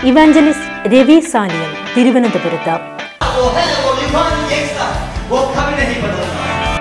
Evangelist Ravi salient തിരുവനന്തപുരത്ത് वो है वो निभान एक साथ वो कभी नहीं बदलता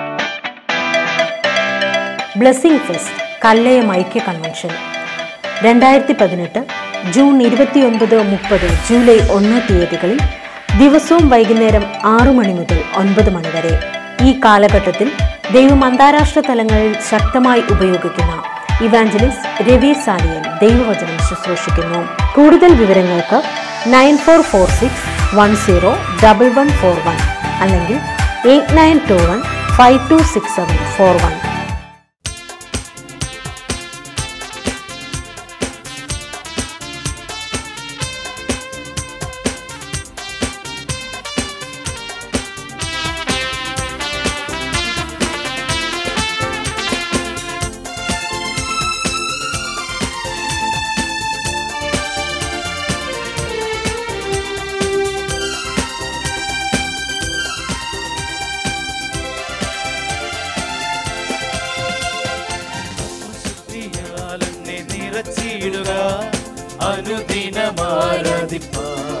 ബ്ലെസ്സിംഗ് ഫെസ്റ്റ് കല്ലയം ഐക്യ കൺവെൻഷൻ രണ്ടായിരത്തി പതിനെട്ട് ജൂൺ ഇരുപത്തിയൊൻപത് മുപ്പത് ജൂലൈ ഒന്ന് തീയതികളിൽ ദിവസവും വൈകുന്നേരം ആറു മണി മുതൽ ഒൻപത് മണി വരെ ഈ കാലഘട്ടത്തിൽ ദൈവം അന്താരാഷ്ട്ര തലങ്ങളിൽ ശക്തമായി ഉപയോഗിക്കുന്ന ഇവാഞ്ചലിസ്റ്റ് രവി സാലിയൻ ദൈവവചനം ശുശ്രൂഷിക്കുന്നു കൂടുതൽ വിവരങ്ങൾക്ക് nine four four six one zero double one four one അല്ലെങ്കിൽ eight nine two one five two six seven four one ശക്തിയാൽ എന്നെ നിറച്ചിടുക അനുദിനമാരാധിപ്പ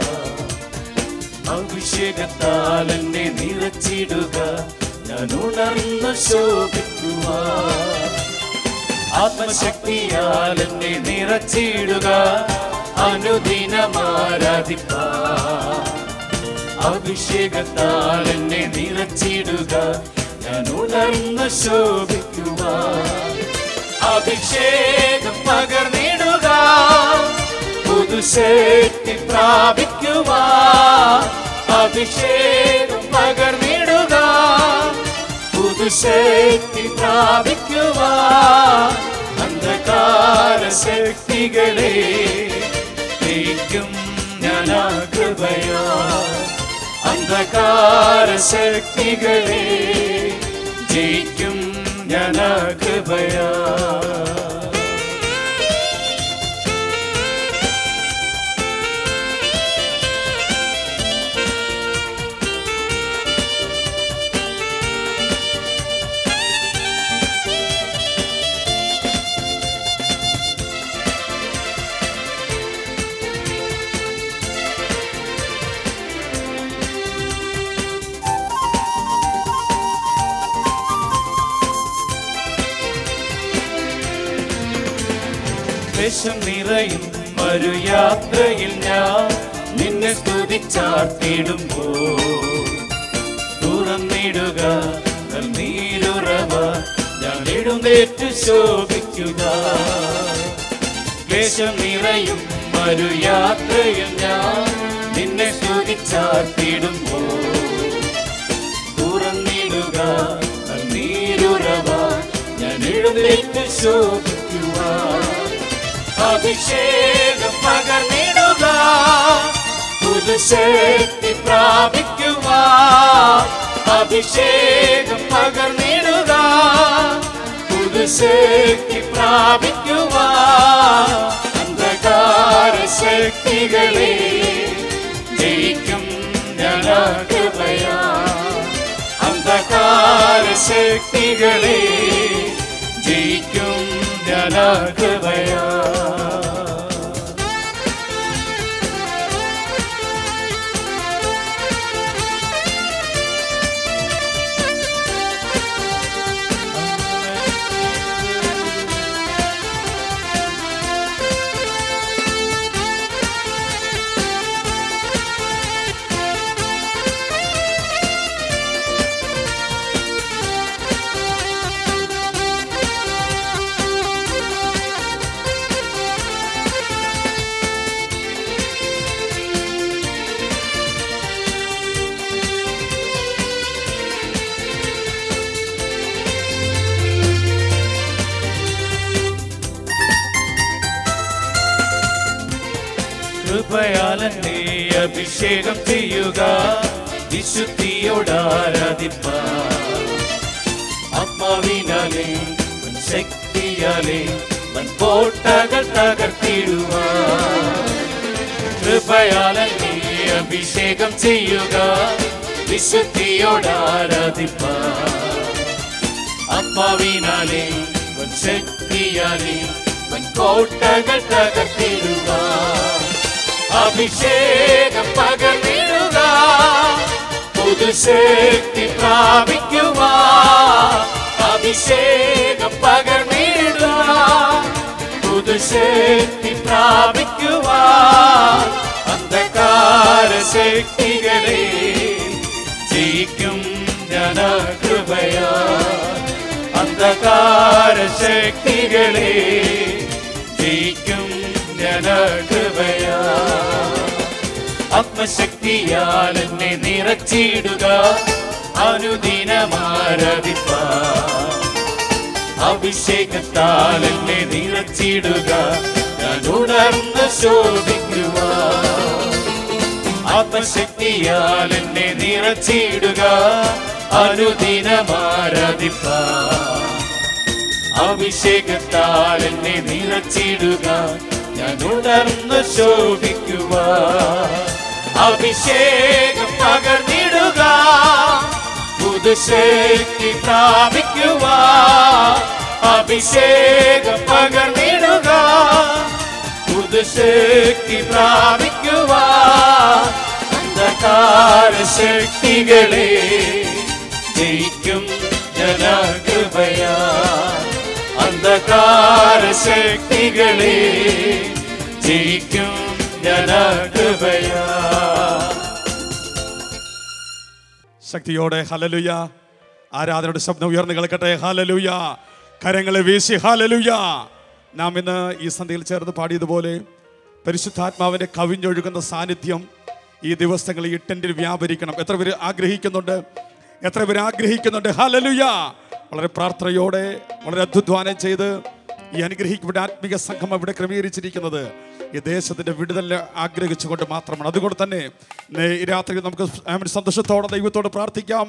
അഭിഷേകത്താൽ എന്നെ നിറച്ചിടുക ഞാൻ ഉണർന്ന് ശോഭിക്കുക ആത്മശക്തിയാൽ എന്നെ നിറച്ചിടുക അനുദിനമാരാധിപ്പ അഭിഷേകത്താൽ എന്നെ നിറച്ചിടുക ഞാൻ ഉണർന്ന് ശോഭിക്കുക അഭിഷേകം പകർന്നിടുക പുതുശക്തി പ്രാപിക്കുക അഭിഷേകം പകർന്നിടുക പുതുശക്തി പ്രാപിക്കുക അന്ധകാര ശക്തികളെ ജയിക്കും ഞാൻ ആ കൃപയാ അന്ധകാര ശക്തികളെ ജയിക്കും ഞാൻ ആ കൃപയാ വിഷം നിറയും ഒരു യാത്രയിൽ ഞാൻ നിന്നെ സ്തുതിച്ചാർത്തിടുമ്പോ തുറന്നിടുക നീരുറവ ഞാൻ ഇടുന്നേറ്റ് ശോഭിക്കുക ക്ലേശം നിറയും ഒരു യാത്രയിൽ ഞാൻ നിന്നെ സ്തുതിച്ചാർത്തിടുമ്പോ തുറന്നിടുക നീരുറവ ഞാൻ എഴുന്നേറ്റ് ശോഭിക്കുക അഭിഷേകം പകർന്നിടുക പുതുശക്തി പ്രാപിക്കുക അഭിഷേകം പകർന്നിടുക പുതുശക്തി പ്രാപിക്കുക അന്ധകാര ശക്തികളെ ജയിക്കും ഞാൻ കൃപയാ അന്ധകാര ശക്തികളെ ജയിക്കും ഞാൻ കൃപയാ കൃപയാലെന്നെ അഭിഷേകം ചെയ്യുക വിശുദ്ധിയോടാരാധിപ്പ ആത്മാവിനാലേ വൻ ശക്തിയാലേ വൻ കോട്ടകൾ തകർത്തിടുക കൃപയാലെന്നെ അഭിഷേകം ചെയ്യുക വിശുദ്ധിയോടാരാധിപ്പ ആത്മാവിനാലേ വൻ ശക്തിയാലേ വൻ കോട്ടകൾ തകർത്തിടുക അഭിഷേകം പകർന്നിടുക പുതുശക്തി പ്രാപിക്കുവാ അഭിഷേകം പകർന്നിടുക പുതുശക്തി പ്രാപിക്കുവാ അന്ധകാര ശക്തികളെ ജയിക്കും ജനകൃപയാ അന്ധകാര ശക്തികളെ ജയിക്കും ജനകൃപയാ ആത്മശക്തിയാൽ എന്നെ നിറച്ചിടുക അനുദിനമാരതിപ്പ അഭിഷേകത്താൽ എന്നെ നിറച്ചിടുക ഞാൻ ഉണർന്ന് ശോഭിക്കുക ആത്മശക്തിയാൽ എന്നെ നിറച്ചിടുക അനുദിനമാരാധിപ്പ അഭിഷേകത്താൽ എന്നെ നിറച്ചിടുക ഞാൻ ഉണർന്ന് ശോഭിക്കുക അഭിഷേകം പകർന്നിടുക പുതുശക്തി പ്രാപിക്കുക അഭിഷേകം പകർന്നിടുക പുതുശക്തി പ്രാപിക്കുക അന്ധകാര ശക്തികളെ ജയിക്കും ജനകൃപയാ അന്ധകാര ശക്തികളെ ജയിക്കും ജനകൃപയാ ശക്തിയോടെ ഹലലുയ ആരാധനയുടെ ശബ്ദം ഉയർന്നു കേൾക്കട്ടെ ഹലലുയ കരങ്ങളെ വീശി ഹലലുയ നാം ഇന്ന് ഈ സന്ധ്യയിൽ ചേർന്ന് പാടിയതുപോലെ പരിശുദ്ധാത്മാവിന്റെ കവിഞ്ഞൊഴുകുന്ന സാന്നിധ്യം ഈ ദിവസങ്ങളിൽ ഈ ടെന്റിൽ വ്യാപരിക്കണം എത്ര പേര് ആഗ്രഹിക്കുന്നുണ്ട് എത്ര പേര് ആഗ്രഹിക്കുന്നുണ്ട് ഹലലുയ വളരെ പ്രാർത്ഥനയോടെ വളരെ അധ്വാനം ചെയ്ത് ഈ അനുഗ്രഹിക്കപ്പെട്ട ആത്മീക സംഘം ഇവിടെ ക്രമീകരിച്ചിരിക്കുന്നത് ഈ ദേശത്തിന്റെ വിടുതൽ ആഗ്രഹിച്ചുകൊണ്ട് മാത്രമാണ് അതുകൊണ്ട് തന്നെ ഇന്ന് ഈ രാത്രി നമുക്ക് ആമേൻ സന്തോഷത്തോടെ ദൈവത്തോട് പ്രാർത്ഥിക്കാം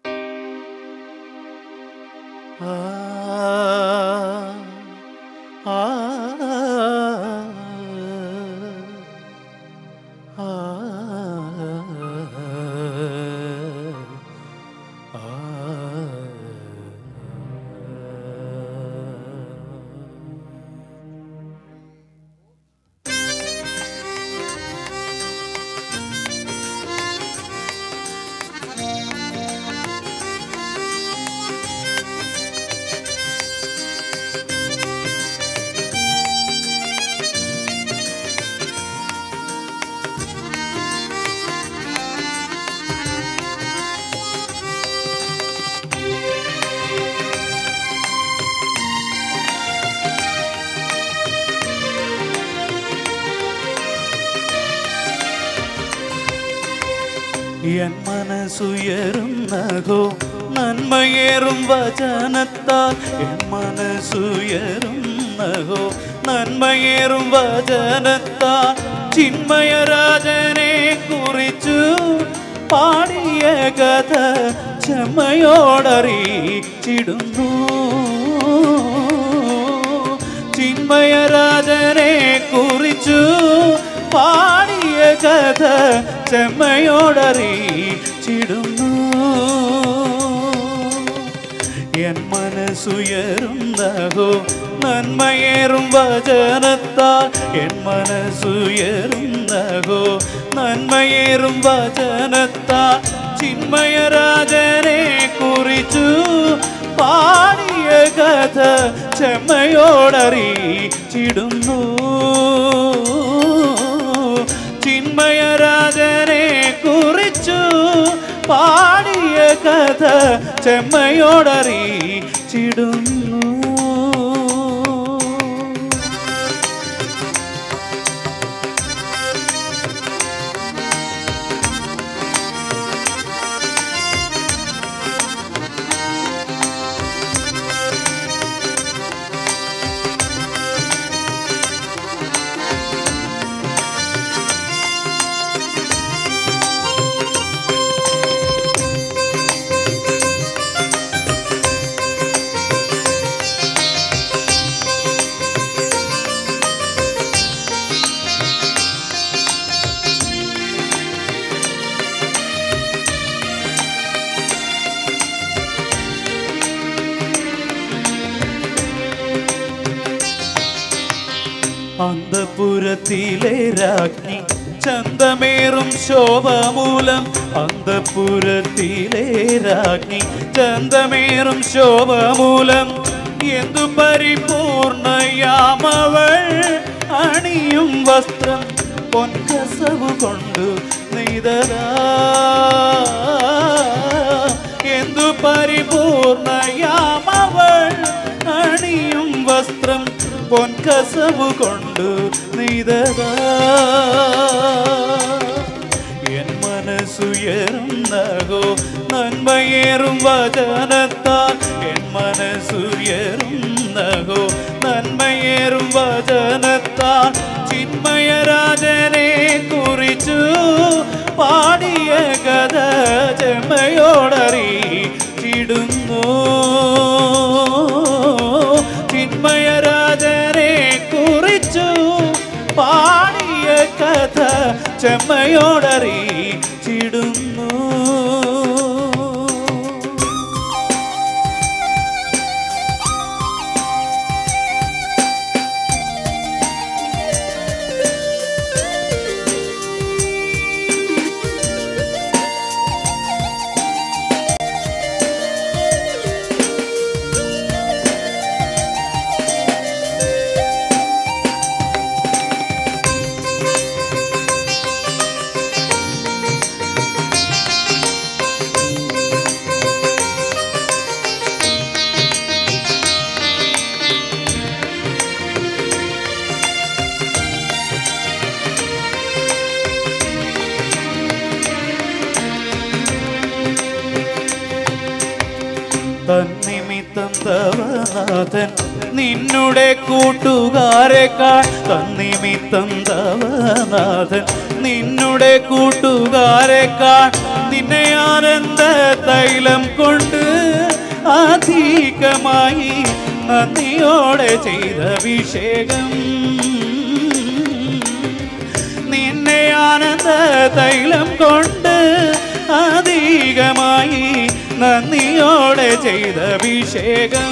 എൻ മനസ്സുയരുന്നഹോ നന്മയേറും വചനത്താൽ എൻ മനസ്സുയരുന്നഹോ നന്മയേറും വചനത്താൽ ചിന്മയരാജനെ കുറിച്ചു പാടിയ കഥ ചെമ്മയോടറിയിച്ചിടുന്നു ചിന്മയരാജനെ കുറിച്ചു പാടിയ കഥ ചെമ്മയോടറിയിച്ചിടുന്നു എൻ മനസ്സുയരുന്നഹോ നന്മയേറും വചനത്താൽ എൻ മനസ്സുയരുന്നഹോ നന്മയേറും വചനത്താൽ ചിന്മയരാജനെ കുറിച്ചു പാടിയ കഥ ചെമ്മയോടറിയിച്ചിടുന്നു ചിന്മയരാജനെ കുറിച്ചു പാടിയ കഥ ചെമ്മയോടറിയിച്ചിടുന്നു അന്തപുരത്തിലെ രാജ്ഞി ചന്തമേറും ശോഭമൂലം അന്തപുരത്തിലെ രാജ്ഞി ചന്തമേറും ശോഭമൂലം എന്തു പരിപൂർണയാമവൾ അണിയും വസ്ത്രം പൊൻകസവു കൊണ്ടു നെയ്തതാ എന്തു പരിപൂർണയാമവൾ അണിയും വസ്ത്രം പൊൻകസവു കൊണ്ടു നെയ്തതാ എൻ മനസ്സുയരുന്നകോ നന്മയേറും വചനത്താൽ എൻ മനസ്സുയരുന്നകോ നന്മയേറും വചനത്താൽ ചിന്മയരാജനെ കുറിച്ചു പാടിയ കഥ ചെമ്മയോടറിയിടുന്നു ചിന്മയരാജനെ കുറിച്ചു പാടിയ കഥ ചെമ്മയോടറിയിടുന്നു തന്നിമിത്തം തവനാഥൻ നിന്നുടെ കൂട്ടുകാരെക്കാൾ തന്നിമിത്തം തവനാഥൻ നിന്നുടെ കൂട്ടുകാരെക്കാൾ നിന്നെ ആനന്ദ തൈലം കൊണ്ട് അധികമായി നന്ദിയോടെ ചെയ്ത അഭിഷേകം നിന്നെ ആനന്ദ തൈലം കൊണ്ട് അധികമായി നന്ദിയോടെ ചെയ്ത അഭിഷേകം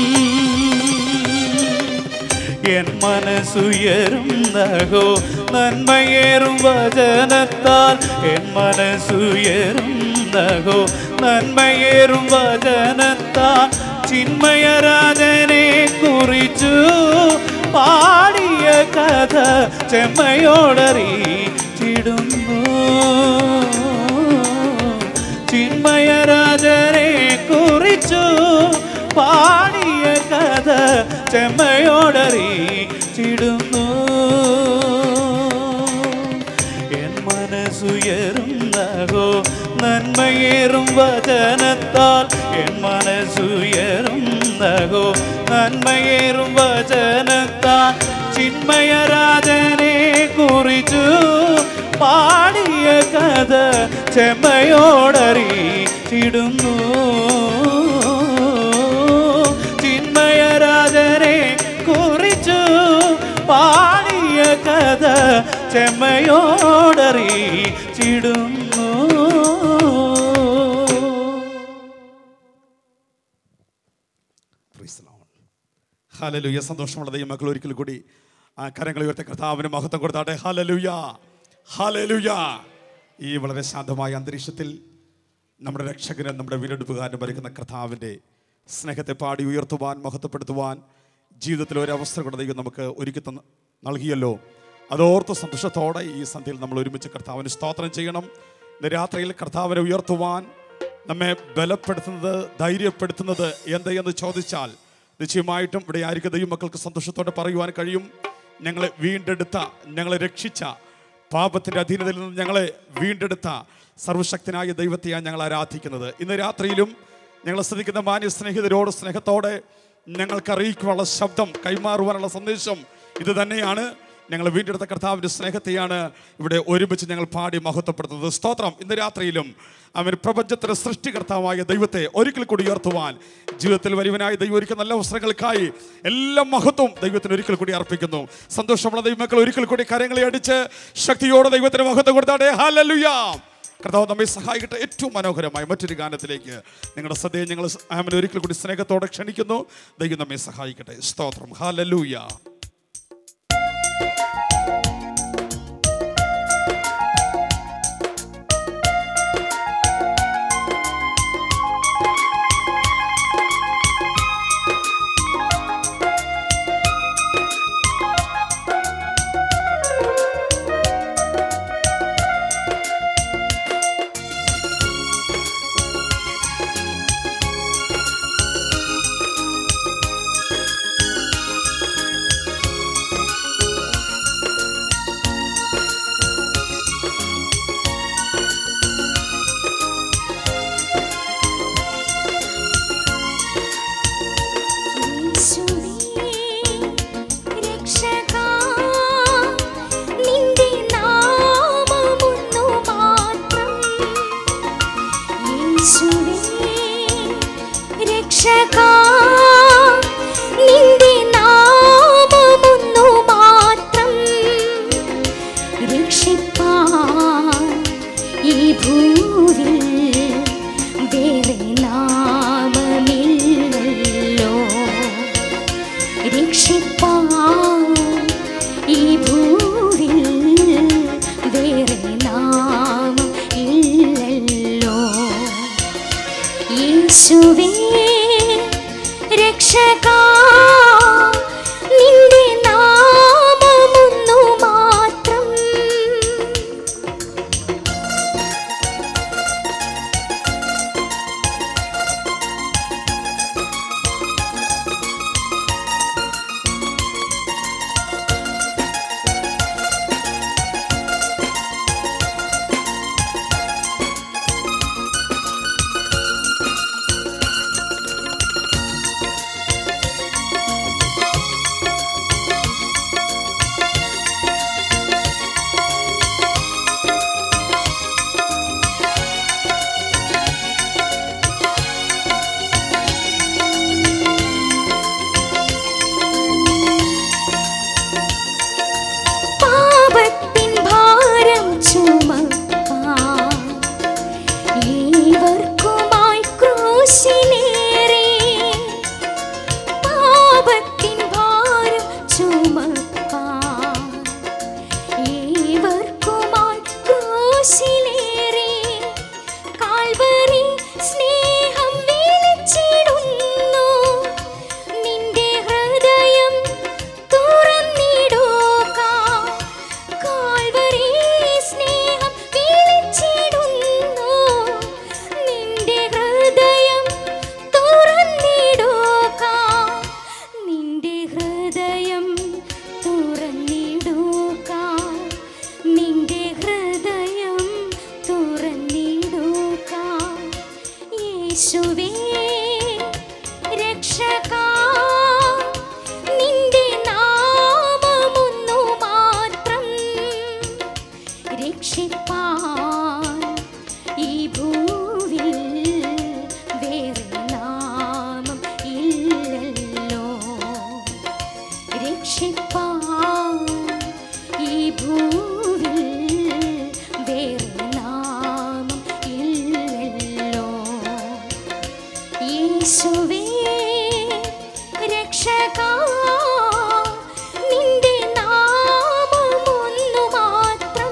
എൻ മനസ്സുയരുന്നകോ നന്മയേറും വചനത്താൽ എൻ മനസ്സുയരുന്നകോ നന്മയേറും വചനത്താൽ ചിന്മയരാജനെ കുറിച്ചു പാടിയ കഥ ചെമ്മയോടറിയിടുന്നു ചിന്മയരാജനെ കുറിച്ചു പാടിയ കഥ ചെമ്മയോടറിയിടുന്നു എൻ മനസ്സുയരുന്നകോ നന്മയേറും വചനത്താൽ എൻ മനസ്സുയരുന്നകോ നന്മയേറും വചനത്താൽ ചിന്മയരാജനെ കുറിച്ചു പാടിയ കഥ ചെമ്മയോടറിയിടുന്നു ചിന്മയരാജനെ കുറിച്ചു പാടിയ കഥ ചെമ്മയോടറിയിടുന്നു ഹലലുയ സന്തോഷമുള്ള ദൈവമക്കൾ ഒരിക്കൽ കൂടി ആ കരങ്ങൾ ഉയർത്തി കർത്താവിന് മഹത്വം കൊടുത്താട്ടെ ഹലലുയ ഹലലുയ ഈ വളരെ ശാന്തമായ അന്തരീക്ഷത്തിൽ നമ്മുടെ രക്ഷകനും നമ്മുടെ വീണ്ടെടുപ്പുകാരനും വരയ്ക്കുന്ന കർത്താവിൻ്റെ സ്നേഹത്തെ പാടി ഉയർത്തുവാൻ മഹത്വപ്പെടുത്തുവാൻ ജീവിതത്തിൽ ഒരു അവസരം കൂടെ ദൈവം നമുക്ക് ഒരുക്കി തന്ന് നൽകിയല്ലോ അതോർത്ത് സന്തോഷത്തോടെ ഈ സന്ധ്യയിൽ നമ്മൾ ഒരുമിച്ച് കർത്താവിന് സ്തോത്രം ചെയ്യണം ഇന്ന് രാത്രിയിൽ കർത്താവിനെ ഉയർത്തുവാൻ നമ്മെ ബലപ്പെടുത്തുന്നത് ധൈര്യപ്പെടുത്തുന്നത് എന്ത് എന്ന് ചോദിച്ചാൽ നിശ്ചയമായിട്ടും ഇവിടെ ആയിരിക്കും ദൈവമക്കൾക്ക് സന്തോഷത്തോടെ പറയുവാൻ കഴിയും ഞങ്ങളെ വീണ്ടെടുത്ത ഞങ്ങളെ രക്ഷിച്ച പാപത്തിൻ്റെ അധീനതയിൽ നിന്ന് ഞങ്ങളെ വീണ്ടെടുത്ത സർവശക്തനായ ദൈവത്തെയാണ് ഞങ്ങൾ ആരാധിക്കുന്നത് ഇന്ന് രാത്രിയിലും ഞങ്ങൾ ശ്രദ്ധിക്കുന്ന മാന്യ സ്നേഹിതരോട് സ്നേഹത്തോടെ ഞങ്ങൾക്ക് അറിയിക്കുവാനുള്ള ശബ്ദം കൈമാറുവാനുള്ള സന്ദേശം ഇത് തന്നെയാണ് ഞങ്ങൾ വീണ്ടെടുത്ത കർത്താവിൻ്റെ സ്നേഹത്തെയാണ് ഇവിടെ ഒരുമിച്ച് ഞങ്ങൾ പാടി മഹത്വപ്പെടുത്തുന്നത് സ്തോത്രം ഇന്ന് രാത്രിയിലും അവൻ പ്രപഞ്ചത്തിൻ്റെ സൃഷ്ടികർത്താവായ ദൈവത്തെ ഒരിക്കൽ കൂടി ഉയർത്തുവാൻ ജീവിതത്തിൽ വരുവനായ ദൈവം ഒരുക്കുന്ന നല്ല അവസരങ്ങൾക്കായി എല്ലാ മഹത്വം ദൈവത്തിന് ഒരിക്കൽ കൂടി അർപ്പിക്കുന്നു സന്തോഷമുള്ള ദൈവമക്കൾ ഒരിക്കൽ കൂടി കരങ്ങളെ അടിച്ച് ശക്തിയോടെ ദൈവത്തിന് മഹത്വം കൊടുത്താട്ടെ ഹാലലുയാ കർത്താവ് നമ്മെ സഹായിക്കട്ടെ ഏറ്റവും മനോഹരമായ മറ്റൊരു ഗാനത്തിലേക്ക് നിങ്ങളുടെ ശ്രദ്ധയെ ഞങ്ങൾ ആമൻ ഒരിക്കൽ കൂടി സ്നേഹത്തോടെ ക്ഷണിക്കുന്നു ദൈവം നമ്മെ സഹായിക്കട്ടെ സ്തോത്രം ഹാലലൂയ യേശുവേ രക്ഷകാ നിന്റെ നാമമൊന്നു മാത്രം രക്ഷിപ്പാൻ ഈ ഭൂവിൽ വേറെ നാമമില്ലല്ലോ രക്ഷിപ്പാൻ ഈ ഭൂവിൽ വേറെ നാമം ഇല്ലല്ലോ യേശുവേ രക്ഷകാ നിന്റെ നാമമൊന്നു മാത്രം പാപത്തിൻ ഭാരം ചുമക്കാൻ ഏവർക്കുമായി ക്രൂശിലേറി പാപത്തിൻ ഭാരം ചുമക്കാൻ ഏവർക്കുമായി ക്രൂശിലേറി കാൽവരി സ്നേഹം വിളിച്ചിടുന്നു നിന്റെ ഹൃദയം തുറന്നിടുക കാൽവരി സ്നേഹം വിളിച്ചിടുന്നു നിന്റെ ഹൃദയം തുറന്നിടുക നിന്റെ ഹൃദയം തുറന്നിടുക നിന്റെ ഹൃദയം തുറന്നിടുക യേശുവേ രക്ഷകാ നിന്റെ നാമമൊന്നു മാത്രം രക്ഷിപ്പാൻ ഈ ഭൂവിൽ വേറെ നാമം ഇല്ലല്ലോ രക്ഷിപ്പാൻ ഈ ഭൂവിൽ വേറെ നാമം ഇല്ലല്ലോ യേശുവേ രക്ഷകാ നിന്റെ നാമമൊന്നു മാത്രം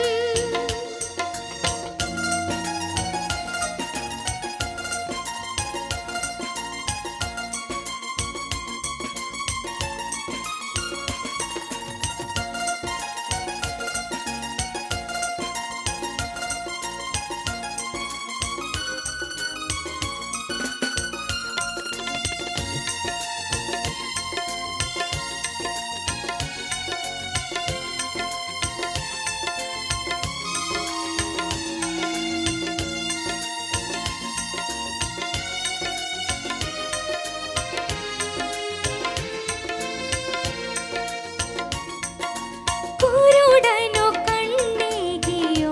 കുരുടനു കണ്ണേകിയോ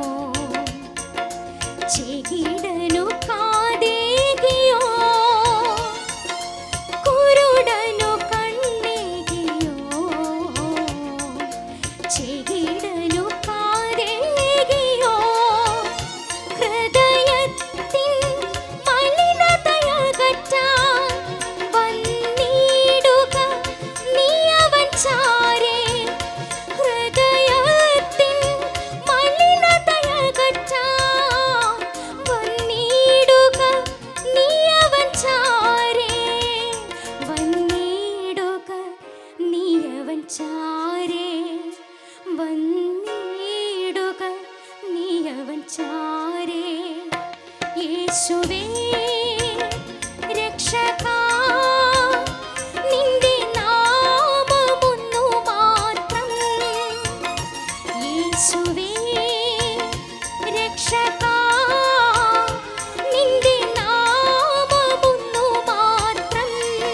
ചെകിടനു കാതേകിയോ കുരുടനു കണ്ണേകിയോ ചെകിടനു കാതേകിയോ ഹൃദയത്തിൻ മലിനതയകറ്റാൻ വന്നിടുക നീ അവൻ ചാരേ ഹൃദയത്തിൻ മലിനതയകറ്റാൻ വന്നിടുക നീ അവൻ ചാരേ വന്നിടുക നീ അവൻ ചാരേ വന്നിടുക നീ അവൻ ചാരേ യേശുവേ രക്ഷകാ നിന്റെ നാമമൊന്നു മാത്രം യേശുവേ രക്ഷകാ നിന്റെ നാമമൊന്നു മാത്രം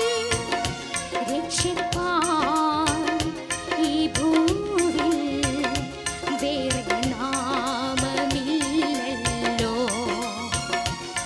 രക്ഷിപ്പാൻ ഈ ഭൂവിൽ വേറെ നാമമില്ലല്ലോ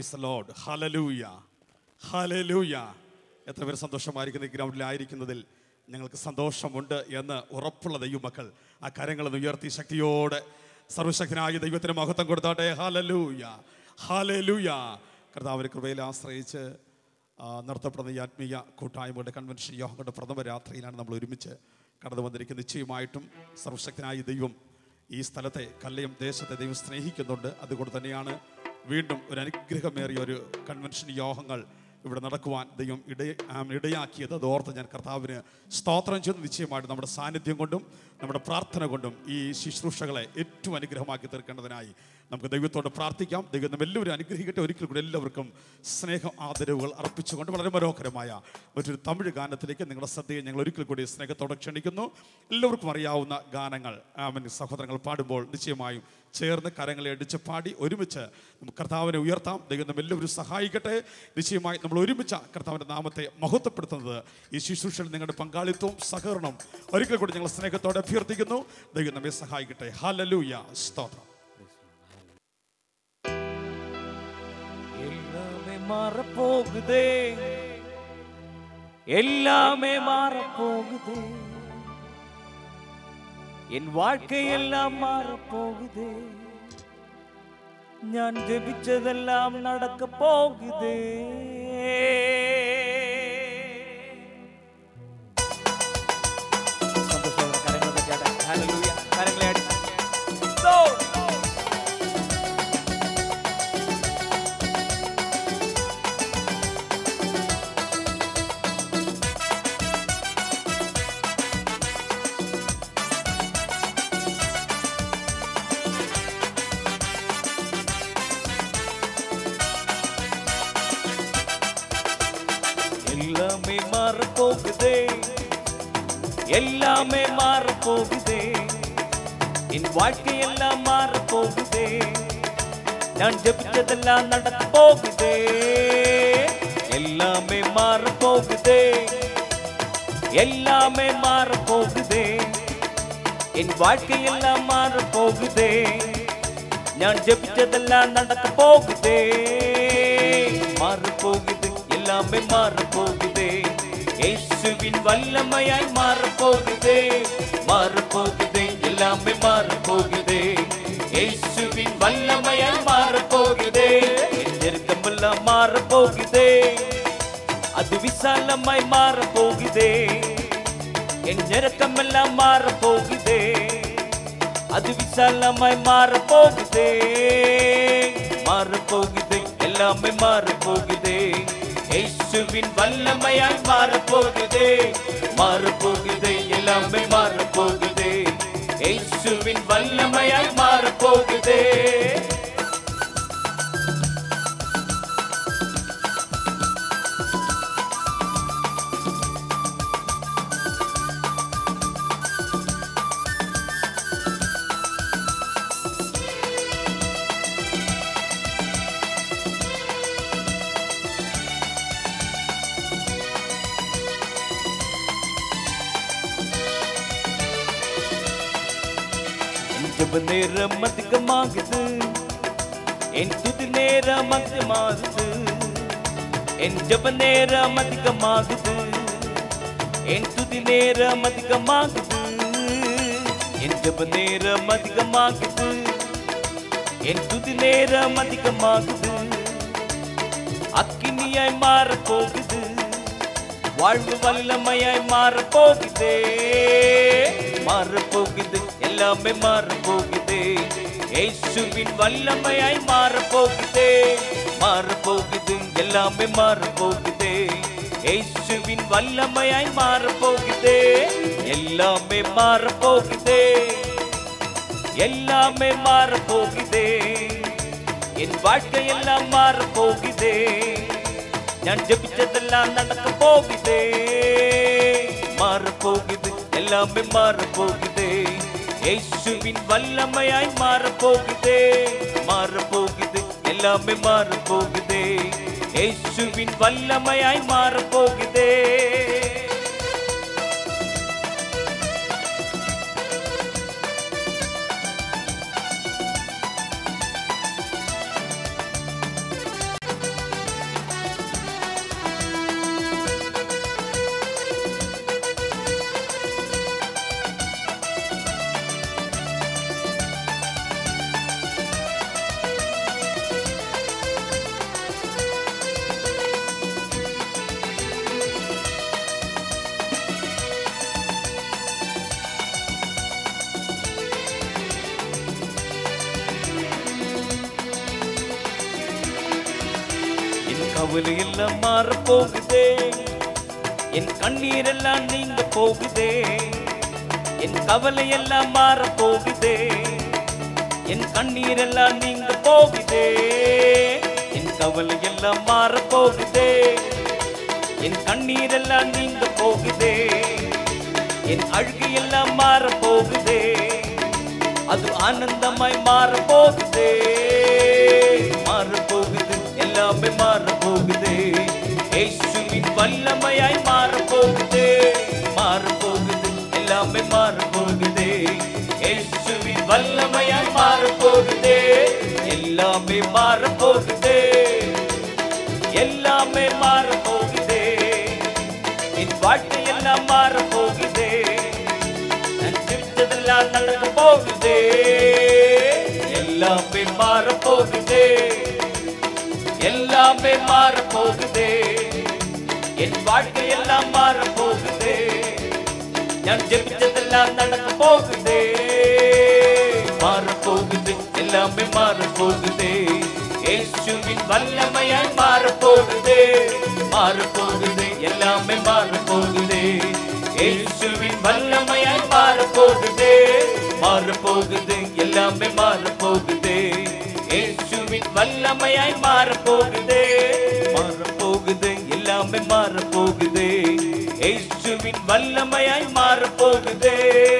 പ്രൈസ് ലോഡ് ഹലലൂയ ഹലലൂയ എത്ര പേര് സന്തോഷമായിരിക്കുന്ന ഈ ഗ്രൗണ്ടിലായിരിക്കുന്നതിൽ ഞങ്ങൾക്ക് സന്തോഷമുണ്ട് എന്ന് ഉറപ്പുള്ള ദൈവമക്കൾ ആ കരങ്ങളൊന്ന് ഉയർത്തി ശക്തിയോടെ സർവശക്തനായ ദൈവത്തിന് മഹത്വം കൊടുത്താട്ടെ ഹലലൂയ ഹലലൂയ കർത്താവിന് കൃപയിൽ ആശ്രയിച്ച് ആ, നടത്തപ്പെടുന്ന ഈ ആത്മീയ കൂട്ടായ്മയുടെ കൺവെൻഷൻ യോഗങ്ങളുടെ പ്രഥമ രാത്രിയിലാണ് നമ്മൾ ഒരുമിച്ച് കടന്നു വന്നിരിക്കുന്നത് നിശ്ചയമായിട്ടും സർവശക്തനായ ദൈവം ഈ സ്ഥലത്തെ കല്ലയം ദേശത്തെ ദൈവം സ്നേഹിക്കുന്നുണ്ട് അതുകൊണ്ട് തന്നെയാണ് വീണ്ടും ഒരു അനുഗ്രഹമേറിയ ഒരു കൺവെൻഷൻ യോഗങ്ങൾ ഇവിടെ നടക്കുവാൻ ദൈവം ഇട ആം, ഇടയാക്കിയത് അത് ഓർത്ത് ഞാൻ കർത്താവിന് സ്തോത്രം ചെയ്ത് നിശ്ചയമായിട്ട് നമ്മുടെ സാന്നിധ്യം കൊണ്ടും നമ്മുടെ പ്രാർത്ഥന കൊണ്ടും ഈ ശുശ്രൂഷകളെ ഏറ്റവും അനുഗ്രഹമാക്കി തീർക്കേണ്ടതിനായി നമുക്ക് ദൈവത്തോട് പ്രാർത്ഥിക്കാം ദൈവം നമ്മെ എല്ലാവരും അനുഗ്രഹിക്കട്ടെ ഒരിക്കൽ കൂടി എല്ലാവർക്കും സ്നേഹ ആദരവുകൾ അർപ്പിച്ചുകൊണ്ട് വളരെ മനോഹരമായ മറ്റൊരു തമിഴ് ഗാനത്തിലേക്ക് നിങ്ങളുടെ ശ്രദ്ധയെ ഞങ്ങൾ ഒരിക്കൽ കൂടി സ്നേഹത്തോടെ ക്ഷണിക്കുന്നു എല്ലാവർക്കും അറിയാവുന്ന ഗാനങ്ങൾ ആമൻ സഹോദരങ്ങൾ പാടുമ്പോൾ നിശ്ചയമായും ചേർന്ന് കരങ്ങളെ അടിച്ച് പാടി ഒരുമിച്ച് നമുക്ക് കർത്താവിനെ ഉയർത്താം ദൈവം നമ്മെ എല്ലാവരും സഹായിക്കട്ടെ നിശ്ചയമായി നമ്മൾ ഒരുമിച്ച് കർത്താവിൻ്റെ നാമത്തെ മഹത്വപ്പെടുത്തുന്നത് ഈ ശുശ്രൂഷയിൽ നിങ്ങളുടെ പങ്കാളിത്തവും സഹകരണവും ഒരിക്കൽ കൂടി ഞങ്ങൾ സ്നേഹത്തോടെ അഭ്യർത്ഥിക്കുന്നു ദൈവം നമ്മെ സഹായിക്കട്ടെ ഹലലൂയ സ്തോത്രം எல்லாமே மாறப்போகுதே எல்லாமே மாறப்போகுது என் வாழ்க்கை எல்லாம் மாறப்போகுதே ഞാൻ ജപിച്ചതെല്ലാം നടക്ക പോകുതേ സന്തോഷത്തോടെ കരങ്ങൾ തട്ടിയാട്ടെ. ഹല്ലേലൂയ. കരങ്ങളെ അടിച്ച്. Lord. எல்லாமே மாறப் போகுதே எல்லாமே மாறப் போகுதே என் வாழ்க்கை எல்லாம் மாறப் போகுதே நான் ஜெபிச்சதெல்லாம் நடக்க போகுதே எல்லாமே மாறப் போகுதே எல்லாமே மாறப் போகுதே என் வாழ்க்கை எல்லாம் மாறப் போகுதே ഞാൻ ജപിച്ചതെല്ലാം നടക്ക പോകുതേ മാറിപ്പോകുത് എല്ലാമേ മാറിപ്പോകുതേ യേശുവിൻ വല്ലമയായി മാറിപ്പോകുതേ മാറിപ്പോകുതേ എല്ലാമേ മാറിപ്പോകുതേ യേശുവിൻ വല്ലമയായി മാറിപ്പോകുതേ ഞെരുക്കമെല്ലാം മാറിപ്പോകുതേ അത് വിശാലമായി മാറിപ്പോകുതേ എൻ ഞെരുക്കമെല്ലാം മാറിപ്പോകുതേ അത് വിശാലമായി മാറപ്പോകുതേ മാറപ്പോകുതേ എല്ലാമേ മാറപ്പോകുതേ യേശുവിൻ വല്ലമയായി മാറപ്പോകുതേ മാറപ്പോകുതേ എല്ലാമേ മാറപ്പോകുതേ യേശുവിൻ വല്ലമയായി മാറപ്പോകുതേ ஜப நேரம் அதிகமாகுது என் துதி நேரம் அதிகமாகுது என் ஜப நேரம் அதிகமாகுது என் துதி நேரம் அதிகமாகுது என் ஜப நேரம் அதிகமாகுது என் துதி நேரம் அதிகமாகுது அக்கினியாய் மாறப் போகுது வாழ்வு வல்லமையாய் மாறப் போகுதே மாறப் போகுது எல்லாமே மாறப் போகுதே இயேசுவின் வல்லமையாய் மாறப் போகுதே மாறப் போகுது எல்லாமே மாறப் போகுதே இயேசுவின் வல்லமையாய் மாறப் போகுதே எல்லாமே மாறப் போகுதே எல்லாமே மாறப் போகுதே என் வாழ்க்கை எல்லாம் மாறப் போகுதே ഞാൻ ജപിച്ചതെല്ലാം നടക്ക പോകുതേ മാറപ്പോകുത് എല്ലാമേ മാറപ്പോകുതേ യേശുവിൻ വല്ലമയായി മാറപ്പോകുതേ മാറപ്പോകുത് എല്ലാമേ മാറപ്പോകുതേ യേശുവിൻ വല്ലമയായി മാറപ്പോകുതേ கவலையெல்லாம் மாற போகுதே என் கண்ணீரெல்லாம் நீங்க போகுதே என் கவலையெல்லாம் மாற போகுதே என் கண்ணீரெல்லாம் நீங்க போகுதே என் கவலையெல்லாம் மாற போகுதே என் கண்ணீரெல்லாம் நீங்க போகுதே என் அழுகையெல்லாம் மாற போகுதே அது ஆனந்தமாய் மாற போகுதே மாற போகுது எல்லாமே மாற போகுதே இயேசுவின் வல்லமையாய் மாற போகுதே மாற போகுது எல்லாமே மாற போகுதே இயேசுவின் வல்லமையாய் மாற போகுதே எல்லாமே மாற போகுதே எல்லாமே மாற போகுதே என் வாழ்க்கை எல்லாம் மாற போகுதே நான் சிரிச்சதெல்லாம் நடக்க போகுதே எல்லாமே மாற போகுதே எல்லாமே மாற போகுதே என் வாழ்க்கை எல்லாம் மாற போகுதே ഞാൻ ജപിച്ചതെല്ലാം നടക്ക പോകുതേ മാറപ്പോകുത് എല്ലാമേ മാറപ്പോകുതേ യേശുവിൻ വല്ലമയായി മാറപ്പോകുതേ മാറപ്പോകുത് എല്ലാമേ മാറപ്പോകുതേ യേശുവിൻ വല്ലമയായി മാറപ്പോകുതേ മാറപ്പോകുത് എല്ലാമേ മാറപ്പോകുതേ യേശുവിൻ വല്ലമയായി മാറപ്പോകുതേ മാറപ്പോകുത് எல்லாமே மாறப்போகுதே യേശുവിൻ വല്ലമയായി മാറപ്പോകുതേ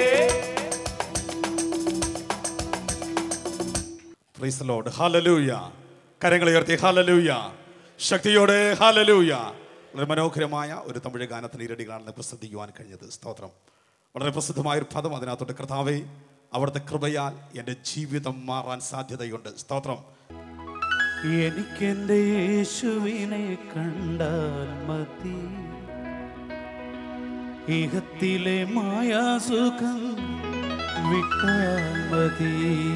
പ്രൈസ് ലോഡ് ഹാലലൂയ കരങ്ങളെ ഉയർത്തി ഹാലലൂയ ശക്തിയോടെ ഹാലലൂയ വളരെ മനോഹരമായ ഒരു തമിഴ് ഗാനത്തിന് ഇരടികളാണെന്ന് പ്രസിദ്ധിക്കുവാൻ കഴിഞ്ഞത് സ്തോത്രം വളരെ പ്രസിദ്ധമായ ഒരു പദം അതിനകത്തോട്ട് കർത്താവേ അവിടുത്തെ കൃപയാൽ എൻ്റെ ജീവിതം മാറാൻ സാധ്യതയുണ്ട് സ്തോത്രം എനിക്കെന്റെ യേശുവിനെ കണ്ടാൽ മതി ഇഹത്തിലെ മായാസുഖം വിട്ടാൽ മതി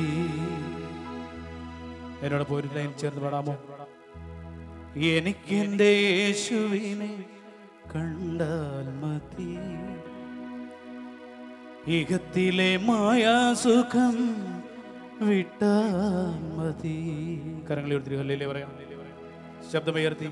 എന്നോടൊപ്പം ഒരു ലൈൻ ചേർന്ന് പാടാമോ എനിക്കെന്റെ യേശുവിനെ കണ്ടാൽ മതി ഇഹത്തിലെ മായാസുഖം വിട്ടാൽ മതി കരങ്ങളെ ഉയർത്തി ഹല്ലേലൂയ പറയാം ശബ്ദമുയർത്തി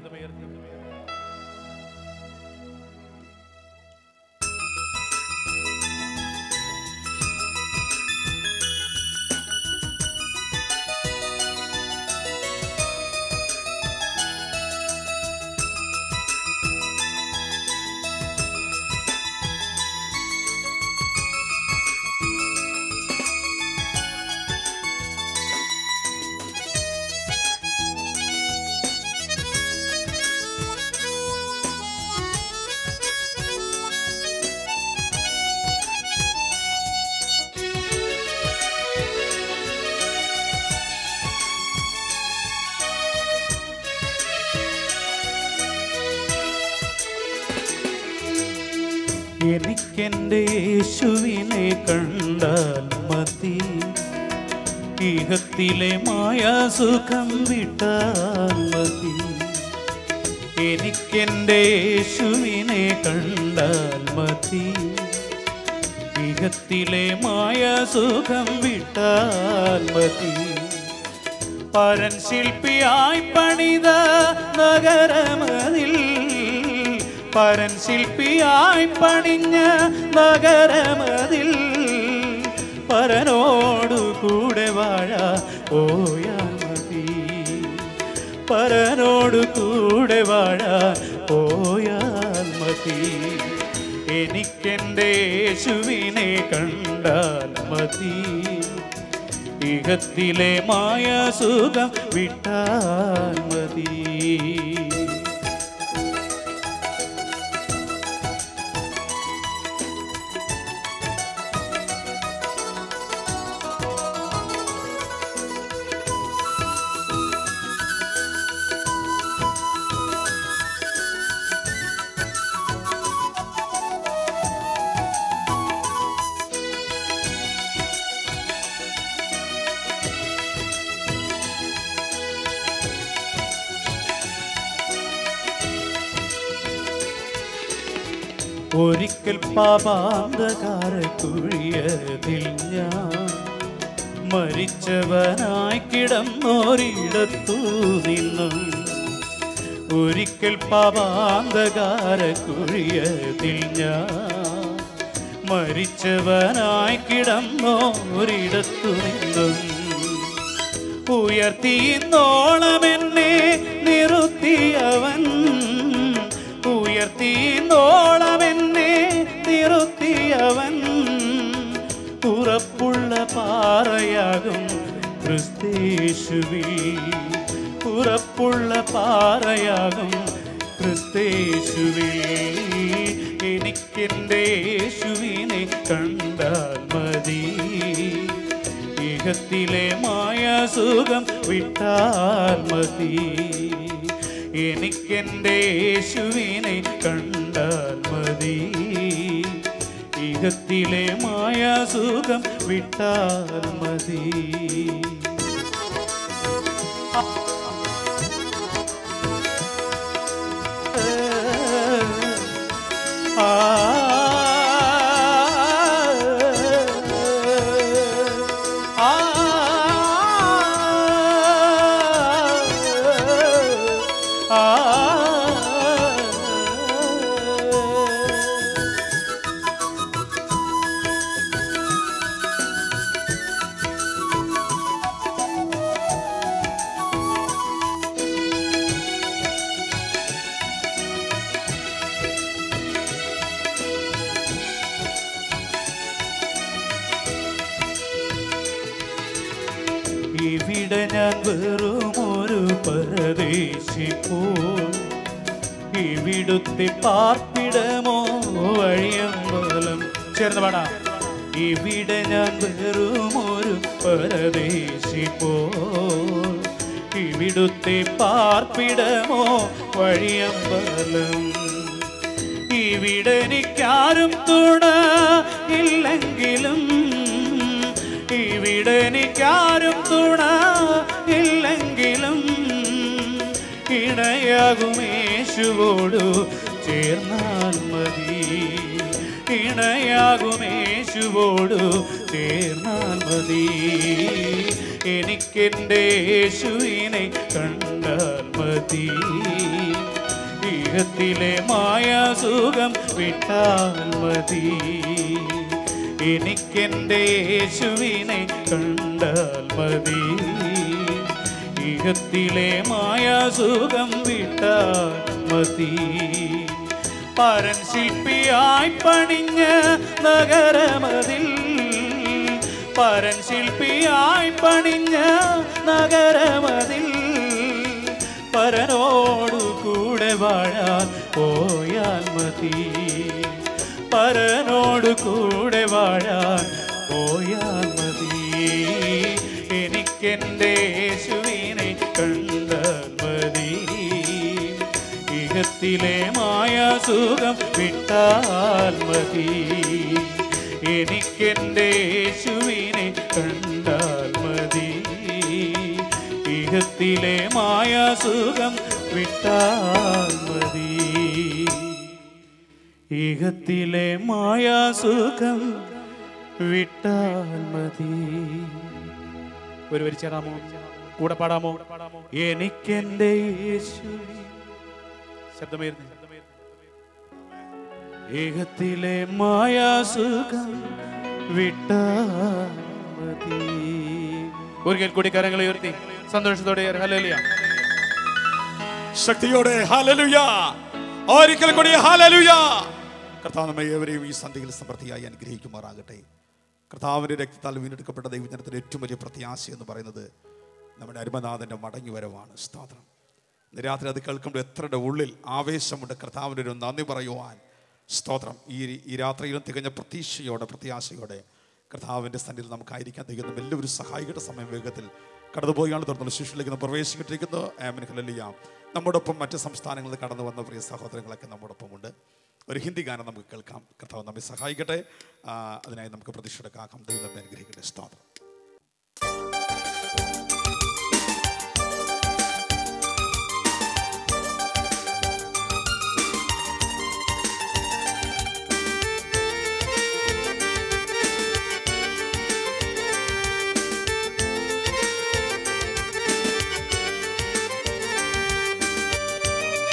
എനിക്കെന്റെ യേശുവിനെ കണ്ടാൽ മതി ഇഹത്തിലെ മായാസുഖം വിട്ടാൽ മതി എനിക്കെന്റെ യേശുവിനെ കണ്ടാൽ മതി ഇഹത്തിലെ മായാസുഖം വിട്ടാൽ മതി പരൻ ശില്പിയായി പണിത നഗരമതിൽ പരൻ ശില്പിയായി പണിഞ്ഞ നഗരമതിൽ പരനോടു കൂടെ വാഴ ഓയാൽ മതി പരനോടു കൂടെ വാഴ ഓയാൽ മതി എനിക്കെൻ്റെ യേശുവിനെ കണ്ടാൽ മതി ഇഹത്തിലെ മായ സുഖം വിട്ടാൽ മതി ഒരിക്കൽ പാപാന്തകാര കുഴിയതിൽ ഞാൻ മരിച്ചവനായി കിടന്നോരിടത്തു നിന്നും ഒരിക്കൽ പാപാന്തകാര കുഴിയതിൽ ഞാൻ മരിച്ചവനായി കിടന്നോരിടത്തു നിന്നും ഉയർത്തിന്നോളം എന്നെ നിറുത്തിയവൻ ഉയർത്തിന്നോളം എന്നെ നിറുത്തിയവൻ ഉറപ്പുള്ള പാറയാകും ക്രിസ്തേശുവി ഉറപ്പുള്ള പാറയാകും ക്രിസ്തേശുവി എനിക്കെൻ്റെ യേശുവിനെ കണ്ടാൽ മതി ഇഹത്തിലെ മായ സുഖം വിട്ടാൽ മതി എനിക്കെൻ്റെ യേശുവിനെ കണ്ടാൽ മതി ഇഹത്തിലെ മായ സുഖം വിട്ടാൽ മതി ഇവിടെ ഞാൻ വെറുമൊരു പരദേശി പോൽ ഇവിടുത്തെ പാർപ്പിടമോ വഴിയമ്പലം ചേർന്ന് പാടാം ഇവിടെ ഞാൻ വെറുമൊരു പരദേശി പോൽ ഇവിടുത്തെ പാർപ്പിടമോ വഴിയമ്പലം ഇവിടെ എനിക്കാരും തുണ ഇല്ലെങ്കിലും ഇവിടെ എനിക്കാരും തുണ ഇല്ലെങ്കിലും ഇണയാകുമേശുവോടു ചേർന്നാൽ മതി ഇണയാകുമേശുവോടു ചേർന്നാൽ മതി എനിക്കെൻ്റെ യേശുവിനെ കണ്ടാൽ മതി ഇഹത്തിലെ മായ സുഖം വിട്ടാൽ മതി എനിക്കെൻ്റെ യേശുവിനെ കണ്ടാൽ മതി ഇഹത്തിലെ മായ സുഖം വിട്ടാൽ മതി പരൻ ശില്പിയായി പണിഞ്ഞ നഗരമതിൽ പരൻ ശില്പിയായി പണിഞ്ഞ നഗരമതിൽ പരനോടു കൂടെ വാഴാൻ പോയാൽ മതി പരനോട് കൂടെ വാഴാൻ പോയാൽ മതി എനിക്കെൻ്റെ യേശുവിനെ കണ്ടാൽ മതി ഇഹത്തിലെ മായ സുഖം വിട്ടാൽ മതി എനിക്കെൻ്റെ യേശുവിനെ കണ്ടാൽ മതി ഇഹത്തിലെ മായ സുഖം വിട്ടാൽ മതി ഇഹത്തിലെ മായാസുഖം വിട്ടാൽ മതി ഒരു വരി ചേരാമോ കൂടെ പാടാമോ എനിക്കെന്റെ യേശു ശബ്ദമേരുന്നു ഏകത്തിലെ മായാസുഖം വിട്ടാൽ മതി ഒരിക്കൽ കൂടി കരങ്ങളെ ഉയർത്തി സന്തോഷത്തോടെ ഹല്ലേലൂയ ശക്തിയോടെ ഹാലലുയ ഒരിക്കൽ കൂടി ഹാലലുയ കർത്താവ് നമ്മെ ഏവരെയും ഈ സന്ധിയിൽ സമൃദ്ധിയായി അനുഗ്രഹിക്കുമാറാകട്ടെ കർത്താവിൻ്റെ രക്തത്താൽ വീണ്ടെടുക്കപ്പെട്ട ദൈവജനത്തിൻ്റെ ഏറ്റവും വലിയ പ്രത്യാശ എന്ന് പറയുന്നത് നമ്മുടെ അരുമനാഥൻ്റെ മടങ്ങി വരവാണ് സ്തോത്രം ഇന്ന് രാത്രി അത് കേൾക്കുമ്പോൾ എത്രയുടെ ഉള്ളിൽ ആവേശമുണ്ട് കർത്താവിൻ്റെ ഒരു നന്ദി പറയുവാൻ സ്തോത്രം ഈ ഈ രാത്രിയിലും തികഞ്ഞ പ്രതീക്ഷയോടെ പ്രത്യാശയോടെ കർത്താവിൻ്റെ സന്നിധിയിൽ നമുക്കായിരിക്കാൻ തികഞ്ഞ വലിയൊരു സഹായികളുടെ സമയം വേഗത്തിൽ കടന്നുപോയാണ് തുടർന്നുള്ള ശിഷ്യയിലേക്ക് നാം പ്രവേശിക്കിട്ടിരിക്കുന്നത് ആമൻ ഹല്ലേലൂയ നമ്മോടൊപ്പം മറ്റ് സംസ്ഥാനങ്ങളിൽ കടന്നു വന്ന പ്രിയ സഹോദരങ്ങളൊക്കെ നമ്മോടൊപ്പമുണ്ട് ഒരു ഹിന്ദി ഗാനം നമുക്ക് കേൾക്കാം കർത്താവ് നമ്മെ സഹായിക്കട്ടെ ആ, അതിനായി നമുക്ക് പ്രതീക്ഷയുടെ കാക്കാം ദൈവം നമ്മെ അനുഗ്രഹിക്കട്ടെ സ്തോത്രം യേശുവേ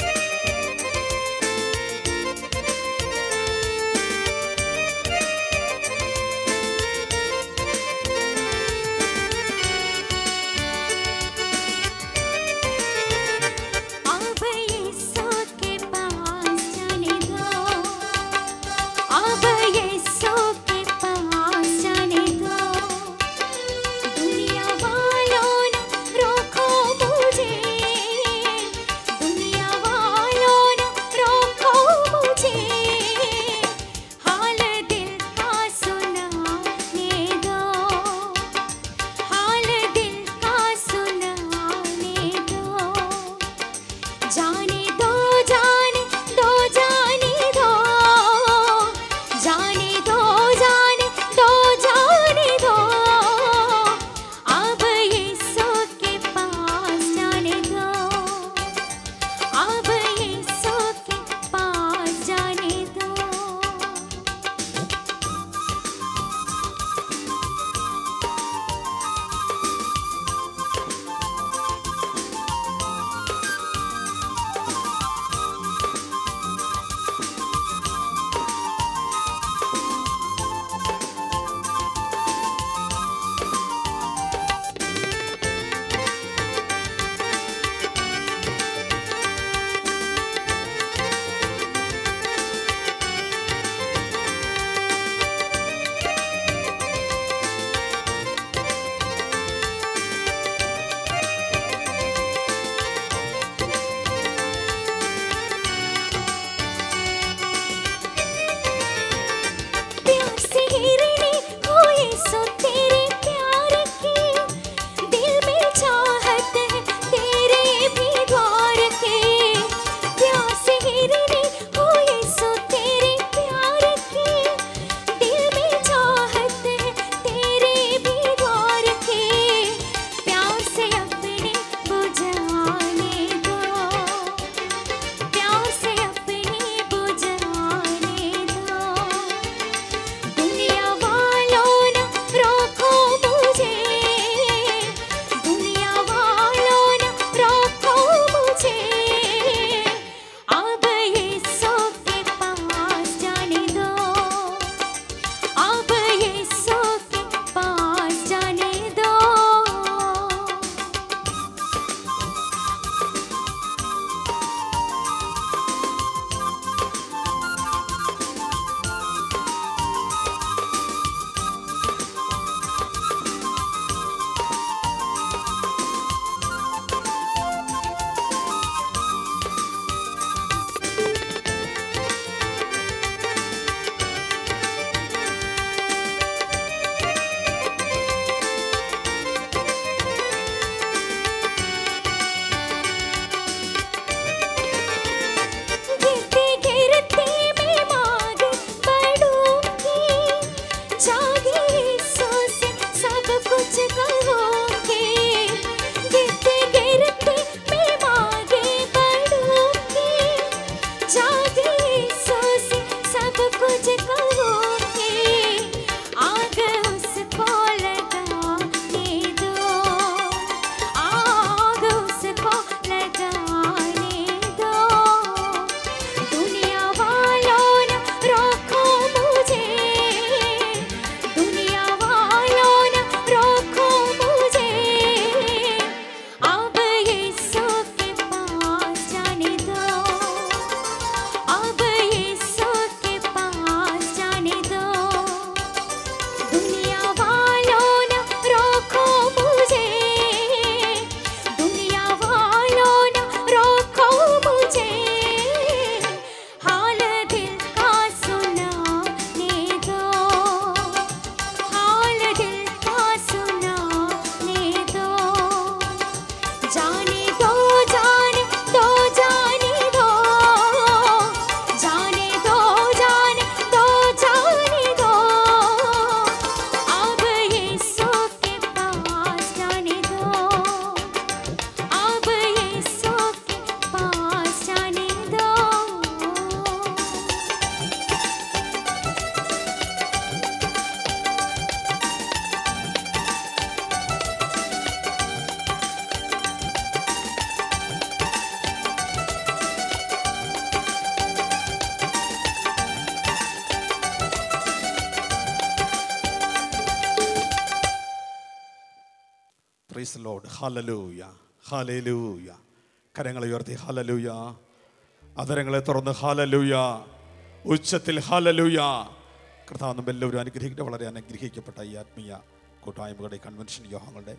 പ്രൈസ് ലോഡ് ഹലലൂയ ഹലലൂയ കരങ്ങളെ ഉയർത്തി ഹലലൂയ അതരങ്ങളെ തുറന്ന് ഹലലൂയ ഉച്ചത്തിൽ ഹലലൂയ കർത്താവ് നമ്മെ എല്ലാവരും അനുഗ്രഹിക്കട്ടെ വളരെ അനുഗ്രഹിക്കപ്പെട്ട ഈ ആത്മീയ കൂട്ടായ്മകളുടെ കൺവെൻഷൻ യോഗങ്ങളുടെ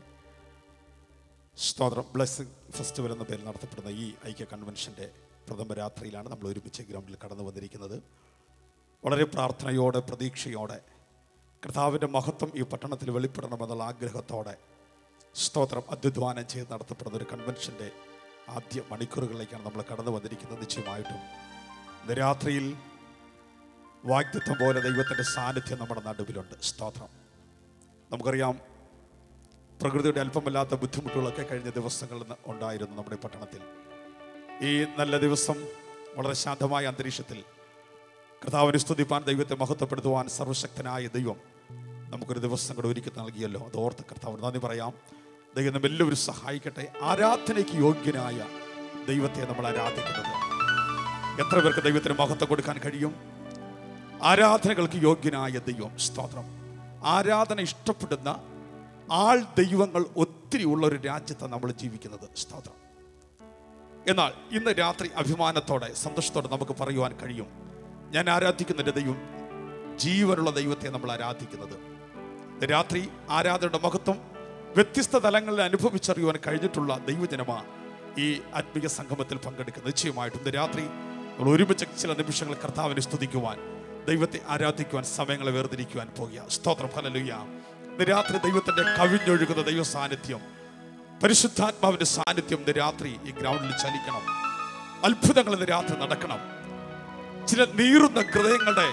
സ്തോത്രം ബ്ലെസ്സിംഗ് ഫെസ്റ്റിവൽ എന്ന പേരിൽ നടത്തപ്പെടുന്ന ഈ ഐക്യ കൺവെൻഷൻ്റെ പ്രഥമ രാത്രിയിലാണ് നമ്മൾ ഒരുമിച്ച് ഗ്രൗണ്ടിൽ കടന്നു വന്നിരിക്കുന്നത് വളരെ പ്രാർത്ഥനയോടെ പ്രതീക്ഷയോടെ കർത്താവിൻ്റെ മഹത്വം ഈ പട്ടണത്തിൽ വെളിപ്പെടണമെന്നുള്ള ആഗ്രഹത്തോടെ സ്തോത്രം അധ്വാനം ചെയ്ത് നടത്തപ്പെടുന്ന ഒരു കൺവെൻഷൻ്റെ ആദ്യ മണിക്കൂറുകളിലേക്കാണ് നമ്മൾ കടന്നു വന്നിരിക്കുന്നത് നിശ്ചയമായിട്ടും ഇന്ന് രാത്രിയിൽ വാഗ്ദത്വം പോലെ ദൈവത്തിൻ്റെ സാന്നിധ്യം നമ്മുടെ നടുവിലുണ്ട് സ്തോത്രം നമുക്കറിയാം പ്രകൃതിയുടെ അല്പമല്ലാത്ത ബുദ്ധിമുട്ടുകളൊക്കെ കഴിഞ്ഞ ദിവസങ്ങളിൽ നിന്ന് ഉണ്ടായിരുന്നു നമ്മുടെ പട്ടണത്തിൽ ഈ നല്ല ദിവസം വളരെ ശാന്തമായ അന്തരീക്ഷത്തിൽ കർത്താവിനെ സ്തുതിപ്പാൻ ദൈവത്തെ മഹത്വപ്പെടുത്തുവാൻ സർവശക്തനായ ദൈവം നമുക്കൊരു ദിവസം കൂടെ ഒരുക്കി നൽകിയല്ലോ അത് ഓർത്ത് കർത്താവിന് നന്ദി പറയാം ദൈവം നമ്മെ എല്ലാവരും സഹായിക്കട്ടെ ആരാധനയ്ക്ക് യോഗ്യനായ ദൈവത്തെ നമ്മൾ ആരാധിക്കുന്നത് എത്ര പേർക്ക് ദൈവത്തിന് മഹത്വം കൊടുക്കാൻ കഴിയും ആരാധനകൾക്ക് യോഗ്യനായ ദൈവം സ്തോത്രം ആരാധന ഇഷ്ടപ്പെടുന്ന ആൾ ദൈവങ്ങൾ ഒത്തിരി ഉള്ള ഒരു രാജ്യത്താണ് നമ്മൾ ജീവിക്കുന്നത് സ്തോത്രം എന്നാൽ ഇന്ന് രാത്രി അഭിമാനത്തോടെ സന്തോഷത്തോടെ നമുക്ക് പറയുവാൻ കഴിയും ഞാൻ ആരാധിക്കുന്ന എൻ്റെ ദൈവം ജീവനുള്ള ദൈവത്തെ നമ്മൾ ആരാധിക്കുന്നത് ഇന്ന് രാത്രി ആരാധനയുടെ മഹത്വം വ്യത്യസ്ത തലങ്ങളിൽ അനുഭവിച്ചറിയുവാൻ കഴിഞ്ഞിട്ടുള്ള ദൈവജനമാ ഈ ആത്മീയ സംഗമത്തിൽ പങ്കെടുക്കുന്നത് നിശ്ചയമായിട്ടും ഇന്ന് രാത്രി നമ്മൾ ഒരുമിച്ച് ചില നിമിഷങ്ങൾ കർത്താവിനെ സ്തുതിക്കുവാൻ ദൈവത്തെ ആരാധിക്കുവാൻ സമയങ്ങളെ വേർതിരിക്കുവാൻ പോകുക സ്തോത്രം ഹല്ലേലൂയ ഇന്ന് രാത്രി ദൈവത്തിന്റെ കവിഞ്ഞൊഴുകുന്ന ദൈവ സാന്നിധ്യം പരിശുദ്ധാത്മാവിന്റെ സാന്നിധ്യം ഇന്ന് രാത്രി ഈ ഗ്രൗണ്ടിൽ ചലിക്കണം അത്ഭുതങ്ങൾ ഇന്ന് രാത്രി നടക്കണം ചില നീറുന്ന ഹൃദയങ്ങളുടെ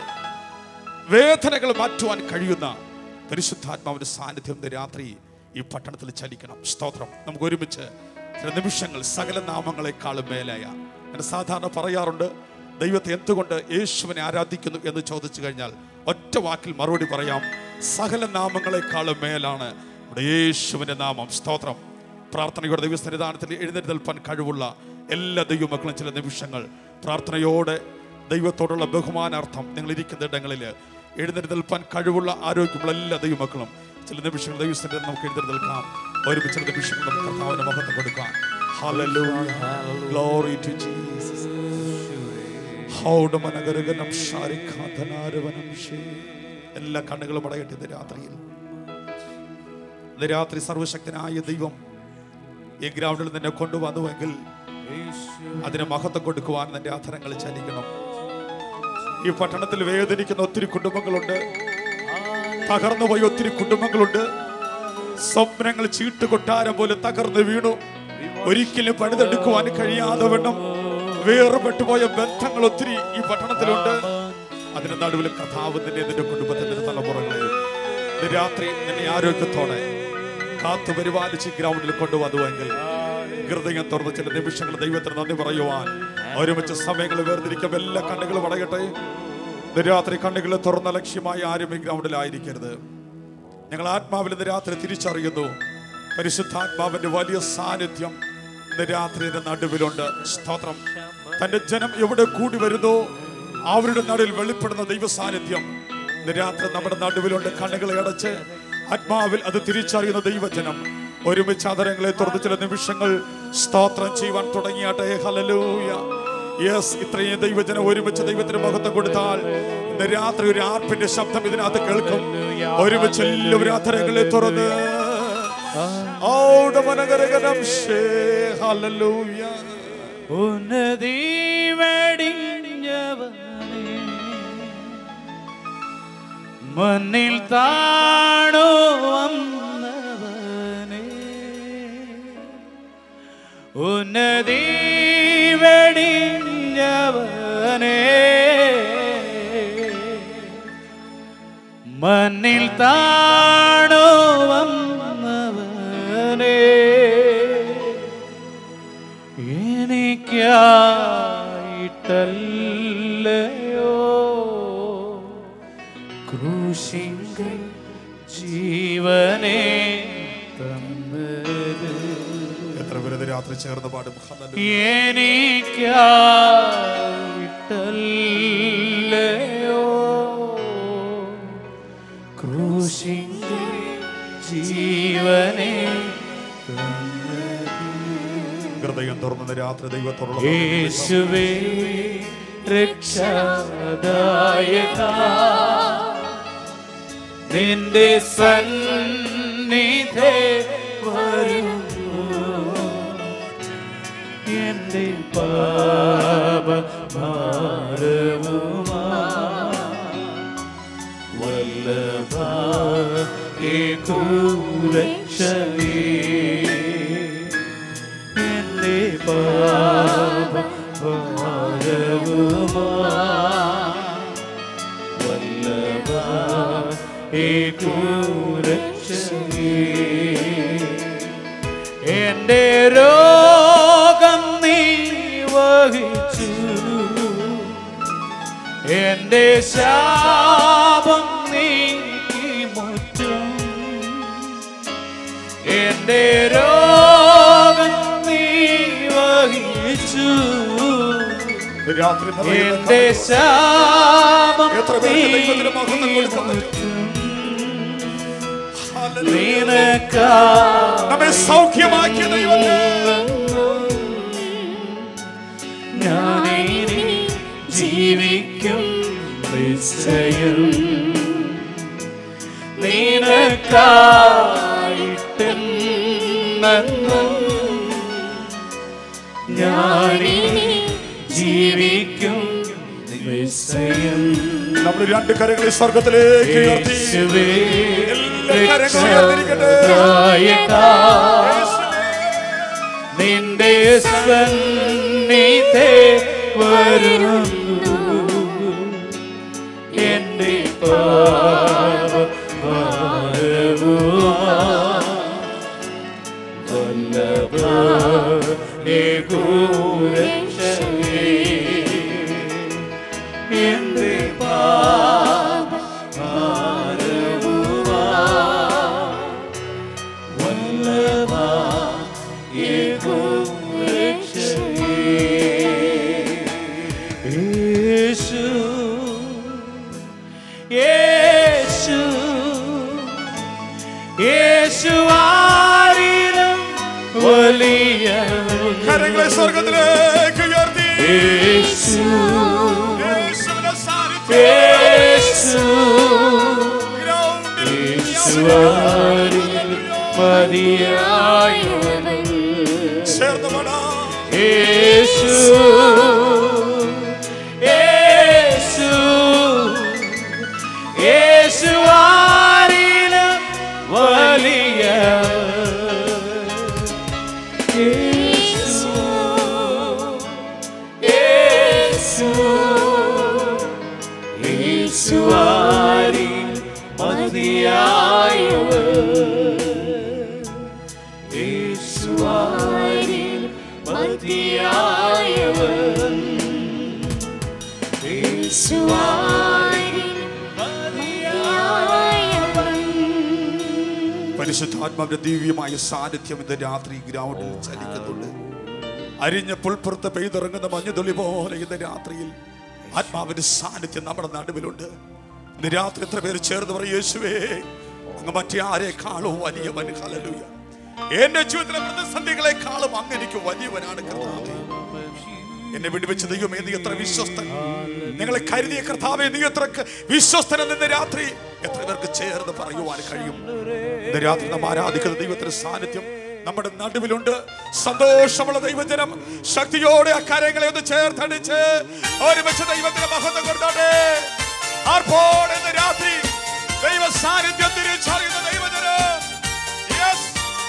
വേദനകൾ മാറ്റുവാൻ കഴിയുന്ന പരിശുദ്ധാത്മാവിന്റെ സാന്നിധ്യം ഇന്ന് രാത്രി ഈ പട്ടണത്തിൽ ചലിക്കണം സ്തോത്രം നമുക്ക് ഒരുമിച്ച് ചില നിമിഷങ്ങൾ സകല നാമങ്ങളെക്കാളും മേലായ ഞാൻ സാധാരണ പറയാറുണ്ട് ദൈവത്തെ എന്തുകൊണ്ട് യേശുവിനെ ആരാധിക്കുന്നു എന്ന് ചോദിച്ചു കഴിഞ്ഞാൽ ഒറ്റ വാക്കിൽ മറുപടി പറയാം സകല നാമങ്ങളെക്കാളും മേലാണ് നമ്മുടെ യേശുവിന്റെ നാമം സ്തോത്രം പ്രാർത്ഥനയോടെ ദൈവസന്നിധാനത്തിൽ എഴുന്നേൽപ്പാൻ കഴിവുള്ള എല്ലാ ദൈവമക്കളും ചില നിമിഷങ്ങൾ പ്രാർത്ഥനയോടെ ദൈവത്തോടുള്ള ബഹുമാനാർത്ഥം നിങ്ങൾ ഇരിക്കുന്ന ഇടങ്ങളിൽ എഴുന്നേൽപ്പാൻ കഴിവുള്ള ആരോഗ്യമുള്ള എല്ലാ ദൈവമക്കളും ചില നിമിഷങ്ങൾ ദൈവസ്ഥ നമുക്ക് എഴുന്നേൽക്കാം ഒരുമിച്ച് ചില നിമിഷങ്ങൾ നമുക്ക് കർത്താവിന്റെ മഹത്വം കൊടുക്കാം Hallelujah. Glory to Jesus. ഹൗഡമനഗരഗനം ശാരിഖാധനാരവനം ശേ. എല്ലാ കണ്ണുകളും അടയട്ടെ ഇന്ന് രാത്രിയിൽ ഇന്ന് രാത്രി സർവശക്തനായ ദൈവം ഈ ഗ്രൗണ്ടിൽ നിന്നെ കൊണ്ടുവന്നുവെങ്കിൽ അതിന് മഹത്വം കൊടുക്കുവാൻ നിന്റെ അധരങ്ങൾ ചലിക്കണം ഈ പട്ടണത്തിൽ വേദനിക്കുന്ന ഒത്തിരി കുടുംബങ്ങളുണ്ട് തകർന്നുപോയ ഒത്തിരി കുടുംബങ്ങളുണ്ട് സ്വപ്നങ്ങൾ ചീട്ട് കൊട്ടാരം പോലെ തകർന്നു വീണു ഒരിക്കലും പണിതെടുക്കുവാൻ കഴിയാതെ വണ്ണം വേർപെട്ടു പോയ ബന്ധങ്ങൾ ഒത്തിരി ഈ പട്ടണത്തിലുണ്ട് അതിന് നടുവിൽ കഥാവ് നിന്നെ നിന്റെ കുടുംബത്തിന്റെ തലമുറകളെയും ഇന്ന് രാത്രി നിന്നെ ആരോഗ്യത്തോടെ കാത്തു പരിപാലിച്ച് ഗ്രൗണ്ടിൽ കൊണ്ടുവന്നുവെങ്കിൽ ഹൃദയം തുറന്ന് ചില നിമിഷങ്ങൾ ദൈവത്തിന് നന്ദി പറയുവാൻ ഒരുമിച്ച് സമയങ്ങൾ വേർതിരിക്കും എല്ലാ കണ്ണുകളും അടയട്ടെ ഇന്ന് രാത്രി കണ്ണുകൾ തുറന്ന ലക്ഷ്യമായി ആരും ഈ ഗ്രൗണ്ടിലായിരിക്കരുത് ഞങ്ങൾ ആത്മാവിൽ ഇന്ന് രാത്രി തിരിച്ചറിയുന്നു പരിശുദ്ധാത്മാവിന്റെ വലിയ സാന്നിധ്യം ഇന്ന് രാത്രിയുടെ നടുവിലുണ്ട് സ്തോത്രം തന്റെ ജനം എവിടെ കൂടി വരുന്നു അവരുടെ നടുവിൽ വെളിപ്പെടുന്ന ദൈവ സാന്നിധ്യം ഇന്ന് രാത്രി നമ്മുടെ നടുവിലുണ്ട് കണ്ണുകളെ അടച്ച് ആത്മാവിൽ അത് തിരിച്ചറിയുന്ന ദൈവജനം ഒരുമിച്ച് അതരങ്ങളെ തുറന്ന് ചില നിമിഷങ്ങൾ സ്തോത്രം ചെയ്യുവാൻ തുടങ്ങിയാട്ടെ ഹലലൂയ യെസ് ഇത്രയും ദൈവജനം ഒരുമിച്ച് ദൈവത്തിന് മഹത്വം കൊടുത്താൽ ഇന്ന് രാത്രി ഒരു ആർപ്പിന്റെ ശബ്ദം ഇതിനകത്ത് കേൾക്കും ഒരുമിച്ച് എല്ലാവരും അധരങ്ങളെ തുറന്ന് ഔഡമനഗരഗനം ശേ, ഹല്ലേലൂയ. ഉന്നതി വെടിഞ്ഞവനേ മണ്ണിൽ താണു വന്നവനേ ഉന്നതി വെടിഞ്ഞവനേ മണ്ണിൽ താണു വന്നവനേ എനിക്കായിട്ടല്ലയോ ക്രൂശിങ്കൽ ജീവനെ തന്നത് എത്ര പേര് ഇത് രാത്രി ചേർന്ന് പാടും ഹല്ലേലൂയ. എനിക്കായിട്ടല്ലയോ ക്രൂശിങ്കൽ ജീവനെ ഇന്ന് രാത്രി ദൈവത്തോടുള്ള യേശുവേ രക്ഷാദായക നിന്റെ സന്നിധേ വരുന്നു എന്റെ പാപ ഭാരവുമാ വല്ലഭ എന്റെ പാപ ഭാരവുമാ വല്ലഭ എന്റെ രോഗം നീ വഹിച്ചു എന്റെ ശാപം നീക്കി മുറ്റും എന്റെ രോഗം നീ വഹിച്ചു രാത്രി എന്റെ ശാപം എത്ര പേർക്ക് ദൈവത്തിന് മഹത്വം കൊടുക്കാൻ പറ്റും നിനക്കാ നമ്മെ സൗഖ്യമാക്കിയ ദൈവത്തെ ഞാനിനി ജീവിക്കും നിശ്ചയം നിനക്കായിട്ടെന്നും ഞാനിനി ജീവിക്കും നിശ്ചയം നമ്മൾ രണ്ട് കരങ്ങളെ സ്വർഗത്തിലേക്ക് ഉയർത്തി യേശുവേ എല്ലാ കരങ്ങളും ഉയർന്നിരിക്കട്ടെ. രക്ഷാദായക യേശുവേ. നിന്റെ സന്നിധേ വരുന്നു എന്റെ പാപ ഭാരവുമാ വല്ലഭ ഏകോരക്ഷയേ എന്റെ പാപ ഭാരവുമാ വല്ലഭ യേശു യേശു യേശു ആരിലും വലിയ കരങ്ങളെ സ്വർഗത്തിലേക്ക് ഉയർത്തി യേശു യേശുവിന്റെ സാന്നിധ്യം യേശു ഗ്രൗണ്ടിൽ യേശു ആരിലും മതിയായവൻ ചേർന്ന് പാടാം. യേശു യേശു യേശു ആരിലും വലിയ യേശു യേശു യേശു ആരിൽ മതിയായവൻ യേശു ആരിൽ മതിയായവൻ യേശു ആരിൽ പരിശുദ്ധാത്മാവിന്റെ ദിവ്യമായ സാന്നിധ്യം ഇന്ന് രാത്രി ഗ്രൗണ്ടിൽ ചലിക്കുന്നുണ്ട് അരിഞ്ഞ പുൽപ്പുറത്ത് പെയ്തിറങ്ങുന്ന മഞ്ഞുതുള്ളി പോലെ ഇന്ന് രാത്രിയിൽ ആത്മാവിന്റെ സാന്നിധ്യം നമ്മുടെ നടുവിലുണ്ട് ഇന്ന് രാത്രി എത്ര പേര് ചേർന്ന് പറയും യേശുവേ അങ്ങ് മറ്റേ ആരെക്കാളും വലിയവൻ ഹല്ലേലൂയ എന്റെ ജീവിതത്തിലെ പ്രതിസന്ധികളെക്കാളും അങ്ങ് എനിക്ക് വലിയവനാണ് കർത്താവേ എന്നെ വിടുവിച്ച ദൈവമേ നീ എത്ര വിശ്വസ്തൻ നിങ്ങളെ കരുതിയ കർത്താവേ നീ എത്ര ക- വിശ്വസ്തൻ എന്ന് രാത്രി എത്ര പേർക്ക് ചേർന്ന് പറയുവാൻ കഴിയും ഇന്ന് രാത്രി നാം ആരാധിക്കുന്ന ദൈവത്തിന്റെ സാന്നിധ്യം നമ്മുടെ നടുവിലുണ്ട് സന്തോഷമുള്ള ദൈവജനം ശക്തിയോടെ ആ കരങ്ങളെ ഒന്ന് ചേർത്തടിച്ച് ഒരുമിച്ച് ദൈവത്തിന്റെ മഹത്വം കൊണ്ടാട്ടെ ആർപ്പോടെ ഇന്ന് രാത്രി ദൈവ സാന്നിധ്യം തിരിച്ചറിയുന്ന ദൈവജനം Yes.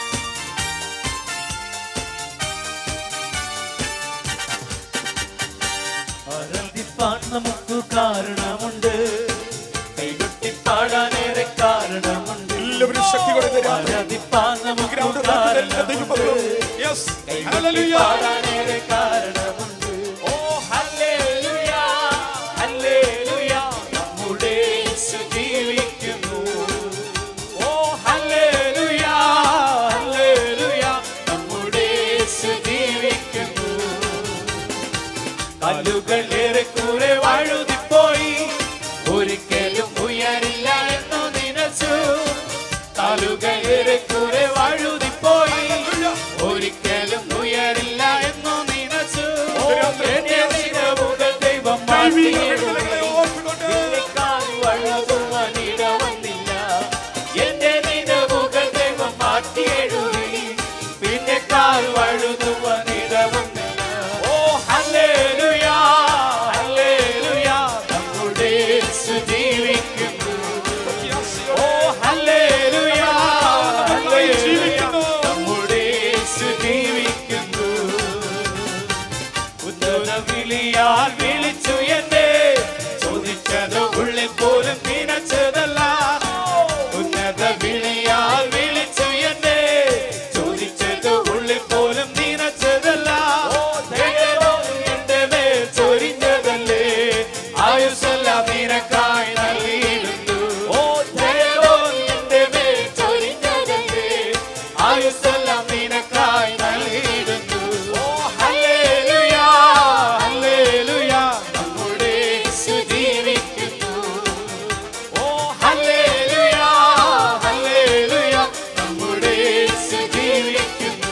ആരാധിപ്പാൻ നമുക്ക് കാരണമുണ്ട് കൈകൊട്ടി പാടാനേറെ കാരണമുണ്ട് എല്ലാവരും ശക്തിയോടെ ഇന്ന് രാത്രി ആരാധിപ്പാൻ നമുക്ക് ഗ്രൗണ്ട് എല്ലാ ദൈവമക്കളും കാരണമുണ്ട് Yes. കൈകൊട്ടി Hallelujah. പാടാനേറെ കാരണമുണ്ട് ഓ ഹല്ലേലൂയ ഹല്ലേലൂയ നമ്മുടെ യേശു ജീവിക്കുന്നു ഓ ഹല്ലേലൂയ ഹല്ലേലൂയ നമ്മുടെ യേശു ജീവിക്കുന്നു കല്ലുകളേറെ കൂടെ വഴുതിപ്പോയി ഒരിക്കലും ഉയരില്ല എന്നു നിനച്ചു കാലുകളേറെ കൂടെ വഴുതിപ്പോയി ഒരിക്കലും ഉയരില്ല എന്നു നീ വിടുതലകളെ ഓർത്തുകൊണ്ട് നിന്നെക്കാൾ വഴുതുവാനിടവന്നില്ല. എന്റെ നിലവുകൾ ദൈവം മാറ്റിയെഴുതി. പിന്നെക്കാൾ വഴുതുവാനിടവന്നില്ല. ഓ, ഹല്ലേലൂയ, ഹല്ലേലൂയ, നമ്മുടെ യേശു ജീവിക്കുന്നു. ഓ, ഹല്ലേലൂയ, ഹല്ലേലൂയ, നമ്മുടെ യേശു ജീവിക്കുന്നു ഉന്നത വിളിയാൽ വിളിച്ചു എന്നെ ചോദിച്ചത് ഉള്ളിൽ പോലും നനച്ചതല്ല ഉന്നത വിളിയാൽ വിളിച്ചു എന്നെ ചോദിച്ചത് ഉള്ളിൽ പോലും നനച്ചതല്ല ദൈവം എന്റെ മേൽ ചൊരിഞ്ഞതല്ലേ ആയുസെല്ലാം നിനക്കായി നൽകിയിരുന്നു ഓ ദൈവം എന്റെ മേൽ ചൊരിഞ്ഞതല്ലേ ആയുസെല്ലാം നിനക്കായി നൽകിയിരുന്നു ഓ ഹല്ലേലൂയ ഹല്ലേലൂയ നമ്മുടെ യേശു ജീവിക്കുന്നു ഓ ഹല്ലേലൂയ ഹല്ലേലൂയ നമ്മുടെ യേശു ജീവിക്കുന്നു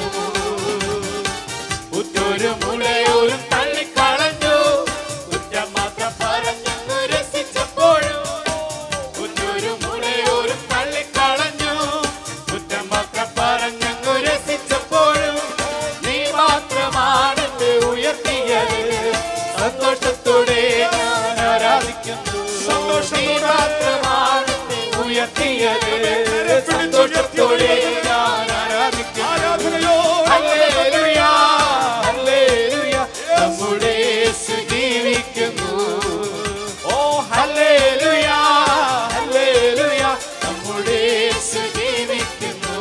ഉറ്റൊരു മുളയോരും തള്ളിക്കളഞ്ഞു കുറ്റം മാത്രം പറഞ്ഞു രസിച്ചപ്പോഴും ഉറ്റൊരു മുളയോരും തള്ളിക്കളഞ്ഞു കുറ്റം മാത്രം പറഞ്ഞു രസിച്ചപ്പോഴും നീ മാത്രമാണ് എന്നെ ഉയർത്തിയത് സന്തോഷത്തോടെ ഞാൻ ആരാധിക്കുന്നു നീ മാത്രമാണ് എന്നെ ഉയർത്തിയത് സന്തോഷത്തോടെ ഞാൻ ആരാധിക്കുന്നു ആരാധനയോ ഹല്ലേലൂയ, ഹല്ലേലൂയ, നമ്മുടെ യേശു ജീവിക്കുന്നു. ഓ, ഹല്ലേലൂയ, ഹല്ലേലൂയ, നമ്മുടെ യേശു ജീവിക്കുന്നു.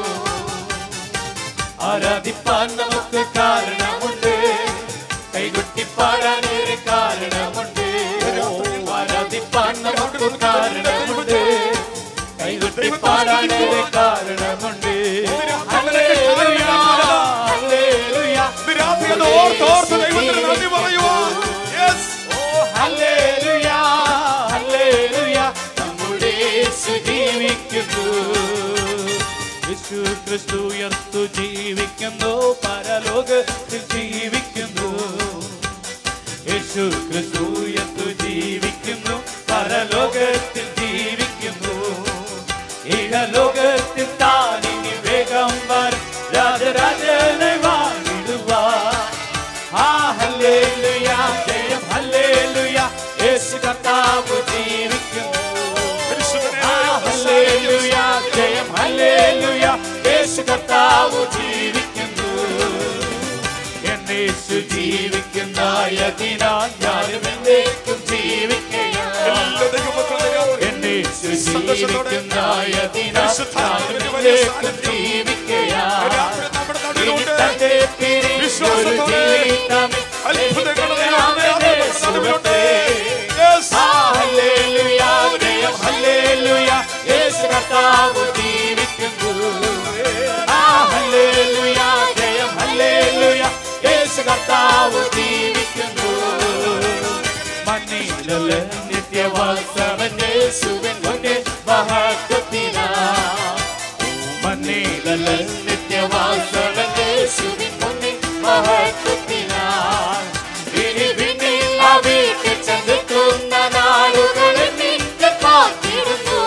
ആരാധിപ്പാൻ നമുക്ക് കാരണമുണ്ട് കൈകൊട്ടിപ്പാടാൻ ഒരു കാരണമുണ്ട് ഓ, ആരാധിപ്പാൻ നമുക്ക് കാരണമുണ്ട് കൈകൊട്ടിപ്പാടാൻ ഒരു കാരണമുണ്ട് ഹല്ലേലൂയ, ഹല്ലേലൂയ, രാത്രി അത് ഓർത്ത് ഓർത്ത് ദൈവത്തിന് നന്ദി പറയുവാൻ Yes. ഓ, ഹല്ലേലൂയ, ഹല്ലേലൂയ, നമ്മുടെ യേശു ജീവിക്കുന്നു യേശു ക്രിസ്തു ഉയർത്തു ജീവിക്കുന്നു പരലോകത്തിൽ ജീവിക്കുന്നു യേശു ക്രിസ്തു ഉയർത്തു ജീവിക്കുന്നു പരലോകത്തിൽ ജീവിക്കുന്നു ഇഹലോകത്തിൽ താനിനി വേഗം വരും രാജരാജനെ വാങ്ങിടുവാൻ ആ ഹല്ലേലൂയ ജയം ഹല്ലേലൂയ യേശു കർത്താവ് ജീവിക്കുന്നു ആ ഹല്ലേലൂയ ജയം ഹല്ലേലൂയ യേശു കർത്താവ് ജീവിക്കുന്നു എന്നേശു ജീവിക്കുന്നതിനാൽ ഞാനും എന്നേക്കും ജീവിക്കുകയാണ് എല്ലാ ദൈവമക്കളുടെയും എന്നേശു ജീവിക്കുന്നതിനാൽ ഞാനും എന്നേക്കും ജീവിക്കുകയാണ് രാത്രി നമ്മുടെ ഇനി നടുവിലുണ്ട് തന്റെ പിരിഞ്ഞൊരു വിശ്വാസത്തോടെ ജീവിതം അത്ഭുതങ്ങളുടെ ദൈവമേ, നമ്മുടെ നടുവിലുണ്ട് Yes. ഹല്ലേലൂയ ജയം ഹല്ലേലൂയ യേശു കർത്താവ് ജീവിക്കുന്നു ആ ഹല്ലേലൂയ ജയം ഹല്ലേലൂയ യേശു കർത്താവ് ജീവിക്കുന്നു മണ്ണിലുള്ള നിത്യവാസവൻ യേശുവിൻ മുന്നിൽ മഹത്വത്തിനാ മണ്ണിലുള്ള നിത്യവാസവൻ യേശുവിൻ മുന്നിൽ മഹത്വത്തിനാ ഇനി പിന്നെ ആ വീട്ടിൽ ചെന്നെത്തുന്ന നാളുകളിൽ നിന്നെ കാത്തിരുന്നു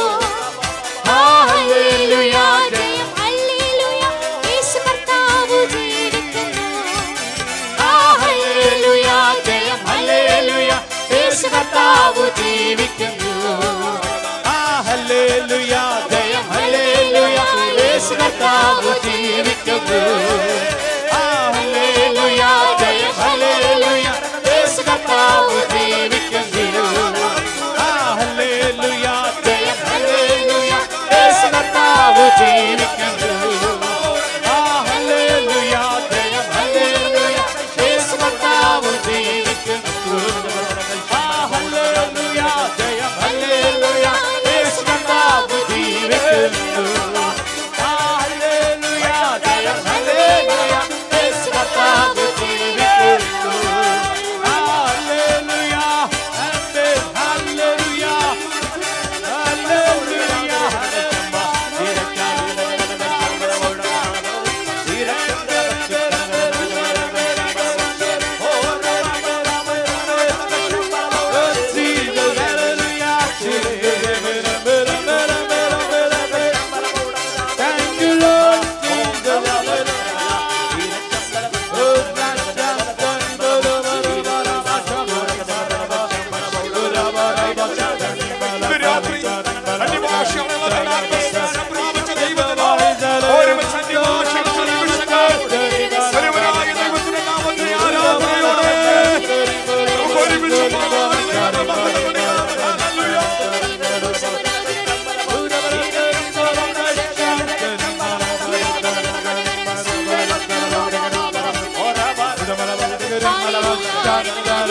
ഹല്ലേലൂയ ജയം ഹല്ലേലൂയ യേശു കർത്താവ് ജീവിക്കുന്നു ആ ഹല്ലേലൂയ ജയം ഹല്ലേലൂയ യേശു കർത്താവ് ജീവിക്കുന്നു ആ ഹല്ലേലൂയ ജയം ഹല്ലേലൂയ യേശു കർത്താവ് ജീവിക്കുന്നു ആ ഹല്ലേലൂയ ജയം ഹല്ലേലൂയ യേശു കർത്താവ് ജീവിക്കുന്നു ആ ഹല്ലേലൂയ ജയം ഹല്ലേലൂയ യേശു കർത്താവ് ജീവിക്കുന്നു ആ ഹല്ലേലൂയ ജയം ഹല്ലേലൂയ യേശു കർത്താവ് ജീവിക്കുന്നു ആ ഹല്ലേലൂയ ജയം ഹല്ലേലൂയ യേശു കർത്താവ് ജീവിക്കുന്നു ആ ഹല്ലേലൂയ ജയം ഹല്ലേലൂയ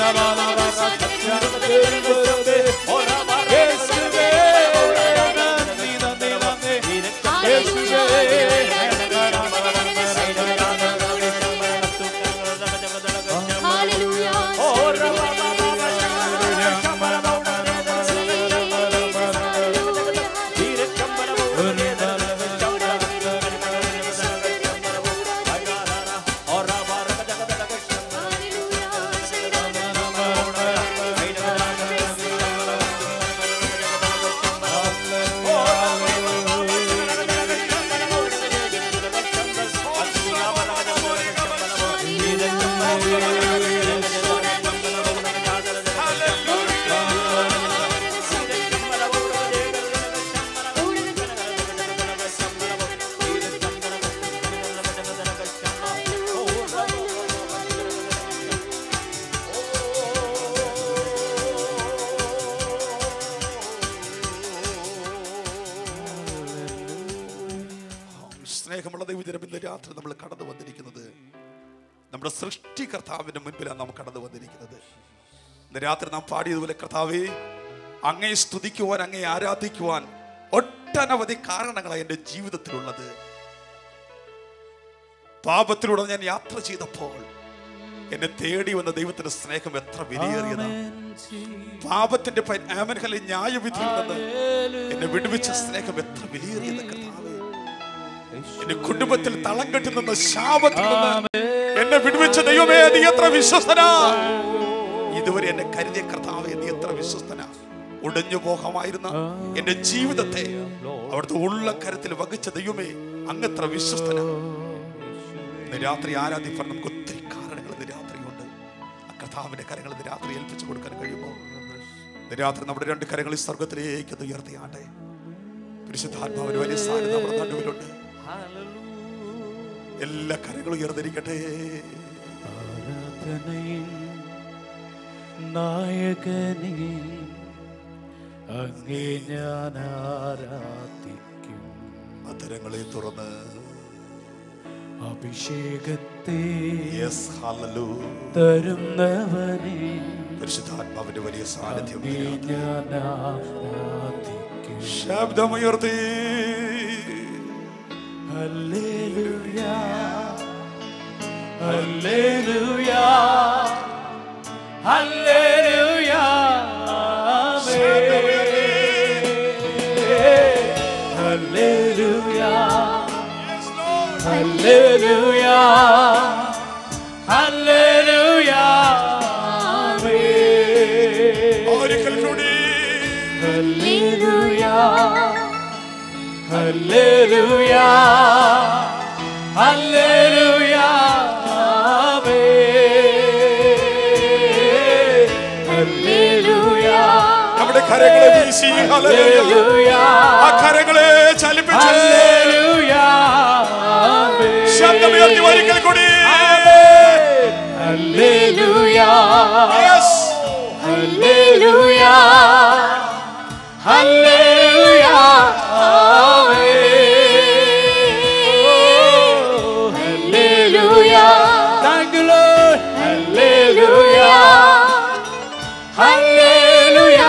സ്നേഹമുള്ള ദൈവജനം ഇന്ന് രാത്രി നമ്മൾ കടന്നു വന്നിരിക്കുന്നത് നമ്മുടെ സൃഷ്ടികർത്താവിന്റെ മുൻപിലാണ് നാം കടന്നു വന്നിരിക്കുന്നത് ഇന്ന് രാത്രി നാം പാടിയതുപോലെ കർത്താവേ അങ്ങയെ സ്തുതിക്കുവാൻ അങ്ങയെ ആരാധിക്കുവാൻ ഒട്ടനവധി കാരണങ്ങളാണ് എൻ്റെ ജീവിതത്തിലുള്ളത് പാപത്തിലൂടെ ഞാൻ യാത്ര ചെയ്തപ്പോൾ എന്നെ തേടി വന്ന ദൈവത്തിന്റെ സ്നേഹം എത്ര വിലയേറിയതാണ് പാപത്തിന്റെ പ- ആമൻഹലെ ന്യായവിധിയിൽ നിന്ന് എന്നെ വിടുവിച്ച സ്നേഹം എത്ര വിലയേറിയത് കർത്താവേ എന്റെ കുടുംബത്തിൽ തളം കെട്ടി നിന്ന ശാപത്തിൽ നിന്ന് എന്നെ വിടുവിച്ച ദൈവമേ നീ എത്ര വിശ്വസ്തനാ ഇതുവരെ എന്നെ കരുതിയ കർത്താവേ നീ എത്ര വിശ്വസ്തനാ ഉടഞ്ഞു പോകാമായിരുന്ന എന്റെ ജീവിതത്തെ അവിടുത്തെ ഉള്ള കരത്തിൽ വഹിച്ച ദൈവമേ അങ്ങത്ര വിശ്വസ്തനാ ഇന്ന് രാത്രി ആരാധിപ്പാൻ നമുക്ക് ഒത്തിരി കാരണങ്ങൾ ഇന്ന് രാത്രിയുണ്ട് ആ കർത്താവിന്റെ കരങ്ങൾ ഇന്ന് രാത്രി ഏൽപ്പിച്ചു കൊടുക്കാൻ കഴിയുമോ ഇന്ന് രാത്രി നമ്മുടെ രണ്ട് കരങ്ങൾ ഈ സ്വർഗത്തിലേക്ക് അത് ഉയർത്തിയാട്ടെ പരിശുദ്ധാത്മാവിന് വലിയ സ്ഥാനം നമ്മുടെ നടുവിലുണ്ട് എല്ലാ കരങ്ങളും ഉയർന്നിരിക്കട്ടെ നായകനെ അങ്ങേ ഞാൻ ആരാധിക്കും അധരങ്ങളെ തുറന്ന് അഭിഷേകത്തെ Yes, hallelujah. തരുന്നവനെ പരിശുദ്ധാത്മാവിന്റെ വലിയ സാന്നിധ്യം അങ്ങേ ഞാൻ ആരാധിക്കും ശബ്ദമുയർത്തി hallelujah hallelujah hallelujah hallelujah hallelujah hallelujah ഒരിക്കൽ കൂടി ഹല്ലേലൂയ ഹല്ലേലൂയ ഹല്ലേലൂയ ഹല്ലേലൂയ നമ്മുടെ കരങ്ങളെ വീശി ഹല്ലേലൂയ. ആ കരങ്ങളെ ചലിപ്പിച്ച് ഹല്ലേലൂയ ശബ്ദമുയർത്തി ഒരിക്കൽ കൂടി hallelujah Yes. Hallelujah hallelujah hallelujah thank you lord hallelujah hallelujah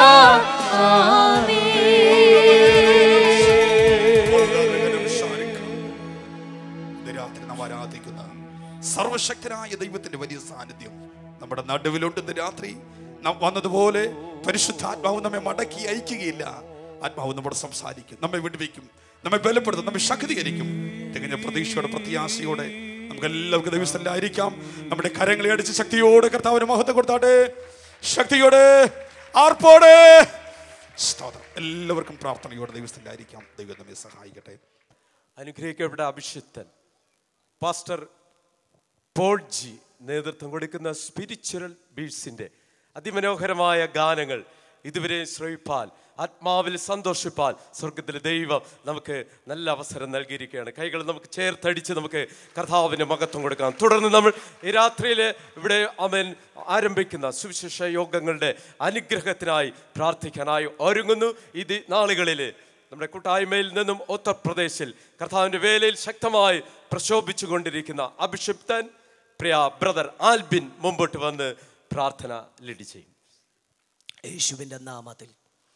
ഇന്ന് രാത്രി നാം ആരാധിക്കുന്ന സർവശക്തനായ ദൈവത്തിന്റെ വലിയ സാന്നിധ്യം നമ്മുടെ നടുവിലുണ്ട് ഇന്ന് രാത്രി നാം വന്നതുപോലെ പരിശുദ്ധാത്മാവ് നമ്മെ മടക്കി അയക്കുകയില്ല ആത്മാവ് നമ്മോട് സംസാരിക്കും നമ്മെ വിടുവിക്കും നമ്മെ ബലപ്പെടുത്തും നമ്മെ ശക്തീകരിക്കും തികഞ്ഞ പ്രതീക്ഷയോടെ പ്രത്യാശയോടെ നമുക്ക് എല്ലാവർക്കും ദൈവസ്ഥലായിരിക്കാം നമ്മുടെ കരങ്ങളെ അടിച്ച് ശക്തിയോടെ കർത്താവിന് മഹത്വം കൊടുത്താട്ടെ ശക്തിയോടെ ആർപ്പോടെ സ്തോത്രം എല്ലാവർക്കും പ്രാർത്ഥനയോടെ ദൈവസ്ഥലായിരിക്കാം ദൈവം നമ്മെ സഹായിക്കട്ടെ അനുഗ്രഹിക്കപ്പെട്ട അഭിഷിക്തൻ പാസ്റ്റർ പോൾ ജി നേതൃത്വം കൊടുക്കുന്ന സ്പിരിച്വൽ ബീഡ്സിന്റെ അതിമനോഹരമായ ഗാനങ്ങൾ ഇതുവരെ ശ്രവിപ്പാൽ ആത്മാവിൽ സന്തോഷിപ്പാൽ സ്വർഗത്തിലെ ദൈവം നമുക്ക് നല്ല അവസരം നൽകിയിരിക്കുകയാണ് കൈകൾ നമുക്ക് ചേർത്തടിച്ച് നമുക്ക് കർത്താവിന് മഹത്വം കൊടുക്കാം തുടർന്ന് നമ്മൾ ഈ രാത്രിയിൽ ഇവിടെ അവൻ ആരംഭിക്കുന്ന സുവിശേഷ യോഗങ്ങളുടെ അനുഗ്രഹത്തിനായി പ്രാർത്ഥിക്കാനായി ഒരുങ്ങുന്നു ഇത് നാളുകളിൽ നമ്മുടെ കൂട്ടായ്മയിൽ നിന്നും ഉത്തർപ്രദേശിൽ കർത്താവിൻ്റെ വേലയിൽ ശക്തമായി പ്രശോഭിച്ചു കൊണ്ടിരിക്കുന്ന അഭിഷിപ്തൻ പ്രിയ ബ്രദർ ആൽബിൻ മുമ്പോട്ട് വന്ന് പ്രാർത്ഥന ലീഡ് ചെയ്യും യേശുവിൻ്റെ നാമത്തിൽ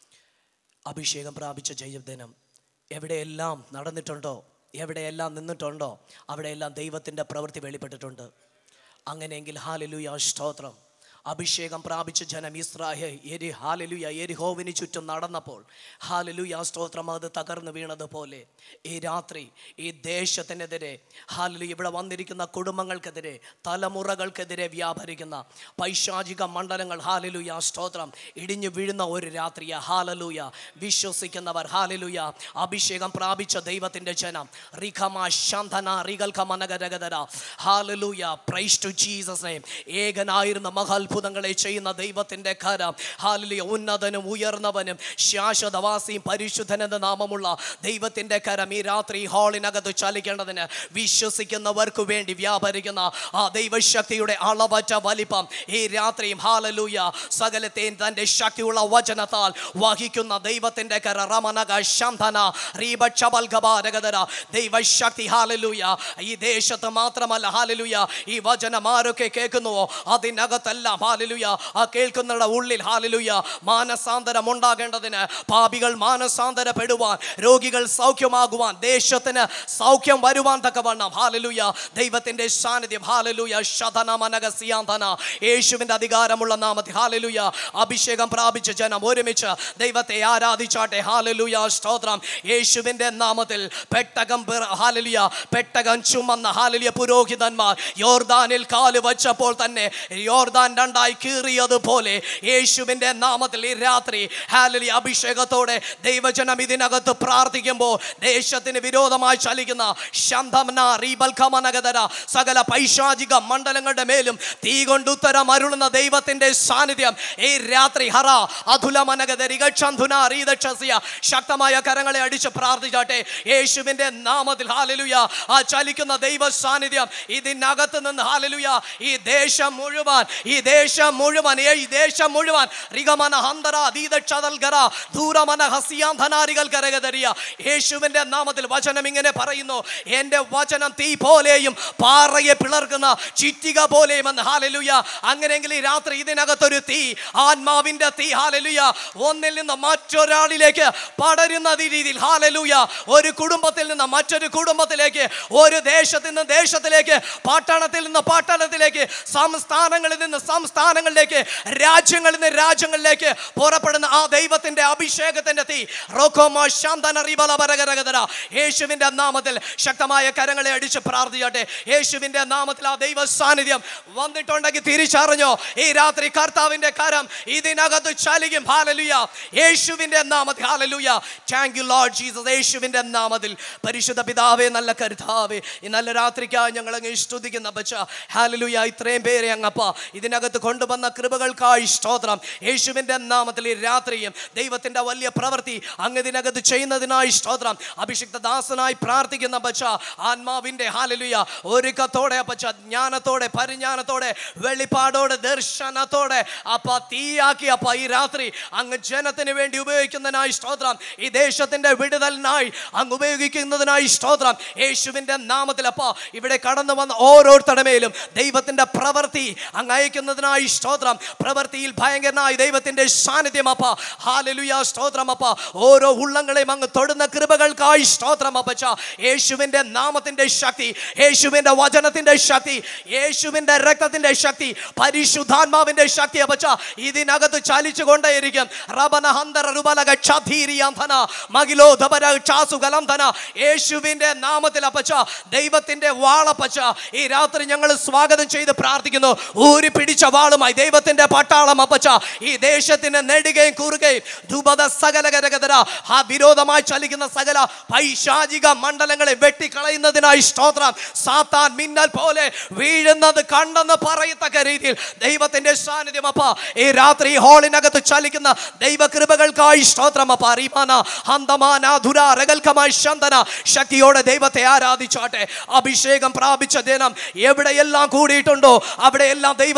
അഭിഷേകം പ്രാപിച്ച ജയദിനം എവിടെയെല്ലാം നടന്നിട്ടുണ്ടോ എവിടെയെല്ലാം നിന്നിട്ടുണ്ടോ അവിടെയെല്ലാം ദൈവത്തിൻ്റെ പ്രവൃത്തി വെളിപ്പെട്ടിട്ടുണ്ട് അങ്ങനെയെങ്കിൽ ഹാലലുയ സ്തോത്രം അഭിഷേകം പ്രാപിച്ച ജനം ഇസ്രാഹേ എരി ഹാലലുയ എരിഹോവിന് ചുറ്റും നടന്നപ്പോൾ ഹാലലുയ സ്തോത്രം അത് തകർന്നു വീണതുപോലെ ഈ രാത്രി ഈ ദേശത്തിനെതിരെ ഹാലലു ഇവിടെ വന്നിരിക്കുന്ന കുടുംബങ്ങൾക്കെതിരെ തലമുറകൾക്കെതിരെ വ്യാപരിക്കുന്ന പൈശാചിക മണ്ഡലങ്ങൾ ഹാലലുയ സ്തോത്രം ഇടിഞ്ഞു വീഴുന്ന ഒരു രാത്രിയ ഹാലലൂയ വിശ്വസിക്കുന്നവർ ഹാലലൂയ അഭിഷേകം പ്രാപിച്ച ദൈവത്തിൻ്റെ ജനം റിഖമ ശാന്തന റികൽഖമനഗരഗതര hallelujah praise to Jesus name ഏകനായിരുന്ന മഹാത്ഭുതങ്ങളെ ചെയ്യുന്ന ദൈവത്തിൻ്റെ കരം ഹാലലിയ ഉന്നതനും ഉയർന്നവനും ശാശ്വതവാസിയും പരിശുദ്ധനെന്ന നാമമുള്ള ദൈവത്തിൻ്റെ കരം ഈ രാത്രി ഹാളിനകത്ത് ചലിക്കേണ്ടതിന് വിശ്വസിക്കുന്നവർക്ക് വേണ്ടി വ്യാപരിക്കുന്ന ആ ദൈവശക്തിയുടെ അളവറ്റ വലിപ്പം ഈ രാത്രിയും ഹാലലൂയ സകലത്തെയും തൻ്റെ ശക്തിയുള്ള വചനത്താൽ വഹിക്കുന്ന ദൈവത്തിൻ്റെ കര റമനക ശാന്തന റീപക്ഷബൽഗബാരകതര ദൈവശക്തി ഹാലലൂയ ഈ ദേശത്ത് മാത്രമല്ല ഹാലലൂയ ഈ വചനം ആരൊക്കെ കേൾക്കുന്നുവോ അതിനകത്തെല്ലാം ഹാലലൂയ ആ കേൾക്കുന്നവരുടെ ഉള്ളിൽ ഹാലലൂയ മാനസാന്തരം ഉണ്ടാകേണ്ടതിന് പാപികൾ മാനസാന്തരപ്പെടുവാൻ രോഗികൾ സൗഖ്യമാകുവാൻ ദേശത്തിന് സൗഖ്യം വരുവാൻ തക്കവണ്ണം ഹാലലൂയ ദൈവത്തിന്റെ സാന്നിധ്യം ഹാലലൂയ ശതന മനക സിയാന്തന യേശുവിന്റെ അധികാരമുള്ള നാമത്തിൽ ഹാലലൂയ അഭിഷേകം പ്രാപിച്ച ജനം ഒരുമിച്ച് ദൈവത്തെ ആരാധിച്ചാട്ടെ ഹാലലൂയ സ്തോത്രം യേശുവിന്റെ നാമത്തിൽ പെട്ടകം പിറ- ഹാലലൂയ പെട്ടകം ചുമന്ന ഹാലലിയ പുരോഹിതന്മാർ യോർദാനിൽ കാല് വച്ചപ്പോൾ തന്നെ യോർദാൻ രണ്ടായി കീറിയതുപോലെ യേശുവിന്റെ നാമത്തിൽ ഈ രാത്രി ഹാലലി അഭിഷേകത്തോടെ ദൈവജനം ഇതിനകത്ത് പ്രാർത്ഥിക്കുമ്പോൾ ദേശത്തിന് വിരോധമായി ചലിക്കുന്ന ശന്തമന റീബൽഖമനഗതര സകല പൈശാചിക മണ്ഡലങ്ങളുടെ മേലും തീ കൊണ്ട് ഉത്തരം അരുളുന്ന ദൈവത്തിന്റെ സാന്നിധ്യം ഈ രാത്രി ഹറ അധുലമനഗതരികക്ഷന്ധുന റീദക്ഷസ്യ ശക്തമായ കരങ്ങളെ അടിച്ച് പ്രാർത്ഥിച്ചാട്ടെ യേശുവിന്റെ നാമത്തിൽ ഹാലലുയ ആ ചലിക്കുന്ന ദൈവ സാന്നിധ്യം ഇതിനകത്ത് നിന്ന് ഹാലലുയ ഈ ദേശം മുഴുവൻ ഈ ദേശം മുഴുവൻ ഏ- ഈ ദേശം മുഴുവൻ റിഗമന ഹന്തര അതീതക്ഷതൽഗര ദൂരമന ഹസിയാന്ധനാരികൾ കരകതറിയ യേശുവിന്റെ നാമത്തിൽ വചനം ഇങ്ങനെ പറയുന്നു എൻ്റെ വചനം തീ പോലെയും പാറയെ പിളർക്കുന്ന ചിറ്റിക പോലെയും എന്ന് ഹാലലുയ അങ്ങനെയെങ്കിൽ ഈ രാത്രി ഇതിനകത്തൊരു തീ ആത്മാവിന്റെ തീ ഹാലലുയ ഒന്നിൽ നിന്ന് മറ്റൊരാളിലേക്ക് പടരുന്ന രീതിയിൽ ഹാലലുയ ഒരു കുടുംബത്തിൽ നിന്ന് മറ്റൊരു കുടുംബത്തിലേക്ക് ഒരു ദേശത്തിൽ നിന്ന് ദേശത്തിലേക്ക് പട്ടണത്തിൽ നിന്ന് പട്ടണത്തിലേക്ക് സംസ്ഥാനങ്ങളിൽ നിന്ന് സംസ്ഥാനങ്ങളിലേക്ക് രാജ്യങ്ങളിൽ നിന്ന് രാജ്യങ്ങളിലേക്ക് പുറപ്പെടുന്ന ആ ദൈവത്തിന്റെ അഭിഷേകത്തിന്റെ തീ റോക്കോമ ശാന്തന റിബല പരകരകതര യേശുവിന്റെ നാമത്തിൽ ശക്തമായ കരങ്ങളെ അടിച്ച് പ്രാർത്ഥിച്ചട്ടെ യേശുവിന്റെ നാമത്തിൽ ആ ദൈവ സാന്നിധ്യം വന്നിട്ടുണ്ടെങ്കിൽ തിരിച്ചറിഞ്ഞോ ഈ രാത്രി കർത്താവിന്റെ കരം ഇതിനകത്ത് ചലിക്കും ഹാലലുയ യേശുവിന്റെ നാമത്തിൽ hallelujah thank you lord Jesus യേശുവിന്റെ നാമത്തിൽ പരിശുദ്ധ പിതാവേ നല്ല കരുതാവേ ഈ നല്ല രാത്രിക്കായി ഞങ്ങൾ അങ്ങ് സ്തുതിക്കുന്ന ബച്ച ഹാലലുയ ഇത്രയും പേരെ അങ്ങപ്പ ഇതിനകത്ത് കൊണ്ടുവന്ന കൃപകൾക്കായി സ്തോത്രം യേശുവിന്റെ നാമത്തിൽ ഈ രാത്രിയും ദൈവത്തിന്റെ വലിയ പ്രവൃത്തി അങ്ങ് ഇതിനകത്ത് ചെയ്യുന്നതിനായി സ്തോത്രം അഭിഷിക്ത ദാസനായി പ്രാർത്ഥിക്കുന്ന ബച്ച ആത്മാവിന്റെ ഹാലലുയ ഒരുക്കത്തോടെ അപ്പച്ച ജ്ഞാനത്തോടെ പരിജ്ഞാനത്തോടെ വെളിപ്പാടോടെ ദർശനത്തോടെ അപ്പ തീയാക്കി അപ്പ ഈ രാത്രി അങ്ങ് ജനത്തിന് വേണ്ടി ഉപയോഗിക്കുന്നതിനായി സ്തോത്രം ഈ ദേശത്തിന്റെ വിടുതലിനായി അങ്ങ് ഉപയോഗിക്കുന്നതിനായി സ്തോത്രം യേശുവിന്റെ നാമത്തിൽ അപ്പ ഇവിടെ കടന്നു വന്ന ഓരോരുത്തരുടെ മേലും ദൈവത്തിന്റെ പ്രവൃത്തി അങ്ങ് അയക്കുന്നതിനായി സ്തോത്രം പ്രവൃത്തിയിൽ ഭയങ്കരനായി ദൈവത്തിന്റെ സാന്നിധ്യം അപ്പ ഹാലലുയ സ്തോത്രം അപ്പ ഓരോ ഉള്ളങ്ങളെയും അങ്ങ് തൊടുന്ന കൃപകൾക്കായി സ്തോത്രം അപ്പച്ച യേശുവിന്റെ നാമത്തിന്റെ ശക്തി യേശുവിന്റെ വചനത്തിന്റെ ശക്തി യേശുവിന്റെ രക്തത്തിന്റെ ശക്തി പരിശുദ്ധാത്മാവിന്റെ ശക്തി അപ്പച്ച ഇതിനകത്ത് ചലിച്ചു കൊണ്ടേയിരിക്കും റബന ഹന്തര റുബലക ക്ഷധീരിയാന്ധന മകിലോ ധബര ക്ഷാസുകലന്ധന യേശുവിന്റെ നാമത്തിൽ അപ്പച്ച ദൈവത്തിന്റെ വാളപ്പച്ച ഈ രാത്രി ഞങ്ങൾ സ്വാഗതം ചെയ്ത് പ്രാർത്ഥിക്കുന്നു ഊരി പിടിച്ച വാളുമായി ദൈവത്തിന്റെ പട്ടാളം അപ്പച്ച ഈ ദേശത്തിന് നെടുകയും കുറുകയും ധുപത സകല കരകതര ആ വിരോധമായി ചലിക്കുന്ന സകല പൈശാചിക മണ്ഡലങ്ങളെ വെട്ടിക്കളയുന്നതിനായി സ്തോത്രം സാത്താൻ മിന്നൽ പോലെ വീഴുന്നത് കണ്ടെന്ന് പറയത്തക്ക രീതിയിൽ ദൈവത്തിന്റെ സാന്നിധ്യം അപ്പ ഈ രാത്രി ഹാളിനകത്ത് ചലിക്കുന്ന ദൈവകൃപകൾക്കായി സ്തോത്രം അപ്പ അറിമാന ഹന്തമാന ധുര രകൽക്കമായി ശന്തന ശക്തിയോടെ ദൈവത്തെ ആരാധിച്ചാട്ടെ അഭിഷേകം പ്രാപിച്ച ദിനം എവിടെയെല്ലാം കൂടിയിട്ടുണ്ടോ അവിടെയെല്ലാം ദൈവത്തിന്റെ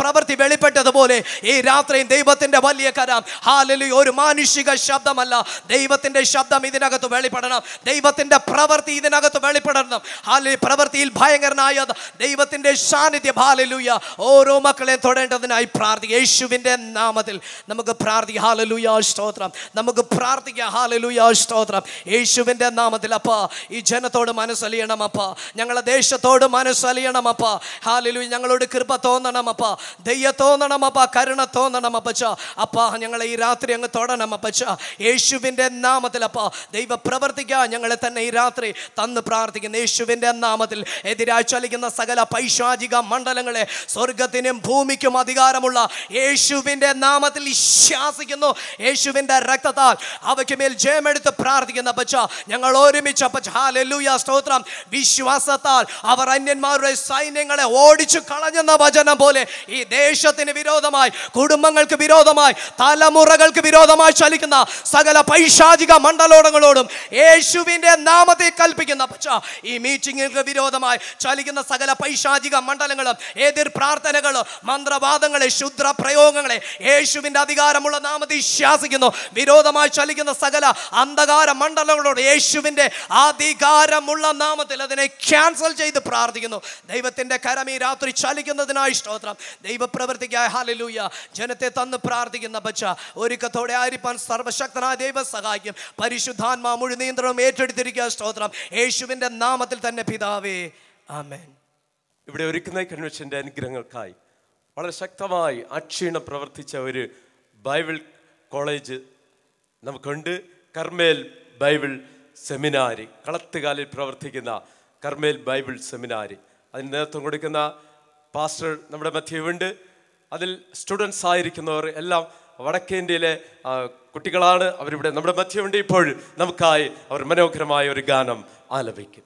പ്രവൃത്തി വെളിപ്പെട്ടതുപോലെ ഈ രാത്രിയും ദൈവത്തിന്റെ വലിയ കരം ഹാലലു ഒരു മാനുഷിക ശബ്ദമല്ല ദൈവത്തിന്റെ ശബ്ദം ഇതിനകത്ത് വെളിപ്പെടണം ദൈവത്തിന്റെ പ്രവൃത്തി ഇതിനകത്ത് വെളിപ്പെടണം ഹാലി പ്രവൃത്തിയിൽ ഭയങ്കരനായ ദൈവത്തിന്റെ സാന്നിധ്യം ഹാലലൂയ ഓരോ മക്കളെ തൊടേണ്ടതിനായി പ്രാർത്ഥിക്കുക യേശുവിന്റെ നാമത്തിൽ നമുക്ക് പ്രാർത്ഥിക്കാം ഹാലലൂയ സ്തോത്രം നമുക്ക് പ്രാർത്ഥിക്കാം ഹാലലൂയ സ്തോത്രം യേശുവിന്റെ നാമത്തിൽ അപ്പ ഈ ജനത്തോട് മനസ്സലിയണം അപ്പ ഞങ്ങളെ ദേശത്തോട് മനസ്സലിയണം അപ്പ ഹാലലൂയ ഞങ്ങളോട് കൃപ തോന്നണം അപ്പ ദയ്യ തോന്നണം അപ്പ കരുണ തോന്നണം അപ്പച്ച അപ്പ ഞങ്ങളെ ഈ രാത്രി അങ്ങ് തൊടണം അപ്പച്ച യേശുവിന്റെ നാമത്തിൽ അപ്പ ദൈവ പ്രവർത്തിക്കുക ഞങ്ങളെ തന്നെ ഈ രാത്രി തന്ന് പ്രാർത്ഥിക്കുന്നു യേശുവിന്റെ നാമത്തിൽ എതിരായി ചലിക്കുന്ന സകല പൈശാചിക മണ്ഡലങ്ങളെ സ്വർഗത്തിനും ഭൂമിക്കും അധികാരമുള്ള യേശുവിന്റെ നാമത്തിൽ ശാസിക്കുന്നു യേശുവിന്റെ രക്തത്താൽ അവയ്ക്ക് മേൽ ജയമെടുത്ത് പ്രാർത്ഥിക്കുന്ന പച്ച ഞങ്ങൾ ഒരുമിച്ച് അപ്പച്ച ഹാലൂയ സ്തോത്രം വിശ്വാസത്താൽ അവർ അന്യന്മാരുടെ സൈന്യങ്ങളെ ഓടിച്ചു കളഞ്ഞെന്ന വചനം പോലെ ഈ ദേശത്തിന് വിരോധമായി കുടുംബങ്ങൾക്ക് വിരോധമായി തലമുറകൾക്ക് വിരോധമായി ചലിക്കുന്ന സകല പൈശാചിക മണ്ഡലോടങ്ങളോടും യേശുവിന്റെ നാമത്തെ കൽപ്പിക്കുന്ന പച്ച ഈ മീറ്റിംഗുകൾക്ക് വിരോധമായി ചലിക്കുന്ന സകല പൈശാചിക മണ്ഡലങ്ങളും എതിർ പ്രാർത്ഥനകളും മന്ത്രവാദങ്ങളെ ശുദ്ര പ്രയോഗങ്ങളെ യേശുവിന്റെ അധികാരമുള്ള നാമത്തിൽ ശാസിക്കുന്നു വിരോധമായി ചലിക്കുന്ന സകല അന്ധകാര മണ്ഡലങ്ങളോട് യേശുവിന്റെ അധികാരമുള്ള നാമത്തിൽ അതിനെ ക്യാൻസൽ ചെയ്ത് പ്രാർത്ഥിക്കുന്നു ദൈവത്തിന്റെ കരം ഈ രാത്രി ചലിക്കുന്നതിനായി സ്തോത്രം ദൈവപ്രവൃത്തിക്കായ ഹാലലൂയ ജനത്തെ തന്ന് പ്രാർത്ഥിക്കുന്ന ബച്ച ഒരുക്കത്തോടെ ആയിരിക്കാൻ സർവശക്തനായ ദൈവം സഹായിക്കും പരിശുദ്ധാത്മാ മുഴു നിയന്ത്രണം ഏറ്റെടുത്തിരിക്കുക സ്തോത്രം യേശുവിന്റെ നാമത്തിൽ തന്നെ പിതാവേ ആമേൻ ഇവിടെ ഒരുക്കുന്ന ഈ കൺവെൻഷൻ്റെ അനുഗ്രഹങ്ങൾക്കായി വളരെ ശക്തമായി അക്ഷീണം പ്രവർത്തിച്ച ഒരു ബൈബിൾ കോളേജ് നമുക്കുണ്ട് കർമ്മേൽ ബൈബിൾ സെമിനാരി കളത്തുകാലിൽ പ്രവർത്തിക്കുന്ന കർമ്മേൽ ബൈബിൾ സെമിനാരി അതിന് നേതൃത്വം കൊടുക്കുന്ന പാസ്റ്റർ നമ്മുടെ മധ്യവുണ്ട് അതിൽ സ്റ്റുഡൻസ് ആയിരിക്കുന്നവർ എല്ലാം വടക്കേന്ത്യയിലെ ആ, കുട്ടികളാണ് അവരിവിടെ നമ്മുടെ മധ്യമുണ്ട് ഇപ്പോൾ നമുക്കായി അവർ മനോഹരമായ ഒരു ഗാനം ആലപിക്കും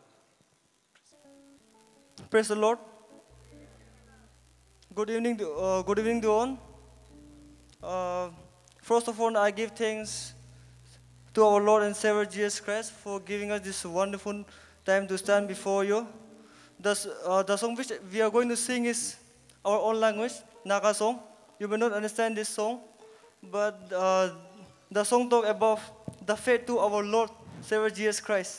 Praise the Lord. Good evening, to, uh, good evening to all. Uh, first of all, I give thanks to our Lord and Savior Jesus Christ for giving us this wonderful time to stand before you. The, s- uh, the song which we are going to sing is our own language, Naga song. You may not understand this song, but uh, the song talk about the faith to our Lord, Savior Jesus Christ.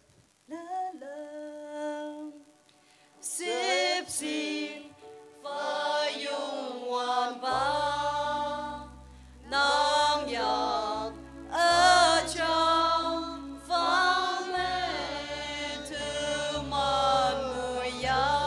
Xếp xin và dùng hoàn ba Nang nhạc ở trong vang lên thư man người ya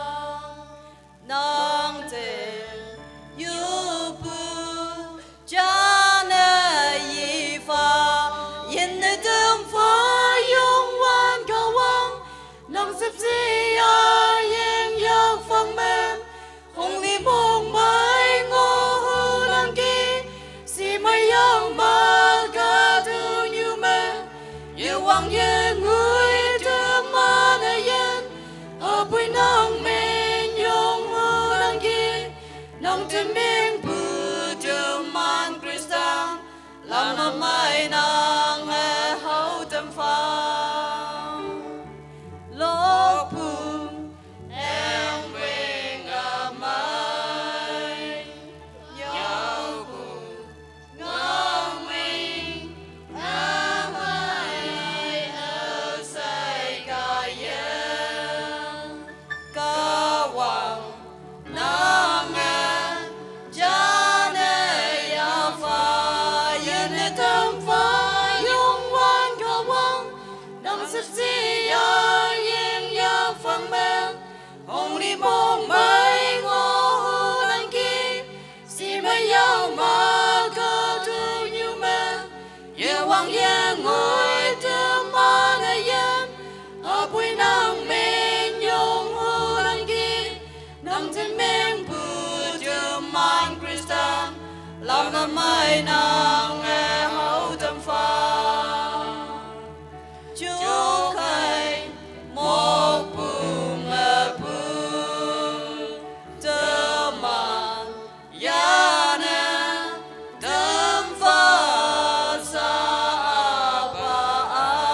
Nang tên yêu bu cha nè y pha Yên nơi tương phá yung hoàn cầu vang nằm xếp gì ở yên yang phong mềm hồng li mong mai ngô hư đăng ký si mai yang ba ca thư như mê yêu hoàng yên người thương ma nè yên ở bụi nắng men yong hư đăng ký nong trên miệng bự trường man Christian làm mà mai nàng nghe hậu tâm phang lộc phùng em về ngà mai nhau cùng ngang mình em hai ở sai ca yên ca hoàng nam nghe cha nê ya pha yên nê tâm pha yung quan ca hoàng nằm sắp xì ya yên ya phang bên hồng đi bông bay ngô hư đăng ký si mây yao ma ca tu như mê ye hoàng ye ngồi tư ma nê yên ở bụi nắng men yong hư đăng ký nằm trên men bự tư man Christian làm năm mai nàng nghe hậu tâm pha chúc hay một bùm ở bùm tơ màn ya nè tâm pha sa ba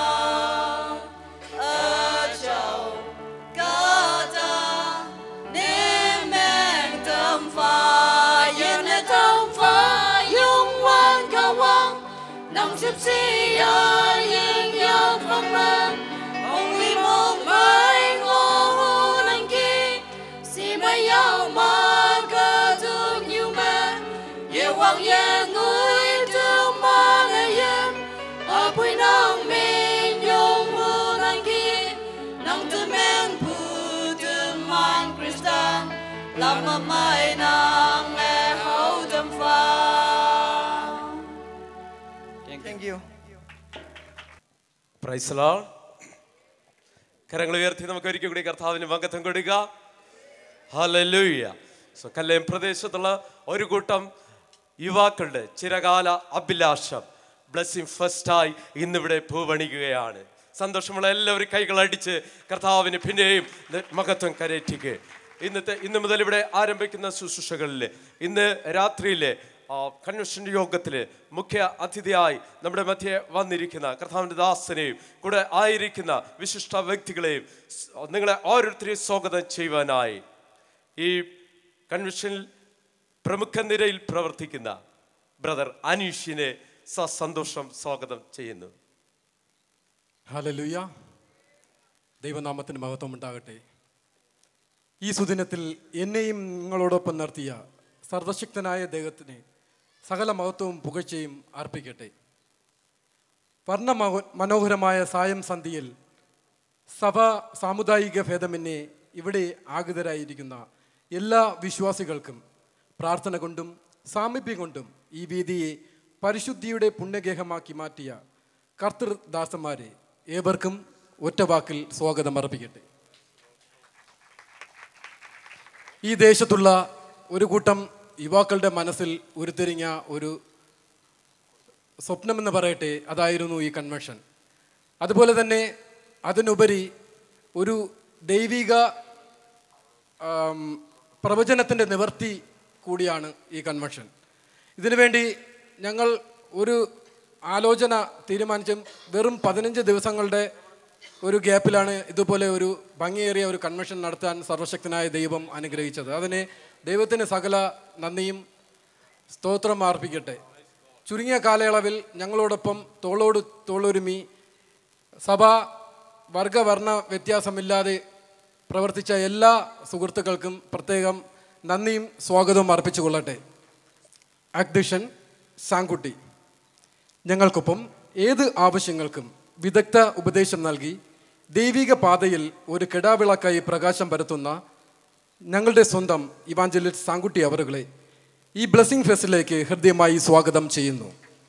ở châu ca ta nên men tâm pha lòng sắp xỉ ở những giọt phong mang only một mai ngô hôn anh kia si bay nhau mà cơ thương nhiều mà yêu hoàng gia người thương mà ngày em ở cuối nắng mình nhung hôn anh kia nắng từ men phụ từ man Christian làm mà mai nắng nghe hậu tâm pha Thank you. പ്രൈസലോ കരങ്ങൾ ഉയർത്തി നമുക്ക് ഒരിക്കൽ കൂടി കർത്താവിന് മകത്വം കൊടുക്കുക hallelujah so Kallayam പ്രദേശത്തുള്ള ഒരു കൂട്ടം യുവാക്കളുടെ ചിരകാല അഭിലാഷം ബ്ലെസ്സിങ് ഫസ്റ്റായി ഇന്നിവിടെ പൂവണിക്കുകയാണ് സന്തോഷമുള്ള എല്ലാവരും കൈകൾ അടിച്ച് കർത്താവിന് പിന്നെയും മഹത്വം കരയറ്റിക്കുക ഇന്നത്തെ ഇന്ന് മുതൽ ഇവിടെ ആരംഭിക്കുന്ന ശുശ്രൂഷകളിൽ ഇന്ന് രാത്രിയിലെ ആ, കൺവെൻഷൻ യോഗത്തിൽ മുഖ്യ അതിഥിയായി നമ്മുടെ മധ്യേ വന്നിരിക്കുന്ന കർത്താവിൻ്റെ ദാസനെയും കൂടെ ആയിരിക്കുന്ന വിശിഷ്ട വ്യക്തികളെയും സ്- നിങ്ങളെ ഓരോരുത്തരെയും സ്വാഗതം ചെയ്യുവാനായി ഈ കൺവെൻഷനിൽ പ്രമുഖ നിരയിൽ പ്രവർത്തിക്കുന്ന ബ്രദർ അനീഷിനെ സസന്തോഷം സ്വാഗതം ചെയ്യുന്നു ഹലലുയ ദൈവനാമത്തിന് മഹത്വം ഉണ്ടാകട്ടെ ഈ സുദിനത്തിൽ എന്നെയും നിങ്ങളോടൊപ്പം നിർത്തിയ സർവശക്തനായ ദൈവത്തിന് സകല മഹത്വവും പുകഴ്ചയും അർപ്പിക്കട്ടെ വർണ്ണ മനോഹരമായ സായം സന്ധിയിൽ സഭ സാമുദായിക ഭേദമെന്നെ ഇവിടെ ആഗതരായിരിക്കുന്ന എല്ലാ വിശ്വാസികൾക്കും പ്രാർത്ഥന കൊണ്ടും സാമീപ്യം കൊണ്ടും ഈ വേദിയെ പരിശുദ്ധിയുടെ പുണ്യഗേഹമാക്കി മാറ്റിയ കർത്തൃദാസന്മാരെ ഏവർക്കും ഒറ്റ വാക്കിൽ സ്വാഗതം അർപ്പിക്കട്ടെ ഈ ദേശത്തുള്ള ഒരു കൂട്ടം യുവാക്കളുടെ മനസ്സിൽ ഉരുത്തിരിഞ്ഞ ഒരു സ്വപ്നമെന്ന് പറയട്ടെ അതായിരുന്നു ഈ കൺവെൻഷൻ അതുപോലെ തന്നെ അതിനുപരി ഒരു ദൈവിക ആം, പ്രവചനത്തിൻ്റെ നിവർത്തി കൂടിയാണ് ഈ കൺവെൻഷൻ ഇതിനുവേണ്ടി ഞങ്ങൾ ഒരു ആലോചന തീരുമാനിച്ചും വെറും പതിനഞ്ച് ദിവസങ്ങളുടെ ഒരു ഗ്യാപ്പിലാണ് ഇതുപോലെ ഒരു ഭംഗിയേറിയ ഒരു കൺവെൻഷൻ നടത്താൻ സർവശക്തനായ ദൈവം അനുഗ്രഹിച്ചത് അതിന് ദൈവത്തിന് സകല നന്ദിയും സ്തോത്രം അർപ്പിക്കട്ടെ ചുരുങ്ങിയ കാലയളവിൽ ഞങ്ങളോടൊപ്പം തോളോട് തോളൊരുമി സഭ വർഗവർണ്ണ വ്യത്യാസമില്ലാതെ പ്രവർത്തിച്ച എല്ലാ സുഹൃത്തുക്കൾക്കും പ്രത്യേകം നന്ദിയും സ്വാഗതവും അർപ്പിച്ചു കൊള്ളട്ടെ അധ്യക്ഷൻ സാങ്കുട്ടി ഞങ്ങൾക്കൊപ്പം ഏത് ആവശ്യങ്ങൾക്കും വിദഗ്ധ ഉപദേശം നൽകി ദൈവിക പാതയിൽ ഒരു കെടാവിളക്കായി പ്രകാശം പരത്തുന്ന ഞങ്ങളുടെ സ്വന്തം ഇവാഞ്ചലിസ്റ്റ് സാങ്കുട്ടി അവറുകളെ ഈ ബ്ലെസ്സിംഗ് ഫെസ്റ്റിലേക്ക് ഹൃദ്യമായി സ്വാഗതം ചെയ്യുന്നു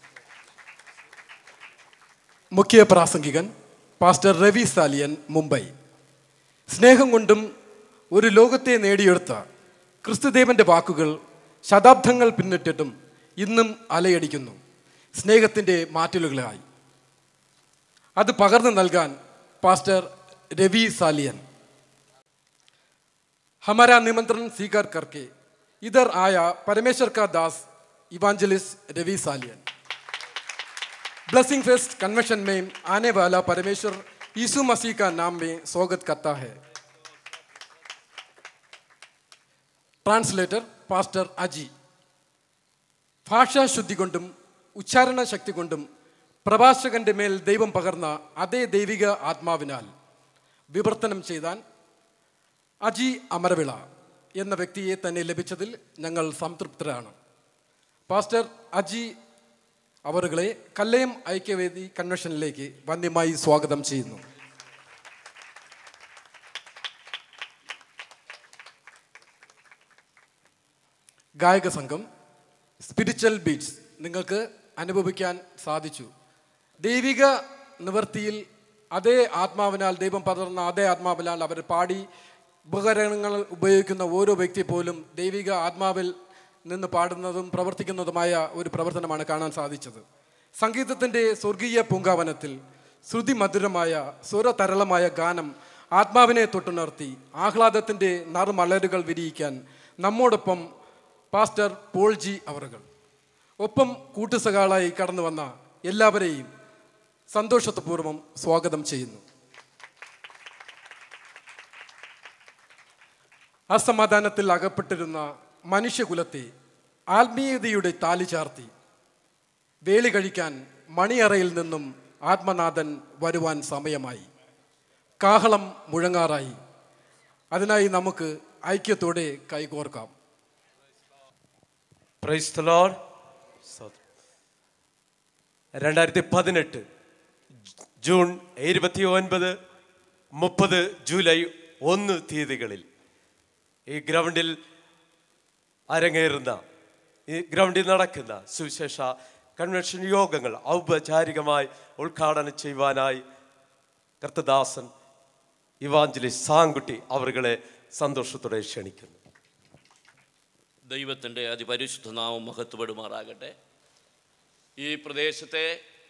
മുഖ്യ പ്രാസംഗികൻ പാസ്റ്റർ രവി സാലിയൻ മുംബൈ സ്നേഹം കൊണ്ടും ഒരു ലോകത്തെ നേടിയെടുത്ത ക്രിസ്തുദേവന്റെ വാക്കുകൾ ശതാബ്ദങ്ങൾ പിന്നിട്ടിട്ടും ഇന്നും അലയടിക്കുന്നു സ്നേഹത്തിൻ്റെ മാറ്റലുകളായി അത് പകർന്നു നൽകാൻ പാസ്റ്റർ രവി സാലിയൻ हमारा निमंत्रण स्वीकार करके इधर आया परमेश्वर का दास evangelist Ravi Salian blessing fest convention में आने वाला परमेश्वर यीशु मसीह का नाम में स्वागत करता है ട്രാൻസ്ലേറ്റർ പാസ്റ്റർ അജി ഭാഷാശുദ്ധി കൊണ്ടും ഉച്ചാരണ ശക്തി കൊണ്ടും പ്രഭാഷകന്റെ മേൽ ദൈവം പകർന്ന അതേ ദൈവിക ആത്മാവിനാൽ വിവർത്തനം ചെയ്താൻ അജി അമരവിള എന്ന വ്യക്തിയെ തന്നെ ലഭിച്ചതിൽ ഞങ്ങൾ സംതൃപ്തരാണ് പാസ്റ്റർ അജി അവറുകളെ കല്ലയം ഐക്യവേദി കൺവെൻഷനിലേക്ക് വന്യമായി സ്വാഗതം ചെയ്യുന്നു ഗായക സംഘം സ്പിരിച്വൽ ബീറ്റ്സ് നിങ്ങൾക്ക് അനുഭവിക്കാൻ സാധിച്ചു ദൈവിക നിവൃത്തിയിൽ അതേ ആത്മാവിനാൽ ദൈവം പകർന്ന അതേ ആത്മാവിനാൽ അവർ പാടി ഉപകരണങ്ങൾ ഉപയോഗിക്കുന്ന ഓരോ വ്യക്തി പോലും ദൈവിക ആത്മാവിൽ നിന്ന് പാടുന്നതും പ്രവർത്തിക്കുന്നതുമായ ഒരു പ്രവർത്തനമാണ് കാണാൻ സാധിച്ചത് സംഗീതത്തിൻ്റെ സ്വർഗീയ പൂങ്കാവനത്തിൽ ശ്രുതിമധുരമായ സ്വരതരളമായ ഗാനം ആത്മാവിനെ തൊട്ടുണർത്തി ആഹ്ലാദത്തിൻ്റെ നറുമലരുകൾ വിരിയിക്കാൻ നമ്മോടൊപ്പം പാസ്റ്റർ പോൾ ജി അവറുകൾ ഒപ്പം കൂട്ടുസഖാളായി കടന്നു വന്ന എല്ലാവരെയും സന്തോഷപൂർവ്വം സ്വാഗതം ചെയ്യുന്നു അസമാധാനത്തിൽ അകപ്പെട്ടിരുന്ന മനുഷ്യകുലത്തെ ആത്മീയതയുടെ താലി ചാർത്തി വേളി കഴിക്കാൻ മണിയറയിൽ നിന്നും ആത്മനാഥൻ വരുവാൻ സമയമായി കാഹളം മുഴങ്ങാറായി അതിനായി നമുക്ക് ഐക്യത്തോടെ കൈകോർക്കാം പ്രൈസ് ദി ലോർഡ് രണ്ടായിരത്തി പതിനെട്ട് ജൂൺ ഇരുപത്തി ഒൻപത് മുപ്പത് ജൂലൈ ഒന്ന് തീയതികളിൽ ഈ ഗ്രൗണ്ടിൽ അരങ്ങേറുന്ന ഈ ഗ്രൗണ്ടിൽ നടക്കുന്ന സുവിശേഷ കൺവെൻഷൻ യോഗങ്ങൾ ഔപചാരികമായി ഉദ്ഘാടനം ചെയ്യുവാനായി കർത്തദാസൻ ഇവാഞ്ചലി സാങ്കുട്ടി അവരുകളെ സന്തോഷത്തോടെ ക്ഷണിക്കുന്നു ദൈവത്തിൻ്റെ അതിപരിശുദ്ധ നാമം മഹത്വപ്പെടുമാറാകട്ടെ ഈ പ്രദേശത്തെ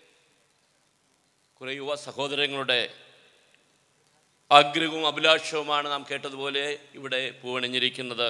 കുറേ യുവ സഹോദരങ്ങളുടെ ആഗ്രഹവും അഭിലാഷവുമാണ് നാം കേട്ടതുപോലെ ഇവിടെ പൂവണിഞ്ഞിരിക്കുന്നത്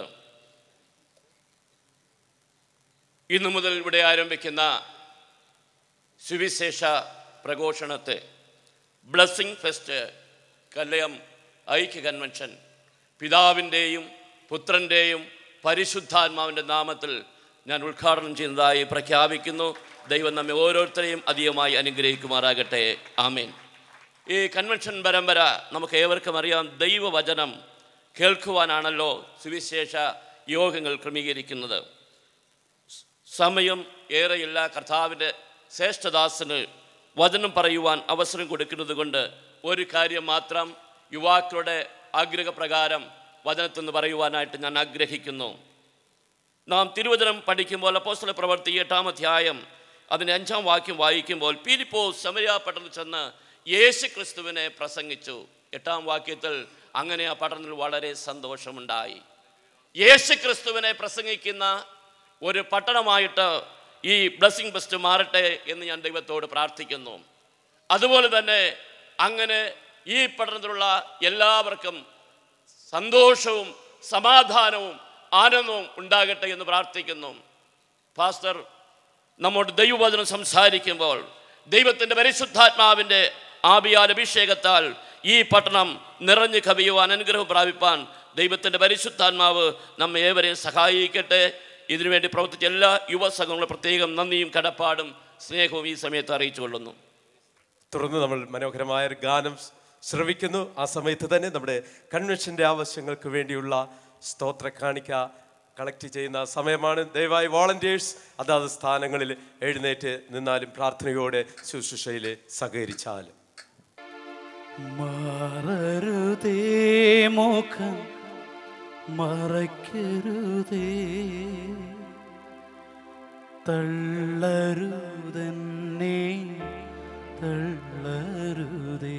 ഇന്നു മുതൽ ഇവിടെ ആരംഭിക്കുന്ന സുവിശേഷ പ്രഘോഷണത്തെ ബ്ലസ്സിംഗ് ഫെസ്റ്റ് കല്ലയം ഐക്യ കൺവെൻഷൻ പിതാവിൻ്റെയും പുത്രൻ്റെയും പരിശുദ്ധാത്മാവിൻ്റെ നാമത്തിൽ ഞാൻ ഉദ്ഘാടനം ചെയ്യുന്നതായി പ്രഖ്യാപിക്കുന്നു ദൈവം നമ്മെ ഓരോരുത്തരെയും അധികമായി അനുഗ്രഹിക്കുമാറാകട്ടെ ആമേൻ ഈ കൺവെൻഷൻ പരമ്പര നമുക്ക് ഏവർക്കും അറിയാം ദൈവവചനം കേൾക്കുവാനാണല്ലോ സുവിശേഷ യോഗങ്ങൾ ക്രമീകരിക്കുന്നത് സമയം ഏറെയില്ല കർത്താവിൻ്റെ ശ്രേഷ്ഠദാസന് വചനം പറയുവാൻ അവസരം കൊടുക്കുന്നത് കൊണ്ട് ഒരു കാര്യം മാത്രം യുവാക്കളുടെ ആഗ്രഹപ്രകാരം വചനത്തിൽ നിന്ന് പറയുവാനായിട്ട് ഞാൻ ആഗ്രഹിക്കുന്നു നാം തിരുവചനം പഠിക്കുമ്പോൾ അപ്പോസ്തല പ്രവർത്തി എട്ടാം അധ്യായം അതിൻ്റെ അഞ്ചാം വാക്യം വായിക്കുമ്പോൾ പീലിപ്പോ സമയ പട്ടണത്തിൽ ചെന്ന് യേശു ക്രിസ്തുവിനെ പ്രസംഗിച്ചു എട്ടാം വാക്യത്തിൽ അങ്ങനെ ആ പട്ടണത്തിൽ വളരെ സന്തോഷമുണ്ടായി യേശു ക്രിസ്തുവിനെ പ്രസംഗിക്കുന്ന ഒരു പട്ടണമായിട്ട് ഈ ബ്ലസ്സിംഗ് ബെസ്റ്റ് മാറട്ടെ എന്ന് ഞാൻ ദൈവത്തോട് പ്രാർത്ഥിക്കുന്നു അതുപോലെ തന്നെ അങ്ങനെ ഈ പട്ടണത്തിലുള്ള എല്ലാവർക്കും സന്തോഷവും സമാധാനവും ആനന്ദവും ഉണ്ടാകട്ടെ എന്ന് പ്രാർത്ഥിക്കുന്നു പാസ്റ്റർ നമ്മോട് ദൈവവചനം സംസാരിക്കുമ്പോൾ ദൈവത്തിൻ്റെ പരിശുദ്ധാത്മാവിൻ്റെ ആബിയാൽ അഭിഷേകത്താൽ ഈ പട്ടണം നിറഞ്ഞു കവിയുവാൻ അനുഗ്രഹം പ്രാപിപ്പാൻ ദൈവത്തിൻ്റെ പരിശുദ്ധാത്മാവ് നമ്മെ ഏവരെയും സഹായിക്കട്ടെ ഇതിനുവേണ്ടി പ്രവർത്തിച്ച എല്ലാ യുവസംഘങ്ങളും പ്രത്യേകം നന്ദിയും കടപ്പാടും സ്നേഹവും ഈ സമയത്ത് അറിയിച്ചു കൊള്ളുന്നു തുടർന്ന് നമ്മൾ മനോഹരമായ ഒരു ഗാനം ശ്രവിക്കുന്നു ആ സമയത്ത് തന്നെ നമ്മുടെ കൺവെൻഷൻ്റെ ആവശ്യങ്ങൾക്ക് വേണ്ടിയുള്ള സ്തോത്ര കാണിക്ക കളക്ട് ചെയ്യുന്ന സമയമാണ് ദയവായി വോളണ്ടിയേഴ്സ് അതാത് സ്ഥാനങ്ങളിൽ എഴുന്നേറ്റ് നിന്നാലും പ്രാർത്ഥനയോടെ ശുശ്രൂഷയിൽ സഹകരിച്ചാലും മാറരുതേ മുഖം മറയ്ക്കരുതേ തള്ളരുതന്നെ തള്ളരുതേ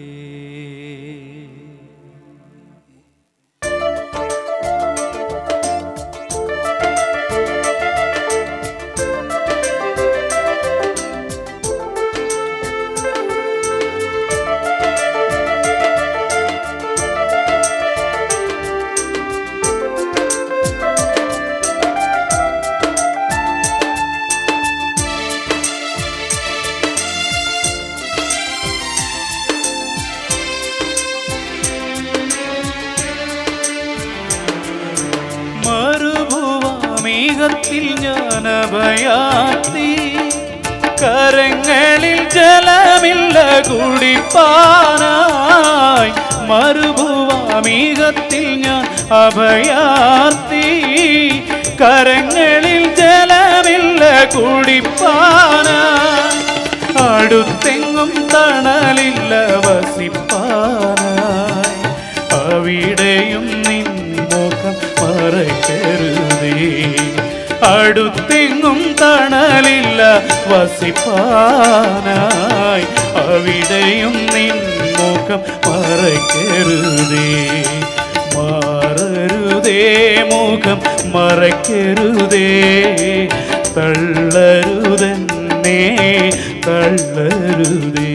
മരുഭുവാമീകത്തിൽ ഞാൻ അഭയാത്തി കരങ്ങളിൽ ജലമില്ല കുടിപ്പാനായി മരുഭുവാമീകത്തിൽ ഞാൻ അഭയാർത്തി കരങ്ങളിൽ ജലമില്ല കുടിപ്പാനായി അടുത്തെങ്ങും തണലില്ല വസിപ്പാനായി അവിടെയും നിൻ മുഖം മറയ്ക്കരുതേ അടുത്തെങ്ങും തണലില്ല വസിപ്പാനായി അവിടെയും നിൻ മുഖം മറയ്ക്കരുതേ മാറരുതേ മുഖം മറയ്ക്കരുതേ തള്ളരുതെന്നേ തള്ളരുതേ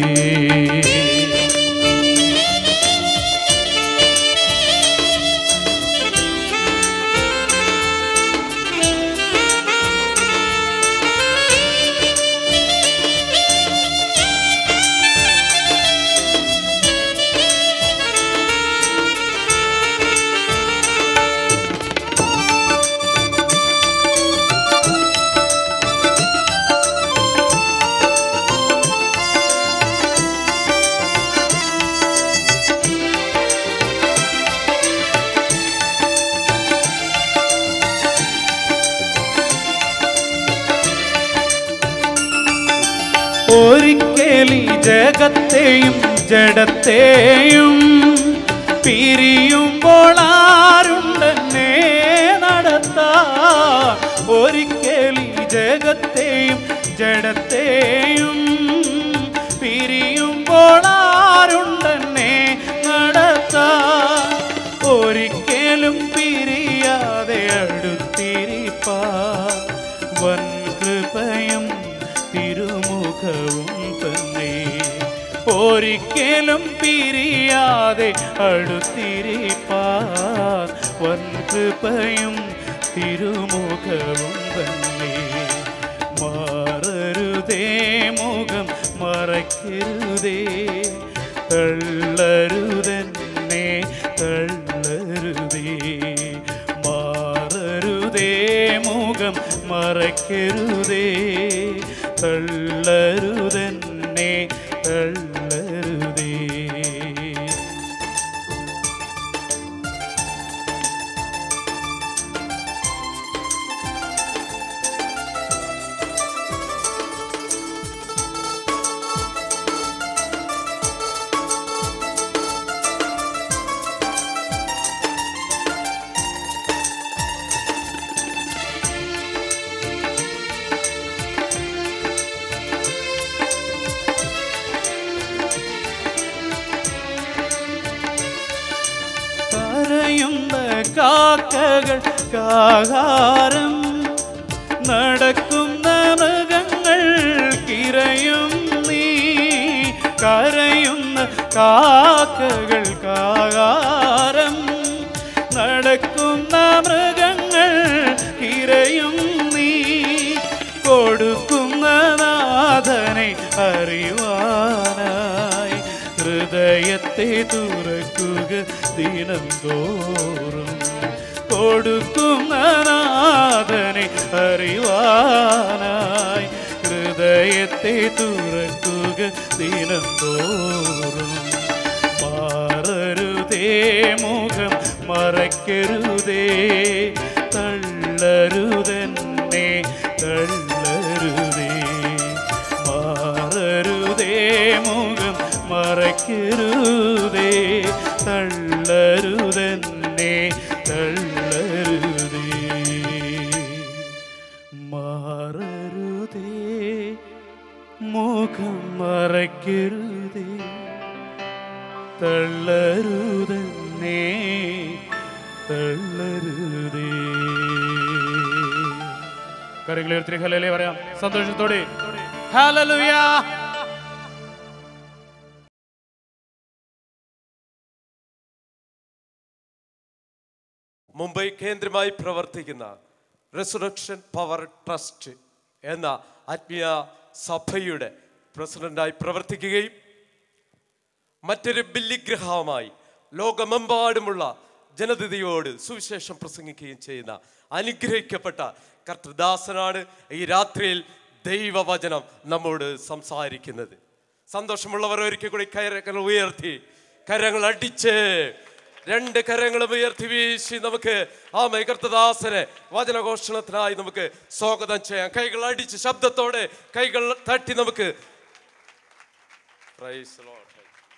ഒരിക്കലി ജഗത്തെയും ജഡത്തെയും പിരിയുമ്പോൾ ആരുണ്ടെന്നെ നടത്താ ഒരിക്കലി ജഗത്തെയും ജഡത്തെയും പിരിയുമ്പോൾ ആരുണ്ടെന്നെ നടത്താ ഒരിക്കലും പിരിയാതെ അടുത്തിരിപ്പാ വൻ കൃപയും തിരുമുഖവും തന്നെ ഒരിക്കലും പിരിയാതെ അടുത്തിരിപ്പാ വൻ കൃപയും തിരുമുഖവും തന്നെ മാറരുതേ മുഖം മറക്കരുതേ തള്ളരുതെന്നെ തള്ളരുതേ മാറരുതേ മുഖം മറക്കരുതേ തള്ളരുതെന്നെ തള്ളരുതേ കരയുന്ന കാക്കകൾ കാഹാരം നടക്കുന്ന മൃഗങ്ങൾ കിരയും നീ കരയുന്ന കാക്കകൾ കാഹാരം നടക്കുന്ന മൃഗങ്ങൾ കിരയും നീ കൊടുക്കുന്ന നാഥനെ അറിവാനായി ഹൃദയത്തെ തുറക്കുക ദിനം തോറും കൊടുക്കുന്ന നാഥനെ അറിവാനായി ഹൃദയത്തെ തുറക്കുക ദിനം തോറും മാറരുതേ മുഖം മറക്കരുതേ തള്ളരുതെന്നെ തള്ളരുതേ മാറരുതേ മുഖം മറക്കരുതേ തള്ളരുതെന്നെ തള്ളരുതേ മാറരുതേ മുഖം മറക്കരുതേ തള്ളരുതെന്നെ തള്ളരുതേ കരങ്ങളെ ഉയർത്തി ഹലലേ പറയാം സന്തോഷത്തോടെ ഹല്ലേലൂയ മുംബൈ കേന്ദ്രമായി പ്രവർത്തിക്കുന്ന റെസുറക്ഷൻ പവർ ട്രസ്റ്റ് എന്ന ആത്മീയ സഭയുടെ പ്രസിഡന്റായി പ്രവർത്തിക്കുകയും മറ്റൊരു ബില്ലിഗ്രഹവുമായി ലോകമെമ്പാടുമുള്ള ജനതയോട് സുവിശേഷം പ്രസംഗിക്കുകയും ചെയ്യുന്ന അനുഗ്രഹിക്കപ്പെട്ട കർത്തദാസനാണ് ഈ രാത്രിയിൽ ദൈവവചനം നമ്മോട് സംസാരിക്കുന്നത് സന്തോഷമുള്ളവർ ഒരിക്കൽ കൂടി കരങ്ങൾ ഉയർത്തി കരങ്ങൾ അടിച്ച് രണ്ട് കരങ്ങളും ഉയർത്തി വീശി നമുക്ക് ആ കർത്തദാസനെ വചനഘോഷണത്തിനായി നമുക്ക് സ്വാഗതം ചെയ്യാം കൈകൾ അടിച്ച് ശബ്ദത്തോടെ കൈകൾ തട്ടി നമുക്ക് Praise the Lord.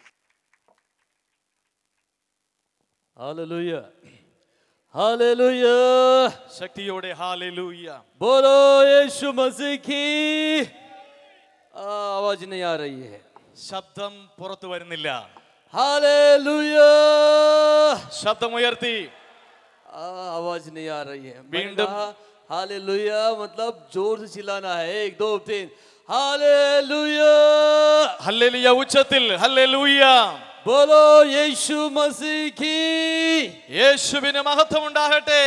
Hallelujah hallelujah ശക്തിയോടെ ഹാലലൂയ बोलो यीशु मसीह की आ, आवाज नहीं आ रही है ശബ്ദം പുറത്തു വരുന്നില്ല हालेलुया ശബ്ദം ഉയർത്തി आ, आवाज नहीं आ रही है मैंने बींडम- कहा हालेलुया मतलब जोर से चिल्लाना है एक दो तीन हालेलुया ഹല്ലേലൂയ ഉച്ചത്തിൽ ഹല്ലേലൂയ बोलो यीशु मसीह की യേശുവിന് മഹത്വം ഉണ്ടാകട്ടെ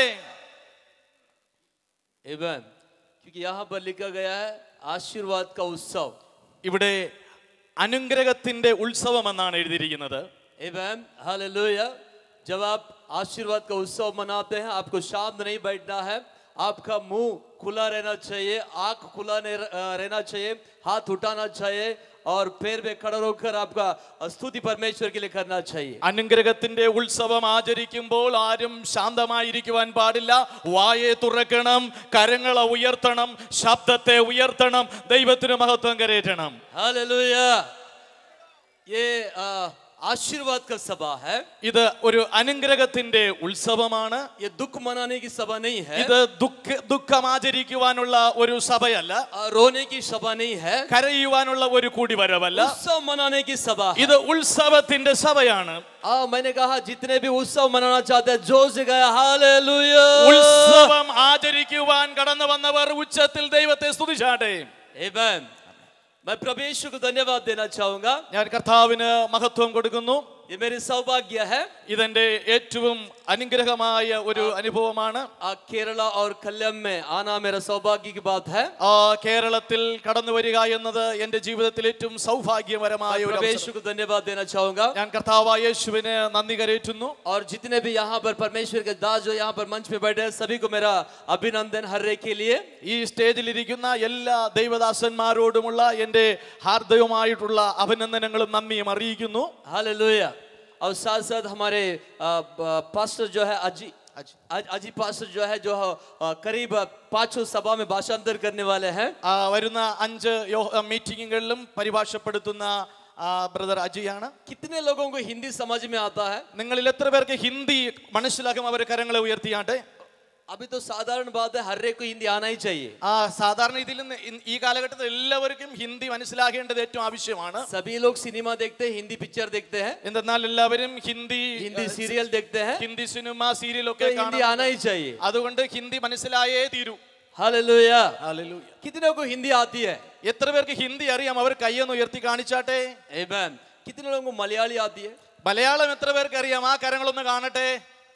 Amen. क्योंकि यहाँ पर लिखा गया है आशीर्वाद का उत्सव ഇവിടെ അനുഗ്രഹത്തിന്റെ ഉത്സവം എന്നാണ് എഴുതിയിരിക്കുന്നത് Amen. Hallelujah. जब आप आशीर्वाद का उत्सव मनाते हैं आपको शांत नहीं बैठना है आपका मुंह खुला रहना चाहिए आंख खुला नहीं- अ, रहना चाहिए हाथ उठाना चाहिए और पैर में खड़ा होकर आपका स्तुति परमेश्वर के लिए करना चाहिए അനുഗ്രഹത്തിന്റെ ഉത്സവം ആചരിക്കുമ്പോൾ ആരും ശാന്തമായിരിക്കുവാൻ പാടില്ല വായെ തുറക്കണം കരങ്ങളെ ഉയർത്തണം ശബ്ദത്തെ ഉയർത്തണം ദൈവത്തിന് മഹത്വം കരയറ്റണം हालेलुया ये अ, आशीर्वाद का सभा है ഇത് ഒരു അനുഗ്രഹത്തിന്റെ ഉത്സവമാണ് ये दुख मनाने की सभा नहीं है ഇത് ദുഃഖ ദുഃഖം ആചരിക്കുവാനുള്ള ഒരു സഭയല്ല अ, रोने की सभा नहीं है കരയുവാനുള്ള ഒരു കൂടിവരവല്ല उत्सव मनाने की सभा है ഇത് ഉത്സവത്തിന്റെ സഭയാണ് आ, मैंने कहा जितने भी उत्सव मनाना चाहते हैं जोर से गया हालेलुया ഉത്സവം ആചരിക്കുവാൻ കടന്നു വന്നവർ ഉച്ചത്തിൽ ദൈവത്തെ സ്തുതിച്ചാട്ടെ Amen. मैं प्रभु यीशु को धन्यवाद देना चाहूंगा ഞാൻ കർത്താവിന് മഹത്വം കൊടുക്കുന്നു ये मेरी सौभाग्य है ഇതെന്റെ ഏറ്റവും അനുഗ്രഹമായ ഒരു അനുഭവമാണ് आ, केरला और कल्याण में आना मेरा सौभाग्य की बात है ആ കേരളത്തിൽ കടന്നു വരിക എന്നത് എന്റെ ജീവിതത്തിൽ ഏറ്റവും സൗഭാഗ്യപരമായ मैं ഒരു प्रभु അവസരം. यीशु को धन्यवाद देना चाहूंगा ഞാൻ കർത്താവായ യേശുവിന് നന്ദി കരയറ്റുന്നു और जितने भी यहाँ पर परमेश्वर के दास जो यहाँ पर मंच में बैठे हैं सभी को मेरा अभिनंदन हर एक के लिए ഈ സ്റ്റേജിലിരിക്കുന്ന എല്ലാ ദൈവദാസന്മാരോടുമുള്ള എൻ്റെ ഹാർദവുമായിട്ടുള്ള അഭിനന്ദനങ്ങളും നന്ദിയും അറിയിക്കുന്നു हालेलुया और साथ साथ हमारे आ, ब- पास्टर जो है अजी अज- अजी पास्टर जो है जो आ, करीब पांचों सभा में भाषांतर करने वाले हैं ആ, വരുന്ന അഞ്ച് യോ- മീറ്റിങ്ങുകളിലും പരിഭാഷപ്പെടുത്തുന്ന ആ, ബ്രദർ അജിയാണ് कितने लोगों को हिंदी समझ में आता है നിങ്ങളിൽ എത്ര പേർക്ക് ഹിന്ദി മനസ്സിലാക്കും അവർ കരങ്ങളെ ഉയർത്തിയാട്ടെ अभी तो साधारण बात है हर एक को हिंदी आना ही चाहिए ആ സാധാരണ ഇതിൽ നിന്ന് ഇൻ- ഈ കാലഘട്ടത്തിൽ എല്ലാവർക്കും ഹിന്ദി മനസ്സിലാക്കേണ്ടത് ഏറ്റവും ആവശ്യമാണ് सभी लोग सिनेमा देखते हैं हिंदी पिक्चर देखते हैं എന്തെന്നാൽ എല്ലാവരും ഹിന്ദി हिंदी सीरियल देखते हैं ഹിന്ദി സിനിമ तो സീരിയലൊക്കെ हिंदी आना ही चाहिए അതുകൊണ്ട് ഹിന്ദി മനസ്സിലായേ തീരൂ हालेलुया Hallelujah. कितनों को हिंदी आती है എത്ര പേർക്ക് ഹിന്ദി അറിയാം അവർ കൈയൊന്ന് ഉയർത്തി കാണിച്ചാട്ടെ Amen. कितने लोगों को मलयाली आती है മലയാളം എത്ര പേർക്ക് അറിയാം ആ കരങ്ങളൊന്ന് കാണട്ടെ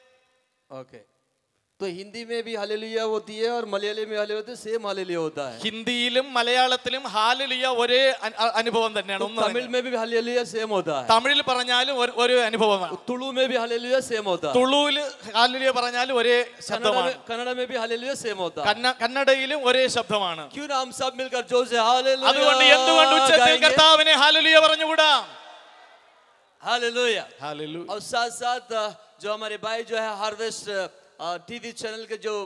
ओके तो हिंदी में भी हालेलुया होती है और मलयाली में हालेलुया होती है सेम हालेलुया होता है ഹിന്ദിയിലും മലയാളത്തിലും ഹാലലിയ ഒരേ അ- അ- അനുഭവം തന്നെയാണ് तो ഒന്ന് तमिल में भी हालेलुया सेम होता है തമിഴിൽ പറഞ്ഞാലും ഒരു- ഒരു അനുഭവമാണ് तुलु में भी हालेलुया सेम होता है തുളുവിൽ ഹാലലിയ പറഞ്ഞാലും ഒരേ कन्नड़ा ശബ്ദമാണ് में कन्नड़ा में भी हालेलुया सेम होता है കന്ന- കന്നഡയിലും ഒരേ ശബ്ദമാണ് क्यों ना हम सब मिलकर जोर से हालेलुया അതുകൊണ്ട് എന്തുകൊണ്ട് ഉച്ചത്തിൽ गाएंगे? കർത്താവിനെ ഹാലലിയ പറഞ്ഞുകൂടാ हालेलुया ഹാലലു और साथ साथ अ, जो हमारे भाई जो है हार्वेस्ट टीवी चैनल के जो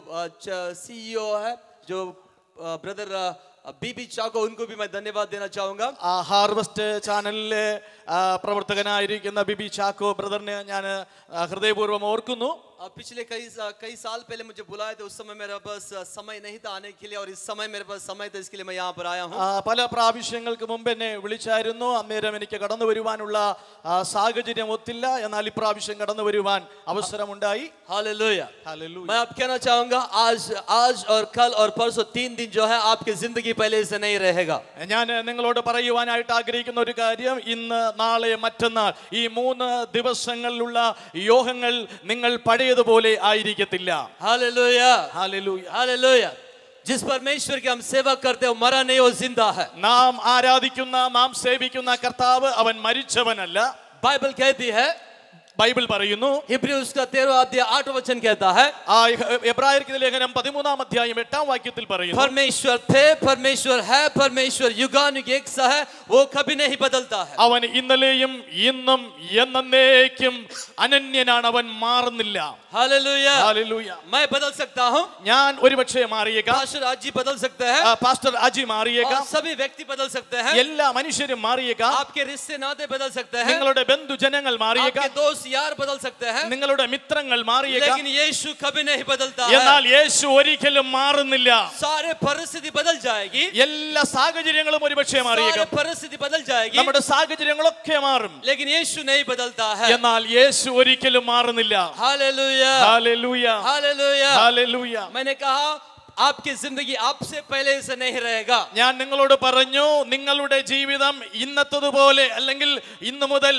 सीईओ है जो ब्रदर बीबी चाको उनको भी मैं धन्यवाद देना चाहूंगा ആ ഹാർവസ്റ്റ് ചാനലിലെ ആ, പ്രവർത്തകനായിരിക്കുന്ന ബിബി ചാക്കോ ബ്രദറിനെ ഞാൻ ഹൃദയപൂർവ്വം ഓർക്കുന്നു अ, पिछले कई सा- कई साल पहले मुझे बुलाया था उस समय मेरे पास अ, समय नहीं था आने के लिए और इस समय मेरे पास समय था इसके लिए मैं यहाँ पर आया हूँ ആ, പല പ്രാവശ്യങ്ങൾക്ക് മുമ്പ് എന്നെ വിളിച്ചായിരുന്നു അന്നേരം എനിക്ക് കടന്നു വരുവാനുള്ള ആ, സാഹചര്യം ഒത്തില്ല എന്നാൽ ഇപ്രാവശ്യം കടന്നു വരുവാൻ അവസരമുണ്ടായി हालेलुया Hallelujah. मैं आप कहना चाहूंगा आज आज और कल और परसों तीन दिन जो है आपकी जिंदगी पहले से नहीं रहेगा ഞാൻ നിങ്ങളോട് പറയുവാനായിട്ട് ആഗ്രഹിക്കുന്ന ഒരു കാര്യം ഇന്ന് നാളെ മറ്റന്നാൾ ഈ മൂന്ന് ദിവസങ്ങളിലുള്ള യോഗങ്ങൾ നിങ്ങൾ പഴയതുപോലെ ആയിരിക്കത്തില്ല हालेलुया Hallelujah. हालेलुया जिस परमेश्वर की हम सेवा करते हैं वो मरा नहीं वो जिंदा है നാം ആരാധിക്കുന്ന നാം സേവിക്കുന്ന കർത്താവ് അവൻ മരിച്ചവനല്ല बाइबल कहती है ബൈബിൾ പറയുന്നു हिब्री उसका तेरह अध्याय आठ वचन कहता है ആ എബ്രായർക്ക് ലേഖനം പതിമൂന്നാം അധ്യായം എട്ടാം വാക്യത്തിൽ പറയുന്നു परमेश्वर थे परमेश्वर है परमेश्वर युगानुग एक सा है वो कभी नहीं बदलता है അവൻ ഇന്നലെയും ഇന്നും എന്നേക്കും അനന്യനാണ് അവൻ മാറുന്നില്ല हालेलुया Hallelujah. मैं बदल सकता हूँ ഞാൻ ഒരുപക്ഷെ മാറിയേക്കാം पास्टर आज जी बदल सकते हैं ആ, പാസ്റ്റർ അജി മാറിയേക്കാം और सभी व्यक्ति बदल सकते हैं എല്ലാ മനുഷ്യരും മാറിയേക്കാം आपके रिश्ते नाते बदल सकते हैं നിങ്ങളുടെ ബന്ധുജനങ്ങൾ आपके മാറിയേക്കാം दोस्त यार बदल सकते हैं നിങ്ങളുടെ മിത്രങ്ങൾ മാറിയേക്കാം लेकिन यीशु कभी नहीं बदलता है എന്നാൽ യേശു ഒരിക്കലും മാറുന്നില്ല सारे परिस्थिति बदल जाएगी എല്ലാ സാഹചര്യങ്ങളും ഒരുപക്ഷെ सारे മാറിയേക്കാം परिस्थिति बदल जाएगी നമ്മുടെ സാഹചര്യങ്ങളൊക്കെ മാറും लेकिन यीशु नहीं बदलता है എന്നാൽ യേശു ഒരിക്കലും മാറുന്നില്ല हालेलुया ഹാലലൂയ हालेलुया ഹാലലൂയ मैंने कहा आपकी जिंदगी आपसे पहले से नहीं रहेगा ഞാൻ നിങ്ങളോട് പറഞ്ഞു നിങ്ങളുടെ ജീവിതം ഇന്നത്തതുപോലെ അല്ലെങ്കിൽ ഇന്നു മുതൽ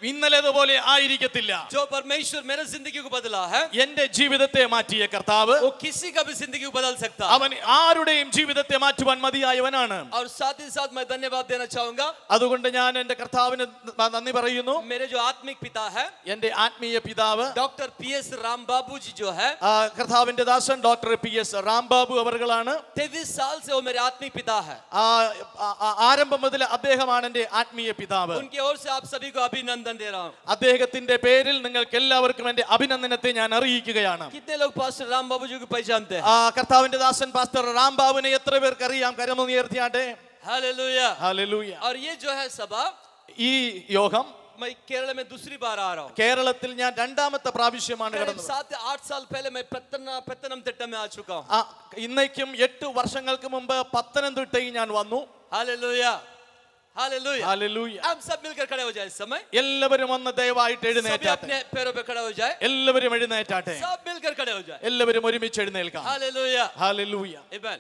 ഇന്നലേതുപോലെ ആയിരിക്കത്തില്ല जो परमेश्वर मेरे जिंदगी को बदला है എന്റെ ജീവിതത്തെ മാറ്റിയ കർത്താവ് वो किसी का भी जिंदगी को बदल सकता है അവൻ ആരുടെയും ജീവിതത്തെ മാറ്റുവാൻ മതിയായവനാണ് और साथ ही साथ मैं धन्यवाद देना चाहूंगा അതുകൊണ്ട് ഞാൻ എന്റെ കർത്താവിന് നന്ദി പറയുന്നു मेरे जो आत्मिक पिता है എന്റെ ആത്മീയ പിതാവ് doctor P S Ram Babu ji जो है ആ, കർത്താവിന്റെ ദാസൻ ഡോക്ടർ പി എസ് റാംബാബു അവർകളാണ് तेईस साल से वो मेरे आत्मिक पिता है ആ, ആ- ആ- ആരംഭം മുതൽ അദ്ദേഹമാണ് എന്റെ ആത്മീയ പിതാവ് उनकी ओर से आप सभी को अभिनंदन दे रहा हूँ അദ്ദേഹത്തിന്റെ പേരിൽ നിങ്ങൾക്ക് എല്ലാവർക്കും എന്റെ അഭിനന്ദനത്തെ ഞാൻ അറിയിക്കുകയാണ് कितने लोग पास्टर राम बाबू जी को पहचानते हैं ആ കർത്താവിന്റെ ദാസൻ പാസ്റ്റർ റാംബാബുവിനെ എത്ര പേർക്ക് അറിയാം കരമുയർത്തിയാട്ടെ हालेलुया ഹല്ലേലൂയ और ये जो है सभा ഈ യോഗം मैं केरल में दूसरी बार आ रहा हूँ കേരളത്തിൽ ഞാൻ രണ്ടാമത്തെ പ്രാവശ്യമാണ് करीब കടന്നത് सात या आठ साल पहले मैं पत्तन पत्तनमतिट्टा में आ चुका हूँ ആ, ഇന്നേക്കും എട്ട് വർഷങ്ങൾക്ക് മുമ്പ് പത്തനംതിട്ടയിൽ ഞാൻ വന്നു हालेलुया हालेलुया ഹല്ലേലൂയ हम सब मिलकर खड़े हो जाए इस समय എല്ലാവരും ഒന്ന് ദയവായിട്ട് सभी എഴുന്നേറ്റാട്ടെ अपने पैरों पे खड़े हो जाए എല്ലാവരും എഴുന്നേറ്റാട്ടെ सब मिलकर खड़े हो जाए എല്ലാവരും ഒരുമിച്ച് എഴുന്നേൽക്കാം hallelujah hallelujah Amen.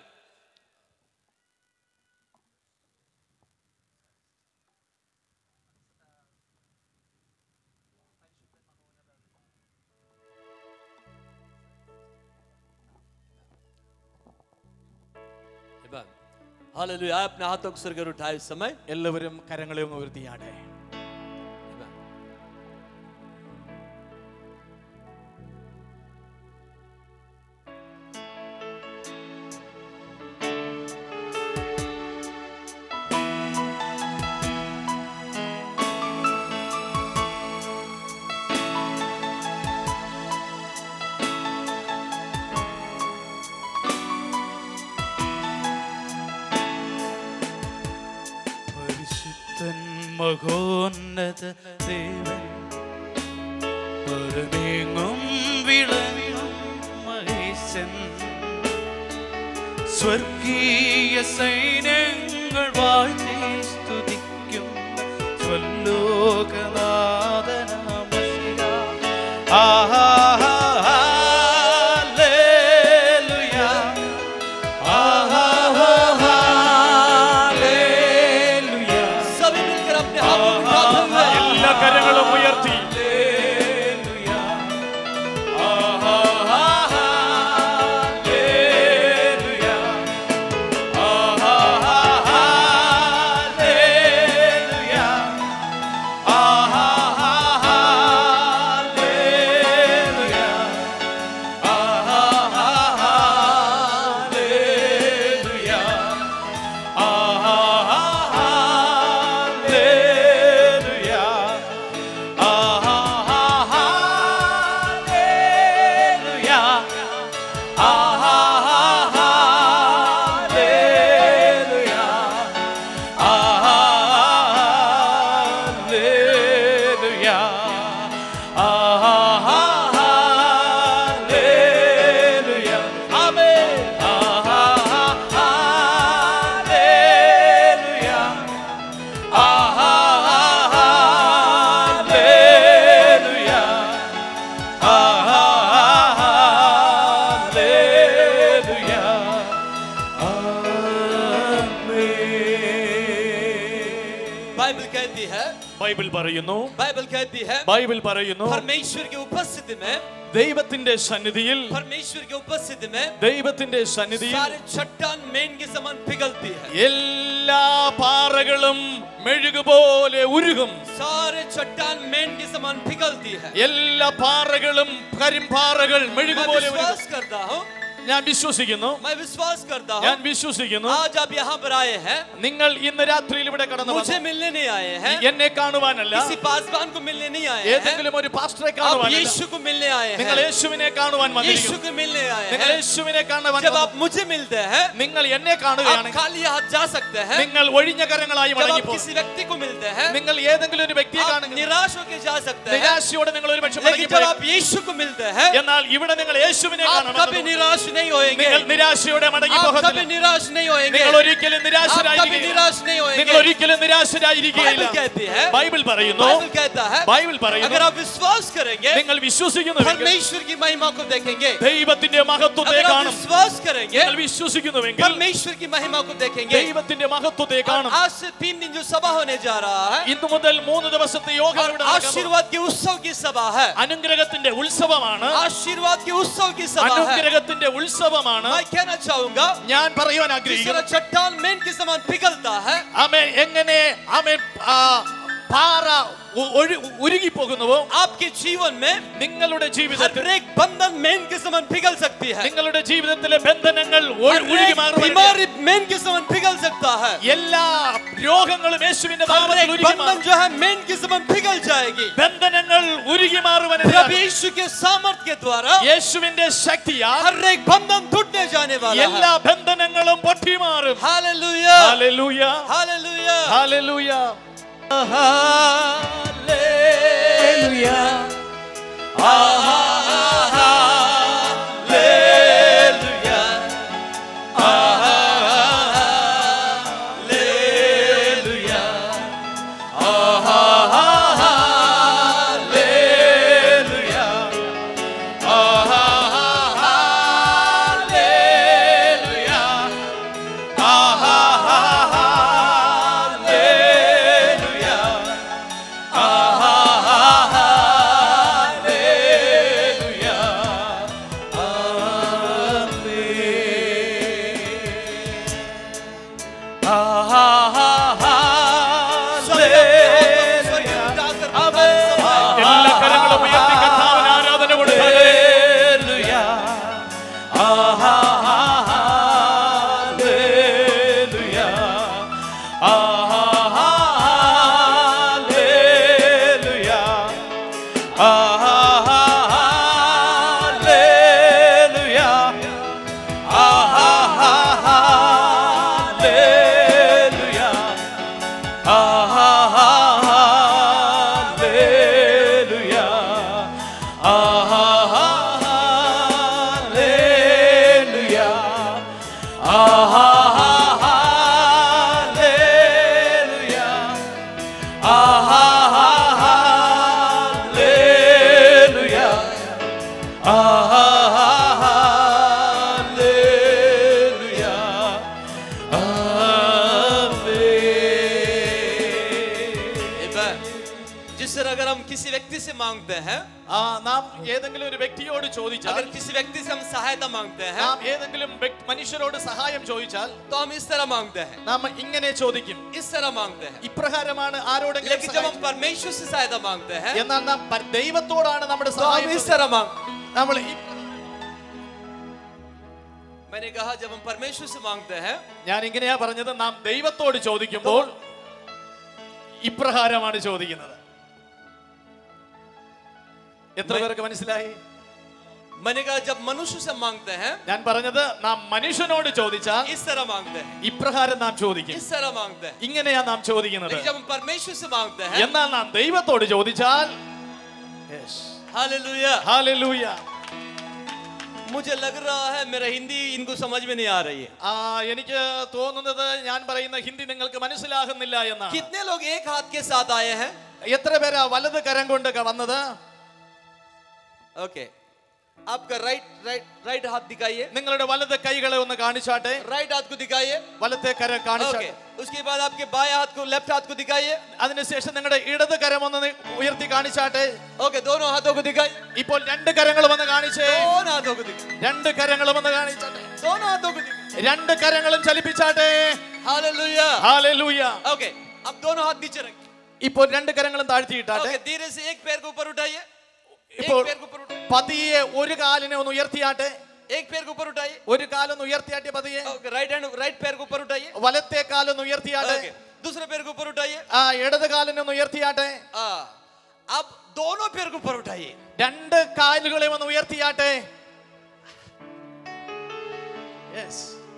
Amen. Hallelujah आप अपने हाथों को सिर कर उठाए इस समय എല്ലാവരും കരങ്ങളെ ഒന്ന് ഉയർത്തിയാട്ടെ പരിശുദ്ധൻ മഹോന്നത ദേവൻ പരമേങ്ങും വിളങ്ങും മഹേശൻ സ്വർഗീയ സൈന്യങ്ങൾ വാഴ്ത്തി സ്തുതിക്കും സ്വല്ലോകനാഥനാമസിക ആഹാ ഹല്ലേലൂയ ആഹാ ഹല്ലേലൂയ सभी मिलकर अपने हाथों को उठाते हुए എല്ലാ കരങ്ങളും ഉയർത്തി बाइबल कहती है ബൈബിൾ പറയുന്നു बाइबल कहती है ബൈബിൾ പറയുന്നു परमेश्वर की उपस्थिति में ദൈവത്തിന്റെ സന്നിധിയിൽ परमेश्वर की उपस्थिति में ദൈവത്തിന്റെ സന്നിധിയിൽ सारे चट्टान मेन के समान पिघलती है എല്ലാ പാറകളും മെഴുകുപോലെ ഉരുകും सारे चट्टान मेन के समान पिघलती है എല്ലാ പാറകളും കരിമ്പാറകൾ मैं മെഴുകുപോലെ ഉരുകും विश्वास करता हूँ ഞാൻ വിശ്വസിക്കുന്നു मैं विश्वास करता ഞാൻ हूँ വിശ്വസിക്കുന്നു आज आप यहाँ पर आए हैं നിങ്ങൾ ഇന്ന് രാത്രിയിൽ ഇവിടെ കടന്നു मुझे വന്നു. मिलने नहीं आए हैं എന്നെ കാണുവാനല്ല किसी पासवान को मिलने नहीं आए हैं ഏതെങ്കിലും ഒരു പാസ്റ്ററെ आप കാണുവാനല്ല यीशु को मिलने आए നിങ്ങൾ हैं യേശുവിനെ കാണുവാൻ यीशु വന്നിരിക്കുന്നു को मिलने आए നിങ്ങൾ हैं യേശുവിനെ കാണുവാൻ जब आप വന്നു. मुझे मिलते हैं നിങ്ങൾ എന്നെ आप കാണുകയാണെങ്കിൽ खाली हाथ जा सकते हैं നിങ്ങൾ ഒഴിഞ്ഞ കരങ്ങളായി जब മടങ്ങി आप പോകും किसी व्यक्ति को मिलते हैं നിങ്ങൾ ഏതെങ്കിലും ഒരു വ്യക്തിയെ आप കാണുക निराश होकर जा सकते हैं നിരാശയോടെ നിങ്ങൾ ഒരു പക്ഷെ लेकिन जब आप यीशु को मिलते हैं എന്നാൽ ഇവിടെ നിങ്ങൾ യേശുവിനെ आप കാണണം कभी निराश नहीं होएंगे നിങ്ങൾ നിരാശയോടെ മടങ്ങി आप പോകത്തില്ല कभी निराश नहीं होएंगे നിങ്ങൾ ഒരിക്കലും आप कभी നിരാശരായിരിക്കില്ല निराश नहीं നിങ്ങൾ होएंगे ഒരിക്കലും നിരാശരായിരിക്കുകയില്ല बाइबल कहती है ബൈബിൾ പറയുന്നു बाइबल कहता है ബൈബിൾ പറയുന്നു अगर आप विश्वास करेंगे നിങ്ങൾ വിശ്വസിക്കുന്നുവെങ്കിൽ परमेश्वर की महिमा को देखेंगे ദൈവത്തിന്റെ മഹത്വത്തെ अगर आप കാണും विश्वास करेंगे നിങ്ങൾ വിശ്വസിക്കുന്നുവെങ്കിൽ परमेश्वर की महिमा को देखेंगे ദൈവത്തിന്റെ മഹത്വത്തെ और കാണും आज से तीन दिन जो सभा होने जा रहा है ഇന്നു മുതൽ മൂന്ന് ദിവസത്തെ യോഗം और ഇവിടെ ഇവിടെ നടക്കാൻ പോകുന്നത്. आशीर्वाद के उत्सव की सभा है അനുഗ്രഹത്തിന്റെ ഉത്സവമാണ് आशीर्वाद के उत्सव की सभा है അനുഗ്രഹത്തിന്റെ ഉത്സവമാണ് मैं कहना चाहूंगा ഞാൻ പറയുവാൻ जिस ആഗ്രഹിക്കുന്നു तरह चट्टान मेन के समान पिघलता है ആമേൻ എങ്ങനെ ആമേൻ ആ, പാറ ഉ- ഒഴു- ഉരുകിപ്പോകുന്നുവോ आपके जीवन में നിങ്ങളുടെ हर ജീവിതത്തിൽ एक बंधन मेन के समान पिघल सकती है നിങ്ങളുടെ ജീവിതത്തിലെ ബന്ധനങ്ങൾ ഒഴു- हर ഒഴുകി एक മാറുവാൻ बीमारी मेन के समान पिघल सकता है എല്ലാ രോഗങ്ങളും യേശുവിന്റെ हर നാമത്തിൽ एक ഉരുകി बंधन മാറും. जो है मेन के समान पिघल जाएगी ബന്ധനങ്ങൾ ഉരുകി മാറുവാൻ प्रभु यीशु के सामर्थ्य के द्वारा യേശുവിന്റെ ശക്തിയാൽ हर एक बंधन टूटने जाने वाला എല്ലാ है ബന്ധനങ്ങളും പൊട്ടി മാറും hallelujah hallelujah hallelujah hallelujah hallelujah hallelujah hallelujah hallelujah hallelujah hallelujah hallelujah എല്ലാ കരങ്ങളും ഉയർത്തി കർത്താവിന് ആരാധന കൊടുക്കുക Amen. जिस तरह अगर हम किसी व्यक्ति से मांगते हैं ആ, നാം ഏതെങ്കിലും ഒരു വ്യക്തിയോട് ചോദിച്ചാൽ अगर किसी व्यक्ति से हम सहायता मांगते हैं നാം ഏതെങ്കിലും വ്യക്തി- മനുഷ്യരോട് സഹായം ചോദിച്ചാൽ तो हम इस तरह मांगते हैं നാം ഇങ്ങനെ ചോദിക്കും इस तरह मांगते हैं ഇപ്രകാരമാണ് ആരോടെങ്കിലും लेकिन जब हम परमेश्वर से सहायता मांगते हैं എന്നാൽ നാം പര- ദൈവത്തോടാണ് നമ്മുടെ तो हम സഹായം इस तरह मांग നമ്മൾ ഈ- मैंने कहा जब हम परमेश्वर से मांगते हैं ഞാൻ ഇങ്ങനെയാ പറഞ്ഞത് നാം ദൈവത്തോട് ചോദിക്കുമ്പോൾ ഇപ്രകാരമാണ് ചോദിക്കുന്നത് എത്ര പേർക്ക് മനസ്സിലായി मैंने कहा जब मनुष्य से मांगते हैं ഞാൻ പറഞ്ഞത് നാം മനുഷ്യനോട് ചോദിച്ചാൽ इस तरह मांगते हैं ഇപ്രകാരം നാം ചോദിക്കും इस तरह मांगते हैं ഇങ്ങനെയാ നാം ചോദിക്കുന്നത് लेकिन जब हम परमेश्वर से मांगते हैं എന്നാൽ നാം ദൈവത്തോട് ചോദിച്ചാൽ हालेलुया ഹാലലൂയ मुझे लग रहा है मेरा हिंदी इनको समझ में नहीं आ रही है ആ എനിക്ക് തോന്നുന്നത് ഞാൻ പറയുന്ന ഹിന്ദി നിങ്ങൾക്ക് മനസ്സിലാകുന്നില്ല എന്നാണ് कितने लोग एक हाथ के साथ आए हैं എത്ര പേരാ വലത് കരം കൊണ്ട് വന്നത് ओके आपका राइट राइट राइट हाथ दिखाइए നിങ്ങളുടെ വലത് കൈകളെ ഒന്ന് കാണിച്ചാട്ടെ राइट हाथ को दिखाइए വലത്തെ കരം ओके കാണിച്ചാട്ടെ उसके बाद आपके बाएं हाथ को लेफ्ट हाथ को दिखाइए അതിനുശേഷം നിങ്ങളുടെ ഇടത് കരം ഒന്ന് നി- ഉയർത്തി കാണിച്ചാട്ടെ ओके दोनों हाथों को दिखाइए ഇപ്പോൾ രണ്ട് കരങ്ങളും ഒന്ന് കാണിച്ചേ दोनों हाथों को दिखाइए രണ്ട് കരങ്ങളും ഒന്ന് കാണിച്ചാട്ടെ दोनों हाथों को दिखाइए രണ്ട് കരങ്ങളും ചലിപ്പിച്ചാട്ടെ हालेलुया ഹാലലൂയ ओके अब दोनों हाथ नीचे रखिए ഇപ്പോൾ രണ്ട് കരങ്ങളും താഴ്ത്തിയിട്ടാട്ടെ ओके धीरे से एक पैर को ऊपर उठाइए एक ഇപ്പോൾ पैर को ऊपर उठाइए പതിയെ ഒരു കാലിനെ ഒന്ന് ഉയർത്തിയാട്ടെ एक पैर को ऊपर उठाइए ഒരു കാലൊന്ന് ഉയർത്തിയാട്ടെ പതിയെ ओके राइट हैंड राइट पैर को ऊपर उठाइए വലത്തെ കാലൊന്ന് ഉയർത്തിയാട്ടെ ओके दूसरे पैर को ऊपर उठाइए ആ ഇടത് കാലിനെ ഒന്ന് ഉയർത്തിയാട്ടെ आ, अब दोनों पैर को ऊपर उठाइए രണ്ട് കാലുകളെ ഒന്ന് ഉയർത്തിയാട്ടെ Yes.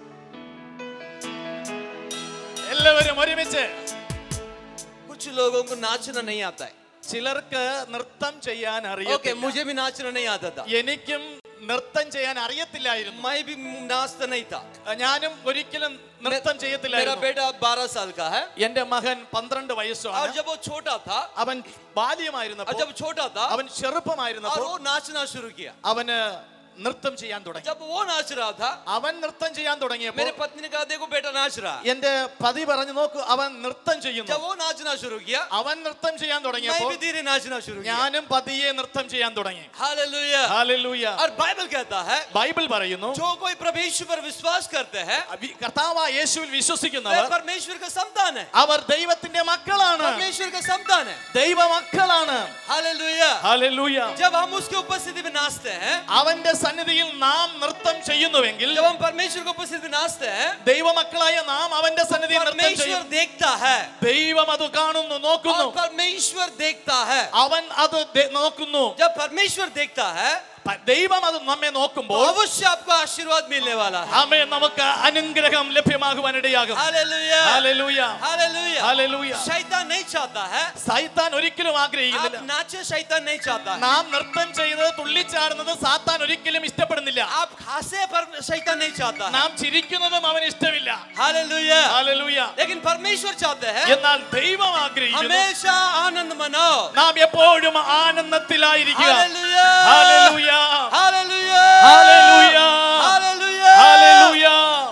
എല്ലാവരും ഒരുമിച്ച് कुछ लोगों को नाचना नहीं आता है ചിലർക്ക് നൃത്തം ചെയ്യാൻ ओके അറിയത്തില്ല मुझे भी नाचना नहीं आता था എനിക്കും നൃത്തം ചെയ്യാൻ അറിയത്തില്ലായിരുന്നു मैं भी नाचता नहीं था ഞാനും ഒരിക്കലും നൃത്തം मेरा ചെയ്യത്തില്ലായിരുന്നു बेटा बारह साल का है എന്റെ മകൻ പന്ത്രണ്ട് और വയസ്സാണ് जब वो छोटा था അവൻ और ബാല്യമായിരുന്നപ്പോൾ जब छोटा था അവൻ और ചെറുപ്പമായിരുന്നപ്പോൾ वो नाचना शुरू किया അവന് നൃത്തം ചെയ്യാൻ തുടങ്ങി जब वो नाच रहा था അവൻ നൃത്തം ചെയ്യാൻ തുടങ്ങിയപ്പോൾ मेरे पत्नी ने कहा देखो बेटा नाच रहा है എന്റെ പതി പറഞ്ഞു നോക്കൂ അവൻ നൃത്തം ചെയ്യുന്നു जब वो नाचना शुरू किया അവൻ നൃത്തം ചെയ്യാൻ मैं തുടങ്ങിയപ്പോൾ भी धीरे नाचना शुरू किया ഞാനും പതിയെ നൃത്തം ചെയ്യാൻ തുടങ്ങി हालेलुया ഹല്ലേലൂയ और बाइबल कहता है ബൈബിൾ പറയുന്നു जो कोई प्रभु पर विश्वास करते हैं വി- കർത്താവായ യേശുവിൽ वे വിശ്വസിക്കുന്നവർ परमेश्वर का संतान है അവർ ദൈവത്തിന്റെ മക്കളാണ് परमेश्वर का संतान है ദൈവ മക്കളാണ് हालेलुया ഹല്ലേലൂയ जब हम उसके उपस्थिति में नाचते हैं അവന്റെ സന്നിധിയിൽ നാം നൃത്തം ചെയ്യുന്നുവെങ്കിൽ जब हम परमेश्वर की उपस्थिति में नाचते हैं ദൈവമക്കളായ നാം അവന്റെ സന്നിധിയിൽ നൃത്തം परमेश्वर ചെയ്യും देखता है ദൈവം അത് കാണുന്നു നോക്കുന്നു और परमेश्वर देखता है അവൻ അത് ദേ- നോക്കുന്നു जब परमेश्वर देखता है പ- ദൈവം അത് നമ്മെ तो നോക്കുമ്പോൾ अवश्य आपको आशीर्वाद मिलने वाला है ആമേ നമുക്ക് അനുഗ്രഹം ലഭ്യമാകുവാനിടയാകും हालेलुया ഹല്ലേലൂയ हालेलुया ഹല്ലേലൂയ शैतान नहीं चाहता है സൈത്താൻ ഒരിക്കലും आप ആഗ്രഹിക്കുന്നില്ല नाचे शैतान नहीं चाहता है നാം നൃത്തം ചെയ്ത് തുള്ളിച്ചാടുന്നത് സാത്താൻ ഒരിക്കലും ഇഷ്ടപ്പെടുന്നില്ല आप हंसे पर शैतान नहीं चाहता है നാം ചിരിക്കുന്നതും അവന് ഇഷ്ടമില്ല हालेलुया ഹല്ലേലൂയ लेकिन परमेश्वर चाहते हैं എന്നാൽ ദൈവം ആഗ്രഹിക്കുന്നു हमेशा आनंद मनाओ നാം എപ്പോഴും ആനന്ദത്തിലായിരിക്കുക hallelujah hallelujah hallelujah hallelujah hallelujah hallelujah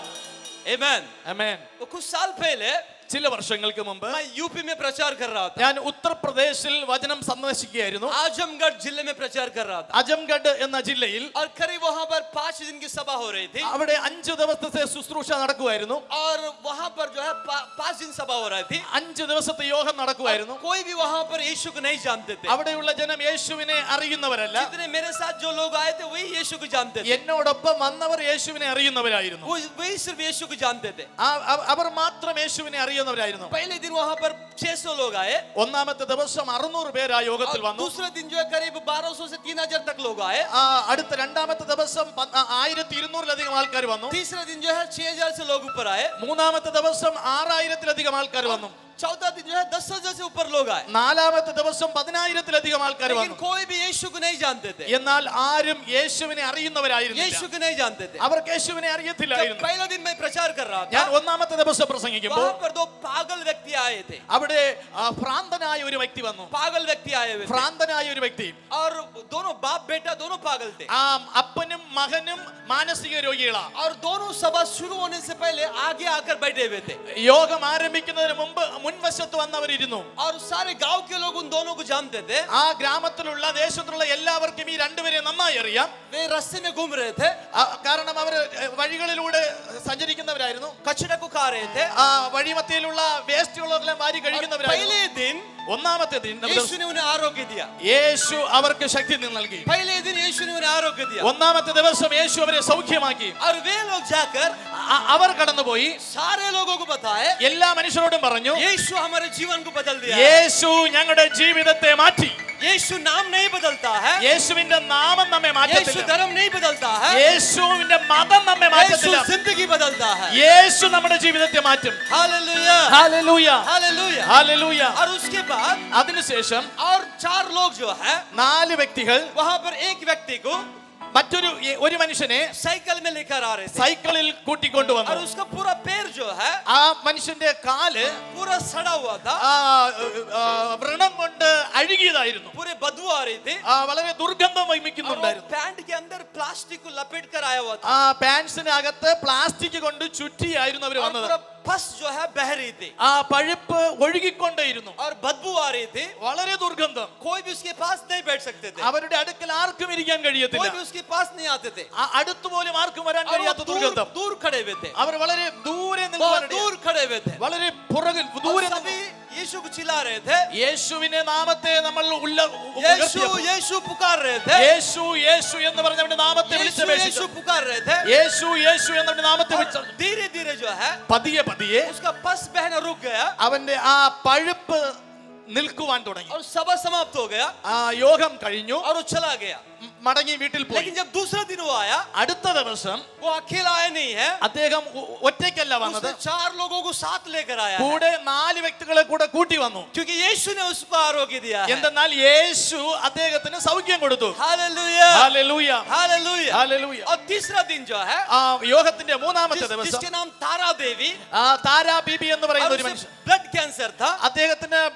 amen amen वो कुछ साल पहले ചില വർഷങ്ങൾക്ക് മുമ്പ് मैं यूपी में प्रचार कर रहा था ഞാൻ ഉത്തർപ്രദേശിൽ വചനം സന്ദർശിക്കുകയായിരുന്നു आजमगढ़ जिले में प्रचार कर रहा था അജംഗഡ് എന്ന ജില്ലയിൽ और करीब वहां पर पांच दिन की सभा हो रही थी അവിടെ അഞ്ചു ദിവസത്തെ ശുശ്രൂഷ നടക്കുമായിരുന്നു और वहां पर जो है पा- पांच दिन सभा हो रही थी അഞ്ചു ദിവസത്തെ യോഗം നടക്കുമായിരുന്നു कोई भी वहां पर यीशु को नहीं जानते थे അവിടെയുള്ള ജനം യേശുവിനെ അറിയുന്നവരല്ല जितने मेरे साथ जो लोग आए थे वही यीशु को जानते थे എന്നോടൊപ്പം വന്നവർ യേശുവിനെ അറിയുന്നവരായിരുന്നു वो वही सिर्फ यीशु को जानते थे ആ- അവ- അവർ മാത്രം യേശുവിനെ അറിയുന്നവരായിരുന്നു पहले दिन वहां पर 600 लोग आए ഒന്നാമത്തെ ദിവസം അറുന്നൂറ് പേർ ആ യോഗത്തിൽ और വന്നു दूसरे दिन जो है करीब 1200 से 3000 तक लोग आए ആ, അടുത്ത രണ്ടാമത്തെ ദിവസം ആയിരത്തി ഇരുന്നൂറിലധികം ആൾക്കാർ വന്നു तीसरे दिन जो है 6000 से लोग ऊपर आए മൂന്നാമത്തെ ദിവസം ആറായിരത്തിലധികം ആൾക്കാർ വന്നു चौथा दिन जो है 10000 से ऊपर लोग आए നാലാമത്തെ ദിവസം പതിനായിരത്തിലധികം ആൾക്കാർ लेकिन വന്നു कोई भी यीशु को नहीं जानते थे എന്നാൽ ആരും യേശുവിനെ അറിയുന്നവരായിരുന്നില്ല यीशु को नहीं जानते थे അവർക്ക് യേശുവിനെ जब അറിയത്തില്ലായിരുന്നു पहला दिन मैं प्रचार कर रहा ഞാൻ था ഒന്നാമത്തെ ദിവസം പ്രസംഗിക്കുമ്പോൾ वहां पर दो पागल व्यक्ति आए थे അവിടെ ആ, ഭ്രാന്തനായ ഒരു വ്യക്തി വന്നു पागल व्यक्ति आए हुए थे ഭ്രാന്തനായ ഒരു വ്യക്തി और दोनों बाप बेटा दोनों पागल थे ആ അപ്പനും മകനും മാനസിക രോഗികളാ और दोनों सभा शुरू होने से पहले आगे आकर बैठे हुए थे യോഗം ആരംഭിക്കുന്നതിന് മുമ്പ് മുൻവശത്ത് വന്നവരിരുന്നു और सारे गांव के लोग उन दोनों को जानते थे ആ ഗ്രാമത്തിലുള്ള ദേശത്തുള്ള എല്ലാവർക്കും ഈ രണ്ടുപേരെ നന്നായി അറിയാം वे रास्ते में घूम रहे थे ആ, കാരണം അവർ വഴികളിലൂടെ സഞ്ചരിക്കുന്നവരായിരുന്നു कचरा को खा रहे थे ആ വഴിമത്തിയിലുള്ള വേസ്റ്റുകളെല്ലാം വാരി और കഴിക്കുന്നവരായിരുന്നു पहले दिन ഒന്നാമത്തെ ദിൻ यीशु ने उन्हें आरोग्य दिया യേശു അവർക്ക് ശക്തി നൽകി पहले दिन यीशु ने उन्हें आरोग्य दिया ഒന്നാമത്തെ ദിവസം യേശു അവരെ സൗഖ്യമാക്കി और वे लोग जाकर അ- അവർ കടന്നുപോയി सारे लोगों को बताए എല്ലാ മനുഷ്യരോടും പറഞ്ഞു यीशु हमारे जीवन को बदल दिया है। യേശു ഞങ്ങളുടെ ജീവിതത്തെ മാറ്റി यीशु नाम नहीं बदलता है യേശുവിന്റെ നാമം നമ്മെ यीशु മാറ്റത്തില്ല धर्म नहीं बदलता है യേശുവിന്റെ മതം നമ്മെ यीशु മാറ്റത്തില്ല जिंदगी बदलता है യേശു നമ്മുടെ ജീവിതത്തെ മാറ്റും हालेलुया ഹല്ലേലൂയ हालेलुया ഹല്ലേലൂയ और उसके बाद അതിനുശേഷം और चार लोग जो है നാല് വ്യക്തികൾ वहां पर एक व्यक्ति को മറ്റൊരു ഒരു മനുഷ്യനെ साइकिल में लेकर आ रहे थे സൈക്കിളിൽ കൂട്ടിക്കൊണ്ടുവന്നു और उसका पूरा पैर जो है ആ മനുഷ്യന്റെ കാല് पूरा सड़ा हुआ था ആ, ആ, വ്രണം കൊണ്ട് അഴുകിയതായിരുന്നു पूरे बदबू आ रही थी ആ, വളരെ ദുർഗന്ധം और वो വമിക്കുന്നുണ്ടായിരുന്നു पैंट के अंदर प्लास्टिक को लपेट कर आया हुआ था ആ പാൻസിനകത്ത് പ്ലാസ്റ്റിക് കൊണ്ട് ചുറ്റിയായിരുന്നു അവർ और വന്നത് पूरा पस जो है बह रही थी ആ പഴുപ്പ് ഒഴുകിക്കൊണ്ടേയിരുന്നു और बदबू आ रही थी വളരെ ദുർഗന്ധം कोई भी उसके पास नहीं बैठ सकते थे അവരുടെ അടുക്കൽ ആർക്കും ഇരിക്കാൻ कोई കഴിയത്തില്ല भी उसके पास नहीं आते थे ആ അടുത്ത് പോലും ആർക്കും വരാൻ और वो കഴിയാത്ത दूर, ദുർഗന്ധം दूर खड़े हुए थे അവർ വളരെ ദൂരെ बहुत നിൽക്കുവാനിടയായി. दूर खड़े हुए थे വളരെ പുറകിൽ और ദൂരെ सभी यीशु को चिल्ला रहे थे യേശുവിനെ നാമത്തെ നമ്മൾ ഉള്ള यीशु ഉയർത്തിയപ്പോൾ यीशु पुकार रहे थे യേശു യേശു എന്ന് പറഞ്ഞ അവന്റെ നാമത്തെ यीशु വിളിച്ചപേക്ഷിച്ചു यीशु पुकार रहे थे യേശു യേശു എന്നവന്റെ നാമത്തെ വിളിച്ച धीरे धीरे जो है പതിയെ പതിയെ उसका पस बहना रुक गया അവന്റെ ആ പഴുപ്പ് നിൽക്കുവാൻ തുടങ്ങി और सभा समाप्त हो गया ആ യോഗം കഴിഞ്ഞു और वो चला गया മടങ്ങി വീട്ടിൽ പോയി लेकिन जब दूसरा दिन वो आया അടുത്ത ദിവസം वो अकेला आया नहीं है അദ്ദേഹം ഒ- ഒറ്റയ്ക്കല്ല വന്നത് उसने चार लोगों को साथ लेकर आया है കൂടെ നാല് വ്യക്തികളെ കൂടെ കൂട്ടി വന്നു क्योंकि यीशु ने उसको आरोग्य दिया है എന്തെന്നാൽ യേശു അദ്ദേഹത്തിന് സൗഖ്യം കൊടുത്തു हालेलुया ഹല്ലേലൂയ हालेलुया ഹല്ലേലൂയ और तीसरा दिन जो है ആ യോഗത്തിന്റെ മൂന്നാമത്തെ जिस, ദിവസം जिसके नाम तारा देवी ആ താരാ ബീബി എന്ന് और പറയുന്ന ഒരു उसे മനുഷ്യൻ ब्लड कैंसर था അദ്ദേഹത്തിന് ബ്ലഡ് ക്യാൻസർ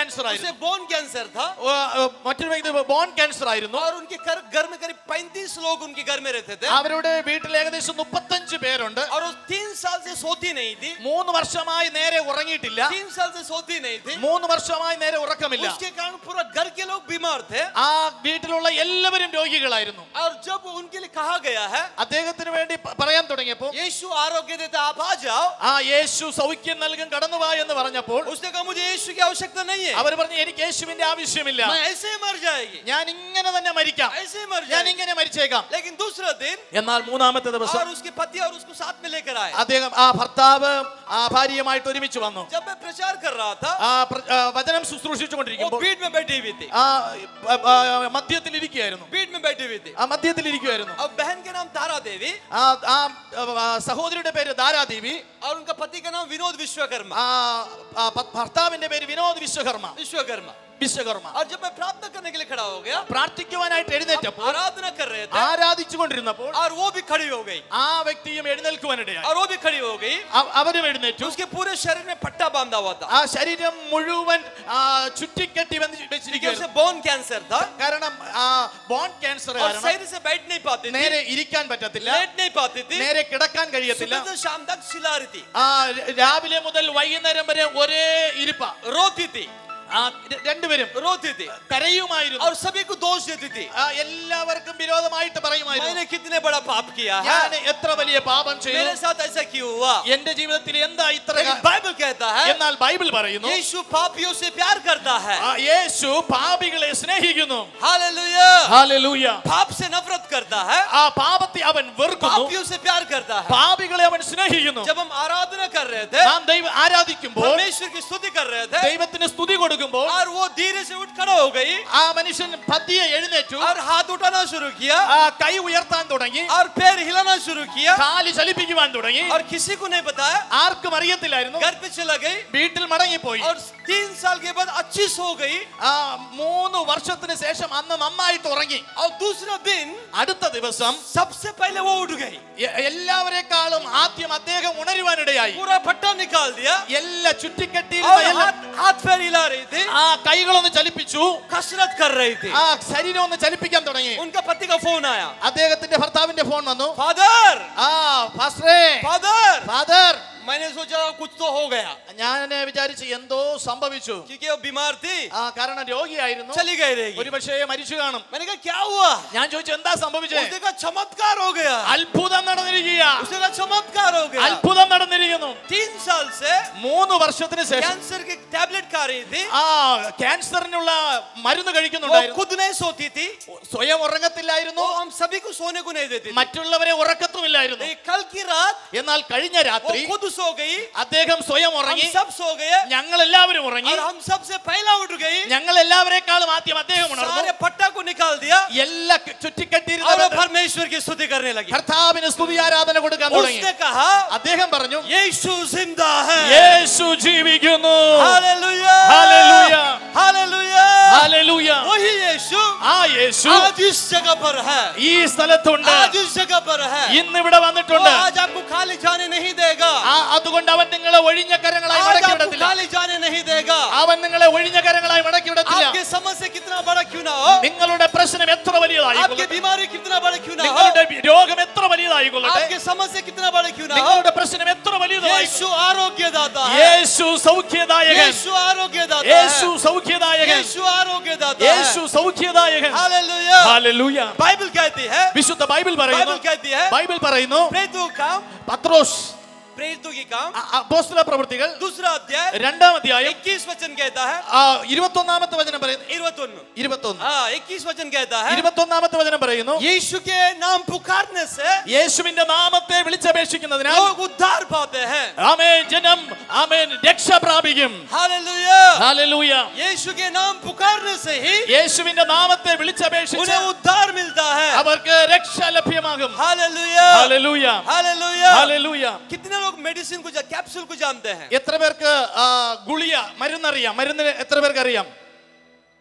ക്യാൻസർ उसे ആയിരുന്നു बोन कैंसर था ഓ, ഓ, മറ്റൊരു വ്യക്തി ബോൺ ക്യാൻസർ ആയിരുന്നു और उनके घर घर में करीब पैंतीस लोग उनके घर में रहते थे അവരുടെ വീട്ടിൽ ഏകദേശം മുപ്പത്തഞ്ച് പേരുണ്ട് और वो तीन साल से सोती नहीं थी മൂന്ന് വർഷമായി നേരെ ഉറങ്ങിയിട്ടില്ല तीन साल से सोती नहीं थी മൂന്ന് വർഷമായി നേരെ ഉറക്കമില്ല उसके कारण पूरा घर के लोग बीमार थे ആ വീട്ടിലുള്ള എല്ലാവരും രോഗികളായിരുന്നു और जब उनके लिए कहा गया है അദ്ദേഹത്തിന് വേണ്ടി പ- പറയാൻ തുടങ്ങിയപ്പോൾ यीशु आरोग्य देता आप आ जाओ ആ യേശു സൗഖ്യം നൽകും കടന്നു വാ എന്ന് പറഞ്ഞപ്പോൾ उसने कहा मुझे यीशु की आवश्यकता नहीं है അവർ പറഞ്ഞു എനിക്ക് യേശുവിന്റെ ആവശ്യമില്ല मैं ऐसे ही मर जाएगी ഞാൻ ഇങ്ങനെ തന്നെ മരിക്കാം ऐसे ही मर ഞാൻ जाएगी ഇങ്ങനെ മരിച്ചേക്കാം लेकिन दूसरा दिन എന്നാൽ മൂന്നാമത്തെ ദിവസം और उसके पति और उसको साथ में लेकर आए അദ്ദേഹം ആ ഭർത്താവ് ആ ഭാര്യയുമായിട്ട് ഒരുമിച്ച് വന്നു जब मैं प्रचार कर रहा था ആ പ്ര- ആ വചനം वो ശുശ്രൂഷിച്ചുകൊണ്ടിരിക്കുമ്പോൾ भीड़ में बैठी हुई थी ആ ആ, ആ, മധ്യത്തിൽ ഇരിക്കുകയായിരുന്നു भीड़ में बैठी हुई थी ആ മധ്യത്തിൽ ഇരിക്കുകയായിരുന്നു अब बहन के नाम तारा देवी ആ ആ ആ, സഹോദരിയുടെ പേര് ധാരാദേവി और उनका पति का नाम विनोद विश्वकर्मा ആ ആ, ഭ- ഭർത്താവിന്റെ പേര് വിനോദ് വിശ്വകർമ്മ विश्वकर्मा വിശ്വകർമ്മ और जब मैं प्रार्थना करने के लिए खड़ा हो गया പ്രാർത്ഥിക്കുവാനായിട്ട് എഴുന്നേറ്റപ്പോൾ आराधना कर रहे थे ആരാധിച്ചുകൊണ്ടിരുന്നപ്പോൾ और वो भी खड़ी हो गई ആ വ്യക്തിയും എഴുന്നേൽക്കുവാനിടയായി और वो भी खड़ी हो गई അവ- അവരും എഴുന്നേറ്റു उसके पूरे शरीर में पट्टा बांधा हुआ था ആ ശരീരം മുഴുവൻ ആ, ചുറ്റിക്കെട്ടി വന്ന് क्योंकि വെച്ചിരിക്കുകയായിരുന്നു उसे बोन कैंसर था കാരണം ആ ബോൺ ക്യാൻസർ और കാരണം सही से बैठ नहीं पाती थी നേരെ ഇരിക്കാൻ പറ്റത്തില്ല लेट नहीं पाती थी നേരെ കിടക്കാൻ കഴിയത്തില്ല सुबह से शाम तक चिल्ला रही थी ആ ര- രാവിലെ മുതൽ വൈകുന്നേരം വരെ ഒരേ ഇരിപ്പ रोती थी ആ ര- രണ്ടുപേരും रोती थी കരയുമായിരുന്നു और सभी को दोष देती थी ആ, എല്ലാവർക്കും വിരോധമായിട്ട് പറയുമായിരുന്നു मैंने कितने बड़ा पाप किया ഞാൻ है എത്ര വലിയ പാപം ചെയ്തു मेरे साथ ऐसा क्यों हुआ എന്റെ ജീവിതത്തിൽ എന്താ ഇത്ര लेकिन കാ- बाइबल कहता है എന്നാൽ ബൈബിൾ പറയുന്നു यीशु पापियों से प्यार करता है ആ, യേശു പാപികളെ സ്നേഹിക്കുന്നു हालेलुया ഹല്ലേലൂയ. पाप से नफरत करता है ആ പാപത്തെ അവൻ വെറുക്കുന്നു पापियों से प्यार करता है പാപികളെ അവൻ സ്നേഹിക്കുന്നു जब हम आराधना कर रहे थे നാം ദൈവം ആരാധിക്കുമ്പോൾ परमेश्वर की स्तुति कर रहे थे ദൈവത്തിന് സ്തുതി കൊടുക്കുമ്പോൾ और वो धीरे से उठ खड़ा हो गई ആ മനുഷ്യൻ പതിയെ എഴുന്നേറ്റു और हाथ उठाना शुरू किया ആ കൈ ഉയർത്താൻ തുടങ്ങി और पैर हिलाना शुरू किया കാല് ചലിപ്പിക്കുവാൻ തുടങ്ങി और किसी को नहीं बताया ആർക്കും അറിയത്തില്ലായിരുന്നു घर पे चला गई വീട്ടിൽ മടങ്ങിപ്പോയി और तीन साल के बाद अच्छी सो गई ആ മൂന്ന് വർഷത്തിന് ശേഷം അന്ന് നന്നായിട്ട് ഉറങ്ങി और दूसरा दिन അടുത്ത ദിവസം सबसे पहले वो उठ गई എ- എല്ലാവരെക്കാളും ആദ്യം അദ്ദേഹം ഉണരുവാനിടയായി पूरा पट्टा निकाल दिया എല്ലാ ചുറ്റിക്കെട്ടി और हाथ हाथ पैर हिला रही थी ആ കൈകളൊന്ന് ചലിപ്പിച്ചു कसरत कर रही थी ആ ശരീരം ഒന്ന് ചലിപ്പിക്കാൻ തുടങ്ങി उनका पति का फोन आया അദ്ദേഹത്തിന്റെ ഭർത്താവിന്റെ ഫോൺ വന്നു फादर ആ ഫാസ്റ്ററേ फादर ഫാദർ मैंने सोचा कुछ तो हो गया ഞാൻ വിചാരിച്ചു എന്തോ സംഭവിച്ചു क्योंकि वो बीमार थी ആ കാരണം രോഗിയായിരുന്നു चली गई रहेगी ഒരു പക്ഷേ മരിച്ചു കാണും मैंने कहा क्या हुआ ഞാൻ ചോദിച്ചു എന്താ സംഭവിച്ചത് उसने कहा चमत्कार हो गया അത്ഭുതം നടന്നിരിക്കുക उसने कहा चमत्कार हो गया അത്ഭുതം നടന്നിരിക്കുന്നു तीन साल से മൂന്ന് വർഷത്തിന് ശേഷം कैंसर की टैबलेट खा रही थी ആ ക്യാൻസറിനുള്ള മരുന്ന് वो കഴിക്കുന്നുണ്ടായിരുന്നു खुद नहीं सोती थी സ്വയം ഉറങ്ങത്തില്ലായിരുന്നു वो हम सभी को सोने को नहीं देती थी മറ്റുള്ളവരെ ഉറക്കത്തുമില്ലായിരുന്നു लेकिन कल की रात എന്നാൽ കഴിഞ്ഞ वो രാത്രി खुद सो गई അദ്ദേഹം സ്വയം हम ഉറങ്ങി सब सो गए ഞങ്ങൾ എല്ലാവരും ഉറങ്ങി और हम सबसे पहला उठ गई ഞങ്ങൾ എല്ലാവരെക്കാളും ആദ്യം അദ്ദേഹം सारे ഉണർന്നു पट्टा को निकाल दिया എല്ലാ और वो ചുറ്റിക്കെട്ടിയിരുന്ന परमेश्वर की स्तुति करने लगी കർത്താവിന് സ്തുതി ആരാധന കൊടുക്കാൻ തുടങ്ങി उसने कहा അദ്ദേഹം പറഞ്ഞു यीशु जिंदा है യേശു ജീവിക്കുന്നു हालेलुया हालेलुया हालेलुया ഹല്ലേലൂയ वही यीशु ആ യേശു आज इस जगह पर है ഈ സ്ഥലത്തുണ്ട് आज इस जगह पर है ഇന്ന് ഇവിടെ वो വന്നിട്ടുണ്ട് आज आपको खाली जाने नहीं देगा ആ അതുകൊണ്ട് അവൻ നിങ്ങളെ ഒഴിഞ്ഞ കരങ്ങളായി आज മടക്കി आपको വിടത്തില്ല खाली जाने नहीं देगा അവൻ നിങ്ങളെ ഒഴിഞ്ഞ കരങ്ങളായി മടക്കി വിടത്തില്ല आपके समस्या कितना बड़ा क्यों ना हो നിങ്ങളുടെ പ്രശ്നം എത്ര आपकी വലിയതായിക്കൊള്ളട്ടെ बीमारी कितना बड़ा क्यों ना हो നിങ്ങളുടെ രോഗം എത്ര വലിയതായിക്കൊള്ളട്ടെ आपके समस्या कितना बड़ा क्यों ना हो നിങ്ങളുടെ പ്രശ്നം എത്ര വലിയതായി यीशु आरोग्यदाता है യേശു സൗഖ്യദായകൻ यीशु आरोग्यदाता യേശു है സൗഖ്യദായകൻ यीशु आरोग्यदाता യേശു है സൗഖ്യദായകൻ हालेलुया ഹല്ലേലൂയ बाइबल कहती है വിശുദ്ധ ബൈബിൾ പറയുന്നു बाइबल कहती है ബൈബിൾ പറയുന്നു प्रेरितों का काम പത്രോസ് प्रेरितों की काम അ- അപ്പോസ്തല പ്രവൃത്തികൾ दूसरा अध्याय രണ്ടാം അധ്യായം 21 वचन कहता है ആ, ഇരുപത്തൊന്നാമത്തെ വചനം പറയുന്നു 21 ഇരുപത്തൊന്ന് हाँ 21 वचन कहता है ഇരുപത്തൊന്നാമത്തെ വചനം പറയുന്നു यीशु के नाम पुकारने से യേശുവിന്റെ നാമത്തെ വിളിച്ചപേക്ഷിക്കുന്നതിനാൽ लोग उद्धार पाते हैं ആമേൻ ജനം ആമേൻ രക്ഷ പ്രാപിക്കും हालेलुया ഹല്ലേലൂയ यीशु के नाम पुकारने से ही യേശുവിന്റെ നാമത്തെ വിളിച്ചപേക്ഷിച്ച് उन्हें उद्धार मिलता है അവർക്ക് രക്ഷ ലഭ്യമാകും हालेलुया ഹല്ലേലൂയ हालेलुया ഹല്ലേലൂയ कितने लोग मेडिसिन को जा- कैप्सूल को जानते हैं എത്ര പേർക്ക് ആ, ഗുളിയ മരുന്നറിയാം മരുന്ന് എത്ര പേർക്ക് അറിയാം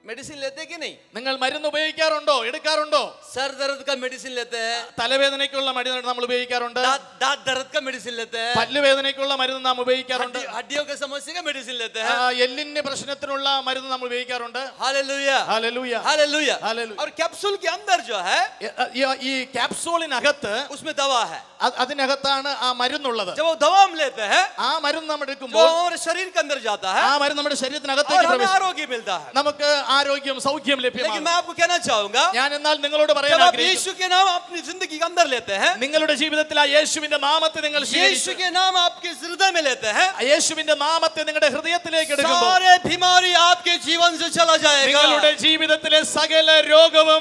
मेडिसिन लेते हैं कि नहीं നിങ്ങൾ മരുന്ന് ഉപയോഗിക്കാറുണ്ടോ എടുക്കാറുണ്ടോ सर दर्द का मेडिसिन लेते हैं തലവേദനയ്ക്കുള്ള മരുന്ന് നമ്മൾ ഉപയോഗിക്കാറുണ്ട് दांत दांत दर्द का मेडिसिन लेते हैं പല്ലുവേദനയ്ക്കുള്ള മരുന്ന് നാം ഉപയോഗിക്കാറുണ്ട് हड्डी- हड्डियों के समस्या का मेडिसिन लेते ആ, हैं എല്ലിന്റെ പ്രശ്നത്തിനുള്ള മരുന്ന് നമ്മൾ ഉപയോഗിക്കാറുണ്ട് हालेलुया Hallelujah. Hallelujah Hallelujah. और कैप्सूल के अंदर जो है ഈ- ഈ ക്യാപ്സൂളിനകത്ത് उसमें दवा है അ- അതിനകത്താണ് ആ മരുന്നുള്ളത് जब वो दवा हम लेते हैं ആ മരുന്ന് നമ്മൾ जो എടുക്കുമ്പോൾ हमारे शरीर के अंदर जाता है ആ മരുന്ന് നമ്മുടെ और ശരീരത്തിനകത്തേക്ക് हमें പ്രവേശിക്കും आरोग्य मिलता है നമുക്ക് ആരോഗ്യം സൗഖ്യം लेकिन ലഭ്യമാണ് मैं आपको कहना चाहूंगा ഞാൻ എന്നാൽ നിങ്ങളോട് പറയാൻ जब आप ആഗ്രഹിക്കുന്നു यीशु के नाम अपनी जिंदगी के अंदर लेते हैं നിങ്ങളുടെ ജീവിതത്തിൽ ആ യേശുവിന്റെ നാമത്തെ നിങ്ങൾ यीशु സ്വീകരിച്ച് के नाम आपके हृदय में लेते हैं ആ യേശുവിന്റെ നാമത്തെ നിങ്ങളുടെ ഹൃദയത്തിലേക്ക് എടുക്കുമ്പോൾ सारे बीमारी आपके जीवन से चला जाएगा നിങ്ങളുടെ ജീവിതത്തിലെ സകല രോഗവും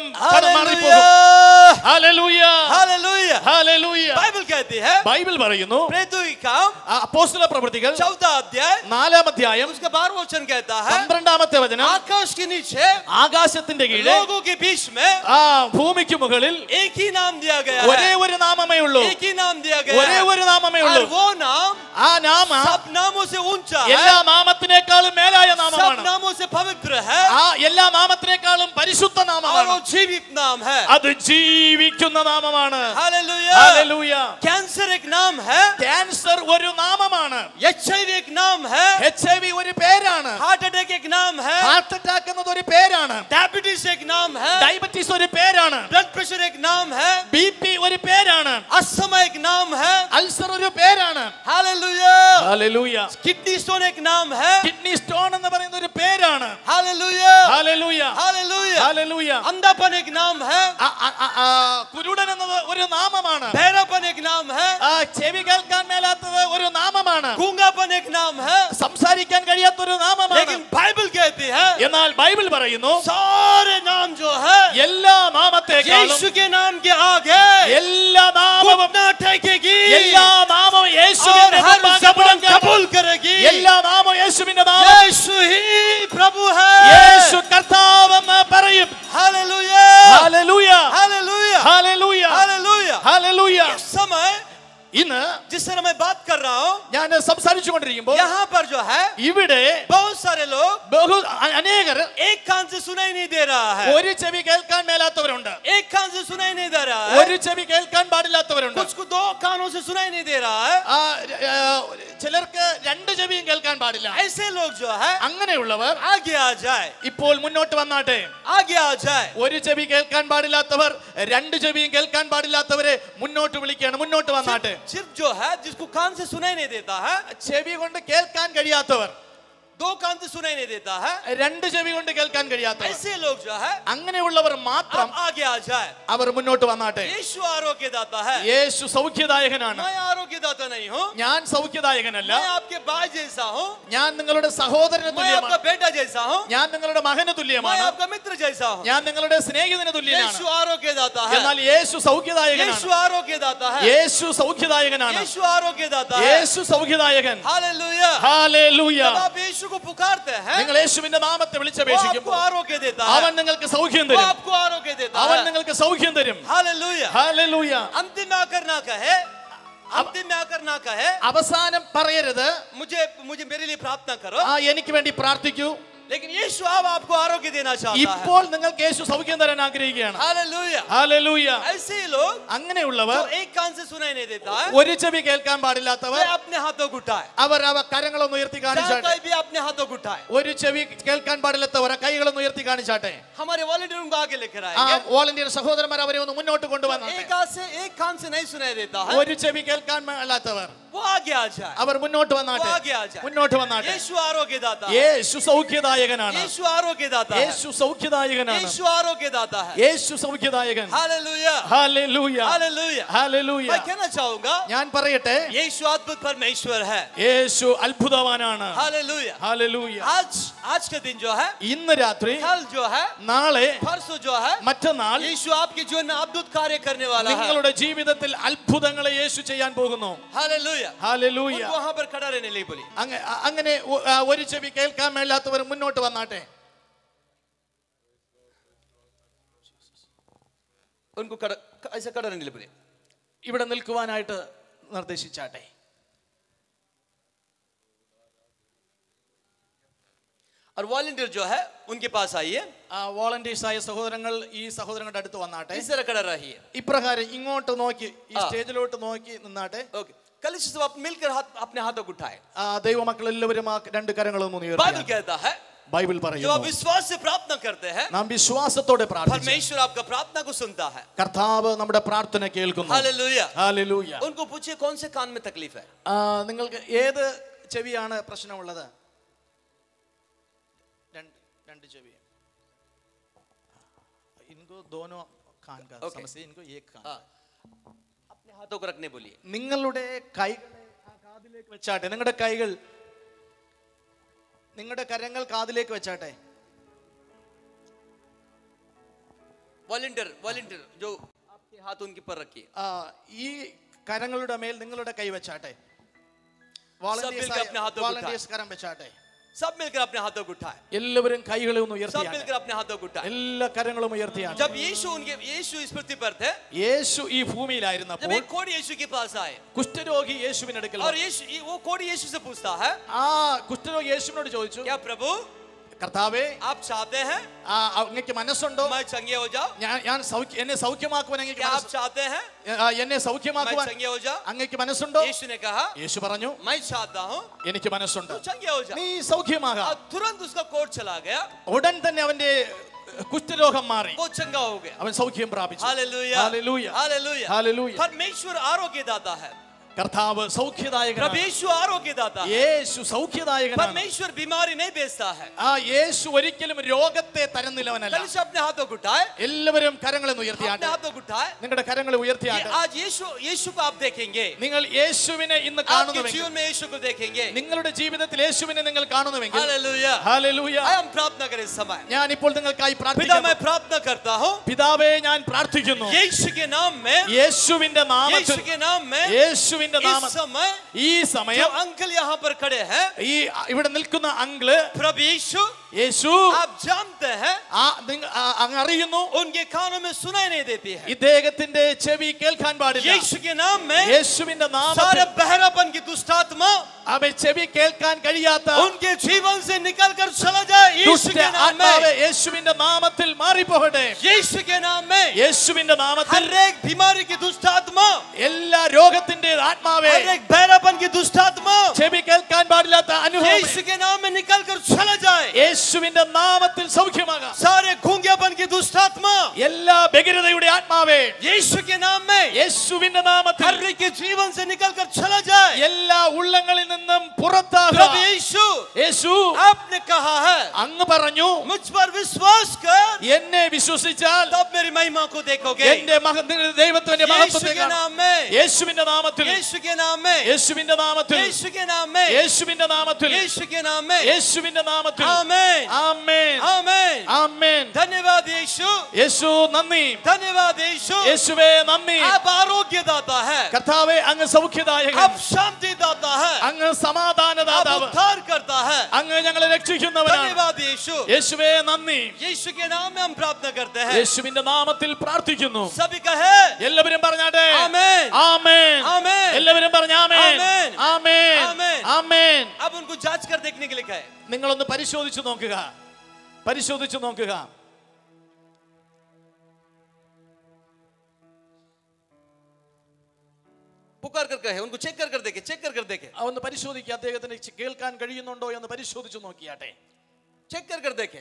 hallelujah hallelujah hallelujah hallelujah Bible कहती है ബൈബിൾ പറയുന്നു प्रेतों की काम ആ അപ്പോസ്തല പ്രവൃത്തികൾ चौथा अध्याय നാലാം അധ്യായം उसका बारह वचन कहता है പന്ത്രണ്ടാമത്തെ വചനം आकाश के नीचे ആകാശത്തിന്റെ കീഴിൽ लोगों के बीच में ആ ഭൂമിക്ക് മുകളിൽ एक ही नाम दिया गया ഒരേ है ഒരു നാമമേ ഉള്ളൂ एक ही नाम दिया गया ഒരേ है ഒരു നാമമേ और ഉള്ളൂ वो नाम ആ നാമ सब नामों से ऊंचा എല്ലാ है നാമത്തിനേക്കാളും മേലായ सब നാമമാണ് नामों से पवित्र है ആ എല്ലാ നാമത്തിനേക്കാളും പരിശുദ്ധ और നാമമാണ് वो जीवित नाम है അത് ജീവിക്കുന്ന നാമമാണ് हालेलुया ഹല്ലേലൂയ कैंसर एक नाम है ക്യാൻസർ ഒരു നാമമാണ് एचआईवी एक नाम है എച്ച് ഐ വി ഒരു പേരാണ് हार्ट अटैक एक नाम है ഹാർട്ട് അറ്റാക്ക് എന്നത് ഒരു പേരാണ് डायबिटीज एक नाम है ഡയബറ്റീസ് ഒരു പേരാണ് ब्लड प्रेशर एक नाम है ബി പി ഒരു പേരാണ് अस्थमा एक नाम है അൾസർ ഒരു പേരാണ് हालेलुया ഹല്ലേലൂയ किडनी स्टोन एक नाम है കിഡ്നി സ്റ്റോൺ എന്ന് പറയുന്ന ഒരു പേരാണ് हालेलुया ഹല്ലേലൂയ हालेलुया ഹല്ലേലൂയ अंधापन एक नाम है ആ- ആ- ആ- ആ, കുരുടൻ എന്നത് ഒരു നാമമാണ് बहरापन एक नाम है ആ, ചെവി കേൾക്കാൻ മേലാത്തത് ഒരു നാമമാണ് गूंगापन एक नाम है സംസാരിക്കാൻ കഴിയാത്ത ഒരു നാമമാണ് लेकिन बाइबल कहती है എന്നാൽ ബൈബിൾ പറയുന്നു सारे नाम जो है എല്ലാ നാമത്തെക്കാളും यीशु के नाम के आगे എല്ലാ നാമവും घुटना टेकेगी എല്ലാ നാമവും और യേശുവിന്റെ हर മുമ്പാകെ जबान മുഴങ്ങും. कबूल करेगी എല്ലാ നാമവും യേശുവിന്റെ നാമം यीशु ही प्रभु है യേശു കർത്താവെന്ന് പറയും hallelujah hallelujah hallelujah hallelujah hallelujah hallelujah इस समय ഇന്ന് जिस समय मैं बात कर रहा हूँ ഞാൻ സംസാരിച്ചു കൊണ്ടിരിക്കുമ്പോൾ यहाँ पर जो है ഇവിടെ बहुत सारे लोग ബഹു അ- അനേകർ एक कान से सुनाई नहीं दे रहा है ഒരു ചെവി കേൾക്കാൻ മേലാത്തവരുണ്ട് एक कान से सुनाई नहीं दे रहा है ഒരു ചെവി കേൾക്കാൻ പാടില്ലാത്തവരുണ്ട് कुछ को दो कानों से सुनाई नहीं दे रहा है ആ, ആ, ചിലർക്ക് രണ്ട് ചെവിയും കേൾക്കാൻ പാടില്ല ऐसे लोग जो है അങ്ങനെയുള്ളവർ आगे आ जाए ഇപ്പോൾ മുന്നോട്ട് വന്നാട്ടെ आगे आ जाए ഒരു ചെവി കേൾക്കാൻ പാടില്ലാത്തവർ രണ്ട് ചെവിയും കേൾക്കാൻ പാടില്ലാത്തവരെ മുന്നോട്ട് വിളിക്കുകയാണ് മുന്നോട്ട് വന്നാട്ടെ सिर्फ जो है जिसको कान से सुनाई नहीं देता है ചെവി കൊണ്ട് കേൾക്കാൻ കഴിയാത്തവർ दो कान से सुनाई नहीं देता है രണ്ട് ചെവി കൊണ്ട് കേൾക്കാൻ കഴിയാത്തവർ ऐसे लोग जो है അങ്ങനെയുള്ളവർ മാത്രം अब आगे आ जाए അവർ മുന്നോട്ട് വന്നാട്ടെ यीशु आरोग्य दाता है യേശു സൗഖ്യദായകനാണ് मैं आरोग्य दाता नहीं हूँ ഞാൻ സൗഖ്യദായകനല്ല मैं आपके भाई जैसा हूँ ഞാൻ നിങ്ങളുടെ സഹോദരന് मैं आपका തുല്യമാണ് बेटा जैसा हूँ ഞാൻ നിങ്ങളുടെ മകന് मैं തുല്യമാണ് आपका मित्र जैसा हूँ ഞാൻ നിങ്ങളുടെ സ്നേഹിതന് തുല്യനാണ് यीशु आरोग्य दाता है എന്നാൽ യേശു സൗഖ്യദായകനാണ് यीशु आरोग्य दाता है യേശു സൗഖ്യദായകനാണ് यीशु आरोग्य दाता है യേശു സൗഖ്യദായകൻ हालेलुया ഹാലേലൂയ जब आप यीशु को पुकारते हैं നിങ്ങൾ യേശുവിന്റെ നാമത്തെ वो आपको വിളിച്ചപേക്ഷിക്കുമ്പോൾ आरोग्य देता അവൻ है നിങ്ങൾക്ക് സൗഖ്യം वो തരും आपको आरोग्य देता അവൻ है നിങ്ങൾക്ക് സൗഖ്യം തരും हालेलुया ഹാലേലൂയ अंतिम में आकर ना कहे अंतिम में आकर ना कहे അവസാനം പറയരുത് मुझे मुझे मेरे लिए प्रार्थना करो ആ എനിക്ക് വേണ്ടി പ്രാർത്ഥിക്കൂ लेकिन यीशु अब आपको आरोग्य देना चाहता है ഇപ്പോൾ നിങ്ങൾക്ക് യേശു സൗഖ്യം തരാൻ ആഗ്രഹിക്കുകയാണ് हालेलुया ഹാലേലൂയ ऐसे ही लोग അങ്ങനെയുള്ളവർ जो एक कान से सुनाई नहीं देता है ഒരു ചെവി കേൾക്കാൻ പാടില്ലാത്തവർ वे अपने हाथों को उठाए അവർ അവ കരങ്ങളൊന്ന് ഉയർത്തി जहाँ കാണിച്ചാട്ടെ कोई भी अपने हाथों को उठाए ഒരു ചെവി കേൾക്കാൻ പാടില്ലാത്തവർ ആ കൈകളൊന്ന് ഉയർത്തി കാണിച്ചാട്ടെ हमारे वॉलंटियर उनको आगे लेकर ആ आएंगे വോളണ്ടിയർ സഹോദരന്മാർ അവരെ ഒന്ന് മുന്നോട്ട് കൊണ്ടുവന്നാട്ടെ एक हाथ से एक कान से नहीं सुनाई देता है ഒരു ചെവി കേൾക്കാൻ മേലാത്തവർ वो आगे आ जाए അവർ മുന്നോട്ട് वो വന്നാട്ടെ आगे आ जाए മുന്നോട്ട് വന്നാട്ടെ यीशु आरोग्य दाता है യേശു സൗഖ്യദായകനാണ് यीशु आरोग्य दाता है യേശു സൗഖ്യദായകനാണ് यीशु आरोग्य दाता है യേശു സൗഖ്യദായകൻ हालेलुया ഹാലേലൂയ हालेलुया ഹാലേലൂയ मैं कहना चाहूंगा ഞാൻ പറയട്ടെ यीशु अद्भुत परमेश्वर है യേശു അത്ഭുതവാനാണ് हालेलुया ഹാലേലൂയ आज आज का दिन जो है ഇന്ന് രാത്രി कल जो है നാളെ परसों जो है മറ്റന്നാൾ यीशु आपके जीवन में अद्भुत कार्य करने वाला है നിങ്ങളുടെ ജീവിതത്തിൽ അത്ഭുതങ്ങളെ യേശു ചെയ്യാൻ പോകുന്നു हालेलुया ഹാലേലൂയ उनको वहां पर खड़ा रहने लिए बोली അങ്ങ- അ- അങ്ങനെ ഒ- ആ, ഒരു ചെവി കേൾക്കാൻ മേലാത്തവർ മുന്നോട്ട് വന്നാട്ടെ उनको खड़ा ऐसा खड़ा रहने लिए बोली ഇവിടെ നിൽക്കുവാനായിട്ട് നിർദ്ദേശിച്ചാട്ടെ और वॉलंटियर जो है उनके पास आइए വോളണ്ടിയേഴ്സ് ആയ സഹോദരങ്ങൾ ഈ സഹോദരങ്ങളുടെ അടുത്ത് വന്നാട്ടെ इस तरह खड़ा रहिए ഇപ്രകാരം ഇങ്ങോട്ട് നോക്കി ഈ ആ. സ്റ്റേജിലോട്ട് നോക്കി നിന്നാട്ടെ ओके कल से सब आप मिलकर हाथ अपने हाथों को उठाए ആ, ദൈവമക്കൾ എല്ലാവരും ആ രണ്ട് കരങ്ങളും ഒന്ന് बाइबल ഉയർത്തി कहता है ബൈബിൾ जब आप പറയുന്നു विश्वास से प्रार्थना करते हैं നാം വിശ്വാസത്തോടെ പ്രാർത്ഥിച്ചു परमेश्वर आपका प्रार्थना को सुनता है കർത്താവ് നമ്മുടെ പ്രാർത്ഥന കേൾക്കുന്നു हालेलुया ഹല്ലേലൂയ. उनको पूछिए कौन से कान में तकलीफ है ആ, നിങ്ങൾക്ക് ഏത് ചെവിയാണ് പ്രശ്നമുള്ളത് രണ്ട് രണ്ട് ചെവി ഇൻകോ ദോനോ കാൻ കാ Okay. സമസ്യ ഇൻകോ ഏക് കാൻ हाँ। अपने हाथों को रखने बोलिए നിങ്ങളുടെ കൈകളെ ആ കാതിലേക്ക് വെച്ചാട്ടെ നിങ്ങളുടെ കൈകൾ നിങ്ങളുടെ കരങ്ങൾ കാതിലേക്ക് വെച്ചാട്ടെ वॉलंटियर वॉलंटियर जो आपके हाथ उनके पर रखिए ആ, ഈ കരങ്ങളുടെ മേൽ നിങ്ങളുടെ കൈ വെച്ചാട്ടെ मिलकर अपने हाथों को വാളണ്ടിയേഴ്സ് കരം വെച്ചാട്ടെ सब मिलकर अपने हाथों को उठाए എല്ലാവരും കൈകളെ ഒന്ന് सब ഉയർത്തിയാട്ടെ मिलकर अपने हाथों को उठाए എല്ലാ കരങ്ങളും ഉയർത്തിയാണ് जब यीशु उनके यीशु इस पृथ्वी पर थे യേശു ഈ जब ഭൂമിയിലായിരുന്നപ്പോൾ एक कोड़ी यीशु के पास आए കുഷ്ഠരോഗി യേശുവിന്റെ അടുക്കൽ और വന്നു. यीशु ये- वो कोड़ी यीशु से पूछता है ആ കുഷ്ഠരോഗി യേശുവിനോട് ചോദിച്ചു क्या प्रभु കർത്താവേ आप चाहते हैं ആ അങ്ങക്ക് മനസ്സുണ്ടോ मैं चंगे हो जाऊं ഞാൻ ഞാൻ സൗഖ്യ എന്നെ സൗഖ്യമാക്കുവാൻ അങ്ങക്ക് क्या आप മനസ്സ്- चाहते हैं ആ, എന്നെ मैं സൗഖ്യമാക്കുവാൻ चंगे हो जाऊं അങ്ങക്ക് മനസ്സുണ്ടോ यीशु ने कहा യേശു പറഞ്ഞു मैं चाहता हूं എനിക്ക് മനസ്സുണ്ട് तू चंगे हो जा നീ സൗഖ്യമാകാം और तुरंत उसका कोट चला गया ഉടൻ തന്നെ അവന്റെ കുഷ്ഠരോഗം മാറി वो चंगा हो गया അവൻ സൗഖ്യം പ്രാപിച്ചു हालेलुया हालेलुया हालेलुया हालेलुया परमेश्वर आरोग्य दाता है കർത്താവ് സൗഖ്യദായകനാണ് प्रभु यीशु आरोग्य दाता है യേശു സൗഖ്യദായകനാണ് परमेश्वर बीमारी नहीं बेचता है ആ യേശു ഒരിക്കലും രോഗത്തെ തരുന്നില്ലവനല്ല कल से अपने हाथों को उठाए എല്ലാവരും കരങ്ങളെ अपने ഉയർത്തിയാട്ടെ हाथों को उठाए നിങ്ങളുടെ കരങ്ങളെ ये ഉയർത്തിയാട്ടെ आज यीशु यीशु को आप देखेंगे നിങ്ങൾ യേശുവിനെ ഇന്ന് आपके കാണുന്നുവെങ്കിൽ जीवन में यीशु को देखेंगे നിങ്ങളുടെ ജീവിതത്തിൽ യേശുവിനെ നിങ്ങൾ കാണുന്നുവെങ്കിൽ हालेलुया ഹല്ലേലൂയ आई हम प्रार्थना करें इस समय ഞാൻ ഇപ്പോൾ നിങ്ങൾക്കായി पिता പ്രാർത്ഥിക്കുന്നു मैं प्रार्थना करता हूँ പിതാവേ ഞാൻ പ്രാർത്ഥിക്കുന്നു यीशु के नाम में യേശുവിന്റെ यीशु നാമത്തിൽ के नाम में യേശുവിന്റെ इस നാമത്തിൽ समय ഈ जो സമയം अंकल यहाँ पर खड़े हैं ഈ ഇവിടെ നിൽക്കുന്ന അങ്കിള് प्रभु यीशु യേശു आप जानते हैं ആ നിങ്ങ- ആ, അങ്ങ് അറിയുന്നു उनके कानों में सुनाई नहीं देती है ഇദ്ദേഹത്തിന്റെ ചെവി കേൾക്കാൻ പാടില്ല यीशु के नाम में യേശുവിന്റെ सारे നാമത്തിൽ बहरापन की दुष्ट आत्मा അവൻ ചെവി കേൾക്കാൻ കഴിയാത്ത उनके जीवन से निकल कर चला जाए यीशु ദുഷ്ട के नाम ആത്മാവെ में യേശുവിന്റെ നാമത്തിൽ മാറിപ്പോകട്ടെ यीशु के नाम में യേശുവിന്റെ നാമത്തിൽ हर एक बीमारी की दुष्ट आत्मा എല്ലാ രോഗത്തിന്റെ ആത്മാവെ हर एक बहरापन की दुष्ट आत्मा ചെവി കേൾക്കാൻ പാടില്ലാത്ത അനുഭവം यीशु के नाम में निकल कर चला जाए യേശുവിന്റെ നാമത്തിൽ സൗഖ്യമാകാം सारे गूंगेपन की दुष्ट आत्मा എല്ലാ ബഹിരതയുടെ ആത്മാവേ यीशु के नाम में യേശുവിന്റെ നാമത്തിൽ हर एक के जीवन से निकल कर चला जाए എല്ലാ ഉള്ളങ്ങളിൽ നിന്നും प्रभु പുറത്താകാം यीशु യേശു आपने कहा है അങ്ങ് പറഞ്ഞു मुझ पर विश्वास कर എന്നെ വിശ്വസിച്ചാൽ तब मेरी महिमा को देखोगे എന്റെ മഹ നിങ്ങളുടെ ദൈവത്തിന്റെ यीशु മഹത്വത്തെ के കാണും. नाम में യേശുവിന്റെ നാമത്തിൽ यीशु के नाम में യേശുവിന്റെ നാമത്തിൽ यीशु के नाम में യേശുവിന്റെ നാമത്തിൽ यीशु के नाम में യേശുവിന്റെ നാമത്തിൽ आमेन ആമേൻ आमेन ആമേൻ धन्यवाद यीशु യേശു നന്ദി धन्यवाद यीशु യേശുവേ നന്ദി आप आरोग्य दाता है കർത്താവേ അങ്ങ് സൗഖ്യദായകൻ आप शांति दाता है അങ്ങ് आप സമാധാനദാതാവ് उद्धार करता है അങ്ങ് ഞങ്ങളെ രക്ഷിക്കുന്നവനാണ് धन्यवाद यीशु യേശുവേ നന്ദി यीशु के नाम में हम प्रार्थना करते हैं യേശുവിന്റെ നാമത്തിൽ പ്രാർത്ഥിക്കുന്നു सभी कहे എല്ലാവരും പറഞ്ഞാട്ടെ आमेन ആമേൻ आमेन എല്ലാവരും പറഞ്ഞ ആമേൻ ആമേൻ. ആമേൻ ആമേൻ. ആമേൻ अब उनको जांच कर देखने के लिए कहे നിങ്ങളൊന്ന് പരിശോധിച്ചു നോക്കുക പരിശോധിച്ചു നോക്കുക पुकार कर कहे उनको चेक कर कर देखे चेक कर कर देखे ആ, ഒന്ന് പരിശോധിക്കുക അദ്ദേഹത്തിന് ചെ- കേൾക്കാൻ കഴിയുന്നുണ്ടോ എന്ന് പരിശോധിച്ചു നോക്കിയാട്ടെ चेक कर कर देखे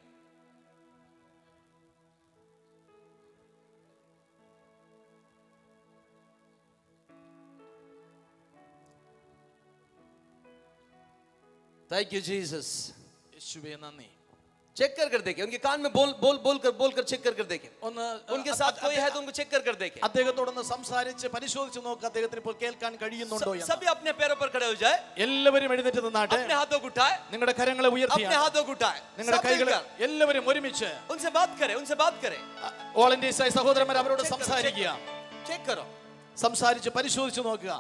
थैंक यू जीसस യേശുവേ നന്ദി चेक कर कर देखे उनके कान में बोल बोल बोल कर बोल कर चेक कर कर देखे ഒന്ന് उनके साथ कोई है तो उनको चेक कर कर देखे അദ്ദേഹത്തോടൊന്ന് സംസാരിച്ച് പരിശോധിച്ച് നോക്കുക അദ്ദേഹത്തിന് ഇപ്പോൾ കേൾക്കാൻ കഴിയുന്നുണ്ടോ എന്ന് सभी अपने पैरों पर खड़े हो जाए എല്ലാവരും എഴുന്നേറ്റ് നിന്നാട്ടെ अपने हाथों को उठाए നിങ്ങളുടെ കരങ്ങളെ ഉയർത്തി अपने हाथों को उठाए നിങ്ങളുടെ सब കൈകളെ मिलकर എല്ലാവരും ഒരുമിച്ച് उनसे बात करें उनसे बात करें വോളണ്ടിയേഴ്സായ സഹോദരന്മാർ അവരോട് സംസാരിക്കുക चेक करो സംസാരിച്ച് പരിശോധിച്ച് നോക്കുക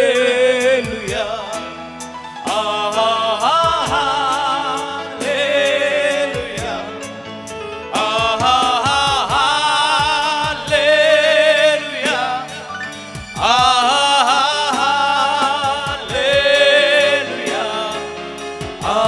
Hallelujah.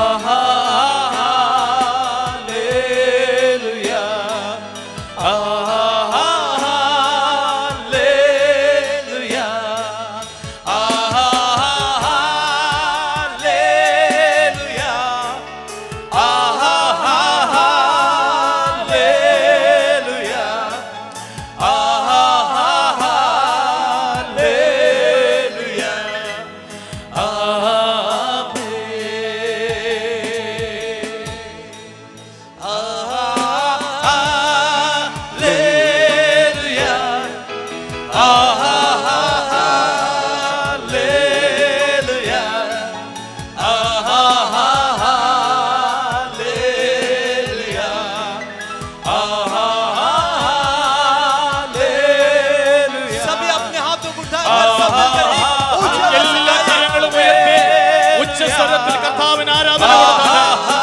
सभी अपने हाथों को उठाकर सफल करें ऊंचे आवाज से എല്ലാ കരങ്ങളും ഉയർത്തി ഉച്ചസ്വരത്തിൽ കർത്താവിന് ആരാധന കൊടുത്താട്ടെ.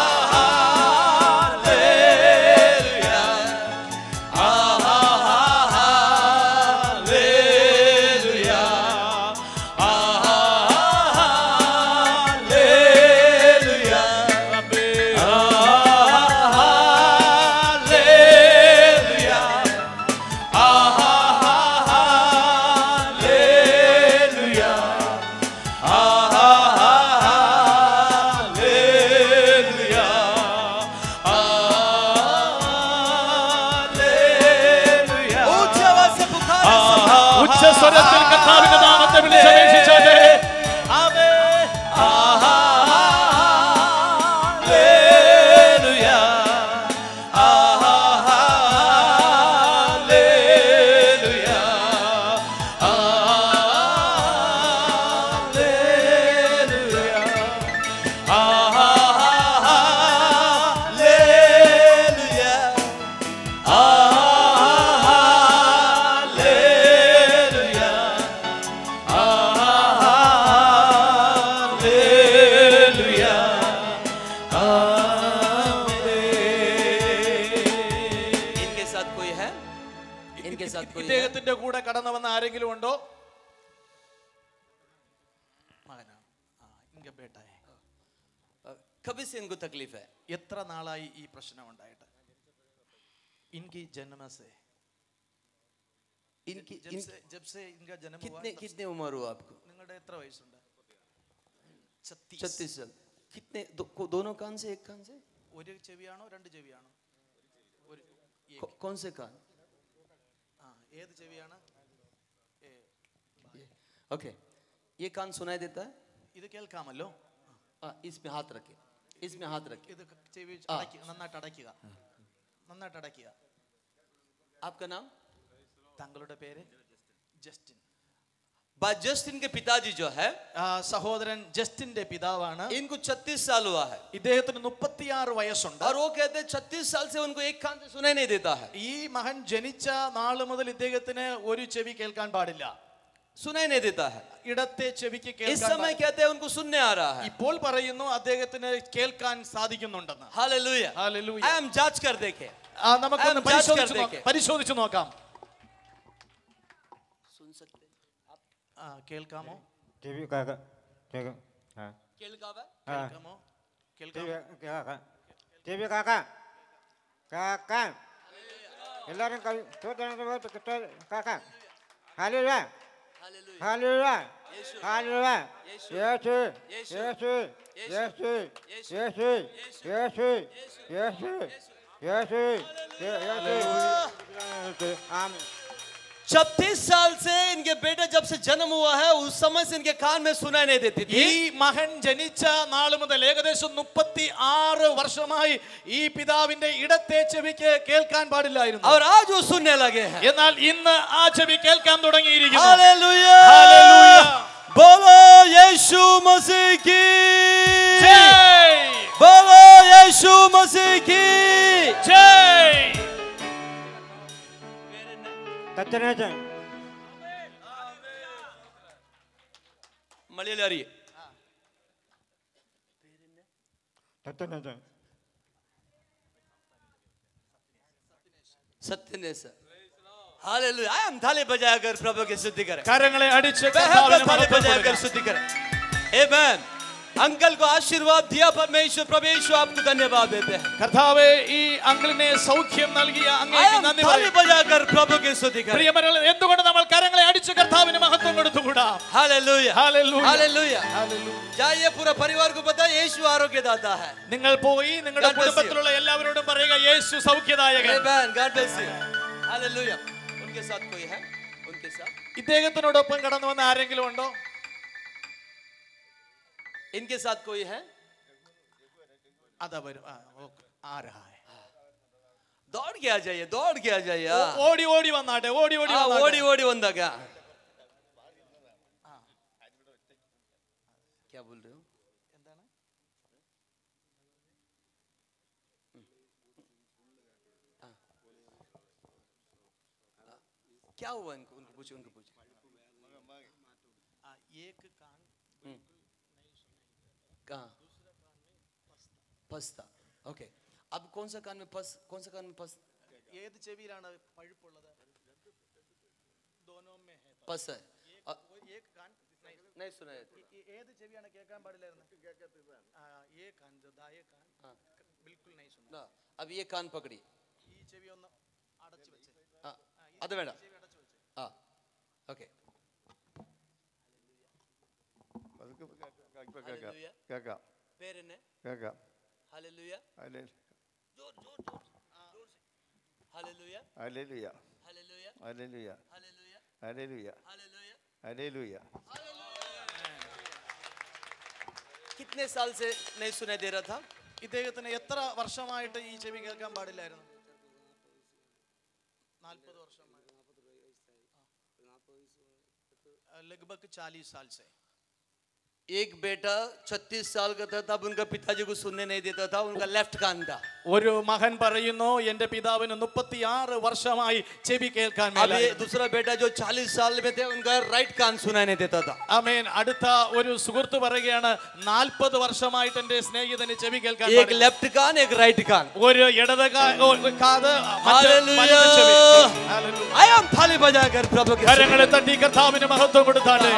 ऊंचे आवाज से पुकारें सभी ഉച്ചസ്വരത്തിൽ കർത്താവിന്റെ നാമത്തെ വിളിച്ചപേക്ഷിച്ചാട്ടെ इनके साथ कोई है इनके साथ कोई है ഇദ്ദേഹത്തിന്റെ കൂടെ കടന്നു വന്ന ആരെങ്കിലും ഉണ്ടോ മകനാ ആ, ഇങ്ക ബേട്ടായെ. कभी से इनको तकलीफ है എത്ര നാളായി ഈ പ്രശ്നം ഉണ്ടായിട്ട് ഇൻകി ജന്മസേ इनकी जब इन, से जब से इनका जन्म हुआ कितने तब कितने उम्र हुआ आपको से- നിങ്ങളുടെ എത്ര വയസ്സുണ്ട് ഛത്തീസ്. छत्तीस साल कितने दो, को- दोनों कान से एक कान से ഒരു ചെവിയാണോ രണ്ട് ചെവിയാണോ ഒരു ഈ- कौ- कौन से कान ആ ഏത് ചെവിയാണ് ഏ, ओके ये कान सुनाई देता है ഇത് കേൾക്കാമല്ലോ हाँ, इसमें हाथ रखे इसमें हाथ रखे ഇത് ചെവി ആ. അടയ്ക്കുക നന്നായിട്ട് അടയ്ക്കുക നന്നായിട്ട് അടയ്ക്കുക आपका नाम താങ്കളുടെ പേര് ജസ്റ്റിൻ बा जस्टिन के पिताजी जो है ആ, സഹോദരൻ ജസ്റ്റിന്റെ പിതാവാണ് इनको 36 साल हुआ है ഇദ്ദേഹത്തിന് മുപ്പത്തിയാറ് വയസ്സുണ്ട് और वो कहते हैं 36 साल से उनको एक कान से सुनाई नहीं देता है ഈ മകൻ ജനിച്ച നാള് മുതൽ ഇദ്ദേഹത്തിന് ഒരു ചെവി കേൾക്കാൻ പാടില്ല सुनाई नहीं देता है ഇടത്തെ ചെവിക്ക് इस കേൾക്കാൻ समय പാടില്ല. कहते हैं उनको सुनने आ रहा है ഇപ്പോൾ പറയുന്നു അദ്ദേഹത്തിന് കേൾക്കാൻ സാധിക്കുന്നുണ്ടെന്ന് हालेलुया Hallelujah. आई एम जांच कर देखे ആ, നമുക്കൊന്ന് I am judge പരിശോധിച്ച് कर നോക്കാം देखे। പരിശോധിച്ച് നോക്കാം सुन सकते ആ, കേൾക്കാമോ ടിവി കേൾക്കാം കേൾക്കാം ആ केलकावा ആ കേൾക്കാമോ ടിവി കേൾക്കാമോ കേൾക്കാം ടിവി കേൾക്കാം കേൾക്കാം എല്ലാവരും കൈ തോറ്റാണ് കേൾക്കാം ഹാലുവ ഹാലുവ ഹാലുവ യേശു യേശു യേശു യേശു യേശു യേശു യേശു യേശു ആമേൻ छत्तीस साल से इनके बेटे जब से जन्म हुआ है उस समय से इनके कान में सुनाई नहीं देती थी ഈ മകൻ ജനിച്ച നാള് മുതൽ ഏകദേശം മുപ്പത്തി ആറ് വർഷമായി ഈ പിതാവിന്റെ ഇടത്തെ ചെവിക്ക് കേൾക്കാൻ പാടില്ലായിരുന്നു और आज वो सुनने लगे हैं എന്നാൽ ഇന്ന് ആ ചെവി കേൾക്കാൻ തുടങ്ങിയിരിക്കുന്നു हालेलुया Hallelujah. बोलो यीशु मसीह की ജയ് बोलो यीशु मसीह की ജയ് തച്ചനേച്ചൻ मलयाली आ रही है തച്ചനേച്ചൻ सत्य सर हालेलुया आई एम थाली बजाकर प्रभु की स्तुति करें കരങ്ങളെ അടിച്ച് बहन കർത്താവിനെ थाली മഹത്വപ്പെടുത്തുക. बजाकर स्तुति करें आमेन अंकल को आशीर्वाद दिया परमेश्वर परमेश्वर आपको धन्यवाद देते हैं കർത്താവെ ഈ അങ്കിളിനെ സൗഖ്യം നൽകിയ അങ്ങേക്ക് നന്ദി थाली പറയുന്നു. बजाकर प्रभु की स्तुति करें പ്രിയമരങ്ങളെ എന്തുകൊണ്ട് നമ്മൾ കരങ്ങളെ അടിച്ച് കർത്താവിന് മഹത്വം കൊടുത്തുകൂടാ हालेलुया हालेलुया हालेलुया जाइए पूरा परिवार को पता है यीशु आरोग्य दाता है നിങ്ങൾ പോയി നിങ്ങളുടെ God bless you. കുടുംബത്തിലുള്ള എല്ലാവരോടും പറയുക യേശു സൗഖ്യദായകൻ Amen. God bless you. Hallelujah उनके साथ कोई है उनके साथ ഇദ്ദേഹത്തിനോടൊപ്പം കടന്നു വന്ന ആരെങ്കിലും ഉണ്ടോ इनके साथ कोई है അതാ വരും ആ, ഓക്കേ. ആരാ दौड़ के आ जाइए दौड़ के आ जाइए ഓ- ഓടി ഓടി വന്നാട്ടെ ഓടി ഓടി हाँ, വന്നാട്ടെ. ओडी ओडी बंदा क्या क्या बोल रहे हो हाँ। क्या हुआ इनको उनको पूछो उनको पूछो हम्म। कहाँ पस्ता ओके अब कौन सा कान में पस कौन सा कान में पस ഏത് ചെവിയിലാണ് പഴുപ്പുള്ളത് पस है अ, ഏത് കാൻ नहीं सुना है ഏത് ചെവിയാണ് കേൾക്കാൻ പാടില്ലായിരുന്നത് ആ, ഏ കാൻ जो दाएं कान हाँ। बिल्कुल नहीं सुना ना अब ये कान पकड़ी ഈ ചെവി ഒന്ന് അടച്ചു വെച്ച് ആ, അത് വേണ്ട ആ ഓക്കെ Hallelujah. കേൾക്കാം പേരെന്നെ കേൾക്കാം ഹല്ലേലൂയ അല്ലേ ജോർ ജോർ ജോർ ജോർ से hallelujah hallelujah hallelujah hallelujah hallelujah hallelujah hallelujah hallelujah कितने साल से नहीं सुनाई दे रहा था ഇദ്ദേഹത്തിന് എത്ര വർഷമായിട്ട് ഈ ചെവി കേൾക്കാൻ പാടില്ലായിരുന്നു നാൽപ്പത് വർഷമായി लगभग चालीस साल से एक बेटा 36 साल का था तब उनका पिताजी को सुनने नहीं देता था उनका लेफ्ट कान था ഒരു മകൻ പറയുന്നു എന്റെ പിതാവിന് മുപ്പത്തിയാറ് വർഷമായി ചെവി കേൾക്കാൻ अब ये മേലായിരുന്നു. दूसरा बेटा जो 40 साल में थे उनका राइट कान सुनाई नहीं देता था ആമേൻ അടുത്ത ഒരു സുഹൃത്ത് പറയുകയാണ് നാൽപ്പത് വർഷമായിട്ട് എന്റെ സ്നേഹിതന് ചെവി കേൾക്കാൻ एक പാടില്ല. लेफ्ट कान एक राइट कान ഒരു ഇടത് കാ- ഓ, കാത് മറ്റ് വലത് ചെവി. Hallelujah. आया थाली बजाकर प्रभु के കരങ്ങളെ തട്ടി കർത്താവിന് മഹത്വം കൊടുത്താണ്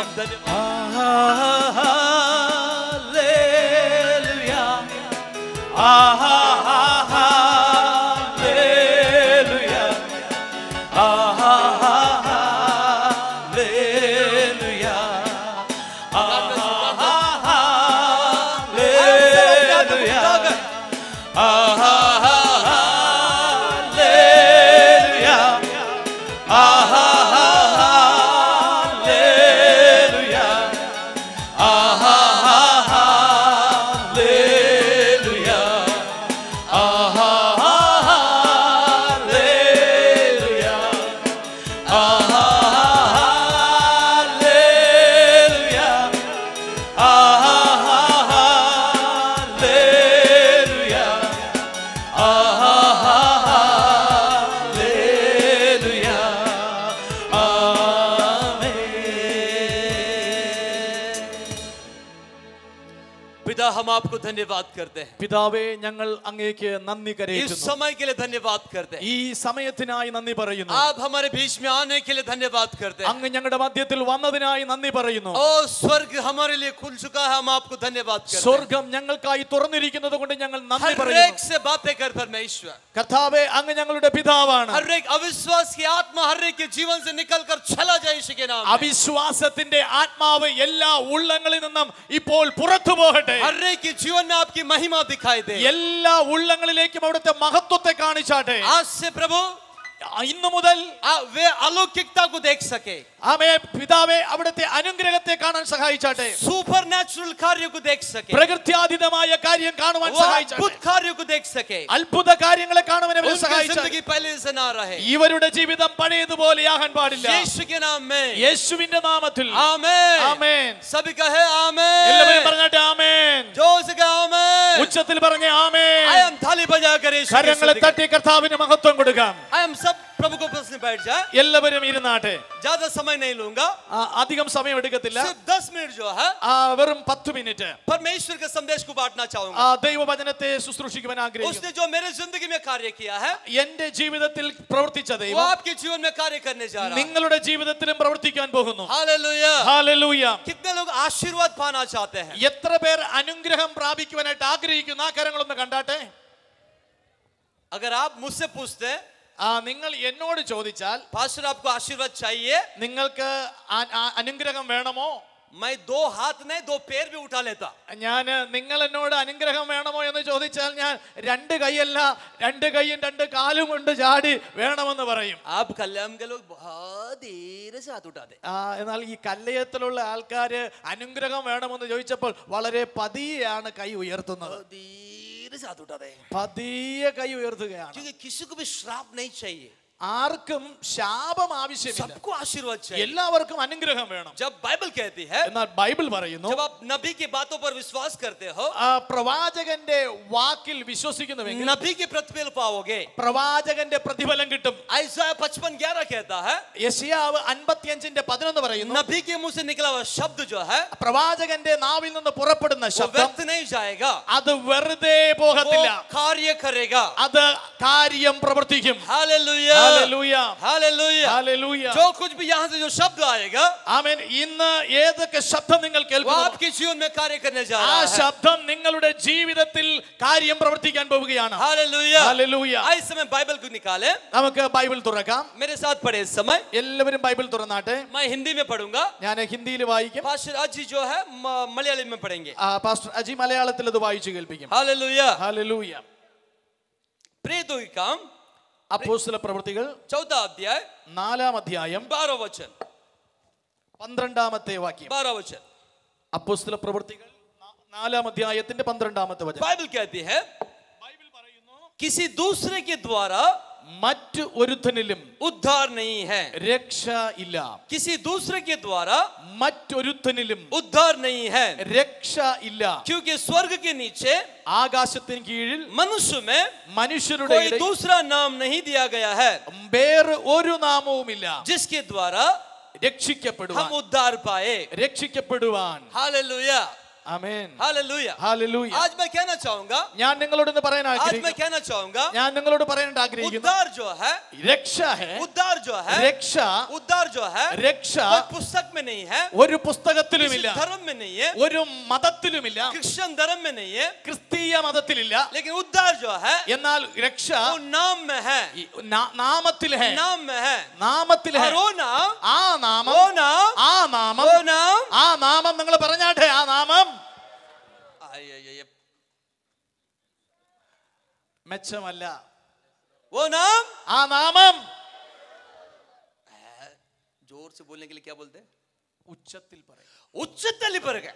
पिता हम आपको धन्यवाद करते हैं പിതാവേ ഞങ്ങൾ അങ്ങേക്ക് നന്ദി इस കരയുന്നു समय के लिए धन्यवाद करते हैं ഈ സമയത്തിനായി നന്ദി പറയുന്നു आप हमारे बीच में आने के लिए धन्यवाद करते हैं അങ്ങ് ഞങ്ങളുടെ മധ്യത്തിൽ വന്നതിനായി നന്ദി പറയുന്നു ओ स्वर्ग हमारे लिए खुल चुका है हम आपको धन्यवाद करते हैं സ്വർഗം ഞങ്ങൾക്കായി തുറന്നിരിക്കുന്നത് കൊണ്ട് ഞങ്ങൾ നന്ദി हर एक പറയുന്നു से बातें कर परमेश्वर കർത്താവെ അങ്ങ് ഞങ്ങളുടെ പിതാവാണ് हर एक अविश्वास की आत्मा हर एक के जीवन से निकल कर चला जाए यीशु के नाम में। അവിശ്വാസത്തിന്റെ ആത്മാവ് എല്ലാ ഉള്ളങ്ങളിൽ നിന്നും ഇപ്പോൾ പുറത്തു പോകട്ടെ हर एक के जीवन में आपकी महिमा दिखाई दे എല്ലാ ഉള്ളങ്ങളിലേക്കും അവിടുത്തെ മഹത്വത്തെ കാണിച്ചാട്ടെ आज से प्रभु ഇന്നു മുതൽ आ- वे अलौकिकता को देख सके ആമേ പിതാവെ അവിടുത്തെ അനുഗ്രഹത്തെ കാണാൻ സഹായിച്ചാട്ടെ सुपर नेचुरल कार्य को देख सके പ്രകൃത്യാതീതമായ കാര്യം കാണുവാൻ वो സഹായിച്ചാട്ടെ अद्भुत कार्य को देख सके അത്ഭുത കാര്യങ്ങളെ കാണുവാൻ അവരെ उनकी സഹായിച്ചാട്ടെ जिंदगी पहले से ना रहे ഇവരുടെ ജീവിതം പഴയതുപോലെയാകാൻ പാടില്ല यीशु के नाम में യേശുവിന്റെ നാമത്തിൽ आमेन ആമേൻ सभी कहे आमेन എല്ലാവരും പറഞ്ഞാട്ടെ ആമേൻ जोर से कहे आमेन ഉച്ചത്തിൽ പറഞ്ഞ ആമേൻ आई एम थाली बजा कर यीशु की കരങ്ങളെ स्तुति തട്ടി കർത്താവിന് മഹത്വം കൊടുക്കാം आई एम सब प्रभु को प्रश्न बैठ जाए എല്ലാവരും ഇരുന്നാട്ടെ ज्यादा समय समय नहीं लूंगा ആ, അധികം സമയം എടുക്കത്തില്ല सिर्फ दस मिनट जो है ആ, വെറും പത്ത് മിനിറ്റ് परमेश्वर के संदेश को बांटना ആ चाहूंगा ദൈവവചനത്തെ ശുശ്രൂഷിക്കുവാൻ ആഗ്രഹിക്കുന്നു उसने जो मेरे जिंदगी में कार्य किया है എന്റെ ജീവിതത്തിൽ പ്രവർത്തിച്ച वो ദൈവം आपके जीवन में कार्य करने जा रहा है നിങ്ങളുടെ ജീവിതത്തിലും പ്രവർത്തിക്കാൻ പോകുന്നു हालेलुया ഹാലലൂയ कितने लोग आशीर्वाद पाना चाहते हैं എത്ര പേർ അനുഗ്രഹം പ്രാപിക്കുവാനായിട്ട് ആഗ്രഹിക്കുന്നു ആ കാര്യങ്ങളൊന്ന് കണ്ടാട്ടെ अगर आप मुझसे पूछते ആ നിങ്ങൾ എന്നോട് ചോദിച്ചാൽ पास्टर आपको आशीर्वाद चाहिए നിങ്ങൾക്ക് ആ- ആ- അനുഗ്രഹം വേണമോ मैं दो हाथ नहीं दो पैर भी उठा लेता ഞാൻ നിങ്ങൾ എന്നോട് അനുഗ്രഹം വേണമോ എന്ന് ചോദിച്ചാൽ ഞാൻ രണ്ട് കൈയല്ല രണ്ട് കൈയും രണ്ട് കാലും കൊണ്ട് ചാടി വേണമെന്ന് പറയും आप कल्याण के लोग बहुत देर से हाथ उठाते ആ, എന്നാൽ ഈ കല്ലയത്തിലുള്ള ആൾക്കാര് അനുഗ്രഹം വേണമെന്ന് ചോദിച്ചപ്പോൾ വളരെ പതിയെയാണ് കൈ ഉയർത്തുന്നത് देर से हाथ उठाते हैं പതിയെ കൈ ഉയർത്തുകയാണ് क्योंकि किसी को भी श्राप नहीं चाहिए ആർക്കും ശാപം ആവശ്യമില്ല सबको आशीर्वाद चाहिए എല്ലാവർക്കും അനുഗ്രഹം വേണം जब बाइबल कहती है എന്നാൽ ബൈബിൾ പറയുന്നു जब आप नबी की बातों पर विश्वास करते हो ആ പ്രവാചകന്റെ വാക്കിൽ വിശ്വസിക്കുന്നുവെങ്കിൽ नबी के प्रतिफल पाओगे പ്രവാചകന്റെ പ്രതിഫലം കിട്ടും ऐसा पचपन ग्यारह कहता है യശയാവ് അൻപത്തിയഞ്ചിന്റെ പതിനൊന്ന് പറയുന്നു नबी के मुंह से निकला हुआ शब्द जो है പ്രവാചകന്റെ നാവിൽ നിന്ന് പുറപ്പെടുന്ന वो ശബ്ദം व्यर्थ नहीं जाएगा അത് വെറുതെ वो പോകത്തില്ല कार्य करेगा അത് കാര്യം പ്രവർത്തിക്കും हालेलुया ഹല്ലേലൂയ हालेलुया ഹല്ലേലൂയ जो कुछ भी यहाँ से जो शब्द आएगा ആമേൻ ഇന്ന് ഏതൊക്കെ ശബ്ദം നിങ്ങൾ वो കേൾക്കുന്നു आपके जीवन में कार्य करने जा ആ रहा है ശബ്ദം നിങ്ങളുടെ ജീവിതത്തിൽ കാര്യം പ്രവർത്തിക്കാൻ പോവുകയാണ് हालेलुया ഹല്ലേലൂയ इस समय बाइबल को निकाले നമുക്ക് ബൈബിൾ തുറക്കാം मेरे साथ पढ़े इस समय എല്ലാവരും ബൈബിൾ തുറന്നാട്ടെ मैं हिंदी में पढ़ूंगा ഞാൻ ഹിന്ദിയിൽ വായിക്കും पास्टर अजी जो है म- मलयालम में पढ़ेंगे ആ, പാസ്റ്റർ അജി മലയാളത്തിൽ ഇത് വായിച്ചു കേൾപ്പിക്കും हालेलुया ഹല്ലേലൂയ प्रेतों की काम അപ്പോസ്തല പ്രവൃത്തികൾ चौदह अध्याय നാലാം അധ്യായം बारह वचन പന്ത്രണ്ടാമത്തെ വാക്യം बारह वचन അപ്പോസ്തല പ്രവൃത്തികൾ നാ- നാലാം അധ്യായത്തിന്റെ പന്ത്രണ്ടാമത്തെ വചനം बाइबल कहती है किसी दूसरे के द्वारा മറ്റു ഒരുത്തനിലും उद्धार नहीं है രക്ഷ ഇല്ല किसी दूसरे के द्वारा മറ്റൊരുത്തനിലും उद्धार नहीं है രക്ഷ ഇല്ല क्योंकि स्वर्ग के नीचे ആകാശത്തിന് കീഴിൽ मनुष्य में മനുഷ്യരുടെ कोई ഇടയിൽ दूसरा नाम नहीं दिया गया है വേറെ ഒരു നാമവുമില്ല जिसके द्वारा രക്ഷിക്കപ്പെടുവാൻ हम उद्धार पाए രക്ഷിക്കപ്പെടുവാൻ हालेलुया ആമേൻ हालेलुया ഹല്ലേലൂയ आज मैं कहना चाहूंगा ഞാൻ നിങ്ങളോട് ഇന്ന് പറയാൻ आज मैं ആഗ്രഹിക്കുന്നു कहना चाहूंगा ഞാൻ നിങ്ങളോട് പറയാനായിട്ട് ആഗ്രഹിക്കുന്നു उद्धार जो है രക്ഷ ഹേ उद्धार जो है രക്ഷ उद्धार जो है രക്ഷ कोई पुस्तक में नहीं है ഒരു പുസ്തകത്തിലുമില്ല किसी धर्म में नहीं है ഒരു മതത്തിലുമില്ല क्रिश्चियन धर्म में नहीं है ക്രിസ്തീയ മതത്തിലില്ല लेकिन उद्धार जो है എന്നാൽ രക്ഷ वो नाम में है ഈ നാ- നാമത്തിൽ ഹേ नाम में है നാമത്തിൽ ഹേ और वो नाम ആ നാമം वो नाम ആ നാമം वो नाम ആ നാമം നിങ്ങൾ പറഞ്ഞാട്ടെ ആ നാമം आई, आई, आई, മെച്ചമല്ല वो नाम ആ നാമം जोर से बोलने के लिए क्या बोलते हैं ഉച്ചത്തിൽ പറയും उच्चतल पर गए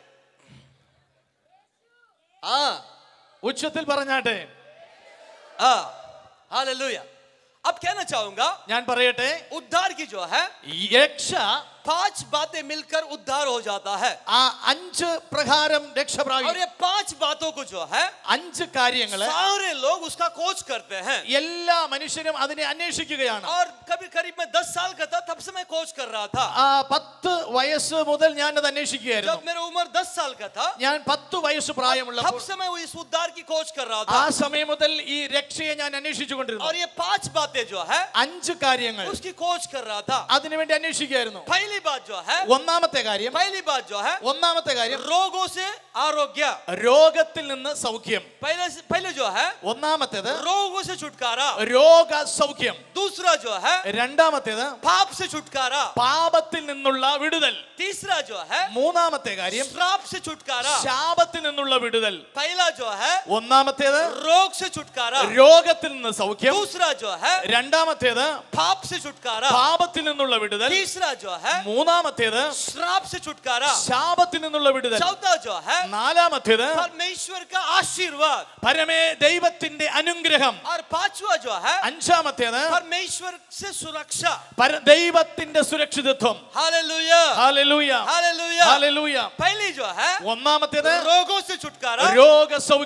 हाँ ഉച്ചത്തിൽ പറഞ്ഞാട്ടെ हाँ हालेलुया अब कहना चाहूंगा ഞാൻ പറയട്ടെ उद्धार की जो है ഈ രക്ഷ पांच बातें मिलकर उद्धार हो जाता है ആ അഞ്ച് പ്രകാരം രക്ഷ और പ്രാപിക്കും ये पांच बातों को जो है അഞ്ച് കാര്യങ്ങള് सारे लोग उसका खोज करते हैं എല്ലാ മനുഷ്യരും അതിനെ അന്വേഷിക്കുകയാണ് और कभी करीब मैं दस साल का था तब से मैं खोज कर रहा था ആ പത്ത് വയസ്സ് മുതൽ ഞാൻ അത് അന്വേഷിക്കുകയായിരുന്നു जब मेरा उम्र दस साल का था ഞാൻ പത്ത് വയസ്സ് പ്രായമുള്ളപ്പോൾ तब से मैं वो इस उद्धार की खोज कर रहा ആ था സമയം മുതൽ ഈ രക്ഷയെ ഞാൻ അന്വേഷിച്ചു കൊണ്ടിരുന്നു और ये पांच बातें जो है അഞ്ച് കാര്യങ്ങൾ उसकी खोज कर रहा था അതിനുവേണ്ടി അന്വേഷിക്കുകയായിരുന്നു पहली बात जो है ഒന്നാമത്തെ കാര്യം पहली बात जो है ഒന്നാമത്തെ കാര്യം रोगों से आरोग्य രോഗത്തിൽ നിന്ന് സൗഖ്യം पहले से पहले जो है ഒന്നാമത്തേത് रोगों से छुटकारा രോഗ സൗഖ്യം दूसरा जो है രണ്ടാമത്തേത് पाप से छुटकारा പാപത്തിൽ നിന്നുള്ള വിടുതൽ तीसरा जो है മൂന്നാമത്തെ കാര്യം श्राप से छुटकारा ശാപത്തിൽ നിന്നുള്ള വിടുതൽ पहला जो है ഒന്നാമത്തേത് रोग से छुटकारा രോഗത്തിൽ നിന്ന് സൗഖ്യം दूसरा जो है രണ്ടാമത്തേത് पाप से छुटकारा പാപത്തിൽ നിന്നുള്ള വിടുതൽ तीसरा जो है മൂന്നാമത്തേത് श्राप से छुटकारा ശാപത്തിൽ നിന്നുള്ള വിടുതൽ चौथा जो है നാലാമത്തേത് परमेश्वर का आशीर्वाद പരമേ ദൈവത്തിന്റെ അനുഗ്രഹം और पांचवा जो है അഞ്ചാമത്തേത് परमेश्वर से सुरक्षा പര- ദൈവത്തിന്റെ സുരക്ഷിതത്വം हालेलुया ഹല്ലേലൂയ हालेलुया ഹല്ലേലൂയ पहली जो है ഒന്നാമത്തേത് रोगों से छुटकारा രോഗസൗഖ്യം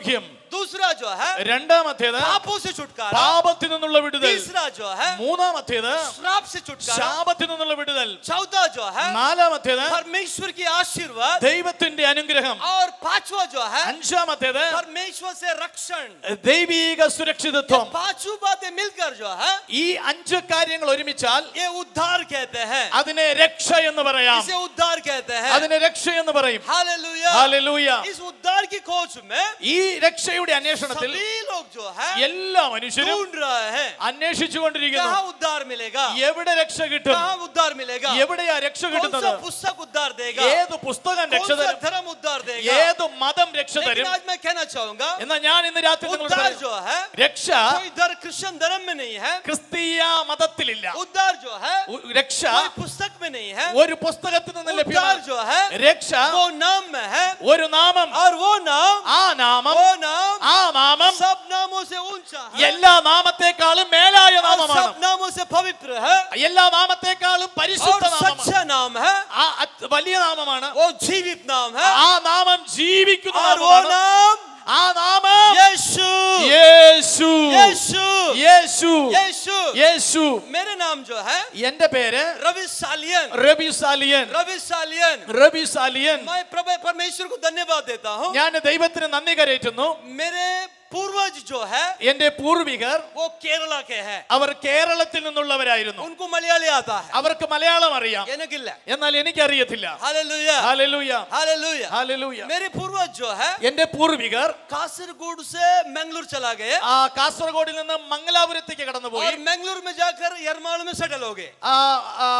दूसरा जो है രണ്ടാമത്തേത് पापों से छुटकारा പാപത്തിൽ നിന്നുള്ള വിടുതൽ तीसरा जो है മൂന്നാമത്തേത് श्राप से छुटकारा ശാപത്തിൽ നിന്നുള്ള വിടുതൽ चौथा जो है നാലാമത്തേത് परमेश्वर की आशीर्वाद ദൈവത്തിന്റെ അനുഗ്രഹം और पांचवा जो है അഞ്ചാമത്തേത് परमेश्वर से रक्षण ദൈവീക സുരക്ഷിതത്വം पांचों बातें मिलकर जो है ഈ അഞ്ച് കാര്യങ്ങൾ ഒരുമിച്ചാൽ ये उद्धार कहते हैं അതിനെ രക്ഷ എന്ന് പറയാം इसे उद्धार कहते हैं അതിനെ രക്ഷ എന്ന് പറയും हालेलुया ഹല്ലേലൂയ. इस उद्धार की खोज में ഈ രക്ഷയുടെ അന്വേഷണത്തിൽ सभी लोग जो है എല്ലാ മനുഷ്യരും ढूंढ रहे हैं അന്വേഷിച്ചു कहाँ കൊണ്ടിരിക്കുന്നു उद्धार मिलेगा എവിടെ രക്ഷ കിട്ടും कहाँ उद्धार मिलेगा എവിടെയാ രക്ഷ कौन കിട്ടുന്നത് सा पुस्तक उद्धार देगा ഏത് പുസ്തകം രക്ഷ कौन सा തരും धर्म उद्धार देगा ഏത് മതം രക്ഷ लेकिन തരും आज मैं कहना चाहूंगा എന്നാൽ ഞാൻ ഇന്ന് രാത്രി നിങ്ങളോട് उद्धार പറയാം. जो है രക്ഷ कोई धर्म क्रिश्चियन धर्म में नहीं है ക്രിസ്തീയ മതത്തിലില്ല उद्धार जो है ഉ- രക്ഷ कोई पुस्तक में नहीं है ഒരു പുസ്തകത്തിൽ നിന്ന് उद्धार ലഭ്യമാണ് जो है രക്ഷ वो नाम में है ഒരു നാമം और वो नाम ആ നാമം वो नाम ആ നാമം सब नामों से ऊंचा है എല്ലാ നാമത്തെക്കാളും മേലായ और നാമമാണ് सब नामों से पवित्र है എല്ലാ നാമത്തെക്കാളും और പരിശുദ്ധ നാമമാണ് सच्चा नाम है ആ അത് വലിയ നാമമാണ് वो जीवित नाम है ആ നാമം ജീവിക്കുന്ന और वो നാമമാണ് नाम ആ നാമം यीशु യേശു यीशु യേശു यीशु യേശു मेरे नाम जो है എന്റെ പേര് रवि सालियन റബി സാലിയൻ रवि सालियन റബി സാലിയൻ मैं प्रभु परमेश्वर को धन्यवाद देता हूँ ഞാൻ ദൈവത്തിന് നന്ദി കരയറ്റുന്നു मेरे पूर्वज जो है എന്റെ പൂർവികർ वो केरला के हैं അവർ കേരളത്തിൽ നിന്നുള്ളവരായിരുന്നു उनको मलयाली आता है അവർക്ക് മലയാളം അറിയാം എനിക്കില്ല എന്നാൽ എനിക്കറിയത്തില്ല हालेलुया ഹാലലൂയ हालेलुया ഹാലലൂയ मेरे पूर्वज जो है എന്റെ പൂർവികർ कासरगोड से मंगलूर चला गए ആ കാസർഗോഡിൽ നിന്ന് മംഗലാപുരത്തേക്ക് കടന്നുപോയി और मंगलूर में जाकर यरमालू में सेटल हो गए ആ, ആ,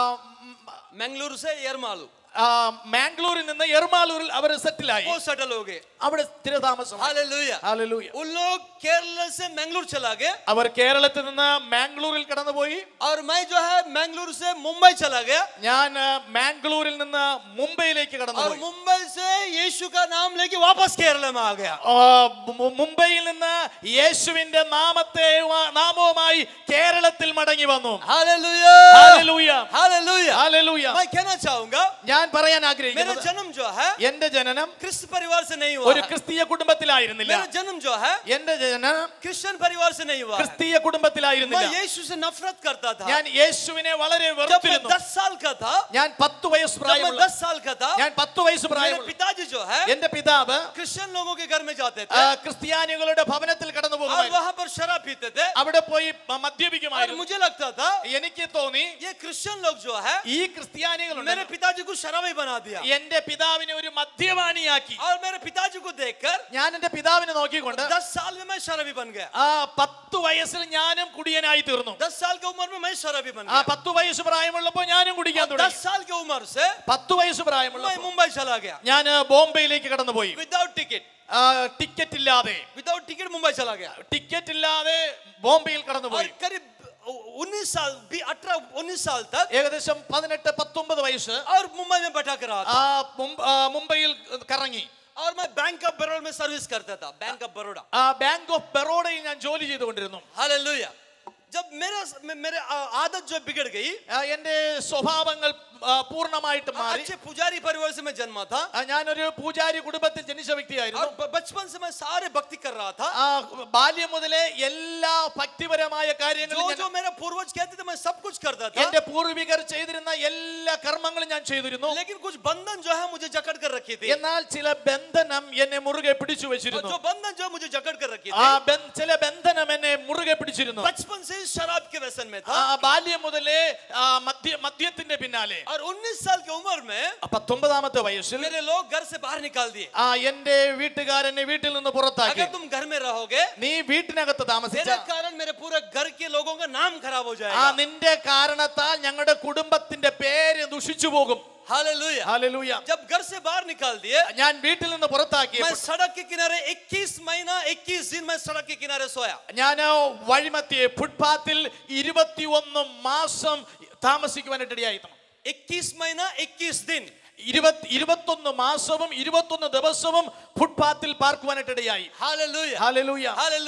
मंगलूर से यरमालू ആ, മാംഗ്ലൂരിൽ നിന്ന് എർമാലൂരിൽ അവർ സെറ്റിലായി वो सेटल हो गए അവിടെ സ്ഥിരതാമസം हालेलुया ഹാലലൂയ उन लोग केरला से मंगलूर चला गए അവർ കേരളത്തിൽ നിന്ന് മാംഗ്ലൂരിൽ കടന്നുപോയി और मैं जो है मंगलूर से मुंबई चला गया ഞാൻ ആ, മാംഗ്ലൂരിൽ നിന്ന് മുംബൈയിലേക്ക് और കടന്നുപോയി मुंबई से यीशु का नाम लेके वापस केरला में आ गया ആ, മു- മുംബൈയിൽ നിന്ന് യേശുവിന്റെ നാമത്തെ നാമവുമായി കേരളത്തിൽ മടങ്ങി വന്നു हालेलुया ഹാലലൂയ हालेलुया ഹാലലൂയ मैं कहना चाहूंगा ഞാൻ പറയാൻ मेरा ആഗ്രഹിക്കുന്നത് जन्म जो है എന്റെ ജനനം क्रिस्त परिवार से नहीं हुआ ഒരു है। ക്രിസ്തീയ കുടുംബത്തിലായിരുന്നില്ല मेरा जन्म जो है എന്റെ ജനനം क्रिश्चियन परिवार से नहीं हुआ है। ക്രിസ്തീയ मैं കുടുംബത്തിലായിരുന്നില്ല यीशु से नफरत करता था ഞാൻ യേശുവിനെ വളരെ जब मैं വെറുത്തിരുന്നു दस साल का था ഞാൻ പത്ത് വയസ്സ് जब मैं പ്രായമുള്ള दस साल का था ഞാൻ പത്ത് വയസ്സ് मेरे പ്രായമുള്ള पिताजी जो है എന്റെ പിതാവ് क्रिश्चियन लोगों के घर में जाते ആ, थे ക്രിസ്ത്യാനികളുടെ ഭവനത്തിൽ കടന്നു और പോകുമായിരുന്നു वहां पर शराब पीते थे അവിടെ പോയി മ- और മദ്യപിക്കുമായിരുന്നു मुझे लगता था എനിക്ക് തോന്നി ये क्रिश्चियन लोग जो है ഈ ക്രിസ്ത്യാനികളുണ്ട് मेरे पिताजी को शराबी बना दिया എന്റെ പിതാവിനെ ഒരു മദ്യപാനിയാക്കി और मेरे पिताजी को देखकर ഞാൻ എന്റെ പിതാവിനെ നോക്കിക്കൊണ്ട് दस साल में मैं शराबी बन गया ആ പത്ത് വയസ്സിൽ ഞാനും കുടിയനായി തീർന്നു दस साल की उम्र में मैं शराबी बन ആ गया പത്ത് വയസ്സ് പ്രായമുള്ളപ്പോൾ ഞാനും കുടിക്കാൻ और दस തുടങ്ങി साल की उम्र से പത്ത് വയസ്സ് പ്രായമുള്ള मैं मुंबई चला गया ഞാൻ ബോംബെയിലേക്ക് കടന്നുപോയി विदाउट टिकट ആ, ടിക്കറ്റ് ഇല്ലാതെ विदाउट टिकट मुंबई चला गया ടിക്കറ്റ് ഇല്ലാതെ ബോംബെയിൽ और കടന്നുപോയി करीब उन्नीस साल भी अठारह उन्नीस साल तक ഏകദേശം പതിനെട്ട് പത്തൊമ്പത് വയസ്സ് और मुंबई में बैठा कर रहा ആ था മുംബ- ആ, മുംബൈയിൽ കറങ്ങി और मैं बैंक ऑफ बड़ौदा में सर्विस करता था बैंक ऑफ बड़ौदा ആ ബാങ്ക് ഓഫ് ബറോഡയിൽ ഞാൻ ജോലി ചെയ്തുകൊണ്ടിരുന്നു हालेलुया जब मेरा मेरे आ- आदत जो बिगड़ गई ആ, എന്റെ സ്വഭാവങ്ങൾ ആ, പൂർണ്ണമായിട്ട് മാറി अच्छे पुजारी परिवार से मैं जन्मा था ആ, ഞാനൊരു പൂജാരി കുടുംബത്തിൽ ജനിച്ച വ്യക്തിയായിരുന്നു और ब- बचपन से मैं सारे भक्ति कर रहा था ആ ബാല്യം മുതലേ എല്ലാ ഭക്തിപരമായ जो കാര്യങ്ങളും जो ഞാൻ- मेरा पूर्वज कहते थे मैं सब कुछ करता था എന്റെ പൂർവികർ ചെയ്തിരുന്ന എല്ലാ കർമ്മങ്ങളും ഞാൻ ചെയ്തിരുന്നു लेकिन कुछ बंधन जो है मुझे जकड़ कर रखी थी എന്നാൽ ചില ബന്ധനം എന്നെ മുറുകെ പിടിച്ചു और വെച്ചിരുന്നു जो बंधन जो है मुझे जकड़ कर रखी ആ थी ബന്ധ- ചില ബന്ധനം എന്നെ മുറുകെ പിടിച്ചിരുന്നു बचपन से ही शराब के व्यसन में ആ था ബാല്യം മുതലേ ആ, മദ്യ മദ്യത്തിന്റെ പിന്നാലെ और 19 साल की उम्र में ആ, പത്തൊമ്പതാമത്തെ വയസ്സിൽ मेरे लोग घर से बाहर निकाल दिए ആ എന്റെ വീട്ടുകാരനെ വീട്ടിൽ നിന്ന് പുറത്താക്കി अगर तुम घर में रहोगे നീ വീട്ടിനകത്ത് താമസിച്ച तेरे कारण मेरे पूरे घर के लोगों का नाम खराब हो ആ जाएगा നിന്റെ കാരണത്താൽ ഞങ്ങളുടെ കുടുംബത്തിന്റെ പേര് ദുഷിച്ചു പോകും हालेलुया ഹല്ലേലൂയ जब घर से बाहर निकाल दिए ഞാൻ വീട്ടിൽ നിന്ന് പുറത്താക്കി मैं सड़क के किनारे 21 महीना 21 दिन मैं सड़क के किनारे सोया ഞാൻ വഴിമത്തിയെ ഫുട്പാത്തിൽ ഇരുപത്തിയൊന്ന് മാസം താമസിക്കുവാനായിട്ട് ഇടയായി 21 महीना 21 दिन ഇരുപത്തി ഇരുപത്തൊന്ന് മാസവും ഇരുപത്തൊന്ന് ദിവസവും ഫുട്പാത്തിൽ പാർക്കുവാനായിട്ട് ഇടയായി हालेलुया ഹല്ലേലൂയ हालेलुया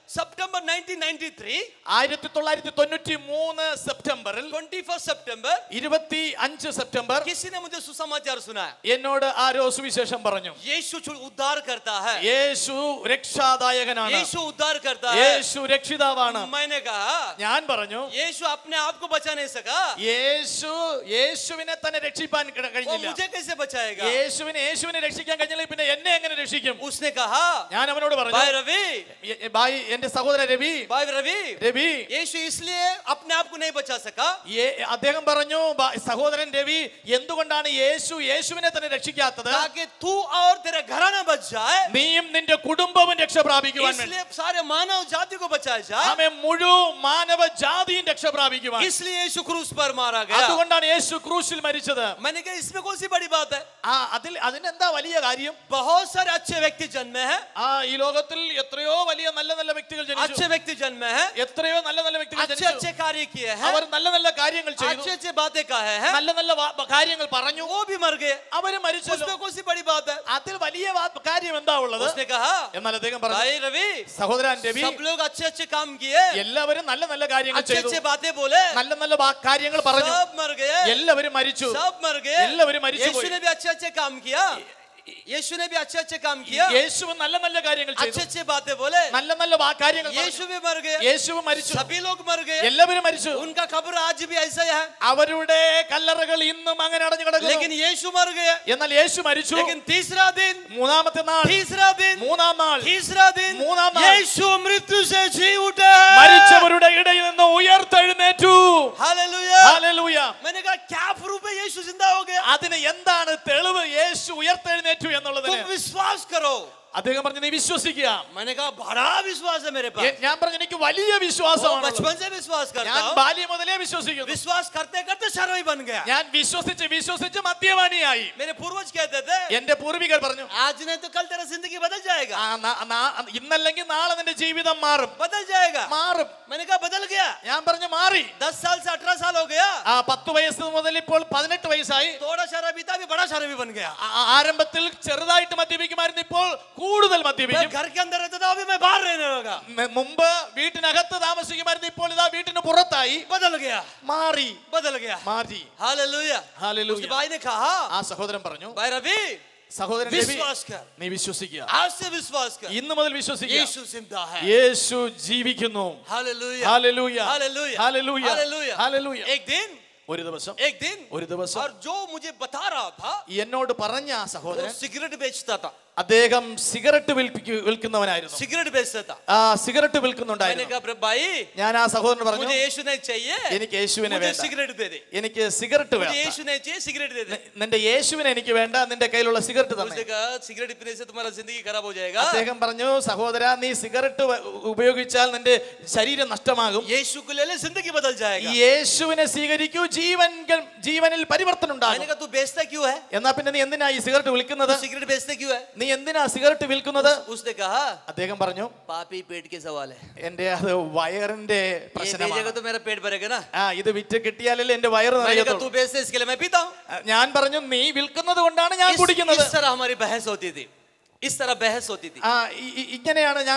सितंबर 1993 ആയിരത്തി തൊള്ളായിരത്തി തൊണ്ണൂറ്റി മൂന്ന് സെപ്റ്റംബറിൽ 21 सितंबर ഇരുപത്തി അഞ്ച് സെപ്റ്റംബർ किसी ने मुझे सुसमाचार सुनाया എന്നോട് ആരോ സുവിശേഷം പറഞ്ഞു यीशु जो उद्धार करता है യേശു രക്ഷാദായകനാണ് यीशु उद्धार करता है യേശു രക്ഷിതാവാണ് मैंने कहा ഞാൻ പറഞ്ഞു यीशु अपने आप को बचा नहीं सका യേശു യേശുവിനെ തന്നെ രക്ഷിപ്പാൻ ക- वो കഴിഞ്ഞില്ല मुझे कैसे बचाएगा യേശുവിനെ യേശുവിനെ രക്ഷിക്കാൻ കഴിഞ്ഞില്ല പിന്നെ എന്നെ എങ്ങനെ രക്ഷിക്കും उसने कहा ഞാൻ അവനോട് भाई പറഞ്ഞു रवि "എ- എ- ഭായ് എന്റെ സഹോദരൻ രവി भाई रवि രവി यीशु इसलिए अपने आप को नहीं बचा सका യേ- അദ്ദേഹം പറഞ്ഞു "ബ- സഹോദരൻ രവി എന്തുകൊണ്ടാണ് യേശു യേശുവിനെ തന്നെ രക്ഷിക്കാത്തത് ताकि तू और तेरा घराना बच जाए നീയും നിന്റെ കുടുംബവും രക്ഷ പ്രാപിക്കുവാൻ വേണ്ടി इसलिए सारे मानव जाति को बचाया जाए ആമേ മുഴുവൻ മാനവ ജാതിയും രക്ഷ പ്രാപിക്കുവാൻ इसलिए यीशु क्रूस पर मारा गया അതുകൊണ്ടാണ് യേശു ക്രൂശിൽ മരിച്ചത് मैंने कहा इसमें कौन सी बड़ी बात है ആ അതിൽ അതിനെന്താ വലിയ കാര്യം बहुत सारे अच्छे व्यक्ति जन्मे हैं ആ ഈ ലോകത്തിൽ എത്രയോ വലിയ നല്ല നല്ല വ്യക്തികൾ अच्छे ജനിച്ചു व्यक्ति जन्मे हैं എത്രയോ നല്ല നല്ല വ്യക്തികൾ अच्छे ജനിച്ചു अच्छे कार्य किए हैं അവർ നല്ല നല്ല കാര്യങ്ങൾ ചെയ്തു अच्छे अच्छे बातें कहे हैं നല്ല നല്ല വാ- കാര്യങ്ങൾ പറഞ്ഞു वो भी मर गए അവര് മരിച്ചല്ലോ उसमें कौन सी बड़ी बात है അതിൽ വലിയ വാ- കാര്യം എന്താ ഉള്ളത് उसने कहा എന്നാൽ അദ്ദേഹം പറഞ്ഞു भाई रवि സഹോദരൻ രവി सब लोग अच्छे अच्छे काम किए എല്ലാവരും നല്ല നല്ല കാര്യങ്ങൾ अच्छे ചെയ്തു अच्छे बातें बोले നല്ല നല്ല വാ- കാര്യങ്ങൾ പറഞ്ഞു सब मर गए എല്ലാവരും മരിച്ചു सब मर गए എല്ലാവരും മരിച്ചു यीशु പോയി. ने भी अच्छे अच्छे काम किया यीशु ने भी अच्छे अच्छे काम किया യേശു നല്ല നല്ല കാര്യങ്ങൾ अच्छे ചെയ്തു अच्छे बातें बोले നല്ല നല്ല വാ- കാര്യങ്ങൾ പറഞ്ഞു. यीशु भी मर गए യേശു മരിച്ചു सभी लोग मर गए എല്ലാവരും മരിച്ചു उनका खबर आज भी ऐसा ही है അവരുടെ കല്ലറകൾ ഇന്നും അങ്ങനെ അടഞ്ഞു लेकिन കിടക്കുന്നു यीशु मर गए എന്നാൽ യേശു മരിച്ചു लेकिन तीसरा दिन മൂന്നാമത്തെ നാൾ तीसरा दिन മൂന്നാം നാൾ तीसरा दिन മൂന്നാം നാൾ यीशु मृत्यु से जी उठे മരിച്ചവരുടെ ഇടയിൽ നിന്ന് ഉയർത്തെഴുന്നേറ്റു हालेलुया ഹല്ലേലൂയ मैंने कहा क्या प्रूफ है यीशु जिंदा हो गया അതിന് എന്താണ് തെളിവ് യേശു ഉയർത്തെഴുന്നേറ്റു എന്നുള്ളതിന് तुम विश्वास करो അദ്ദേഹം പറഞ്ഞു നീ വിശ്വസിക്കുക मैंने कहा बड़ा विश्वास है मेरे पास എ- ഞാൻ പറഞ്ഞു എനിക്ക് വലിയ वो വിശ്വാസമാണ് बचपन से विश्वास करता ഞാൻ हूँ ബാല്യം മുതലേ വിശ്വസിക്കുന്നു विश्वास करते करते शर्मी बन गया ഞാൻ വിശ്വസിച്ച് വിശ്വസിച്ച് മദ്യപാനിയായി मेरे पूर्वज कहते थे എന്റെ പൂർവികർ പറഞ്ഞു आज नहीं तो कल तेरा जिंदगी बदल जाएगा "ആ, നാ- നാ- ഇന്നല്ലെങ്കിൽ നാളെ നിന്റെ ജീവിതം മാറും बदल जाएगा മാറും मैंने कहा बदल गया ഞാൻ പറഞ്ഞു മാറി दस साल से अठारह साल हो गया ആ പത്ത് വയസ്സ് മുതൽ ഇപ്പോൾ പതിനെട്ട് വയസ്സായി थोड़ा शराबी था अभी बड़ा शराबी बन गया ആ- ആരംഭത്തിൽ ചെറുതായിട്ട് മദ്യപിക്കുമായിരുന്നു ഇപ്പോൾ കൂടുതൽ मैं മദ്യപിക്കും घर के अंदर रहता था अभी मैं बाहर रहने लगा മ- മുമ്പ് വീട്ടിനകത്ത് താമസിക്കുമായിരുന്നു ഇപ്പോൾ ഇതാ വീട്ടിന് പുറത്തായി बदल गया മാറി बदल गया മാറി हालेलुया ഹല്ലേലൂയ. उसके भाई ने कहा ആ സഹോദരൻ പറഞ്ഞു भाई रवि സഹോദരൻ രവി, विश्वास कर നീ വിശ്വസിക്കുക आज से विश्वास कर ഇന്ന് മുതൽ വിശ്വസിക്കുക यीशु जिंदा है യേശു ജീവിക്കുന്നു hallelujah hallelujah hallelujah hallelujah hallelujah hallelujah एक दिन ഒരു ദിവസം एक दिन ഒരു ദിവസം और जो मुझे बता रहा था എന്നോട് പറഞ്ഞ ആ वो സഹോദരൻ सिगरेट बेचता था അദ്ദേഹം സിഗരറ്റ് വിൽപ്പിക്കു വിൽക്കുന്നവനായിരുന്നു सिगरेट बेचता था ആ സിഗരറ്റ് मैंने വിൽക്കുന്നുണ്ടായിരുന്നു कहा "प्रभु भाई ഞാൻ ആ സഹോദരൻ പറഞ്ഞു मुझे यीशु नहीं चाहिए എനിക്ക് യേശുവിനെ मुझे വേണ്ട सिगरेट दे दे എനിക്ക് സിഗരറ്റ് मुझे വേണ്ട यीशु नहीं चाहिए सिगरेट दे दे നിന്റെ യേശുവിനെ എനിക്ക് വേണ്ട നിന്റെ കയ്യിലുള്ള സിഗരറ്റ് തന്നെ उसने कहा सिगरेट पीने से तुम्हारा जिंदगी खराब हो जाएगा അദ്ദേഹം പറഞ്ഞു സഹോദര നീ സിഗരറ്റ് വ- ഉപയോഗിച്ചാൽ നിന്റെ ശരീരം നഷ്ടമാകും यीशु को ले ले जिंदगी बदल जाएगा യേശുവിനെ സ്വീകരിക്കൂ ജീവൻ ജീവനിൽ പരിവർത്തനം मैंने ഉണ്ടാകും कहा तू बेचता क्यों है എന്നാ പിന്നെ നീ എന്തിനാ ഈ സിഗരറ്റ് വിൽക്കുന്നത് तू सिगरेट बेचते क्यों है നീ എന്തിനാ സിഗരറ്റ് വിൽക്കുന്നത് उसने कहा അദ്ദേഹം പറഞ്ഞു पापी पेट के सवाल है എന്റെ അത് വയറിന്റെ ये പ്രശ്നമാണ് बेचेगा तो मेरा पेट भरेगा ना ആ ഇത് വിറ്റ് കിട്ടിയാലല്ലേ എന്റെ വയറ് मैंने कहा तू നിറയത്തുള്ളൂ बेचते इसके लिए मैं पीता हूँ ഞാൻ പറഞ്ഞു നീ വിൽക്കുന്നത് കൊണ്ടാണ് ഞാൻ इस, കുടിക്കുന്നത് इस तरह हमारी बहस होती थी इस तरह बहस होती थी ആ ഇ- ഇ- ഇങ്ങനെയാണ് ഞാൻ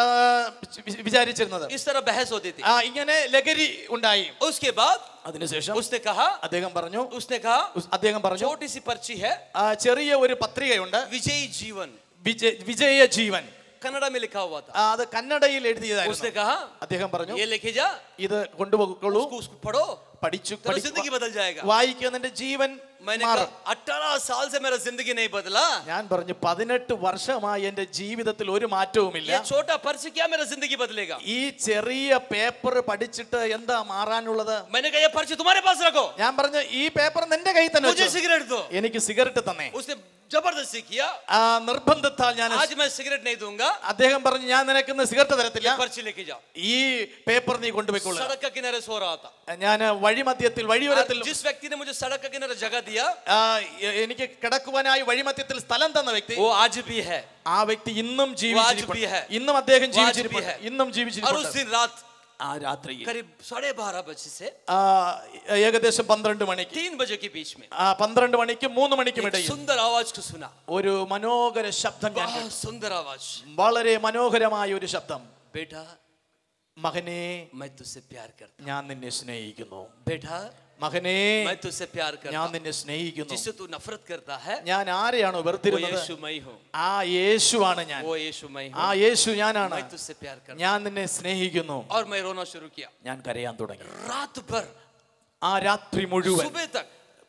വിചാരിച്ചിരുന്നത് इस तरह बहस होती थी ആ ഇങ്ങനെ ലഹരി ഉണ്ടായി उसके बाद അതിനുശേഷം उसने कहा അദ്ദേഹം പറഞ്ഞു उसने कहा ഉസ്- അദ്ദേഹം പറഞ്ഞു छोटी सी पर्ची है ആ ചെറിയ ഒരു പത്രികയുണ്ട് विजयी जीवन വിജയ വിജയ ജീവൻ कन्नड़ा में लिखा हुआ था ആ, അത് കന്നഡയിൽ उसने എഴുതിയതായിരുന്നു कहा അദ്ദേഹം പറഞ്ഞു ये लेके जा ഇത് കൊണ്ടുപോകുള്ളൂ उसको उसको पढ़ो പഠിച്ചു तेरा പഠി- जिंदगी बदल जाएगा വായിക്കുക നിന്റെ ജീവൻ मैंने മാറും कहा अठारह साल से मेरा जिंदगी नहीं बदला ഞാൻ പറഞ്ഞു പതിനെട്ട് വർഷമായി എന്റെ ജീവിതത്തിൽ ഒരു മാറ്റവുമില്ല ये छोटा पर्ची क्या मेरा जिंदगी बदलेगा ഈ ചെറിയ പേപ്പർ പഠിച്ചിട്ട് എന്താ മാറാനുള്ളത് मैंने कहा ये पर्ची तुम्हारे पास रखो ഞാൻ പറഞ്ഞു ഈ പേപ്പർ നിന്റെ കയ്യിൽ തന്നെ मुझे വെച്ചോ. सिगरेट दो എനിക്ക് സിഗരറ്റ് തന്നെ उसने जबरदस्ती किया ആ നിർബന്ധത്താൽ ഞാൻ आज मैं सिगरेट नहीं दूंगा അദ്ദേഹം പറഞ്ഞു ഞാൻ നിനക്ക് സിഗരറ്റ് തരത്തില്ല ये पर्ची लेके जाओ ഈ പേപ്പർ നീ കൊണ്ടുപോയിക്കൊള്ളുക सड़क के किनारे सो रहा था ഞാൻ വഴിമധ്യത്തിൽ വഴിയോരത്തിൽ और जिस व्यक्ति ने मुझे सड़क के किनारे जगह दिया ആ, എ- എനിക്ക് കിടക്കുവാനായി വഴിമധ്യത്തിൽ സ്ഥലം തന്ന വ്യക്തി वो आज भी है ആ വ്യക്തി ഇന്നും भी है. ജീവിച്ചിരിപ്പുണ്ട് ഇന്നും അദ്ദേഹം वो आज भी ജീവിച്ചിരിപ്പുണ്ട് है. ഇന്നും और उस ജീവിച്ചിരിപ്പുണ്ട് दिन रात ആ രാത്രിയിൽ करीब साढ़े बारह बजे से ആ, ഏകദേശം പന്ത്രണ്ട് മണിക്ക് तीन बजे के बीच में ആ പന്ത്രണ്ട് മണിക്കും മൂന്ന് മണിക്കും एक ഇടയിൽ सुंदर आवाज को सुना ഒരു മനോഹര ശബ്ദം ഞാൻ കേട്ടു. बहुत सुंदर आवाज വളരെ മനോഹരമായ ഒരു ശബ്ദം बेटा മകനെ मैं तुझसे प्यार करता ഞാൻ നിന്നെ സ്നേഹിക്കുന്നു बेटा മകനെ मैं तुझसे प्यार करता ഞാൻ നിന്നെ സ്നേഹിക്കുന്നു जिससे तू नफरत करता है ഞാൻ ആരെയാണോ वो വെറുത്തിരുന്നത് यीशु मैं हूँ ആ യേശുവാണ് ഞാൻ वो यीशु मैं ആ हूँ യേശു ഞാനാണ് मैं तुझसे प्यार करता ഞാൻ നിന്നെ സ്നേഹിക്കുന്നു और मैं रोना शुरू किया ഞാൻ കരയാൻ തുടങ്ങി रात भर ആ രാത്രി മുഴുവൻ सुबह तक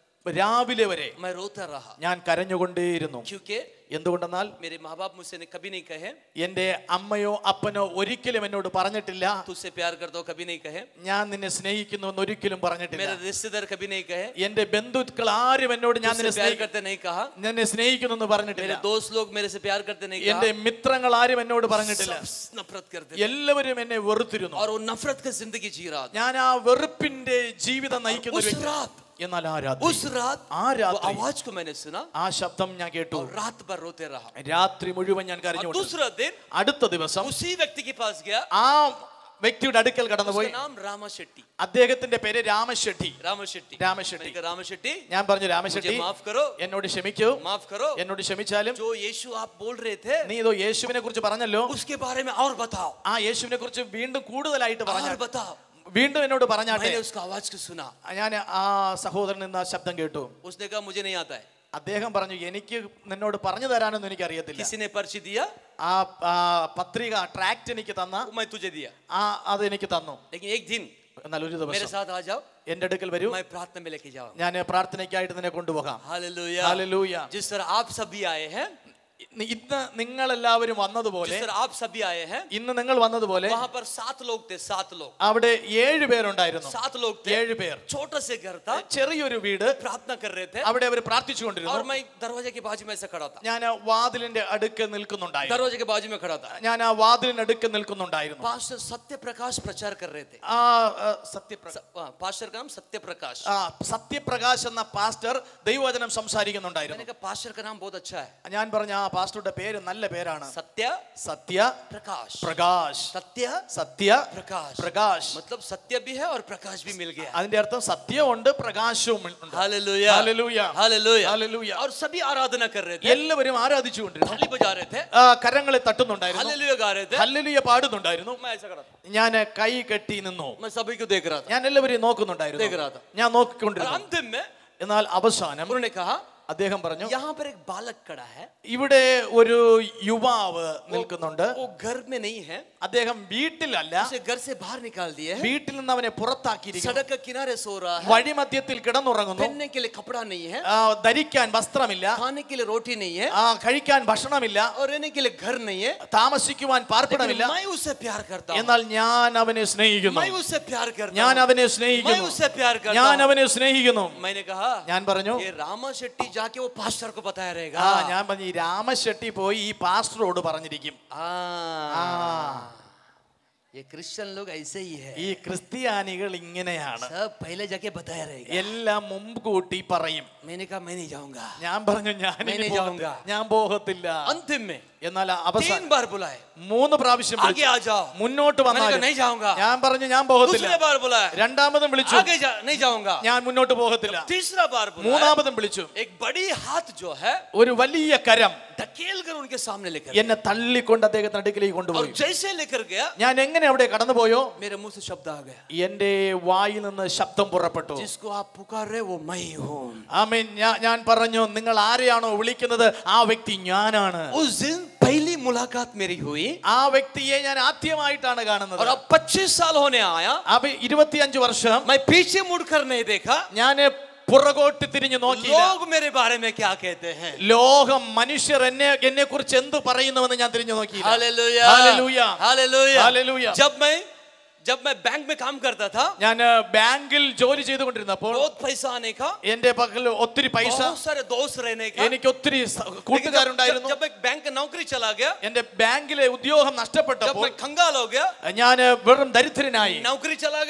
രാവിലെ വരെ मैं रोता रहा ഞാൻ കരഞ്ഞുകൊണ്ടേയിരുന്നു क्योंकि എന്തുകൊണ്ടെന്നാൽ मेरे माँ बाप मुझसे ने कभी नहीं कहे എന്റെ അമ്മയോ അപ്പനോ ഒരിക്കലും എന്നോട് പറഞ്ഞിട്ടില്ല तुझसे प्यार करता हूँ कभी नहीं कहे ഞാൻ നിന്നെ സ്നേഹിക്കുന്നു എന്ന് ഒരിക്കലും പറഞ്ഞിട്ടില്ല मेरे रिश्तेदार कभी नहीं कहे എന്റെ ബന്ധുക്കൾ ആരും എന്നോട് ഞാൻ तुझसे നിന്നെ प्यार സ്നേഹി- करते नहीं कहा നിന്നെ സ്നേഹിക്കുന്നു എന്ന് मेरे പറഞ്ഞിട്ടില്ല दोस्त लोग मेरे से प्यार करते नहीं എന്റെ कहा മിത്രങ്ങൾ ആരും എന്നോട് പറഞ്ഞിട്ടില്ല सब नफरत करते थे എല്ലാവരും എന്നെ വെറുത്തിരുന്നു और वो नफरत की जिंदगी जी रहा था ഞാൻ ആ വെറുപ്പിന്റെ ജീവിതം നയിക്കുന്ന ഒരു उस വ്യക്തി. रात എന്നാൽ ആ രാത്രി उस रात ആ वो രാത്രി आवाज को मैंने सुना ആ ശബ്ദം ഞാൻ കേട്ടു और रात भर रोते रहा രാത്രി മുഴുവൻ ഞാൻ और കരഞ്ഞു दूसरा दिन അടുത്ത ദിവസം उसी व्यक्ति के पास गया ആ വ്യക്തിയുടെ അടുക്കൽ കടന്നുപോയി उसका नाम रामा शेट्टी അദ്ദേഹത്തിന്റെ പേര് രാമശെട്ടി रामा शेट्टी രാമശെട്ടി मैंने कहा, रामा शेट्टी ഞാൻ പറഞ്ഞു मुझे രാമശെട്ടി माफ करो എന്നോട് ക്ഷമിക്കൂ माफ करो എന്നോട് ക്ഷമിച്ചാലും जो यीशु आप बोल रहे थे നീ ഇതോ യേശുവിനെ കുറിച്ച് പറഞ്ഞല്ലോ उसके बारे में और बताओ ആ യേശുവിനെ കുറിച്ച് വീണ്ടും കൂടുതലായിട്ട് और പറഞ്ഞു बताओ വീണ്ടും എന്നോട് പറഞ്ഞാട്ടെ मैंने उसका आवाज को सुना ഞാൻ ആ സഹോദരൻ നിന്ന് ആ ശബ്ദം കേട്ടു उसने कहा मुझे नहीं आता है അദ്ദേഹം പറഞ്ഞു എനിക്ക് നിന്നോട് പറഞ്ഞു തരാനൊന്നും എനിക്ക് അറിയത്തില്ല किसी ने पर्ची दिया ആ ആ പത്രിക ട്രാക്ട് എനിക്ക് തന്ന वो मैं तुझे दिया ആ അത് എനിക്ക് തന്നു लेकिन एक दिन എന്നാൽ ഒരു मेरे ദിവസം साथ आ जाओ എന്റെ അടുക്കൽ വരൂ मैं प्रार्थना में लेके जाऊँ ഞാൻ പ്രാർത്ഥനയ്ക്കായിട്ട് നിന്നെ കൊണ്ടുപോകാം हालेलुया Hallelujah. जिस तरह आप सभी आए हैं ഇന്ന് നിങ്ങൾ എല്ലാവരും വന്നതുപോലെ जिस तरह आप सभी आए हैं ഇന്ന് നിങ്ങൾ വന്നതുപോലെ वहां पर सात लोग थे सात लोग അവിടെ ഏഴ് പേരുണ്ടായിരുന്നു सात लोग थे ഏഴ് പേർ छोटा से घर था ചെറിയൊരു വീട് प्रार्थना कर रहे थे അവിടെ അവർ और പ്രാർത്ഥിച്ചുകൊണ്ടിരുന്നു मैं दरवाजे के बाजू में ऐसे खड़ा था ഞാൻ ആ വാതിലിന്റെ അടുക്ക് നിൽക്കുന്നുണ്ടായിരുന്നു दरवाजे के बाजू में खड़ा था ഞാൻ ആ വാതിലിന്റെ അടുക്ക് നിൽക്കുന്നുണ്ടായിരുന്നു पास्टर सत्य प्रकाश प्रचार कर रहे थे ആ ആ, സത്യപ്ര- पास्टर का नाम सत्य प्रकाश ആ സത്യപ്രകാശ് എന്ന പാസ്റ്റർ ദൈവവചനം സംസാരിക്കുന്നുണ്ടായിരുന്നു मैंने कहा पास्टर का नाम बहुत अच्छा है ഞാൻ പറഞ്ഞ ആ പാസ്റ്ററുടെ പേര് നല്ല പേരാണ് सत्य സത്യ प्रकाश പ്രകാശ് सत्य സത്യ प्रकाश പ്രകാശ് मतलब सत्य भी है और प्रकाश भी मिल गया അതിന്റെ अർത്ഥം സത്യമുണ്ട് പ്രകാശവും ഉണ്ട് हालेलुया Hallelujah. Hallelujah Hallelujah. और सभी आराधना कर रहे थे എല്ലാവരും ആരാധിച്ചുകൊണ്ടിരുന്നു थाली बजा रहे थे ആ, കരങ്ങളെ തട്ടുന്നുണ്ടായിരുന്നു हालेलुया गा रहे थे ഹല്ലേലൂയ പാടുന്നുണ്ടായിരുന്നു मैं ऐसा खड़ा था ഞാൻ കൈ കെട്ടി നിന്നു मैं सभी को देख रहा था ഞാൻ എല്ലാവരെയും देख നോക്കുന്നുണ്ടായിരുന്നു रहा था ഞാൻ और നോക്കിക്കൊണ്ടിരുന്നു अंतिम में എന്നാൽ അവസാനം उन्होंने कहा അദ്ദേഹം പറഞ്ഞു यहाँ पर एक बालक खड़ा है ഇവിടെ ഒരു യുവാവ് നിൽക്കുന്നുണ്ട് वो घर में नहीं है അദ്ദേഹം വീട്ടിലല്ല उसे घर से बाहर निकाल दिए हैं വീട്ടിൽ നിന്ന് അവനെ പുറത്താക്കിയിരിക്കുന്നു सड़क के किनारे सो रहा है വഴിമധ്യത്തിൽ കിടന്നുറങ്ങുന്നു पहनने के लिए कपड़ा नहीं है ആ, ധരിക്കാൻ വസ്ത്രമില്ല खाने के लिए रोटी नहीं है ആ, കഴിക്കാൻ ഭക്ഷണമില്ല और रहने के लिए घर नहीं है താമസിക്കുവാൻ लेकिन പാർപ്പിടമില്ല मैं उसे प्यार करता हूँ എന്നാൽ ഞാൻ അവനെ സ്നേഹിക്കുന്നു मैं उसे प्यार करता ഞാൻ हूँ അവനെ मैं സ്നേഹിക്കുന്നു उसे प्यार करता ഞാൻ हूँ അവനെ സ്നേഹിക്കുന്നു मैंने कहा ഞാൻ പറഞ്ഞു ये रामा शेट्टी जाके वो पास्टर को बताया ആ रहेगा ഞാൻ പറഞ്ഞു ഈ രാമശെട്ടി പോയി ഈ പാസ്റ്ററോട് പറഞ്ഞിരിക്കും हाँ ये क्रिश्चियन लोग ऐसे ही है ഈ ക്രിസ്ത്യാനികൾ ഇങ്ങനെയാണ് सब पहले जाके बताया रहेगा എല്ലാം മുൻകൂട്ടി പറയും मैंने कहा मैं नहीं जाऊंगा ഞാൻ പറഞ്ഞു ഞാൻ मैं ഇനി नहीं പോകത്തില്ല. जाऊंगा ഞാൻ പോകത്തില്ല अंतिम में എന്നാൽ तीन അവസാനം बार बुलाए മൂന്ന് പ്രാവശ്യം आगे വിളിച്ചു. आ जाओ മുന്നോട്ട് मैंने कहा വന്നാൽ नहीं जाऊंगा ഞാൻ പറഞ്ഞു ഞാൻ പോകത്തില്ല दूसरे बार बुलाए രണ്ടാമതും വിളിച്ചു आगे जा नहीं जाऊंगा ഞാൻ മുന്നോട്ട് പോകത്തില്ല तीसरा बार बुलाए മൂന്നാമതും വിളിച്ചു एक बड़ी हाथ जो है ഒരു വലിയ കരം धकेल कर उनके सामने लेकर എന്നെ തള്ളിക്കൊണ്ട് അദ്ദേഹത്തിന്റെ അടുക്കിലേക്ക് और കൊണ്ടുപോയി जैसे लेकर गया ഞാൻ എങ്ങനെ അവിടെ കടന്നുപോയോ मेरे मुंह से शब्द आ गया എന്റെ വായിൽ നിന്ന് ശബ്ദം പുറപ്പെട്ടു जिसको आप पुकार रहे वो मैं हूँ ആമേൻ ഞാൻ ഞാൻ പറഞ്ഞു നിങ്ങൾ ആരെയാണോ വിളിക്കുന്നത് ആ വ്യക്തി ഞാനാണ് उस दिन पहली मुलाकात मेरी हुई ആ വ്യക്തിയെ ഞാൻ ആദ്യമായിട്ടാണ് കാണുന്നത് और अब 25 साल होने आया അപ്പൊ ഇരുപത്തിയഞ്ച് വർഷം मैं पीछे मुड़कर नहीं देखा ഞാൻ പുറകോട്ട് തിരിഞ്ഞു നോക്കി लोग मेरे बारे में क्या कहते हैं ലോകം മനുഷ്യർ എന്നെ എന്നെ കുറിച്ച് എന്ത് പറയുന്നുവെന്ന് ഞാൻ തിരിഞ്ഞു നോക്കി हालेलुया हालेलुया हालेलुया हालेलुया जब मैं जब मैं बैंक में काम करता था ഞാൻ ബാങ്കിൽ ജോലി ചെയ്തുകൊണ്ടിരുന്നപ്പോൾ बहुत पैसा आने का എന്റെ പക്കൽ ഒത്തിരി പൈസ बहुत सारे दोस्त रहने का എനിക്ക് ഒത്തിരി സ- लेकिन जब- കൂട്ടുകാരുണ്ടായിരുന്നു जब मैं बैंक का नौकरी चला गया എന്റെ ബാങ്കിലെ ഉദ്യോഗം जब നഷ്ടപ്പെട്ടപ്പോൾ मैं कंगाल हो गया ഞാൻ വെറും ദരിദ്രനായി नौकरी चला गया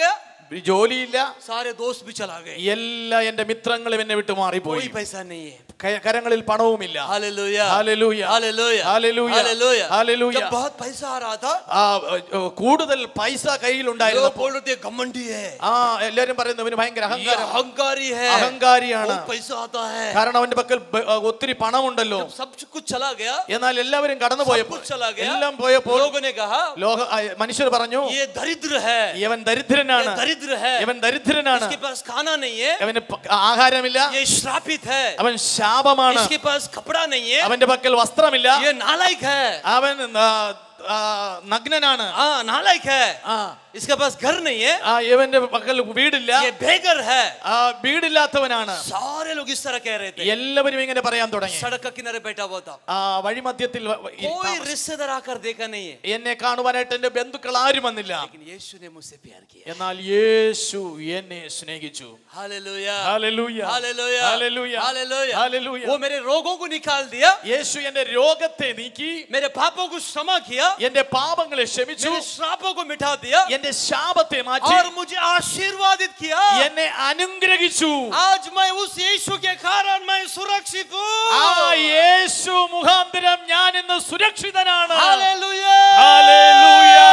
ജോലിയില്ല सारे दोस्त भी चला गए എല്ലാ എന്റെ മിത്രങ്ങളും എന്നെ വിട്ടു മാറിപ്പോയി कोई पैसा नहीं है ക- കരങ്ങളിൽ പണവുമില്ല hallelujah hallelujah hallelujah hallelujah hallelujah hallelujah जब बहुत पैसा आ रहा था ആ, ഏ, കൂടുതൽ പൈസ लोग കയ്യിലുണ്ടായിരുന്നു बोल रहे थे घमंडी है ആ എല്ലാരും പറയുന്നു ഇവന് ഭയങ്കര ये അഹങ്കാരം अहंकारी है അഹങ്കാരിയാണ് बहुत पैसा आता है കാരണം അവന്റെ പക്കൽ ബ- ആ, ഒത്തിരി പണമുണ്ടല്ലോ जब सब कुछ चला गया എന്നാൽ എല്ലാവരും കടന്നു सब പോയപ്പോൾ कुछ चला गया എല്ലാം പോയപ്പോൾ लोगों ने कहा ലോക ആ, മനുഷ്യർ പറഞ്ഞു ये दरिद्र है ഇവൻ ദരിദ്രനാണ് ये दरिद्र है ഇവൻ ദരിദ്രനാണ് इसके पास खाना नहीं है അവന് പ- ആഹാരമില്ല ये श्रापित है അവൻ ശാപമാണ് इसके पास कपड़ा नहीं है അവന്റെ പക്കൽ വസ്ത്രമില്ല ये नालायक है അവൻ ആ, ആ, നഗ്നനാണ് हाँ नालायक है इसके पास घर नहीं है ആ ഇവന്റെ പക്കൽ വീടില്ല ये बेगर है ആ വീടില്ലാത്തവനാണ് सारे लोग इस तरह कह रहे थे എല്ലാവരും ഇങ്ങനെ പറയാൻ തുടങ്ങി सड़क का किनारे बैठा हुआ था ആ വഴിമധ്യത്തിൽ വ- വ- ഈ कोई താമസ- रिश्तेदार आकर देखा नहीं है എന്നെ കാണുവാനായിട്ട് എന്റെ ബന്ധുക്കൾ ആരും വന്നില്ല लेकिन यीशु ने मुझसे प्यार किया എന്നാൽ യേശു എന്നെ സ്നേഹിച്ചു hallelujah hallelujah hallelujah hallelujah hallelujah hallelujah वो मेरे रोगों को निकाल दिया യേശു എന്റെ രോഗത്തെ നീക്കി मेरे पापों को क्षमा किया എന്റെ പാപങ്ങളെ ക്ഷമിച്ചു मेरे श्रापों को मिटा दिया എന്റെ ശാപത്തെ മാറ്റി और मुझे आशीर्वादित किया എന്നെ അനുഗ്രഹിച്ചു आज मैं उस यीशु के कारण मैं सुरक्षित ആ हूँ യേശു മുഖാന്തരം ഞാൻ ഇന്ന് സുരക്ഷിതനാണ് हालेलुया हालेलुया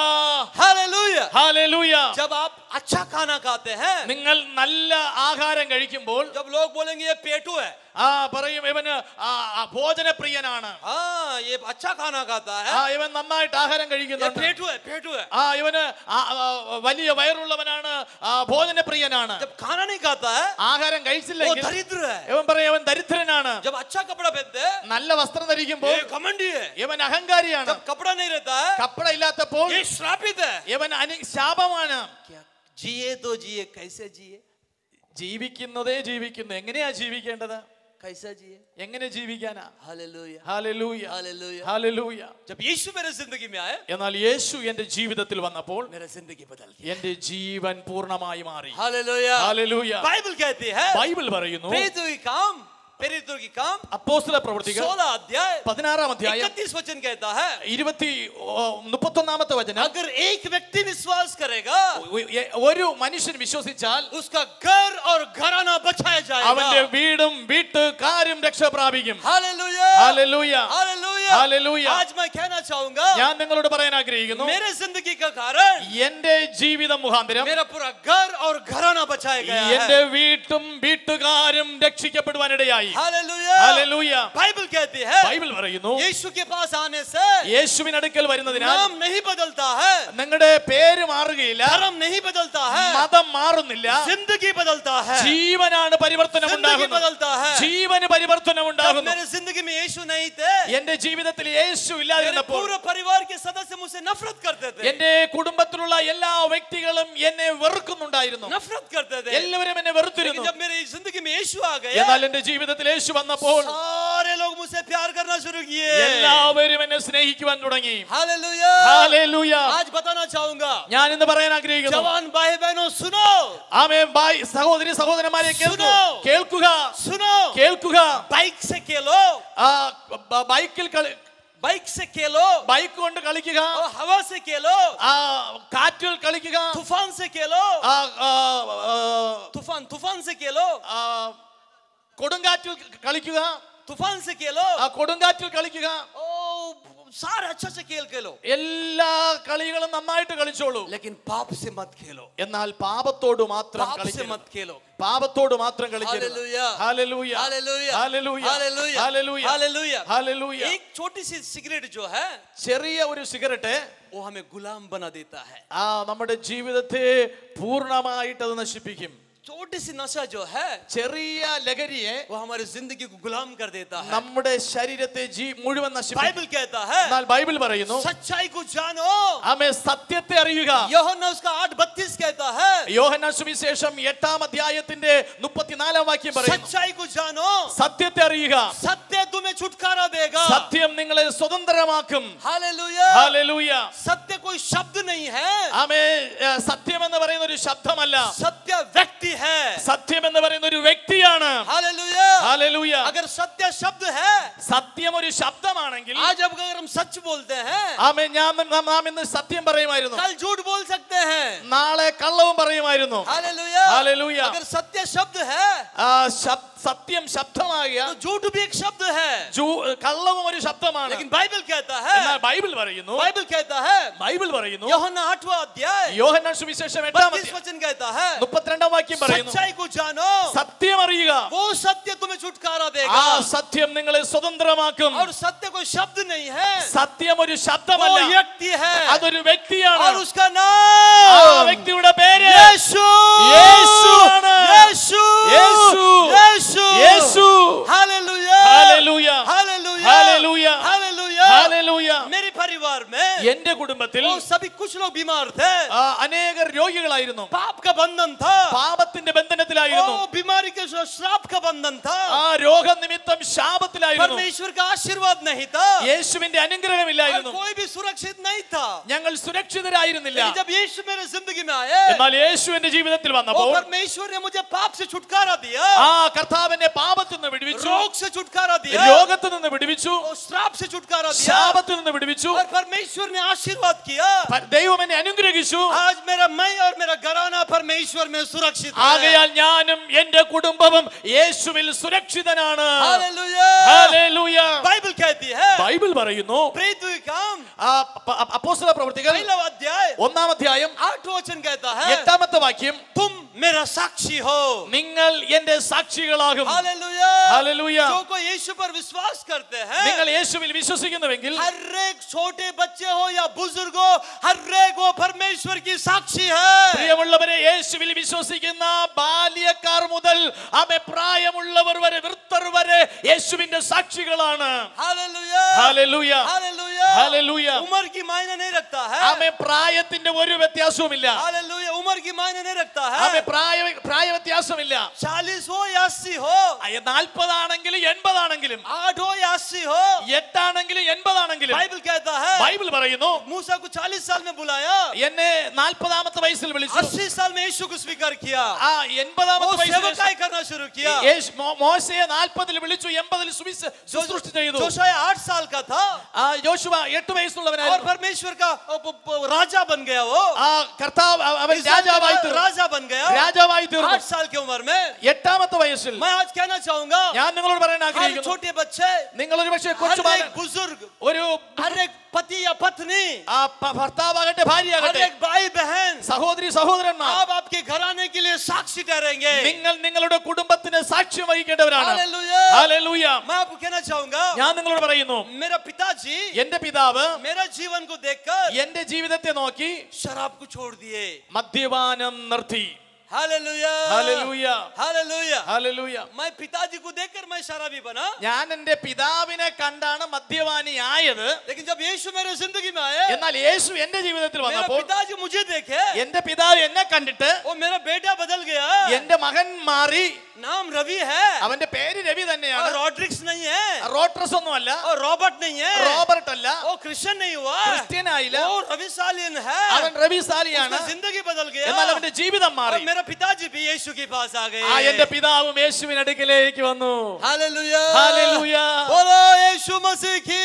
हालेलुया हालेलुया जब आप अच्छा खाना खाते हैं നിങ്ങൾ നല്ല ആഹാരം കഴിക്കുമ്പോൾ जब लोग बोलेंगे ये पेटू है ആ പറയും ഇവന് ആ, ആ, ഭോജനപ്രിയനാണ് हाँ ये अच्छा खाना खाता है ആ ഇവൻ നന്നായിട്ട് ആഹാരം ये കഴിക്കുന്നുണ്ട് पेटू है पेटू है ആ ഇവന് ആ, ആ, വലിയ വയറുള്ളവനാണ് ആ, ഭോജനപ്രിയനാണ് जब खाना नहीं खाता है ആഹാരം वो കഴിച്ചില്ലെങ്കിൽ दरिद्र है ഇവൻ പറയും അവൻ ദരിദ്രനാണ് जब अच्छा कपड़ा पहनते हैं നല്ല വസ്ത്രം ധരിക്കുമ്പോൾ ये घमंडी है ഇവൻ അഹങ്കാരിയാണ് जब कपड़ा नहीं रहता है കപ്പട ഇല്ലാത്തപ്പോൾ ये श्रापित है ഇവൻ അനു ശാപമാണ് क्या जिए तो जिए कैसे जिए ജീവിക്കുന്നതേ ജീവിക്കുന്നു എങ്ങനെയാ ജീവിക്കേണ്ടത് कैसा जिए എങ്ങനെ ജീവിക്കാനാ हालेलुया ഹാലലൂയ हालेलुया ഹാലലൂയ जब यीशु मेरे जिंदगी में आए എന്നാൽ യേശു എന്റെ ജീവിതത്തിൽ വന്നപ്പോൾ मेरा जिंदगी बदल गया എന്റെ ജീവൻ പൂർണ്ണമായി മാറി हालेलुया ഹാലലൂയ बाइबल कहती है ബൈബിൾ പറയുന്നു प्रेरितों की काम प्रेरितों की काम അപ്പോസ്തല പ്രവൃത്തികൾ सोलह अध्याय പതിനാറാം അധ്യായം इकतीस वचन कहता है ഇരുപത്തി ഓ, മുപ്പത്തൊന്നാമത്തെ വചനം अगर एक व्यक्ति विश्वास करेगा ഒ- എ- ഒരു മനുഷ്യൻ വിശ്വസിച്ചാൽ उसका घर और घराना बचाया അവന്റെ जाएगा വീടും വീട്ടുകാരും രക്ഷ പ്രാപിക്കും हालेलुया हालेलुया हालेलुया हालेलुया आज मैं कहना चाहूंगा ഞാൻ നിങ്ങളോട് പറയാൻ ആഗ്രഹിക്കുന്നു मेरे जिंदगी का कारण എന്റെ ജീവിതം മുഖാന്തരം मेरा पूरा घर और घराना बचाया गया എന്റെ है വീട്ടും വീട്ടുകാരും രക്ഷിക്കപ്പെടുവാനിടയായി हालेलुया हालेलुया बाइबल कहती है ബൈബിൾ പറയുന്നു यीशु के पास आने से യേശുവിനടുക്കൽ വരുന്നതിനാൽ नाम नहीं बदलता है നിങ്ങളുടെ പേര് മാറുകയില്ല धर्म नहीं बदलता है മതം മാറുന്നില്ല जिंदगी बदलता है ജീവനാണ് പരിവർത്തനം जिंदगी ഉണ്ടാകുന്നത് बदलता है ജീവന് പരിവർത്തനം जब ഉണ്ടാകുന്നു मेरे जिंदगी में यीशु नहीं थे എന്റെ ജീവിതത്തിൽ യേശു मेरे ഇല്ലാതിരുന്നപ്പോൾ पूरे परिवार के सदस्य मुझसे नफरत करते थे എന്റെ കുടുംബത്തിലുള്ള എല്ലാ വ്യക്തികളും എന്നെ വെറുക്കുന്നുണ്ടായിരുന്നു नफरत करते थे എല്ലാവരും എന്നെ लेकिन വെറുത്തിരുന്നു जब मेरी जिंदगी में यीशु आ गए എന്നാൽ എന്റെ ജീവിതത്തിൽ യേശു വന്നപ്പോൾ सारे लोग मुझसे प्यार करना शुरू किए എല്ലാവരും എന്നെ സ്നേഹിക്കുവാൻ തുടങ്ങി हालेलुया ഹാലേലൂയ आज बताना चाहूंगा ഞാൻ ഇന്ന് പറയാൻ ആഗ്രഹിക്കുന്നു जवान भाई बहनों सुनो ആമേ ബായ് സഹോദരി സഹോദരന്മാരെ കേൾക്കൂ സുനോ. കേൾക്കുക सुनो കേൾക്കുക बाइक से खेलो ആ ബ- ബൈക്കിൽ കളി बाइक से खेलो ബൈക്ക് കൊണ്ട് കളിക്കുക और हवा से खेलो ആ കാറ്റിൽ കളിക്കുക तूफान से खेलो ആ, ആ, ആ, तूफान तूफान से खेलो ആ, കൊടുങ്കാറ്റിൽ കളിക്കുക तूफान से खेलो ആ കൊടുങ്കാറ്റിൽ കളിക്കുക ओ सारे अच्छे से खेल खेलो എല്ലാ കളികളും നന്നായിട്ട് കളിച്ചോളൂ लेकिन पाप से मत खेलो എന്നാൽ പാപത്തോട് മാത്രം पाप से കളിക്കരുത് मत खेलो പാപത്തോട് മാത്രം കളിക്കരുത് hallelujah hallelujah hallelujah hallelujah hallelujah hallelujah hallelujah hallelujah एक छोटी सी सिगरेट जो है ചെറിയ ഒരു സിഗരറ്റ് वो हमें गुलाम बना देता है ആ നമ്മുടെ ജീവിതത്തെ പൂർണ്ണമായിട്ട് അത് നശിപ്പിക്കും छोटी सी नशा जो है ചെറിയ ലഹരിയെ वो हमारी जिंदगी को गुलाम कर देता है നമ്മുടെ ശരീരത്തെ ജീ മുഴുവൻ നശിപ്പിക്കും बाइबल कहता है എന്നാൽ ബൈബിൾ പറയുന്നു सच्चाई को जानो ആമേ സത്യത്തെ അറിയുക യോഹന്ന उसका आठ बत्तीस कहता है യോഹന്ന സുവിശേഷം എട്ടാം അധ്യായത്തിന്റെ മുപ്പത്തിനാലാം വാക്യം പറയുന്നു सच्चाई को जानो സത്യത്തെ അറിയുക सत्य तुम्हें छुटकारा देगा സത്യം നിങ്ങളെ സ്വതന്ത്രമാക്കും हालेलुया ഹാലേലൂയ सत्य कोई शब्द नहीं है ആമേ ഏ, സത്യം എന്ന് പറയുന്ന ഒരു ശബ്ദമല്ല सत्य व्यक्ति है സത്യം എന്ന് പറയുന്ന ഒരു വ്യക്തിയാണ് हालेलुया ഹാലേലൂയ अगर सत्य शब्द है സത്യം ഒരു ശബ്ദമാണെങ്കിൽ आज अब अगर हम सच बोलते हैं ആമേ ഞാൻ നാം നാം ഇന്ന് സത്യം പറയുമായിരുന്നു कल झूठ बोल सकते हैं നാളെ കള്ളവും പറയുമായിരുന്നു വരുന്നു हालेलुया हालेलुया। अगर सत्य शब्द है ആ ശബ്- സത്യം ശബ്ദമാകിയ तो झूठ भी एक शब्द है ജൂ- കള്ളവും ഒരു ശബ്ദമാണ് लेकिन बाइबल कहता है എന്നാൽ ബൈബിൾ പറയുന്നു बाइबल कहता है ബൈബിൾ പറയുന്നു യോഹന്ന आठवां अध्याय യോഹന്നാൻ സുവിശേഷം എട്ടാം बत्तीस वचन कहता है മുപ്പത്തിരണ്ടാം വാക്യം പറയുന്നു सच्चाई को जानो സത്യം അറിയുക वो सत्य तुम्हें छुटकारा ആ देगा സത്യം നിങ്ങളെ സ്വതന്ത്രമാക്കും और सत्य कोई शब्द नहीं है സത്യം ഒരു वो ശബ്ദമല്ല व्यक्ति है അതൊരു വ്യക്തിയാണ് और उसका ആ नाम വ്യക്തിയുടെ പേര് यीशु യേശുവാണ്. Yeshu Yeshu. Yeshu Yeshu. Hallelujah hallelujah. Hallelujah hallelujah. Hallelujah hallelujah. मेरे परिवार में എന്റെ കുടുംബത്തിൽ वो सभी कुछ लोग बीमार थे ആ, അനേകർ രോഗികളായിരുന്നു पाप का बंधन था പാപത്തിന്റെ ബന്ധനത്തിലായിരുന്നു वो बीमारी के श्राप का बंधन था ആ രോഗനിമിത്തം ശാപത്തിലായിരുന്നു परमेश्वर का आशीर्वाद नहीं था യേശുവിന്റെ और അനുഗ്രഹമില്ലായിരുന്നു कोई भी सुरक्षित नहीं था ഞങ്ങൾ സുരക്ഷിതരായിരുന്നില്ല लेकिन जब यीशु मेरे जिंदगी में आए എന്നാൽ യേശു എന്റെ ജീവിതത്തിൽ वो വന്നപ്പോൾ परमेश्वर ने मुझे पाप से छुटकारा दिया ആ കർത്താവ് എന്നെ പാപത്തിൽ നിന്ന് വിടുവിച്ചു रोग से छुटकारा दिया രോഗത്തിൽ നിന്ന് വിടുവിച്ചു और श्राप से छुटकारा दिया ശാപത്തിൽ നിന്ന് വിടുവിച്ചു और परमेश्वर ने आशीर्वाद किया പ- ദൈവം എന്നെ അനുഗ്രഹിച്ചു आज मेरा मैं और मेरा घराना परमेश्वर में सुरक्षित है ആകയാൽ ഞാനും എന്റെ കുടുംബവും യേശുവിൽ സുരക്ഷിതനാണ് हालेलुया ഹല്ലേലൂയ. बाइबल कहती है ബൈബിൾ പറയുന്നു प्रेरित काम ആ പ- അ- അപ്പോസ്തല പ്രവൃത്തികൾ पहला अध्याय ഒന്നാം അധ്യായം आठ वचन कहता है എട്ടാമത്തെ വാക്യം तुम मेरा साक्षी हो നിങ്ങൾ എന്റെ സാക്ഷികളാകും हालेलुया हालेलुया। जो कोई यीशु पर विश्वास करते हैं നിങ്ങൾ യേശുവിൽ വിശ്വസിക്കുന്നുവെങ്കിൽ हर एक छोटे बच्चे हो या बुजुर्ग हो हर एक वो परमेश्वर की साक्षी है പ്രിയമുള്ളവരെ യേശുവിൽ വിശ്വസിക്കുന്ന ബാല്യക്കാർ മുതൽ അമെ പ്രായമുള്ളവർ വരെ വൃത്തർ വരെ യേശുവിന്റെ സാക്ഷികളാണ് हालेलुया ഹല്ലേലൂയ. Hallelujah hallelujah. उम्र की मायने नहीं रखता है ആമെ പ്രായത്തിന്റെ ഒരു വ്യത്യാസവുമില്ല हालेलुया उम्र की मायने नहीं रखता ആമെ है പ്രായ പ്രായ വ്യത്യാസമില്ല चालीस हो या अस्सी हो നാൽപ്പതാണെങ്കിലും എൺപതാണെങ്കിലും आठ हो या अस्सी हो എട്ടാണെങ്കിലും എൺപതാണെങ്കിലും बाइबल कहता है ബൈബിൾ പറയുന്നു मूसा को चालीस साल में बुलाया എന്നെ നാൽപ്പതാമത്തെ വയസ്സിൽ വിളിച്ചു अस्सी साल में यीशु को स्वीकार किया ആ वो എൺപതാമത്തെ വയസ്സിൽ सेवकाई करना शुरू किया യേശു- മോ- മോശയെ നാൽപ്പതിൽ വിളിച്ചു എൺപതിൽ സുവിശ- ശുശ്രൂഷ ചെയ്തു जोशाया आठ साल का था ആ യോശുവ എട്ട് और വയസ്സുള്ളവനായിരുന്നു परमेश्वर का अ, प- प- राजा बन गया वो ആ കർത്താവ് അവ- അവൻ इस्राएल का രാജാവായി തീർന്നു राजा बन गया രാജാവായി തീർന്നു आठ साल की उम्र में എട്ടാമത്തെ വയസ്സിൽ मैं आज कहना चाहूंगा ഞാൻ നിങ്ങളോട് പറയാൻ हर ആഗ്രഹിക്കുന്നു छोटे बच्चे നിങ്ങൾ ഒരു പക്ഷേ हर കൊച്ചു एक ബാലൻ बुजुर्ग ഒരു हर एक पति या पत्नी ആ പ- ഭർത്താവാകട്ടെ हर ഭാര്യയാകട്ടെ एक भाई बहन സഹോദരി സഹോദരന്മാർ आप आपके घराने के लिए साक्षी ठहरेंगे നിങ്ങൾ നിങ്ങളുടെ കുടുംബത്തിന് സാക്ഷ്യം വഹിക്കേണ്ടവരാണ് हालेलुया ഹല്ലേലൂയ. मैं आपको कहना चाहूंगा ഞാൻ നിങ്ങളോട് പറയുന്നു मेरा पिताजी എന്റെ പിതാവ് मेरा जीवन को देखकर എന്റെ ജീവിതത്തെ നോക്കി शराब को छोड़ दिए മദ്യപാനം നിർത്തി हालेलुया हालेलुया। Hallelujah hallelujah. मैं पिताजी को देखकर मैं शराबी बना ഞാൻ എന്റെ പിതാവിനെ കണ്ടാണ് മദ്യപാനിയായത് लेकिन जब यीशु मेरे जिंदगी में आए എന്നാൽ യേശു എന്റെ ജീവിതത്തിൽ मेरा വന്നപ്പോൾ पिताजी मुझे देखे എന്റെ പിതാവ് എന്നെ കണ്ടിട്ട് वो मेरा बेटा बदल गया എന്റെ മകൻ മാറി नाम रवि है അവന്റെ പേര് രവി और തന്നെയാണ് रॉड्रिक्स नहीं है റോട്രസ് ഒന്നുമല്ല और रॉबर्ट नहीं है റോബർട്ട് അല്ല वो क्रिश्चियन नहीं हुआ ക്രിസ്ത്യനായില്ല वो रवि सालियन है അവൻ രവി സാലിയാണ് उसकी जिंदगी बदल गया എന്നാൽ അവന്റെ ജീവിതം और മാറി मेरा पिताजी भी यीशु के पास आ गए ആ എന്റെ പിതാവും യേശുവിന് അടുക്കിലേക്ക് വന്നു हालेलुया हालेलुया। बोलो यीशु मसीह की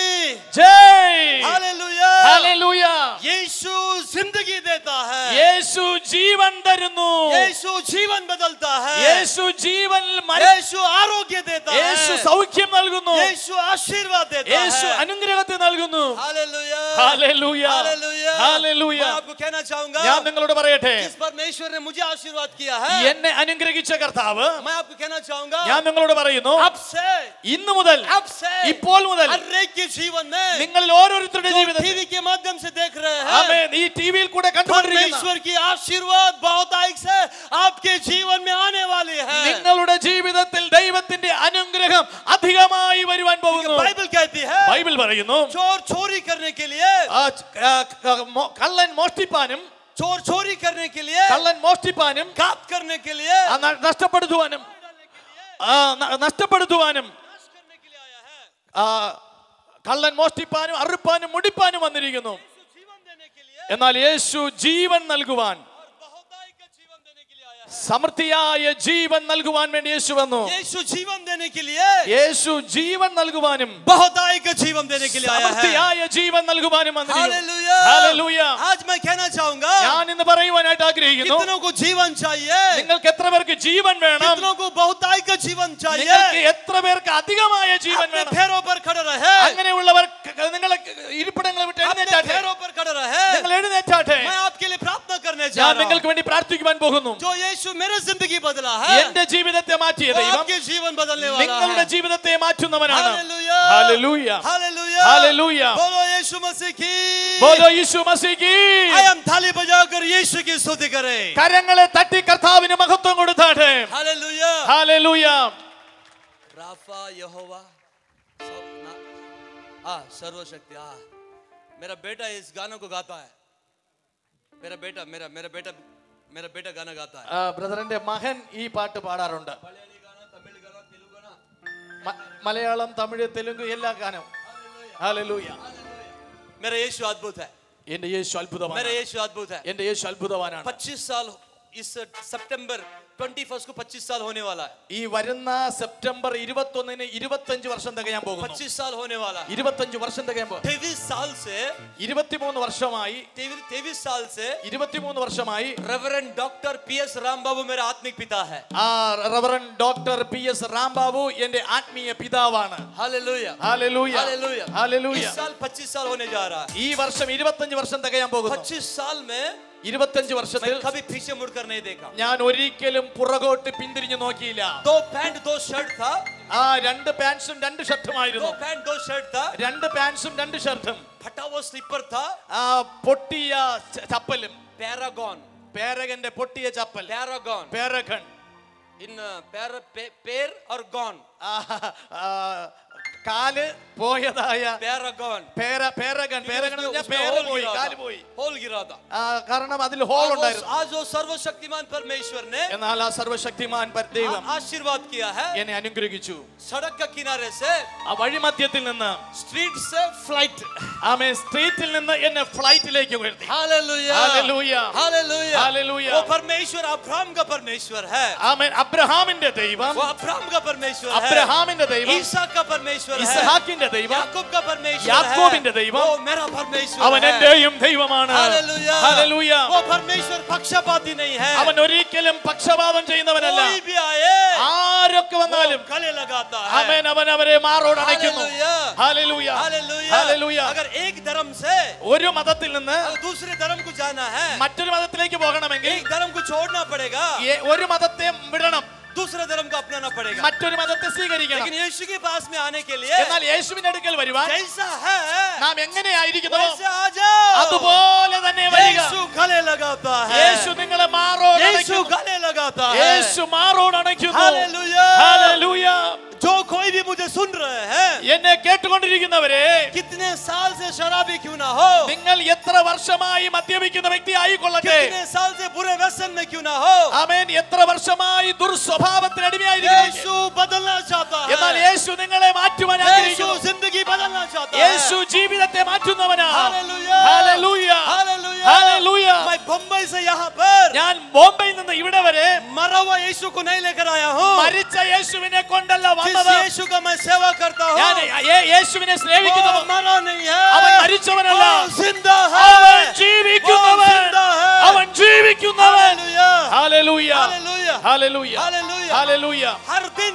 ജയ് हालेलुया ഹല്ലേലൂയ यीशु जिंदगी देता है യേശു ജീവൻ തരുന്നു यीशु जीवन बदलता है യേശു ജീവൻ മര- यीशु आरोग्य देता യേശു है സൗഖ്യം നൽകുന്നു यीशु आशीर्वाद देता യേശു है അനുഗ്രഹത്തെ നൽകുന്നു हालेलुया हालेलुया। Hallelujah hallelujah. मैं आपको कहना चाहूंगा ഞാൻ നിങ്ങളോട് പറയട്ടെ जिस परमेश्वर ने मुझे आशीर्वाद किया है എന്നെ അനുഗ്രഹിച്ച കർത്താവ് मैं आपको कहना चाहूंगा ഞാൻ നിങ്ങളോട് പറയുന്നു अब से ഇന്നു മുതൽ अब से ഇപ്പോൾ മുതൽ हर एक के जीवन में നിങ്ങൾ ഓരോരുത്തരുടെ ജീവിതത്തിൽ टीवी के माध्यम से देख रहे हैं ആമേൻ. ഈ ടിവിയിൽ കൂടെ കണ്ടുകൊണ്ടിരിക്കുന്ന परमेश्वर की आशीर्वाद बहुतायक से आपके जीवन में आने वाली है നിങ്ങളുടെ ജീവിതത്തിൽ ദൈവത്തിന്റെ അനുഗ്രഹം അധികമായി വരുവാൻ പോകുന്നു बाइबल कहती है ബൈബിൾ പറയുന്നു चोर चोरी करने के लिए ആ, ആ, ക- മോ- കള്ളൻ മോഷ്ടിപ്പാനും चोर चोरी करने के लिए കള്ളൻ മോഷ്ടിപ്പാനും घात करने के लिए ആ, ന- നഷ്ടപ്പെടുത്തുവാനും ആ, ന- നഷ്ടപ്പെടുത്തുവാനും ആ, കള്ളൻ മോഷ്ടിപ്പാനും അറുപ്പാനും മുടിപ്പാനും വന്നിരിക്കുന്നു എന്നാൽ യേശു ജീവൻ നൽകുവാൻ സമൃദ്ധിയായ ജീവൻ നൽകുവാൻ വേണ്ടി യേശു വന്നു यीशु जीवन देने के लिए യേശു ജീവൻ നൽകുവാനും बहुतायक का जीवन देने के लिए आया है സമൃദ്ധിയായ ജീവൻ നൽകുവാനും വന്നിരിക്കുന്നു हालेलुया Hallelujah. आज मैं कहना चाहूंगा ഞാൻ ഇന്ന് എന്ന് പറയുവാനായിട്ട് ആഗ്രഹിക്കുന്നു कितनों को जीवन चाहिए നിങ്ങൾക്ക് എത്ര പേർക്ക് ജീവൻ വേണം कितनों को बहुताई का जीवन നിങ്ങൾക്ക് चाहिए എത്ര പേർക്ക് അധികമായ ജീവൻ अपने വേണം पैरों पर खड़े रहे അങ്ങനെയുള്ളവർ നിങ്ങളെ ഇരിപ്പിടങ്ങൾ വിട്ട് अपने എഴുന്നേറ്റാട്ടെ पैरों पर खड़े रहे നിങ്ങൾ എഴുന്നേറ്റാട്ടെ मैं आपके लिए प्रार्थना करने जा ഞാൻ रहा हूं നിങ്ങൾക്ക് വേണ്ടി പ്രാർത്ഥിക്കുവാൻ പോകുന്നു जो यीशु मेरे जिंदगी बदला है എന്റെ ജീവിതത്തെ മാറ്റിയ वो ദൈവം आपके जीवन बदलने वाला നിങ്ങളുടെ है ജീവിതത്തെ മാറ്റുന്നവനാണ് हालेलुया Hallelujah. Hallelujah Hallelujah. बोलो यीशु मसीह की ബോലോ യീശു മസീഹി आई हम थाली बजाकर यीशु की स्तुति करें കരങ്ങളെ തട്ടി കർത്താവിന് മഹത്വം കൊടുത്താട്ടെ हालेलुया ഹാലലൂയ राफा यहोवा सब ना आ सर्वशक्ति आ मेरा बेटा इस गानों को गाता है मेरा बेटा मेरा मेरा बेटा मेरा बेटा गाना गाता है ബ്രദറിന്റെ മകൻ ഈ പാട്ട് പാടാറുണ്ട് മ- മലയാളം തമിഴ് തെലുങ്ക് എല്ലാ ഗാനവും ഹാലലൂയ मेरा यीशु अद्भुत है എന്റെ യേശു അത്ഭുതമാണ് मेरा यीशु अद्भुत है എന്റെ യേശു അത്ഭുതവാനാണ് 25 साल इस सितंबर 21 को 25 साल होने वाला है ഈ വരുന്ന സെപ്റ്റംബർ ഇരുപത്തി ഒന്നിന് ഇരുപത്തഞ്ച് വർഷം തികയാൻ പോകുന്നു 25 साल होने वाला है ഇരുപത്തഞ്ച് വർഷം തികയാൻ പോകും 23 साल से ഇരുപത്തിമൂന്ന് വർഷമായി 23 साल से ഇരുപത്തിമൂന്ന് വർഷമായി reverend doctor P S Ram Babu मेरा आत्मिक पिता है ആ reverend doctor P S Rambabu എന്റെ ആത്മീയ പിതാവാണ് हालेलुया ഹാലലൂയ हालेलुया ഹാലലൂയ इस साल 25 साल होने जा रहा है ഈ വർഷം ഇരുപത്തഞ്ച് വർഷം തികയാൻ പോകുന്നു 25 साल में ഇരുപത്തഞ്ച് मैं വർഷത്തിൽ कभी पीछे मुड़कर नहीं देखा ഞാൻ ഒരിക്കലും പുറകോട്ട് പിന്തിരിഞ്ഞു നോക്കിയില്ല दो पैंट दो शर्ट था ആ രണ്ട് പാൻസും രണ്ട് ഷർട്ടുമായിരുന്നു दो पैंट दो शर्ट था രണ്ട് പാൻസും രണ്ട് ഷർട്ടും फटा हुआ स्लीपर था ആ പൊട്ടിയ ച- ചപ്പലും पैरागॉन പേരകന്റെ പൊട്ടിയ ചപ്പൽ पैरागॉन പേരകൻ इन पैर पे, पैर और गॉन ആ, ആ, കാല് പോയതായ पैरागॉन പേര പേരകൻ പേരകൻ എന്ന് പറഞ്ഞാൽ പേര് പോയി കാല് പോയി होल गिरा था ആ, കാരണം അതിൽ ഹോൾ और वो- ഉണ്ടായിരുന്നു आज वो सर्वशक्तिमान परमेश्वर ने എന്നാൽ ആ സർവശക്തിമാൻ പര- ദൈവം आ- आशीर्वाद किया है എന്നെ അനുഗ്രഹിച്ചു सड़क का किनारे से ആ വഴിമധ്യത്തിൽ നിന്ന് स्ट्रीट से फ्लाइट ആമേ സ്ട്രീറ്റിൽ നിന്ന് എന്നെ ഫ്ലൈറ്റിലേക്ക് ഉയർത്തി हालेलुया Hallelujah. Hallelujah Hallelujah. वो परमेश्वर अब्राहम का परमेश्वर है ആമേൻ അബ്രഹാമിന്റെ ദൈവം वो अब्राहम का परमेश्वर है അബ്രഹാമിന്റെ ദൈവം ईसा का परमेश्वर है ഇസ്ഹാക്കിന്റെ ദൈവം याकूब का परमेश्वर യാക്കോബിന്റെ है ദൈവം वो मेरा परमेश्वर അവൻ है എന്റെയും ദൈവമാണ് हालेलुया ഹല്ലേലൂയ वो परमेश्वर पक्षपाती नहीं है അവൻ ഒരിക്കലും പക്ഷപാതം ചെയ്യുന്നവനല്ല कोई भी आए ആരൊക്കെ വന്നാലും वो गले लगाता है അവൻ അവൻ അവരെ മാറോട് അണയ്ക്കുന്നു हालेलुया ഹല്ലേലൂയ हालेलुया ഹല്ലേലൂയ अगर एक धर्म से ഒരു മതത്തിൽ നിന്ന് अगर दूसरे धर्म को जाना है മറ്റൊരു മതത്തിലേക്ക് പോകണമെങ്കിൽ एक धर्म को छोड़ना पड़ेगा ഏ- ഒരു മതത്തെ വിടണം दूसरे धर्म को अपनाना पड़ेगा മറ്റൊരു മതത്തെ സ്വീകരിക്കണം लेकिन यीशु के पास में आने के लिए എന്നാൽ യേശുവിന്റെ അടുക്കൽ വരുവാൻ जैसा है നാം എങ്ങനെയായിരിക്കുന്നു वैसे आ जाओ അതുപോലെ തന്നെ വരിക यीशु गले लगाता है യേശു നിങ്ങളെ മാറോട് यीशु അണയ്ക്കുന്നു. गले लगाता है യേശു മാറോട് അണയ്ക്കുന്നു हालेलुया ഹല്ലേലൂയ जो कोई भी मुझे सुन रहे हैं എന്നെ കേട്ടുകൊണ്ടിരിക്കുന്നവരെ कितने साल से शराबी क्यों ना हो നിങ്ങൾ എത്ര വർഷമായി മദ്യപിക്കുന്ന വ്യക്തി ആയിക്കൊള്ളട്ടെ कितने साल से बुरे व्यसन में क्यों ना हो ആമേൻ എത്ര വർഷമായി ദുർസ്വഭാവത്തിന് അടിമയായിരിക്കുന്നു यीशु बदलना चाहता എന്നാൽ है യേശു നിങ്ങളെ മാറ്റുവാൻ यीशु ആഗ്രഹിക്കുന്നു जिंदगी बदलना चाहता है യേശു ജീവിതത്തെ മാറ്റുന്നവനാ हालेलुया ഹല്ലേലൂയ हालेलुया ഹല്ലേലൂയ मैं बम्बई से यहाँ पर ഞാൻ ബോംബെയിൽ നിന്ന് ഇവിടെ വരെ मरा हुआ यीशु को नहीं लेकर आया हूँ മരിച്ച യേശുവിനെ കൊണ്ടല്ല जिस വന്നത് यीशु का मैं सेवा करता हूँ ഞാൻ യേ- യേശുവിനെ वो സ്നേഹിക്കുന്നു मरा नहीं है അവൻ മരിച്ചവനല്ല वो जिंदा അവൻ है ജീവിക്കുന്നവൻ वो जिंदा है അവൻ ജീവിക്കുന്നവൻ hallelujah hallelujah hallelujah hallelujah hallelujah hallelujah हर दिन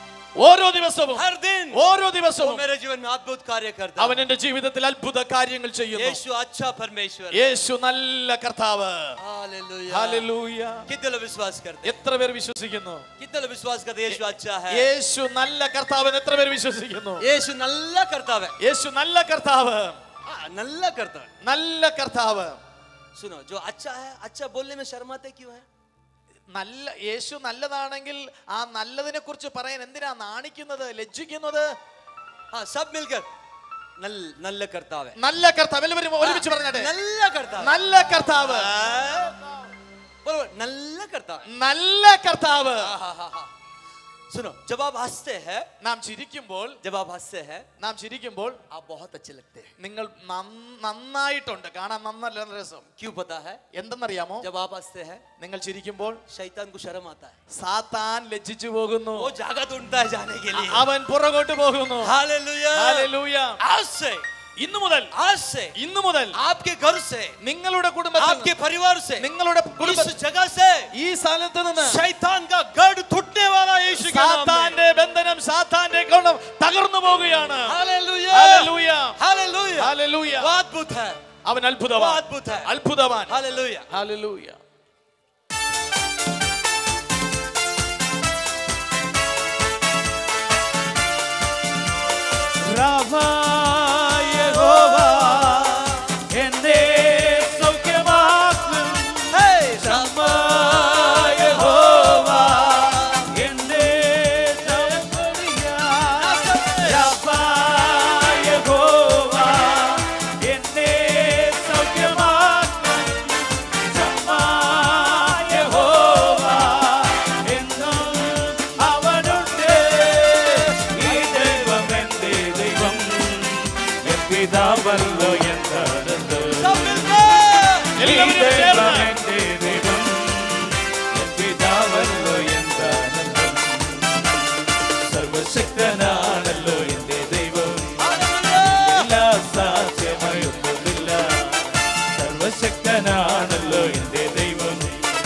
ഓരോ ദിവസവും हर दिन ഓരോ वो ദിവസവും मेरे जीवन में अद्भुत कार्य करता അവൻ है എന്റെ ജീവിതത്തിൽ അത്ഭുത കാര്യങ്ങൾ ചെയ്യുന്നു यीशु अच्छा परमेश्वर है യേശു നല്ല കർത്താവ് हालेलुया ഹല്ലേലൂയ कितने लोग विश्वास करते हैं എത്ര പേർ വിശ്വസിക്കുന്നു कितने लोग विश्वास करते हैं यीशु अच्छा है യേശു നല്ല കർത്താവ് എന്ന് എത്ര പേർ വിശ്വസിക്കുന്നു यीशु नल्ला करता है യേശു നല്ല കർത്താവ് हाँ, नल्ला करता है നല്ല കർത്താവ് सुनो जो अच्छा है अच्छा बोलने में शर्माते क्यों है നല്ല യേശു നല്ലതാണെങ്കിൽ ആ നല്ലതിനെ കുറിച്ച് പറയാൻ എന്തിനാ നാണിക്കുന്നത് ലജ്ജിക്കുന്നത് हाँ सब मिलकर नल नल्ला करता है നല്ല കർത്താവ് എല്ലാവരും ഒരുമിച്ച് പറഞ്ഞാട്ടെ नल्ला करता है നല്ല കർത്താവ് हाँ, बोलो नल्ला करता है നല്ല കർത്താവ് हाँ, हाँ, हाँ, हाँ। सुनो जब आप हंसते हैं നാം ചിരിക്കുമ്പോൾ जब आप हंसते हैं നാം ചിരിക്കുമ്പോൾ आप बहुत अच्छे लगते हैं നിങ്ങൾ നന്ന- നന്നായിട്ടുണ്ട് കാണാൻ നന്നല്ല രസം क्यों पता है എന്തെന്നറിയാമോ जब आप हंसते हैं നിങ്ങൾ ചിരിക്കുമ്പോൾ शैतान को शर्म आता है സാത്താൻ ലജ്ജിച്ചു പോകുന്നു वो जगह ढूंढता है जाने के लिए അവൻ പുറകോട്ട് പോകുന്നു हालेलुया ഹല്ലേലൂയ आज से ഇന്നു മുതൽ आज से ഇന്നു മുതൽ आपके घर से നിങ്ങളുടെ കുടുംബത്തിൽ आपके परिवार से നിങ്ങളുടെ കുടുംബ इस जगह से ഈ സ്ഥലത്ത് നിന്ന് शैतान का गढ़ टूटने वाला है यीशु के नाम में സാത്താന്റെ ബന്ധനം സാത്താന്റെ ഗുണം തകർന്നു പോകുകയാണ് हालेलुया ഹല്ലേലൂയ. Hallelujah hallelujah. वो अद्भुत है അവൻ അത്ഭുതവാൻ वो अद्भुत है അത്ഭുതവാൻ हालेलुया ഹല്ലേലൂയ യഹോവ എന്നെ സൗഖ്യമാക്കും ശമ യഹോവ എന്നെ യഹോവ എന്നെ സൗഖ്യമാക്കും ശമ യഹോവ എന്നും അവനുണ്ട് ഈ ദൈവം എന്റെ ദൈവം എൻ പിതാവല്ലോ എന്താണെന്ന് ഈ ദൈവം എന്റെ ദൈവം എൻ പിതാവല്ലോ എന്താണെന്ന് സർവശക്തനാണല്ലോ എന്റെ ദൈവം എല്ലാ സാധ്യമയൊന്നുമില്ല സർവശക്തനാണല്ലോ എന്റെ ദൈവം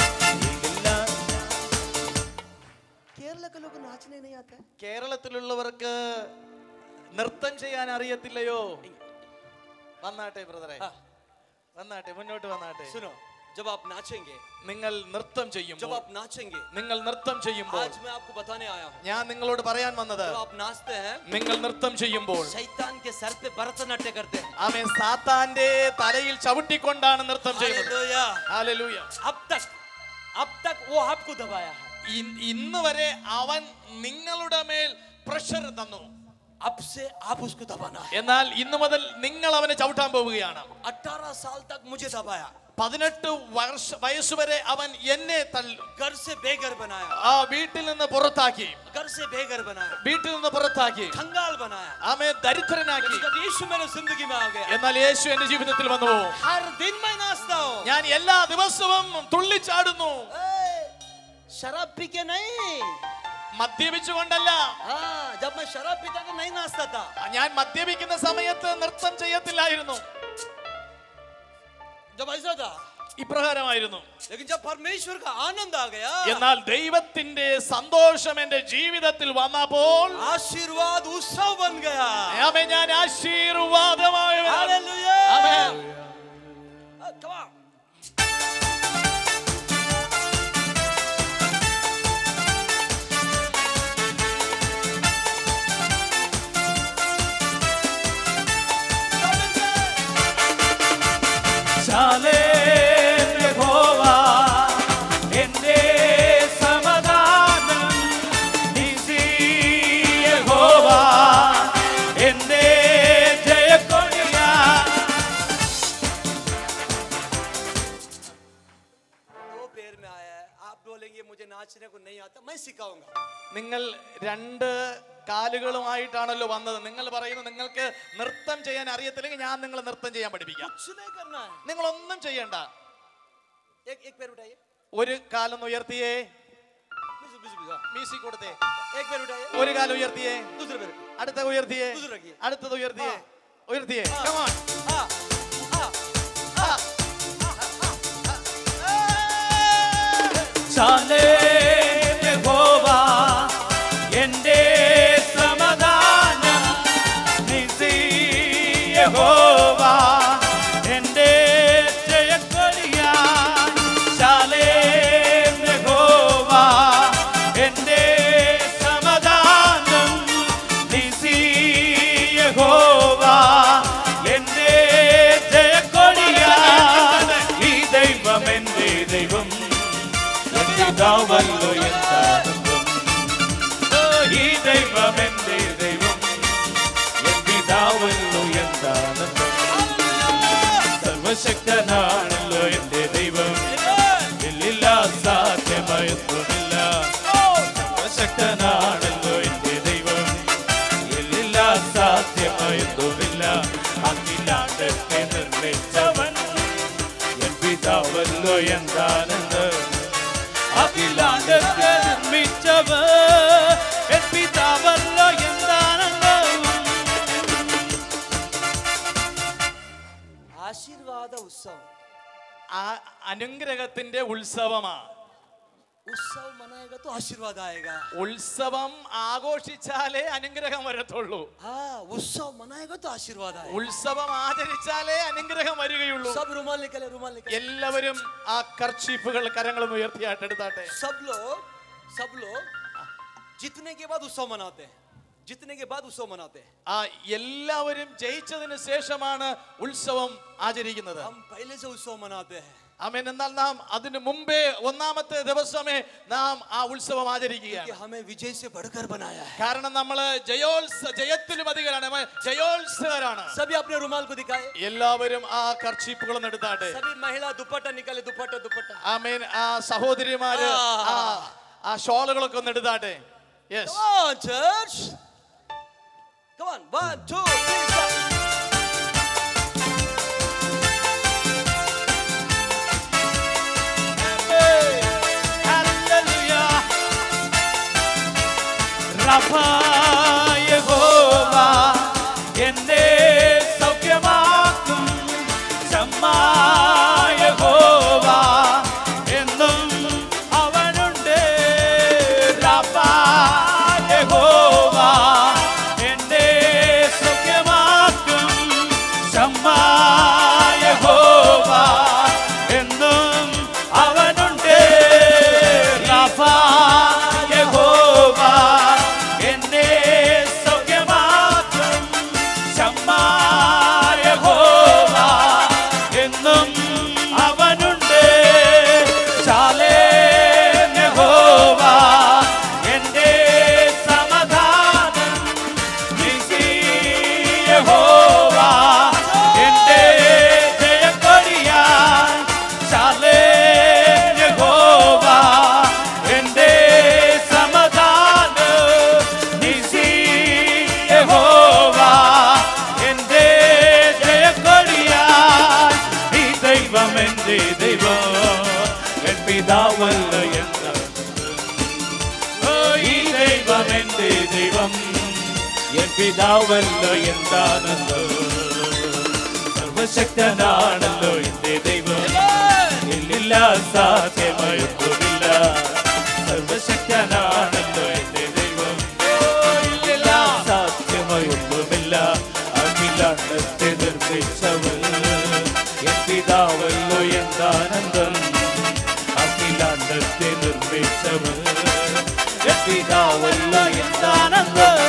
കേരളത്തിലുള്ളവർക്ക് നൃത്തം ചെയ്യാൻ അറിയത്തില്ലയോ വന്നാട്ടെ ബ്രദറെ വന്നാട്ടെ മുന്നോട്ട് വന്നാട്ടെ सुनो जब आप नाचेंगे നിങ്ങൾ നൃത്തം जब ചെയ്യുമ്പോൾ आप नाचेंगे നിങ്ങൾ നൃത്തം ചെയ്യുമ്പോൾ आज मैं आपको बताने आया हूँ ഞാൻ നിങ്ങളോട് പറയാൻ വന്നത് जब आप नाचते हैं നിങ്ങൾ നൃത്തം ചെയ്യുമ്പോൾ शैतान के सर पे भरतनाट्य करते हैं ആമേ സാത്താന്റെ തലയിൽ ചവിട്ടിക്കൊണ്ടാണ് നൃത്തം ചെയ്യുന്നത് हालेलुया ഹല്ലേലൂയ. अब तक अब तक वो आपको दबाया है ഇ- ഇന്ന് വരെ അവൻ നിങ്ങളുടെ മേൽ പ്രഷർ തന്നു अब से आप उसको दबाना है എന്നാൽ ഇന്നു മുതൽ നിങ്ങൾ അവനെ ചവിട്ടാൻ പോവുകയാണ് 18 साल तक मुझे दबाया പതിനെട്ട് വർഷ വയസ്സുവരെ അവൻ എന്നെ തള്ളി घर से बेघर बनाया ആ വീട്ടിൽ നിന്ന് പുറത്താക്കി घर से बेघर बनाया വീട്ടിൽ നിന്ന് പുറത്താക്കി कंगाल बनाया ആമെ ദരിദ്രനാക്കി जब यीशु मेरे जिंदगी में आ गया എന്നാൽ യേശു എന്റെ ജീവിതത്തിൽ വന്നു हर दिन मैं नाचता हूँ ഞാൻ എല്ലാ ദിവസവും തുള്ളിച്ചാടുന്നു शराब पी के नहीं മദ്യപിച്ചുകൊണ്ടല്ല हाँ जब मैं शराब पीता था नहीं नाचता था ഞാൻ മദ്യപിക്കുന്ന സമയത്ത് നൃത്തം ചെയ്യത്തില്ലായിരുന്നു जब ऐसा था ഇപ്രകാരമായിരുന്നു लेकिन जब परमेश्वर का आनंद आ गया എന്നാൽ ദൈവത്തിന്റെ സന്തോഷം എന്റെ ജീവിതത്തിൽ വന്നപ്പോൾ आशीर्वाद उत्सव बन गया ആമേ ഞാൻ ആശീർവാദമായി hallelujah amen. Uh, come on. ശാലേം യഹോവ എന്റെ സമാധാനം നിസി യഹോവ എന്റെ ജയക്കൊടിയ दो पैर में आया है आप बोलेंगे मुझे नाचने को नहीं आता मैं सिखाऊंगा നിങ്ങൾ രണ്ട് കാലുകളുമായിട്ടാണല്ലോ വന്നത് നിങ്ങൾ പറയുന്നു നിങ്ങൾക്ക് നൃത്തം ചെയ്യാൻ അറിയത്തില്ലെങ്കിൽ ഞാൻ നിങ്ങളെ നൃത്തം ചെയ്യാൻ പഠിപ്പിക്കാം कुछ नहीं करना है നിങ്ങൾ ഒന്നും ചെയ്യണ്ട एक एक पैर उठाइए ഒരു കാലൊന്ന് ഉയർത്തിയേ बिजू बिजू बिजू മ്യൂസിക് കൊടുത്തേ एक पैर उठाइए ഒരു കാലം ഉയർത്തിയേ दूसरे पैर അടുത്ത ഉയർത്തിയേ दूसरा रखिए അടുത്തത് ഉയർത്തിയേ ഉയർത്തിയേ Come on. हाँ हाँ ശാലേം യഹോവ എന്റെ സമാധാനം നിസി യഹോവ എന്റെ ജയക്കൊടിയ ശാലേം യഹോവ എന്റെ സമാധാനം നിസി യഹോവ എന്റെ ജയക്കൊടിയ ഈ ദൈവം എന്റെ ദൈവം പിതാവല്ലോ എന്താനന്ദം ഈ ദൈവം എന്റെ ദൈവം എൻ പിതാവല്ലോ എന്താനന്ദം സർവശക്തനാണല്ലോ എന്റെ ദൈവം ഇല്ലില്ല സാധ്യമയൊന്നുമില്ല സർവശക്തനാണല്ലോ എന്റെ ദൈവം ഇല്ലില്ല സാധ്യമയൊന്നുമില്ല അഖിലാണ്ടത്തെ നിർമ്മിച്ചവൻ എൻ പിതാവല്ലോ എന്താനന്ദം അഖിലാണ്ടത്തെ നിർമ്മിച്ചവർ എൻ പിതാവല്ലോ എന്താനന്ദം ആ- അനുഗ്രഹത്തിന്റെ ഉത്സവമാണ് उत्सव मनाएगा तो आशीर्वाद आएगा ഉത്സവം ആഘോഷിച്ചാലേ അനുഗ്രഹം വരത്തുള്ളൂ हाँ उत्सव मनाएगा तो आशीर्वाद आएगा ഉത്സവം ആചരിച്ചാലേ അനുഗ്രഹം വരികയുള്ളൂ सब रुमाल निकले रुमाल निकले എല്ലാവരും ആ കർച്ചീഫുകൾ കരങ്ങളും ഉയർത്തിയായിട്ട് എടുത്താട്ടെ सब लोग सब लोग जीतने के बाद उत्सव मनाते हैं जीतने के बाद उत्सव मनाते हैं ആ എല്ലാവരും ജയിച്ചതിന് ശേഷമാണ് ഉത്സവം ആചരിക്കുന്നത് हम पहले से उत्सव मनाते हैं ആമേൻ എന്നാൽ നാം അതിനു മുമ്പേ ഒന്നാമത്തെ ദിവസമേ നാം ആ ഉത്സവം क्योंकि ആചരിക്കുകയാണ് हमें विजय से बढ़कर बनाया है കാരണം നമ്മൾ ജയോത്സ ജയത്തിലും അധികരാണ് നമ്മൾ ജയോത്സവരാണ് सभी अपने रुमाल को दिखाए എല്ലാവരും ആ കർച്ചീപ്പുകളൊന്ന് എടുത്താട്ടെ सभी महिला दुपट्टा निकाले दुपट्टा दुपट्टा ആമേൻ ആ സഹോദരിമാര് ആ ആ ഷോളുകളൊക്കെ ഒന്ന് എടുത്താട്ടെ yes Come on, church. Come on, one, two, three, stop. യഹോവ എന്നെ സൗഖ്യമാക്കും യഹോവ എന്നും അവനുണ്ട് യഹോവ എന്നെ സൗഖ്യമാക്കും യഹോവ എന്നും അവനുണ്ട് യഹോവ എന്നെ സൗഖ്യമാക്കും യഹോവ എന്നും അവനുണ്ട് ശാലേം യഹോവ എന്റെ സമാധാനം നിസി യഹോവ എന്റെ ജയക്കൊടിയാൻ ശാലേം യഹോവ എന്റെ സമാധാനം നിസി യഹോവ എന്റെ ജയക്കൊടിയാൻ ഈ ദൈവം എന്റെ ദൈവം എൻ പിതാവല്ല എന്ന ഓ, ഈ ദൈവം എന്റെ ദൈവം എൻ പിതാവല്ല എന്താണെന്ന് സർവശക്തനാണല്ലോ എന്റെ ദൈവം ഇല്ലില്ല സാധ്യമായൊന്നുമില്ല സർവശക്തനാണല്ലോ എന്റെ ദൈവം ഓ, ഇല്ലില്ല സാധ്യമായൊന്നുമില്ല അഖിലാണ്ടത്തെ നിർമ്മിച്ചവൻ എൻ പിതാവല്ലോ എന്താനന്ദം അഖിലാണ്ടത്തെ നിർമ്മിച്ചവൻ എൻ പിതാവല്ലോ എന്താനന്ദം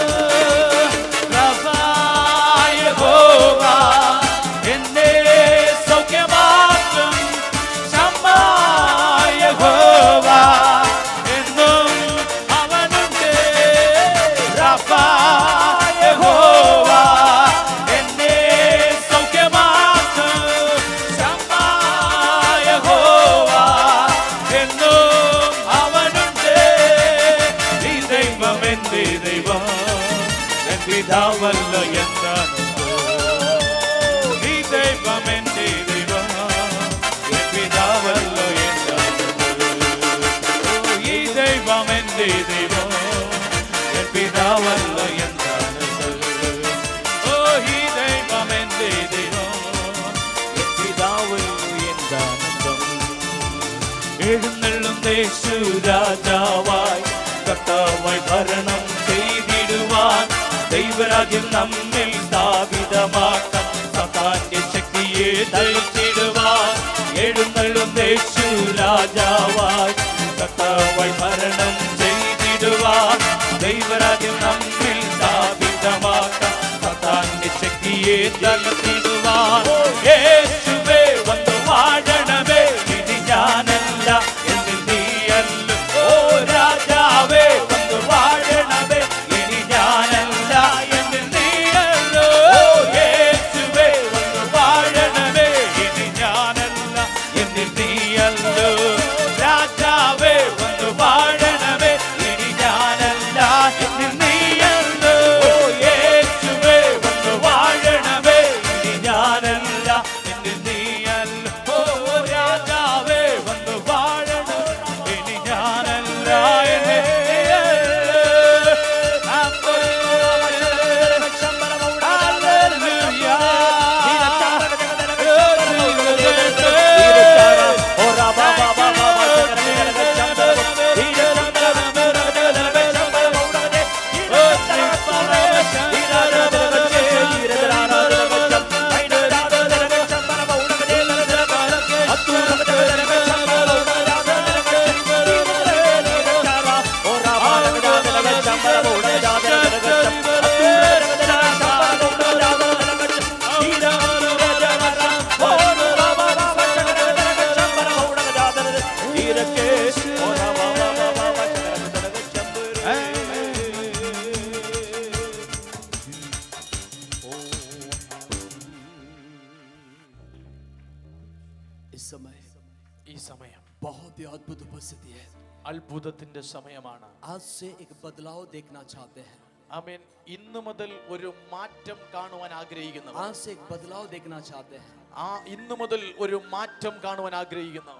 യഹോവ എന്നെ സൗഖ്യമാക്കും യഹോവ എന്നും അവനുണ്ട് യഹോവ എന്നെ സൗഖ്യമാക്കും യഹോവ എന്നും അവനുണ്ട് ഈ ദൈവം എന്റെ ദൈവം എൻ പിതാവല്ല എന്താണ് ഈ ദൈവം എന്റെ ദൈവം എൻ പിതാവല്ല എന്താണ് ഈ ദൈവം എന്റെ ദൈവം എൻ പിതാവല്ല എന്താണ് ഓ ഈ ദൈവം എന്റെ ദൈവം എൻ പിതാവല്ല എന്താനന്ദം എഴുന്നള്ളും ദേശു രാജാവായി കർത്താവായി ഭരണം ചെയ്തിടുവാൻ ദൈവരാജ്യം നമ്മിൽ സ്ഥാപിതമാക്കാൻ സതാന്റെ ശക്തിയെ തളിച്ചിടുവാൻ എഴുന്നള്ളും ദേശു രാജാവായി കർത്താവായി ഭരണം ചെയ്തിടുവാൻ ദൈവരാജ്യം നമ്മിൽ സ്ഥാപിതമാക്കാൻ സതാന്റെ ശക്തിയെ തളർത്തിടുവാൻ യേശുവേ വന്നു വാഴണമേ ഇനി ഞാനല്ല എന്നിൽ നീയല്ല ഓ രാജാവേ വന്നു വാഴണമേ ഇനി ഞാനല്ല എന്നിൽ നീയല്ലോ ഓ യേശുവേ വന്നു വാഴണമേ ഇനി ഞാനല്ല എന്നിൽ നീയല്ലോ രാജാവേ വന്നു വാഴണമേ ഇനി ഞാനല്ല എന്നിൽ നീ बहुत ही अद्भुत उपस्थिति है അത്ഭുതത്തിന്റെ സമയമാണ് आज से एक बदलाव देखना चाहते हैं ആമേൻ ഇന്നു മുതൽ ഒരു മാറ്റം കാണുവാൻ ആഗ്രഹിക്കുന്നു आज से एक बदलाव देखना चाहते हैं ആ ഇന്നു മുതൽ ഒരു മാറ്റം കാണുവാൻ ആഗ്രഹിക്കുന്നു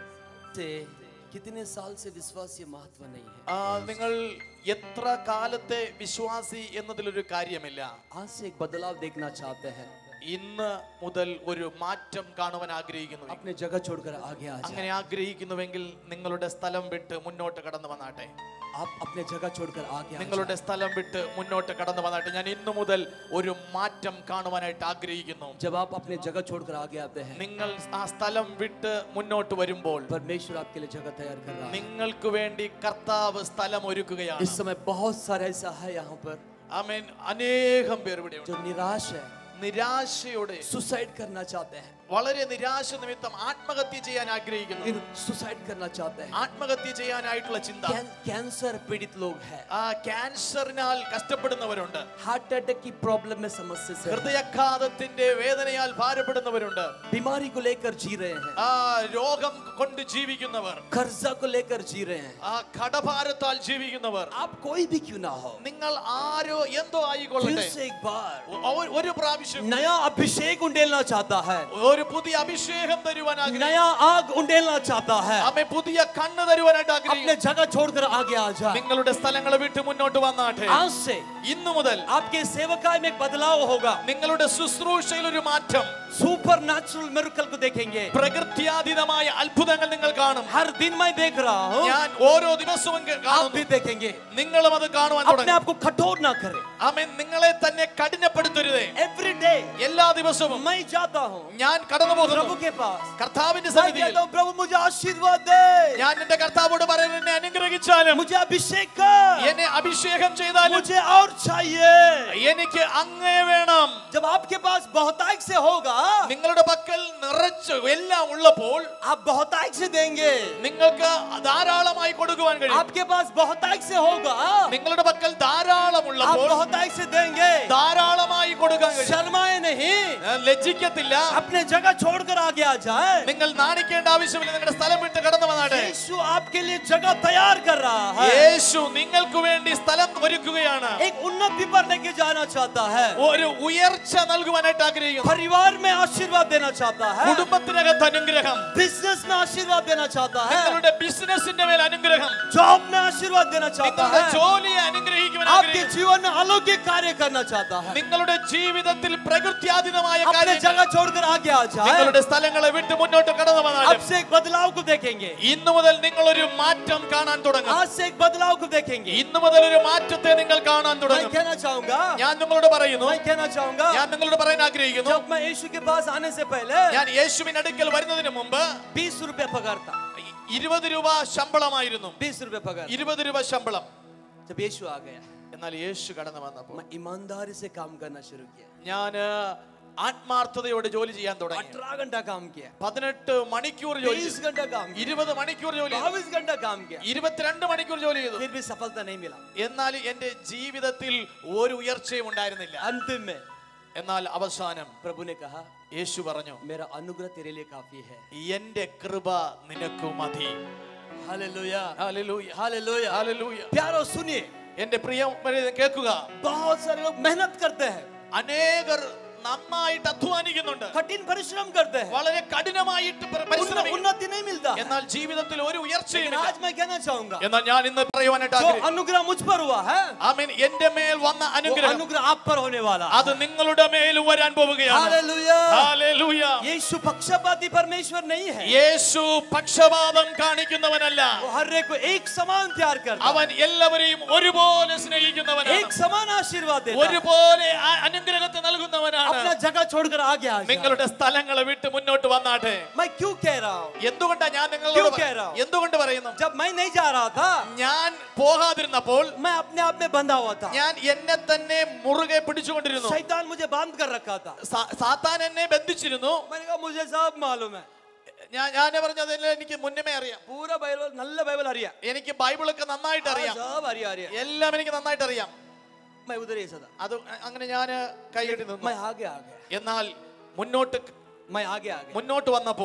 से कितने साल से विश्वास ये महत्व नहीं है ആ, നിങ്ങൾ എത്ര കാലത്തെ വിശ്വാസി എന്നതിലൊരു കാര്യമില്ല आज से एक बदलाव देखना चाहते हैं ഇന്ന് മുതൽ ഒരു മാറ്റം കാണുവാൻ ആഗ്രഹിക്കുന്നു अपने जगह छोड़कर आगे आ അങ്ങനെ जाए ആഗ്രഹിക്കുന്നുവെങ്കിൽ നിങ്ങളുടെ സ്ഥലം വിട്ട് മുന്നോട്ട് കടന്നു വന്നാട്ടെ आप अपने जगह छोड़कर आगे आ നിങ്ങളുടെ जाए സ്ഥലം വിട്ട് മുന്നോട്ട് കടന്നു വന്നാട്ടെ ഞാൻ ഇന്നു മുതൽ ഒരു മാറ്റം കാണുവാനായിട്ട് ആഗ്രഹിക്കുന്നു जब आप अपने जगह छोड़कर आगे आते हैं നിങ്ങൾ ആ സ്ഥലം വിട്ട് മുന്നോട്ട് വരുമ്പോൾ परमेश्वर आपके लिए जगह तैयार कर रहा है നിങ്ങൾക്ക് വേണ്ടി കർത്താവ് സ്ഥലം ഒരുക്കുകയാണ് इस समय बहुत सारा ऐसा है यहाँ पर ആമേൻ അനേകം പേർ ഇവിടെ जो निराश है നിരാശയോടെ सुसाइड करना चाहते हैं വളരെ നിരാശ നിമിത്തം ആത്മഹത്യ ചെയ്യാൻ ആഗ്രഹിക്കുന്നു सुसाइड करना चाहते हैं ആത്മഹത്യ ചെയ്യാനായിട്ടുള്ള ചിന്ത कैं- कैंसर पीड़ित लोग हैं ആ ക്യാൻസറിനാൽ കഷ്ടപ്പെടുന്നവരുണ്ട് हार्ट अटैक की प्रॉब्लम में समस्या से हैं। ഹൃദയാഘാതത്തിന്റെ വേദനയാൽ ഭാരപ്പെടുന്നവരുണ്ട് बीमारी को लेकर जी रहे हैं ആ രോഗം കൊണ്ട് ജീവിക്കുന്നവർ कर्जा को लेकर जी रहे हैं ആ കടഭാരത്താൽ ജീവിക്കുന്നവർ आप कोई भी क्यों ना हो നിങ്ങൾ ആരോ എന്തോ फिर ആയിക്കൊള്ളട്ടെ से एक बार ഒ- ഒരു പ്രാവശ്യം नया अभिषेक उंडेलना चाहता है ഒരു പുതിയ അഭിഷേകം തരുവാൻ ആഗ്രഹിക്കുന്നു नया आग उंडेलना चाहता है അമ്മ പുതിയ കണ്ണ് തരുവാനായിട്ട് अपने ആഗ്രഹിക്കുന്നു जगह छोड़कर आगे आ जाए നിങ്ങളുടെ സ്ഥലങ്ങൾ വിട്ട് മുന്നോട്ട് വന്നാട്ടെ आज से ഇന്നു മുതൽ आपके सेवकाई में एक बदलाव होगा നിങ്ങളുടെ ശുശ്രൂഷയിൽ ഒരു മാറ്റം सुपर नेचुरल मिरेकल को देखेंगे പ്രകൃത്യാതീതമായ അത്ഭുതങ്ങൾ നിങ്ങൾ കാണും हर दिन मैं देख रहा हूँ ഞാൻ ഓരോ ദിവസവും കേ- आप കാണുന്നു भी देखेंगे നിങ്ങളും അത് കാണുവാൻ अपने തുടങ്ങും आप को कठोर ना करें ആമേൻ നിങ്ങളെ തന്നെ കഠിനപ്പെടുത്തരുതേ एवरी डे എല്ലാ ദിവസവും मैं जाता हूँ ഞാൻ കടന്നു प्रभु പോകുന്നു के पास കർത്താവിന്റെ मैं സന്നിധിയിൽ कहता हूँ प्रभु मुझे आशीर्वाद दे ഞാൻ എന്റെ കർത്താവോട് പറയുന്നത് എന്നെ അനുഗ്രഹിച്ചാലും मुझे अभिषेक कर എന്നെ അഭിഷേകം ചെയ്താലും मुझे और चाहिए എനിക്ക് അങ്ങേ വേണം जब आपके पास बहुतायत से होगा നിങ്ങളുടെ പക്കൽ നിറച്ച് എല്ലാം ഉള്ളപ്പോൾ आप बहुतायत से देंगे നിങ്ങൾക്ക് ധാരാളമായി കൊടുക്കുവാൻ കഴിയും आपके पास बहुतायत से होगा നിങ്ങളുടെ പക്കൽ ധാരാളം आप ഉള്ളപ്പോൾ बहुतायत से देंगे ധാരാളമായി കൊടുക്കാൻ കഴിയും शर्माए नहीं ഞാൻ ലജ്ജിക്കത്തില്ല अपने जगह छोड़कर आगे आ जाए നിങ്ങൾ നാണിക്കേണ്ട ആവശ്യമില്ല നിങ്ങളുടെ സ്ഥലം വിട്ട് കടന്നു വന്നാട്ടെ यीशु आपके लिए जगह तैयार कर रहा है യേശു നിങ്ങൾക്ക് വേണ്ടി സ്ഥലം ഒരുക്കുകയാണ് एक उन्नति पर लेके जाना चाहता है ഒരു ഉയർച്ച നൽകുവാനായിട്ട് ആഗ്രഹിക്കുന്നു परिवार में आशीर्वाद देना चाहता है കുടുംബത്തിനകത്ത് അനുഗ്രഹം बिजनेस में आशीर्वाद देना चाहता है നിങ്ങളുടെ ബിസിനസിന്റെ മേൽ അനുഗ്രഹം जॉब में आशीर्वाद देना चाहता നിങ്ങളുടെ है ജോലിയെ അനുഗ്രഹിക്കുവാൻ आपके ആഗ്രഹിക്കുന്നു. जीवन में अलौकिक कार्य करना चाहता है നിങ്ങളുടെ ജീവിതത്തിൽ പ്രകൃത്യാതീതമായ अपने കാര്യങ്ങൾ जगह छोड़कर आगे आ जाए നിങ്ങളുടെ സ്ഥലങ്ങളെ വിട്ട് മുന്നോട്ട് കടന്നു अब വന്നാലും से एक बदलाव को देखेंगे ഇന്നു മുതൽ നിങ്ങൾ ഒരു മാറ്റം കാണാൻ തുടങ്ങും आज से एक बदलाव को देखेंगे ഇന്നു മുതൽ ഒരു മാറ്റത്തെ നിങ്ങൾ കാണാൻ मैं തുടങ്ങും कहना चाहूंगा ഞാൻ നിങ്ങളോട് പറയുന്നു मैं कहना चाहूंगा ഞാൻ നിങ്ങളോട് പറയാൻ ആഗ്രഹിക്കുന്നു जब मैं यीशु के पास आने से पहले ഞാൻ യേശുവിന് അടുക്കൽ വരുന്നതിന് മുമ്പ് बीस रुपए पगार था ഇരുപത് രൂപ ശമ്പളമായിരുന്നു बीस रुपए पगार ഇരുപത് രൂപ ശമ്പളം जब यीशु आ गया എന്നാൽ യേശു കടന്നു വന്നപ്പോൾ मैं ईमानदारी से काम करना शुरू किया ഞാൻ ആത്മാർത്ഥതയോടെ ജോലി ചെയ്യാൻ തുടങ്ങി अठारह घंटा काम किया പതിനെട്ട് മണിക്കൂർ ജോലി बीस ചെയ്തു. घंटा काम किया ഇരുപത് മണിക്കൂർ ജോലി ചെയ്തു. बाईस घंटा काम किया ഇരുപത്തിരണ്ട് മണിക്കൂർ ജോലി ചെയ്തു फिर भी सफलता नहीं मिला എന്നാൽ എന്റെ ജീവിതത്തിൽ ഒരു ഉയർച്ചയും ഉണ്ടായിരുന്നില്ല अंतिम में എന്നാൽ അവസാനം प्रभु ने कहा യേശു പറഞ്ഞു मेरा अनुग्रह तेरे लिए काफी है എന്റെ കൃപ നിനക്ക് മതി हालेलुया ഹല്ലേലൂയ. Hallelujah hallelujah. प्यारो सुनिए എന്റെ പ്രിയ കേൾക്കുക बहुत सारे लोग मेहनत करते हैं അനേകർ നന്നായിട്ട് അധ്വാനിക്കുന്നുണ്ട് कठिन परिश्रम करते हैं വളരെ കഠിനമായിട്ട് പരി- उन्हें പരിശ്രമിക്കുന്നു उन्नति नहीं मिलता എന്നാൽ ജീവിതത്തിൽ ഒരു ഉയർച്ചയും लेकिन ഇല്ല. आज मैं कहना चाहूंगा എന്നാൽ ഞാൻ ഇന്ന് പറയുവാനായിട്ട് जो ആഗ്രഹിക്കുന്നു अनुग्रह मुझ पर हुआ है ആമേൻ എന്റെ മേൽ വന്ന वो അനുഗ്രഹം अनुग्रह आप पर होने वाला है അത് നിങ്ങളുടെ മേലും വരാൻ പോവുകയാണ് हालेलुया ഹല്ലേലൂയ. यीशु पक्षपाती परमेश्वर नहीं है യേശു പക്ഷപാതം കാണിക്കുന്നവനല്ല वो हर एक को एक समान तैयार करता അവൻ എല്ലാവരെയും ഒരുപോലെ है। സ്നേഹിക്കുന്നവനാണ് एक समान आशीर्वाद देता है। ഒരുപോലെ ആ അനുഗ്രഹത്തെ നൽകുന്നവനാണ് अपना जगह छोड़कर आगे आ जाए നിങ്ങളുടെ സ്ഥലങ്ങളെ വിട്ട് മുന്നോട്ട് വന്നാട്ടെ मैं क्यों कह रहा हूँ എന്തുകൊണ്ടാ ഞാൻ क्यों നിങ്ങളോട് कह रहा हूँ? എന്തുകൊണ്ട് പറയുന്നു जब मैं नहीं जा रहा था ഞാൻ പോകാതിരുന്നപ്പോൾ मैं अपने आप में बंधा हुआ था ഞാൻ എന്നെ തന്നെ മുറുകെ പിടിച്ചുകൊണ്ടിരുന്നു शैतान मुझे बांध कर रखा था സാ- സാത്താൻ എന്നെ ബന്ധിച്ചിരുന്നു मैंने कहा मुझे सब मालूम है ഞാൻ ഞാൻ പറഞ്ഞതെല്ലാം എനിക്ക് മുന്നമേ അറിയാം पूरा बाइबल നല്ല ബൈബിൾ അറിയാം എനിക്ക് ബൈബിളൊക്കെ നന്നായിട്ട് അറിയാം सब അറിയാം അറിയാം എല്ലാം എനിക്ക് നന്നായിട്ട് അറിയാം मैं उधर ही सदा അത് അങ്ങനെ ഞാൻ കൈകെട്ടി मैं നിന്നു आगे आ गया എന്നാൽ മുന്നോട്ട് मैं आगे आ गया മുന്നോട്ട് വന്നപ്പോൾ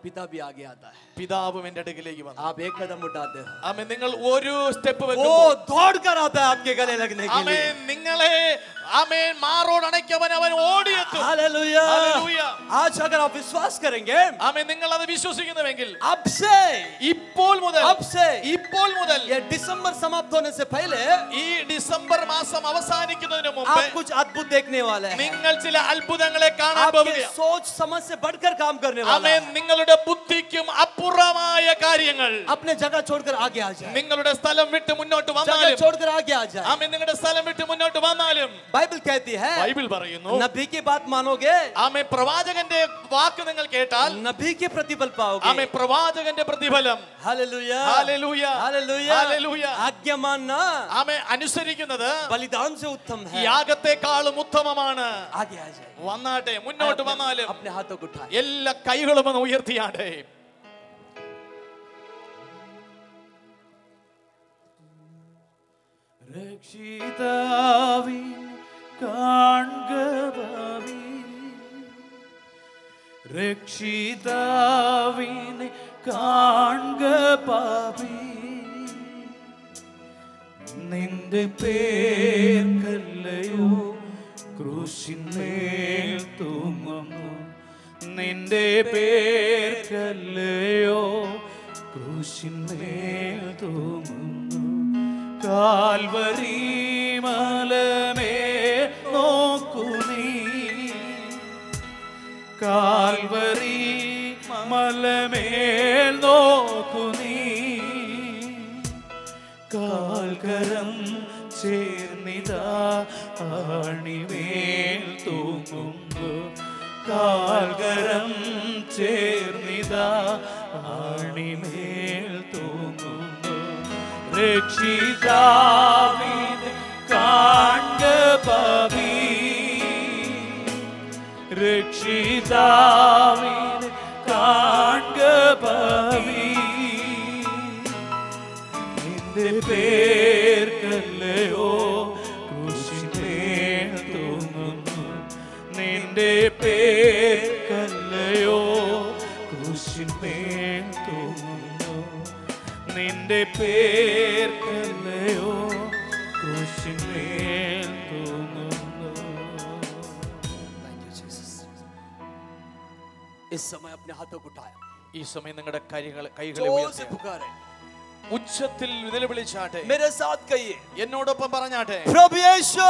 पिता भी आगे आता है പിതാവും എന്റെ അടുക്കിലേക്ക് വന്നു आप एक कदम उठाते हो ആമേൻ നിങ്ങൾ ഒരു സ്റ്റെപ്പ് वो വെക്കുമ്പോൾ दौड़ कर आता है आपके गले लगने के लिए ആമേൻ നിങ്ങളെ ആമേൻ മാറോട് അണയ്ക്കവൻ അവൻ ഓടിയെത്തും हालेलुया Hallelujah. आज अगर आप विश्वास करेंगे ആമേൻ നിങ്ങൾ അത് വിശ്വസിക്കുന്നുവെങ്കിൽ अब से ഇപ്പോൾ മുതൽ अब से ഇപ്പോൾ മുതൽ ये दिसंबर समाप्त होने से पहले ഈ ഡിസംബർ മാസം അവസാനിക്കുന്നതിന് മുമ്പ് आप कुछ अद्भुत देखने वाले हैं നിങ്ങൾ ചില അത്ഭുതങ്ങളെ കാണാൻ आपके പോവുകയാണ് सोच समझ से बढ़कर काम करने वाला ആമേൻ है നിങ്ങളുടെ ബുദ്ധിക്കും അപ്പുറമായ കാര്യങ്ങൾ अपने जगह छोड़कर आगे आ जाए നിങ്ങളുടെ സ്ഥലം വിട്ട് മുന്നോട്ട് जगह വന്നാലും छोड़कर आगे आ जाए ആമേൻ നിങ്ങളുടെ സ്ഥലം വിട്ട് മുന്നോട്ട് വന്നാലും बाइबल कहती है ബൈബിൾ പറയുന്നു नबी की बात मानोगे ആമേ പ്രവാചകന്റെ വാക്ക് നിങ്ങൾ കേട്ടാൽ नबी के प्रतिफल पाओगे ആമേ പ്രവാചകന്റെ പ്രതിഫലം हालेलुया हालेलुया हालेलुया हालेलुया आज्ञा मानना ആമേ അനുസരിക്കുന്നത് बलिदान से उत्तम है യാഗത്തെക്കാളും ഉത്തമമാണ് आगे आ जाए വന്നാട്ടെ മുന്നോട്ട് अपने- വന്നാലും अपने हाथों को उठाए എല്ലാ കൈകളും ഒന്ന് ഉയർത്തിയാട്ടെ രക്ഷിതാവിൻ കാൺക ഭാവി രക്ഷിതാവിൻ കാൺക പാപി നിന്റെ പേർക്കല്ലയോ ക്രൂശിന്മേൽ തൂങ്ങുന്നു നിന്റെ പേർക്കല്ലയോ ക്രൂശിന്മേൽ തൂങ്ങുന്നു കാൽവരി മലമേ നോക്കു നീ കാൽവരി മലമേൽ നോക്കു നീ കാൽകരം ചേർന്നിതാ ആണിമേൽ തൂങ്ങുന്നു കാൽകരം ചേർന്നിതാ ആണിമേൽ തൂങ്ങുന്നു രക്ഷിതാവിൻ കാൺക പാപി രക്ഷിതാവിൻ കാൺക പാപി നിന്റെ പേർക്കല്ലയോ ക്രൂശിന്മേൽ തൂങ്ങുന്നു നിന്റെ പേർക്കല്ലയോ ക്രൂശിന്മേൽ തൂങ്ങുന്നു നിന്റെ പേർക്കല്ലയോ ക്രൂശിന്മേൽ തൂങ്ങുന്നു इस समय अपने हाथों को उठाया ഈ സമയം നിങ്ങളുടെ കൈകളെ കൈകളെ जोर से ഉയർത്തി पुकारे ഉച്ചത്തിൽ നിലവിളിച്ചാട്ടെ मेरे साथ कहिए എന്നോടൊപ്പം പറഞ്ഞാട്ടെ प्रभु यीशु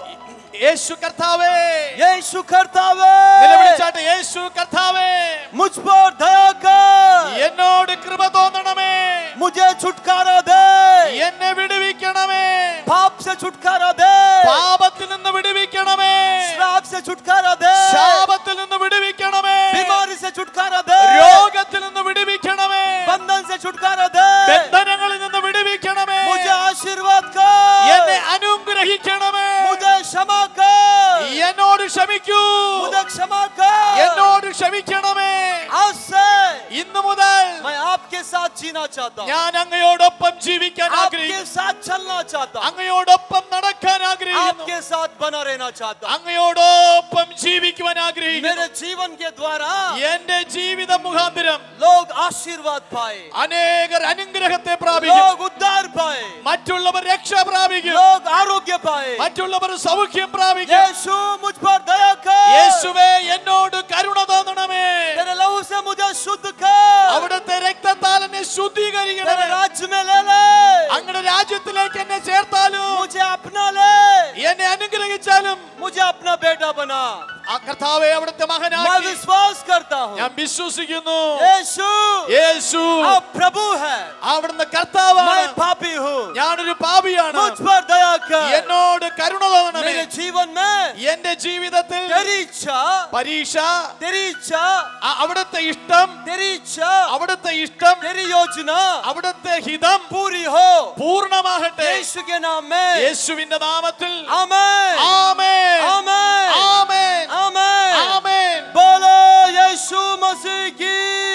യേശു കർത്താവേ यीशु कर्तावे നിലവിളിച്ചാട്ടെ യേശു കർത്താവേ मुझ पर दया कर എന്നോട് കൃപ തോന്നണമേ मुझे छुटकारा दे എന്നെ വിടുവിക്കണമേ पाप से छुटकारा दे പാപത്തിൽ നിന്ന് വിടുവിക്കണമേ श्राप से छुटकारा दे ശാപത്തിൽ നിന്ന് വിടുവിക്കണമേ बीमारी से छुटकारा दे രോഗത്തിൽ നിന്ന് വിടുവിക്കണമേ बंधन से छुटकारा दे ബന്ധനങ്ങളിൽ നിന്ന് വിടുവിക്കണമേ मुझे आशीर्वाद कर എന്നെ അനുഗ്രഹിക്കണമേ मुझे क्षमा कर എന്നോട് ക്ഷമിക്കൂ मुझे क्षमा कर എന്നോട് ക്ഷമിക്കണമേ आज से ഇന്നു മുതൽ मैं आपके साथ जीना चाहता हूँ ഞാൻ അങ്ങയോടൊപ്പം ജീവിക്കാൻ आपके ആഗ്രഹിക്കുന്നു साथ चलना चाहता हूँ അങ്ങയോടൊപ്പം നടക്കാൻ ആഗ്രഹിക്കുന്നു आपके साथ बना रहना चाहता हूँ അങ്ങയോടൊപ്പം ജീവിക്കുവാൻ ആഗ്രഹിക്കുന്നു मेरे जीवन के द्वारा എന്റെ ജീവിത മുഖാന്തരം लोग आशीर्वाद पाए അനേകർ അനുഗ്രഹത്തെ പ്രാപിക്കും लोग उद्धार पाए മറ്റുള്ളവർ രക്ഷ പ്രാപിക്കും लोग आरोग्य पाए മറ്റുള്ളവർ സൗഖ്യം പ്രാപിക്കും यीशु मुझ पर दया कर യേശുവേ എന്നോട് കരുണ തോന്നണമേ तेरे लहू से मुझे शुद्ध कर അവിടുത്തെ രക്തത്താൽ എന്നെ तेरे ശുദ്ധീകരിക്കണമേ राज्य में ले ले അങ്ങയുടെ രാജ്യത്തിലേക്ക് എന്നെ ചേർത്താലും मुझे अपना ले എന്നെ അനുഗ്രഹിച്ചാലും मुझे अपना बेटा बना ആ കർത്താവെ അവിടുത്തെ मैं മകനാക്കി विश्वास करता हूँ ഞാൻ വിശ്വസിക്കുന്നു यीशु യേശു आप प्रभु है അവിടുന്ന് കർത്താവാണ് मैं पापी हूँ ഞാനൊരു പാപിയാണ് मुझ पर दया कर എന്നോട് കരുണ തോന്നണമേ मेरे जीवन में എന്റെ ജീവിതത്തിൽ तेरी इच्छा പരീക്ഷ तेरी इच्छा ആ അവിടുത്തെ ഇഷ്ടം तेरी इच्छा അവിടുത്തെ ഇഷ്ടം तेरी योजना അവിടുത്തെ ഹിതം पूरी हो പൂർണ്ണമാകട്ടെ यीशु के नाम में യേശുവിന്റെ നാമത്തിൽ आमेन ആമേൻ आमेन ആമേൻ आमेन ആമേൻ बोलो यीशु मसीह की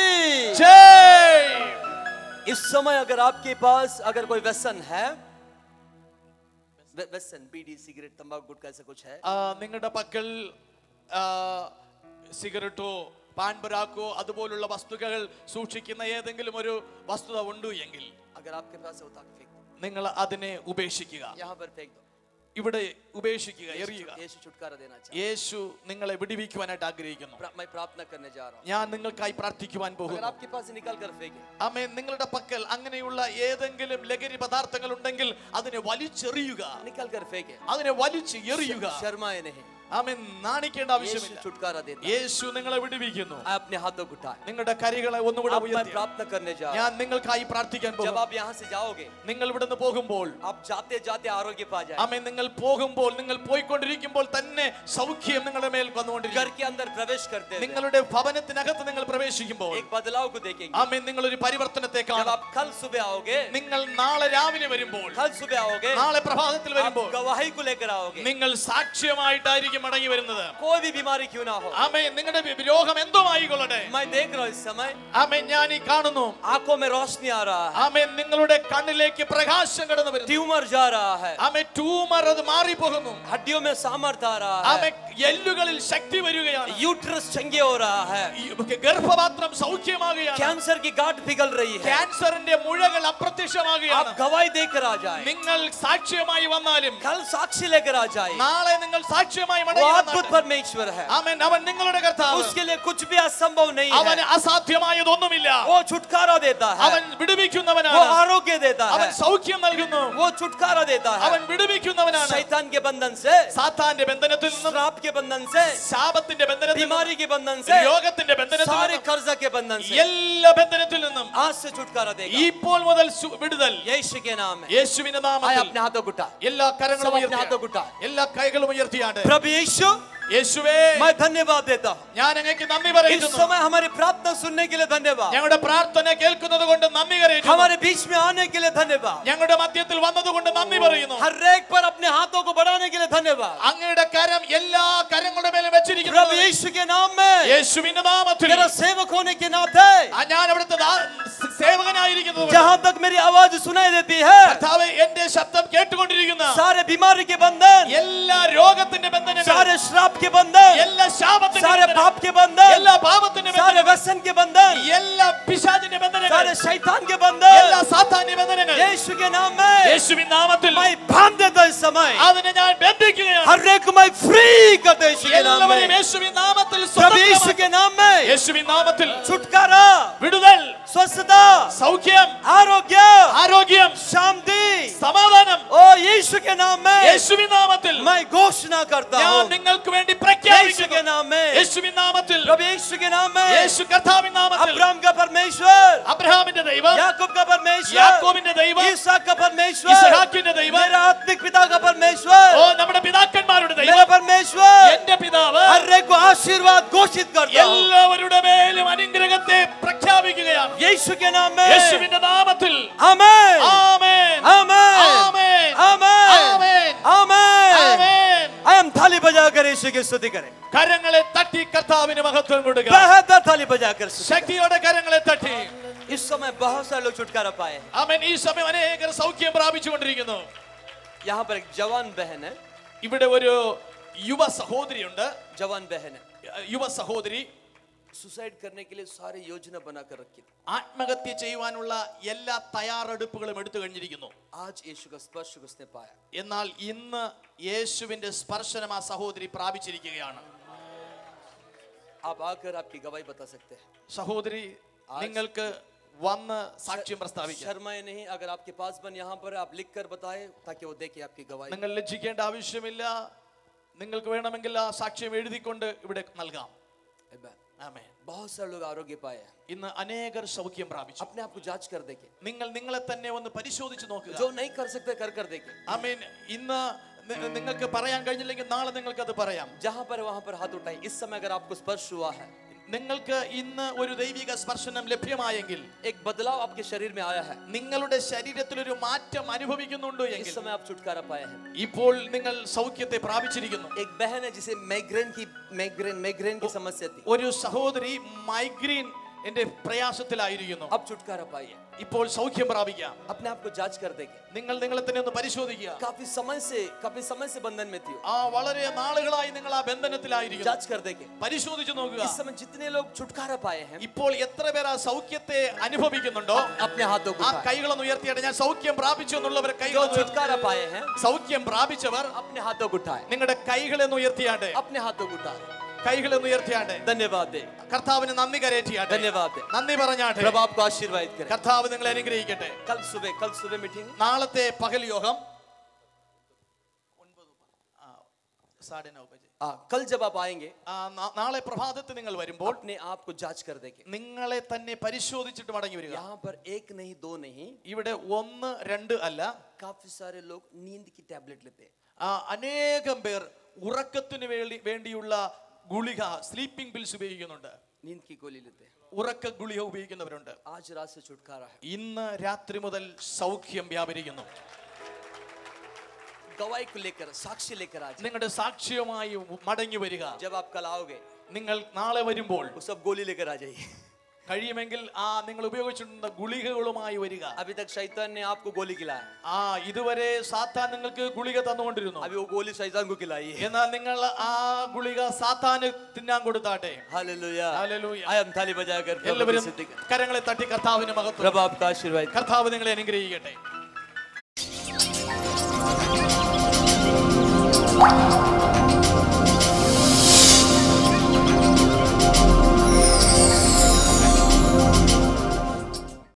ജയ് इस समय अगर आपके पास अगर कोई व्यसन है व्य- व्यसन बीड़ी सिगरेट तंबाकू गुटखा ऐसा कुछ है ആ, നിങ്ങളുടെ പക്കൽ ആ, സിഗരറ്റോ പാൻപുരാക്കോ അതുപോലുള്ള വസ്തുക്കൾ സൂക്ഷിക്കുന്ന ഏതെങ്കിലും ഒരു വസ്തുത ഉണ്ട് എങ്കിൽ अगर आपके पास है उठा के फेंक दो നിങ്ങൾ അതിനെ ഉപേക്ഷിക്കുക यहाँ पर फेंक दो ഇവിടെ ഉപേക്ഷിക്കുക यीशु എറിയുക छु- यीशु छुटकारा देना चाहता യേശു നിങ്ങളെ വിടിവിക്കുവാനായിട്ട് ആഗ്രഹിക്കുന്നു है मैं प्रार्थना करने जा रहा हूँ ഞാൻ നിങ്ങൾക്കായി പ്രാർത്ഥിക്കുവാൻ अगर പോകുന്നു आपके पास से निकाल कर फेंके ആമേൻ നിങ്ങളുടെ പക്കൽ അങ്ങനെയുള്ള ഏതെങ്കിലും ലഹരി പദാർത്ഥങ്ങൾ ഉണ്ടെങ്കിൽ അതിനെ വലിച്ചെറിയുക निकाल कर फेंके അതിനെ വലിച്ച് എറിയുക शर्माए नहीं ആമേൻ നാണിക്കേണ്ട यीशु ആവശ്യമില്ല छुटकारा देता है യേശു നിങ്ങളെ വിടുവിക്കുന്നു आप अपने हाथों को उठाए നിങ്ങളുടെ കരികളെ ഒന്നുകൂടെ अब मैं ഉയർത്തി प्रार्थना करने जा रहा ഞാൻ हूँ നിങ്ങൾക്കായി പ്രാർത്ഥിക്കാൻ जब പോകും आप यहाँ से जाओगे നിങ്ങൾ ഇവിടുന്ന് പോകുമ്പോൾ आप जाते जाते आरोग्य पा जाए ആമേൻ നിങ്ങൾ പോകുമ്പോൾ നിങ്ങൾ പോയിക്കൊണ്ടിരിക്കുമ്പോൾ തന്നെ സൗഖ്യം നിങ്ങളുടെ മേൽ घर വന്നുകൊണ്ടിരിക്കും के अंदर प्रवेश करते हुए നിങ്ങളുടെ ഭവനത്തിനകത്ത് നിങ്ങൾ പ്രവേശിക്കുമ്പോൾ एक बदलाव को देखेंगे ആമേൻ നിങ്ങൾ ഒരു പരിവർത്തനത്തെ जब കാണും आप कल सुबह आओगे നിങ്ങൾ നാളെ രാവിലെ വരുമ്പോൾ कल सुबह आओगे നാളെ പ്രഭാതത്തിൽ आप വരുമ്പോൾ गवाही को लेकर आओगे നിങ്ങൾ സാക്ഷ്യമായിട്ടായിരിക്കും മടങ്ങി വരുന്നത് कोई भी बीमारी क्यों ना हो ആമേൻ നിങ്ങളുടെ വി- രോഗം എന്തോ ആയിക്കൊള്ളട്ടെ मैं देख रहा हूँ इस समय ആമേൻ ഞാൻ ഈ കാണുന്നു आंखों में रोशनी आ रहा है ആമേൻ നിങ്ങളുടെ കണ്ണിലേക്ക് പ്രകാശം കടന്നു വരുന്നു ट्यूमर जा रहा है ആമേൻ ട്യൂമർ അത് മാറിപ്പോകുന്നു हड्डियों में सामर्थ्य आ रहा है ആമേൻ എല്ലുകളിൽ ശക്തി വരികയാണ് यूट्रस चंगे हो रहा है ഈ ഗർഭപാത്രം സൗഖ്യമാകുകയാണ് कैंसर की गांठ पिघल रही है ക്യാൻസറിന്റെ മുഴകൾ आप അപ്രത്യക്ഷമാകുകയാണ് गवाही देकर आ जाए നിങ്ങൾ സാക്ഷ്യമായി വന്നാലും कल साक्षी लेकर आ जाए നാളെ നിങ്ങൾ സാക്ഷ്യമായി वो മടങ്ങി अद्भुत വന്നാലും परमेश्वर है ആമേൻ അവൻ നിങ്ങളുടെ കർത്താവ് उसके लिए कुछ भी असंभव नहीं അവന് है അസാധ്യമായതൊന്നുമില്ല वो छुटकारा देता है അവൻ वो വിടുവിക്കുന്നവനാണ് आरोग्य देता അവൻ है സൗഖ്യം നൽകുന്നു वो छुटकारा देता അവൻ है വിടുവിക്കുന്നവനാണ് शैतान के बंधन से സാത്താന്റെ ബന്ധനത്തിൽ നിന്നും श्राप के बंधन से ശാപത്തിന്റെ ബന്ധനത്തിൽ നിന്നും बीमारी के बंधन से രോഗത്തിന്റെ ബന്ധനത്തിൽ सारे നിന്നും कर्जा के बंधन से എല്ലാ ബന്ധനത്തിൽ നിന്നും आज से छुटकारा देगा ഇപ്പോൾ മുതൽ സു- വിടുതൽ यीशु के नाम है യേശുവിന്റെ आए നാമത്തിൽ अपने हाथों को उठा എല്ലാ കരങ്ങളും सब अपने ഉയർത്തി हाथों को उठा എല്ലാ കൈകളും ഉയർത്തിയാണ്ട് प्रभु यीशु യേശുവേ मैं धन्यवाद देता हूँ ഞാൻ അങ്ങേക്ക് നന്ദി इस പറയുന്നു समय हमारी प्रार्थना सुनने के लिए धन्यवाद ഞങ്ങളുടെ പ്രാർത്ഥന കേൾക്കുന്നത് കൊണ്ട് നന്ദി കരയുന്നു हमारे बीच में आने के लिए धन्यवाद ഞങ്ങളുടെ മധ്യത്തിൽ വന്നതുകൊണ്ട് നന്ദി പറയുന്നു हर एक पर अपने हाथों को बढ़ाने के लिए धन्यवाद അങ്ങയുടെ കരം എല്ലാ കരങ്ങളുടെ മേലും प्रभु വെച്ചിരിക്കുന്നു यीशु के नाम में യേശുവിന്റെ നാമത്തിൽ मेरा सेवक होने के नाते ആ, ഞാൻ അവിടുത്തെ ദാ- സേവകനായിരിക്കുന്നത് കൊണ്ട് जहाँ तक मेरी आवाज सुनाई देती है കർത്താവേ, എന്റെ ശബ്ദം കേട്ടുകൊണ്ടിരിക്കുന്ന सारे बीमारी के बंधन എല്ലാ രോഗത്തിന്റെ ബന്ധനങ്ങൾ सारे श्राप के बंधन എല്ലാ ശാപത്തിന്റെ सारे ബന്ധനങ്ങൾ, पाप के बंधन എല്ലാ പാപത്തിന്റെ सारे ബന്ധനങ്ങൾ, व्यसन के बंधन എല്ലാ പിശാചിന്റെ ബന്ധനങ്ങൾ सारे शैतान के बंधन എല്ലാ സാത്താന്യ ബന്ധനങ്ങൾ यीशु के नाम में യേശുവിൻ നാമത്തിൽ मैं बांध देता इस समय അതിനെ ഞാൻ ബന്ധിക്കുകയാണ് हर एक को मैं फ्री करता यीशु के नाम എല്ലാവരെയും में യേശുവിൻ നാമത്തിൽ प्रभु यीशु സ്വതന്ത്രമാക്കി. के नाम में യേശുവിൻ നാമത്തിൽ छुटकारा വിടുതൽ स्वस्थता സൗഖ്യം आरोग्य ആരോഗ്യം शांति സമാധാനം ओ यीशु के नाम में യേശുവിൻ നാമത്തിൽ मैं घोषणा करता ഞാൻ हूँ നിങ്ങൾക്ക് വേണ്ടി यीशु പ്രഖ്യാപിക്കുന്നു के नाम में യേശുവിൻ നാമത്തിൽ प्रभु यीशु के नाम में യേശു കർത്താവിൻ നാമത്തിൽ अब्राहम का परमेश्वर അബ്രഹാമിന്റെ ദൈവം याकूब का परमेश्वर യാക്കോബിന്റെ ദൈവം ईसा का परमेश्वर ഇസഹാക്കിന്റെ ദൈവം मेरा आत्मिक पिता का परमेश्वर ഓ നമ്മുടെ പിതാക്കന്മാരുടെ मेरा ദൈവം परमेश्वर എന്റെ പിതാവ് हर एक को आशीर्वाद घोषित करता हूँ എല്ലാവരുടെ മേലും അനുഗ്രഹത്തെ പ്രഖ്യാപിക്കുകയാണ് यीशु के नाम में യേശുവിന്റെ നാമത്തിൽ आमेन ആമേൻ आमेन ആമേൻ आमेन ആമേൻ आमेन ആമേൻ आई एम थाली बजाकर यीशु की स्तुति करें കരങ്ങളെ തട്ടി കർത്താവിന് മഹത്വം കൊടുക്കുക बेहतर थाली बजाकर स्तुति ശക്തിയോടെ കരങ്ങളെ തട്ടി करें। इस समय बहुत सारे लोग छुटकारा पाए हैं അവൻ ഈ സമയം അനേകർ സൗഖ്യം പ്രാപിച്ചുകൊണ്ടിരിക്കുന്നു यहाँ पर एक जवान बहन है ഇവിടെ ഒരു യുവ സഹോദരിയുണ്ട് जवान बहन है യുവ സഹോദരി सुसाइड करने के लिए सारी योजना बनाकर रखी थी ആത്മഹത്യ ചെയ്യുവാനുള്ള എല്ലാ തയ്യാറെടുപ്പുകളും എടുത്തു കഴിഞ്ഞിരിക്കുന്നു आज यीशु का स्पर्श उसने पाया എന്നാൽ ഇന്ന് യേശുവിന്റെ സ്പർശനം ആ സഹോദരി പ്രാപിച്ചിരിക്കുകയാണ് आप आकर आपकी गवाही बता सकते हैं സഹോദരി നിങ്ങൾക്ക് വന്ന് സാക്ഷ്യം പ്രസ്താവിക്കാം शर्माए नहीं अगर आपके पास बन यहाँ पर आप लिख कर बताए ताकि वो देखे आपकी गवाही നിങ്ങൾ ലജ്ജിക്കേണ്ട ആവശ്യമില്ല നിങ്ങൾക്ക് വേണമെങ്കിൽ ആ സാക്ഷ്യം എഴുതിക്കൊണ്ട് ഇവിടെ നൽകാം Amen. ആമേൻ बहुत सारे लोग आरोग्य पाए हैं ഇന്ന് അനേകർ സൗഖ്യം പ്രാപിച്ചു अपने आप को जांच कर देखे നിങ്ങൾ നിങ്ങളെ തന്നെ ഒന്ന് പരിശോധിച്ച് നോക്കുക जो नहीं कर सकते कर कर देखे ആമേൻ ഇന്ന് നി- നിങ്ങൾക്ക് പറയാൻ കഴിഞ്ഞില്ലെങ്കിൽ നാളെ നിങ്ങൾക്ക് അത് പറയാം जहां पर वहां पर हाथ उठाए इस समय अगर आपको स्पर्श हुआ है നിങ്ങൾക്ക് ഇന്ന് ഒരു ദൈവിക സ്പർശനം ലഭ്യമായെങ്കിൽ एक बदलाव आपके शरीर में आया है നിങ്ങളുടെ ശരീരത്തിൽ ഒരു മാറ്റം അനുഭവിക്കുന്നുണ്ട് इस എങ്കിൽ समय आप छुटकारा पाए हैं ഇപ്പോൾ നിങ്ങൾ സൗഖ്യത്തെ പ്രാപിച്ചിരിക്കുന്നു एक बहन है जिसे माइग्रेन की माइग्रेन माइग्रेन की समस्या थी ഒരു സഹോദരി മൈഗ്രീൻ എന്റെ പ്രയാസത്തിലായിരിക്കുന്നു अब छुटकारा पाइए ഇപ്പോൾ സൗഖ്യം പ്രാപിക്കാം अपने आप को जांच कर देंगे നിങ്ങൾ നിങ്ങളെ തന്നെ ഒന്ന് പരിശോധിക്കുക काफी समय से काफी समय से बंधन में थी ആ വളരെ നാളുകളായി നിങ്ങൾ ആ ബന്ധനത്തിലായിരിക്കുന്നു जांच कर देंगे പരിശോധിച്ചു നോക്കുക इस समय जितने लोग छुटकारा पाए हैं ഇപ്പോൾ എത്ര പേർ ആ സൗഖ്യത്തെ അനുഭവിക്കുന്നുണ്ടോ अपने हाथों को ആ उठाएं। കൈകളൊന്ന് ഉയർത്തിയാട്ടെ ഞാൻ സൗഖ്യം പ്രാപിച്ചു എന്നുള്ളവരെ जो കൈകൾ छुटकारा पाए हैं സൗഖ്യം പ്രാപിച്ചവർ अपने हाथों को उठाएं നിങ്ങളുടെ കൈകളെന്ന് ഉയർത്തിയാട്ടെ अपने हाथों को उठाएं കൈകളെന്ന് ഉയർത്തിയാട്ടെ धन्यवाद दे കർത്താവിന് നന്ദി കരയറ്റിയാട്ടെ धन्यवाद दे നന്ദി പറഞ്ഞാട്ടെ प्रभु आपको आशीर्वाद करे കർത്താവ് നിങ്ങളെ അനുഗ്രഹിക്കട്ടെ कल सुबह कल सुबह मीटिंग നാളത്തെ പകൽ യോഗം സാढ़े नौ बजे हाँ कल जब आप आएंगे ആ, നാ- നാളെ പ്രഭാതത്തിൽ നിങ്ങൾ വരുമ്പോൾ अपने आप को जांच कर देंगे നിങ്ങളെ തന്നെ പരിശോധിച്ചിട്ട് മടങ്ങി വരിക यहाँ पर एक नहीं दो नहीं ഇവിടെ ഒന്ന് രണ്ട് അല്ല काफी सारे लोग नींद की टैबलेट लेते हैं ആ, അനേകം പേർ ഉറക്കത്തിന് വേണ്ടി വേണ്ടിയുള്ള ഗുളിക സ്ലീപ്പിംഗ് പിൽസ് ഉപയോഗിക്കുന്നുണ്ട് नींद की गोली लेते हैं ഉറക്ക ഗുളിക ഉപയോഗിക്കുന്നവരുണ്ട് आज रात से छुटकारा है ഇന്ന് രാത്രി മുതൽ സൗഖ്യം വ്യാപരിക്കുന്നു गवाही को लेकर साक्षी लेकर आज നിങ്ങളുടെ സാക്ഷ്യമായി മടങ്ങി വരിക जब आप कल आओगे നിങ്ങൾ നാളെ വരുമ്പോൾ वो सब गोली लेकर आ जाइए കഴിയുമെങ്കിൽ ആ നിങ്ങൾ ഉപയോഗിച്ചിട്ടുള്ള ഗുളികകളുമായി വരിക अभी तक शैतान ने आपको गोली खिलाया ആ ഇതുവരെ സാത്താൻ നിങ്ങൾക്ക് ഗുളിക തന്നുകൊണ്ടിരുന്നു अभी वो गोली शैतान को खिलाई है എന്നാൽ നിങ്ങൾ ആ ഗുളിക സാത്താന് തിന്നാൻ കൊടുത്താട്ടെ हालेलुया Hallelujah. आय हम थाली बजाकर प्रभु की എല്ലാവരും स्तुति करें। കരങ്ങളെ തട്ടി കർത്താവിന് മഹത്വം प्रभु आपका आशीर्वाद കർത്താവ് നിങ്ങളെ അനുഗ്രഹിക്കട്ടെ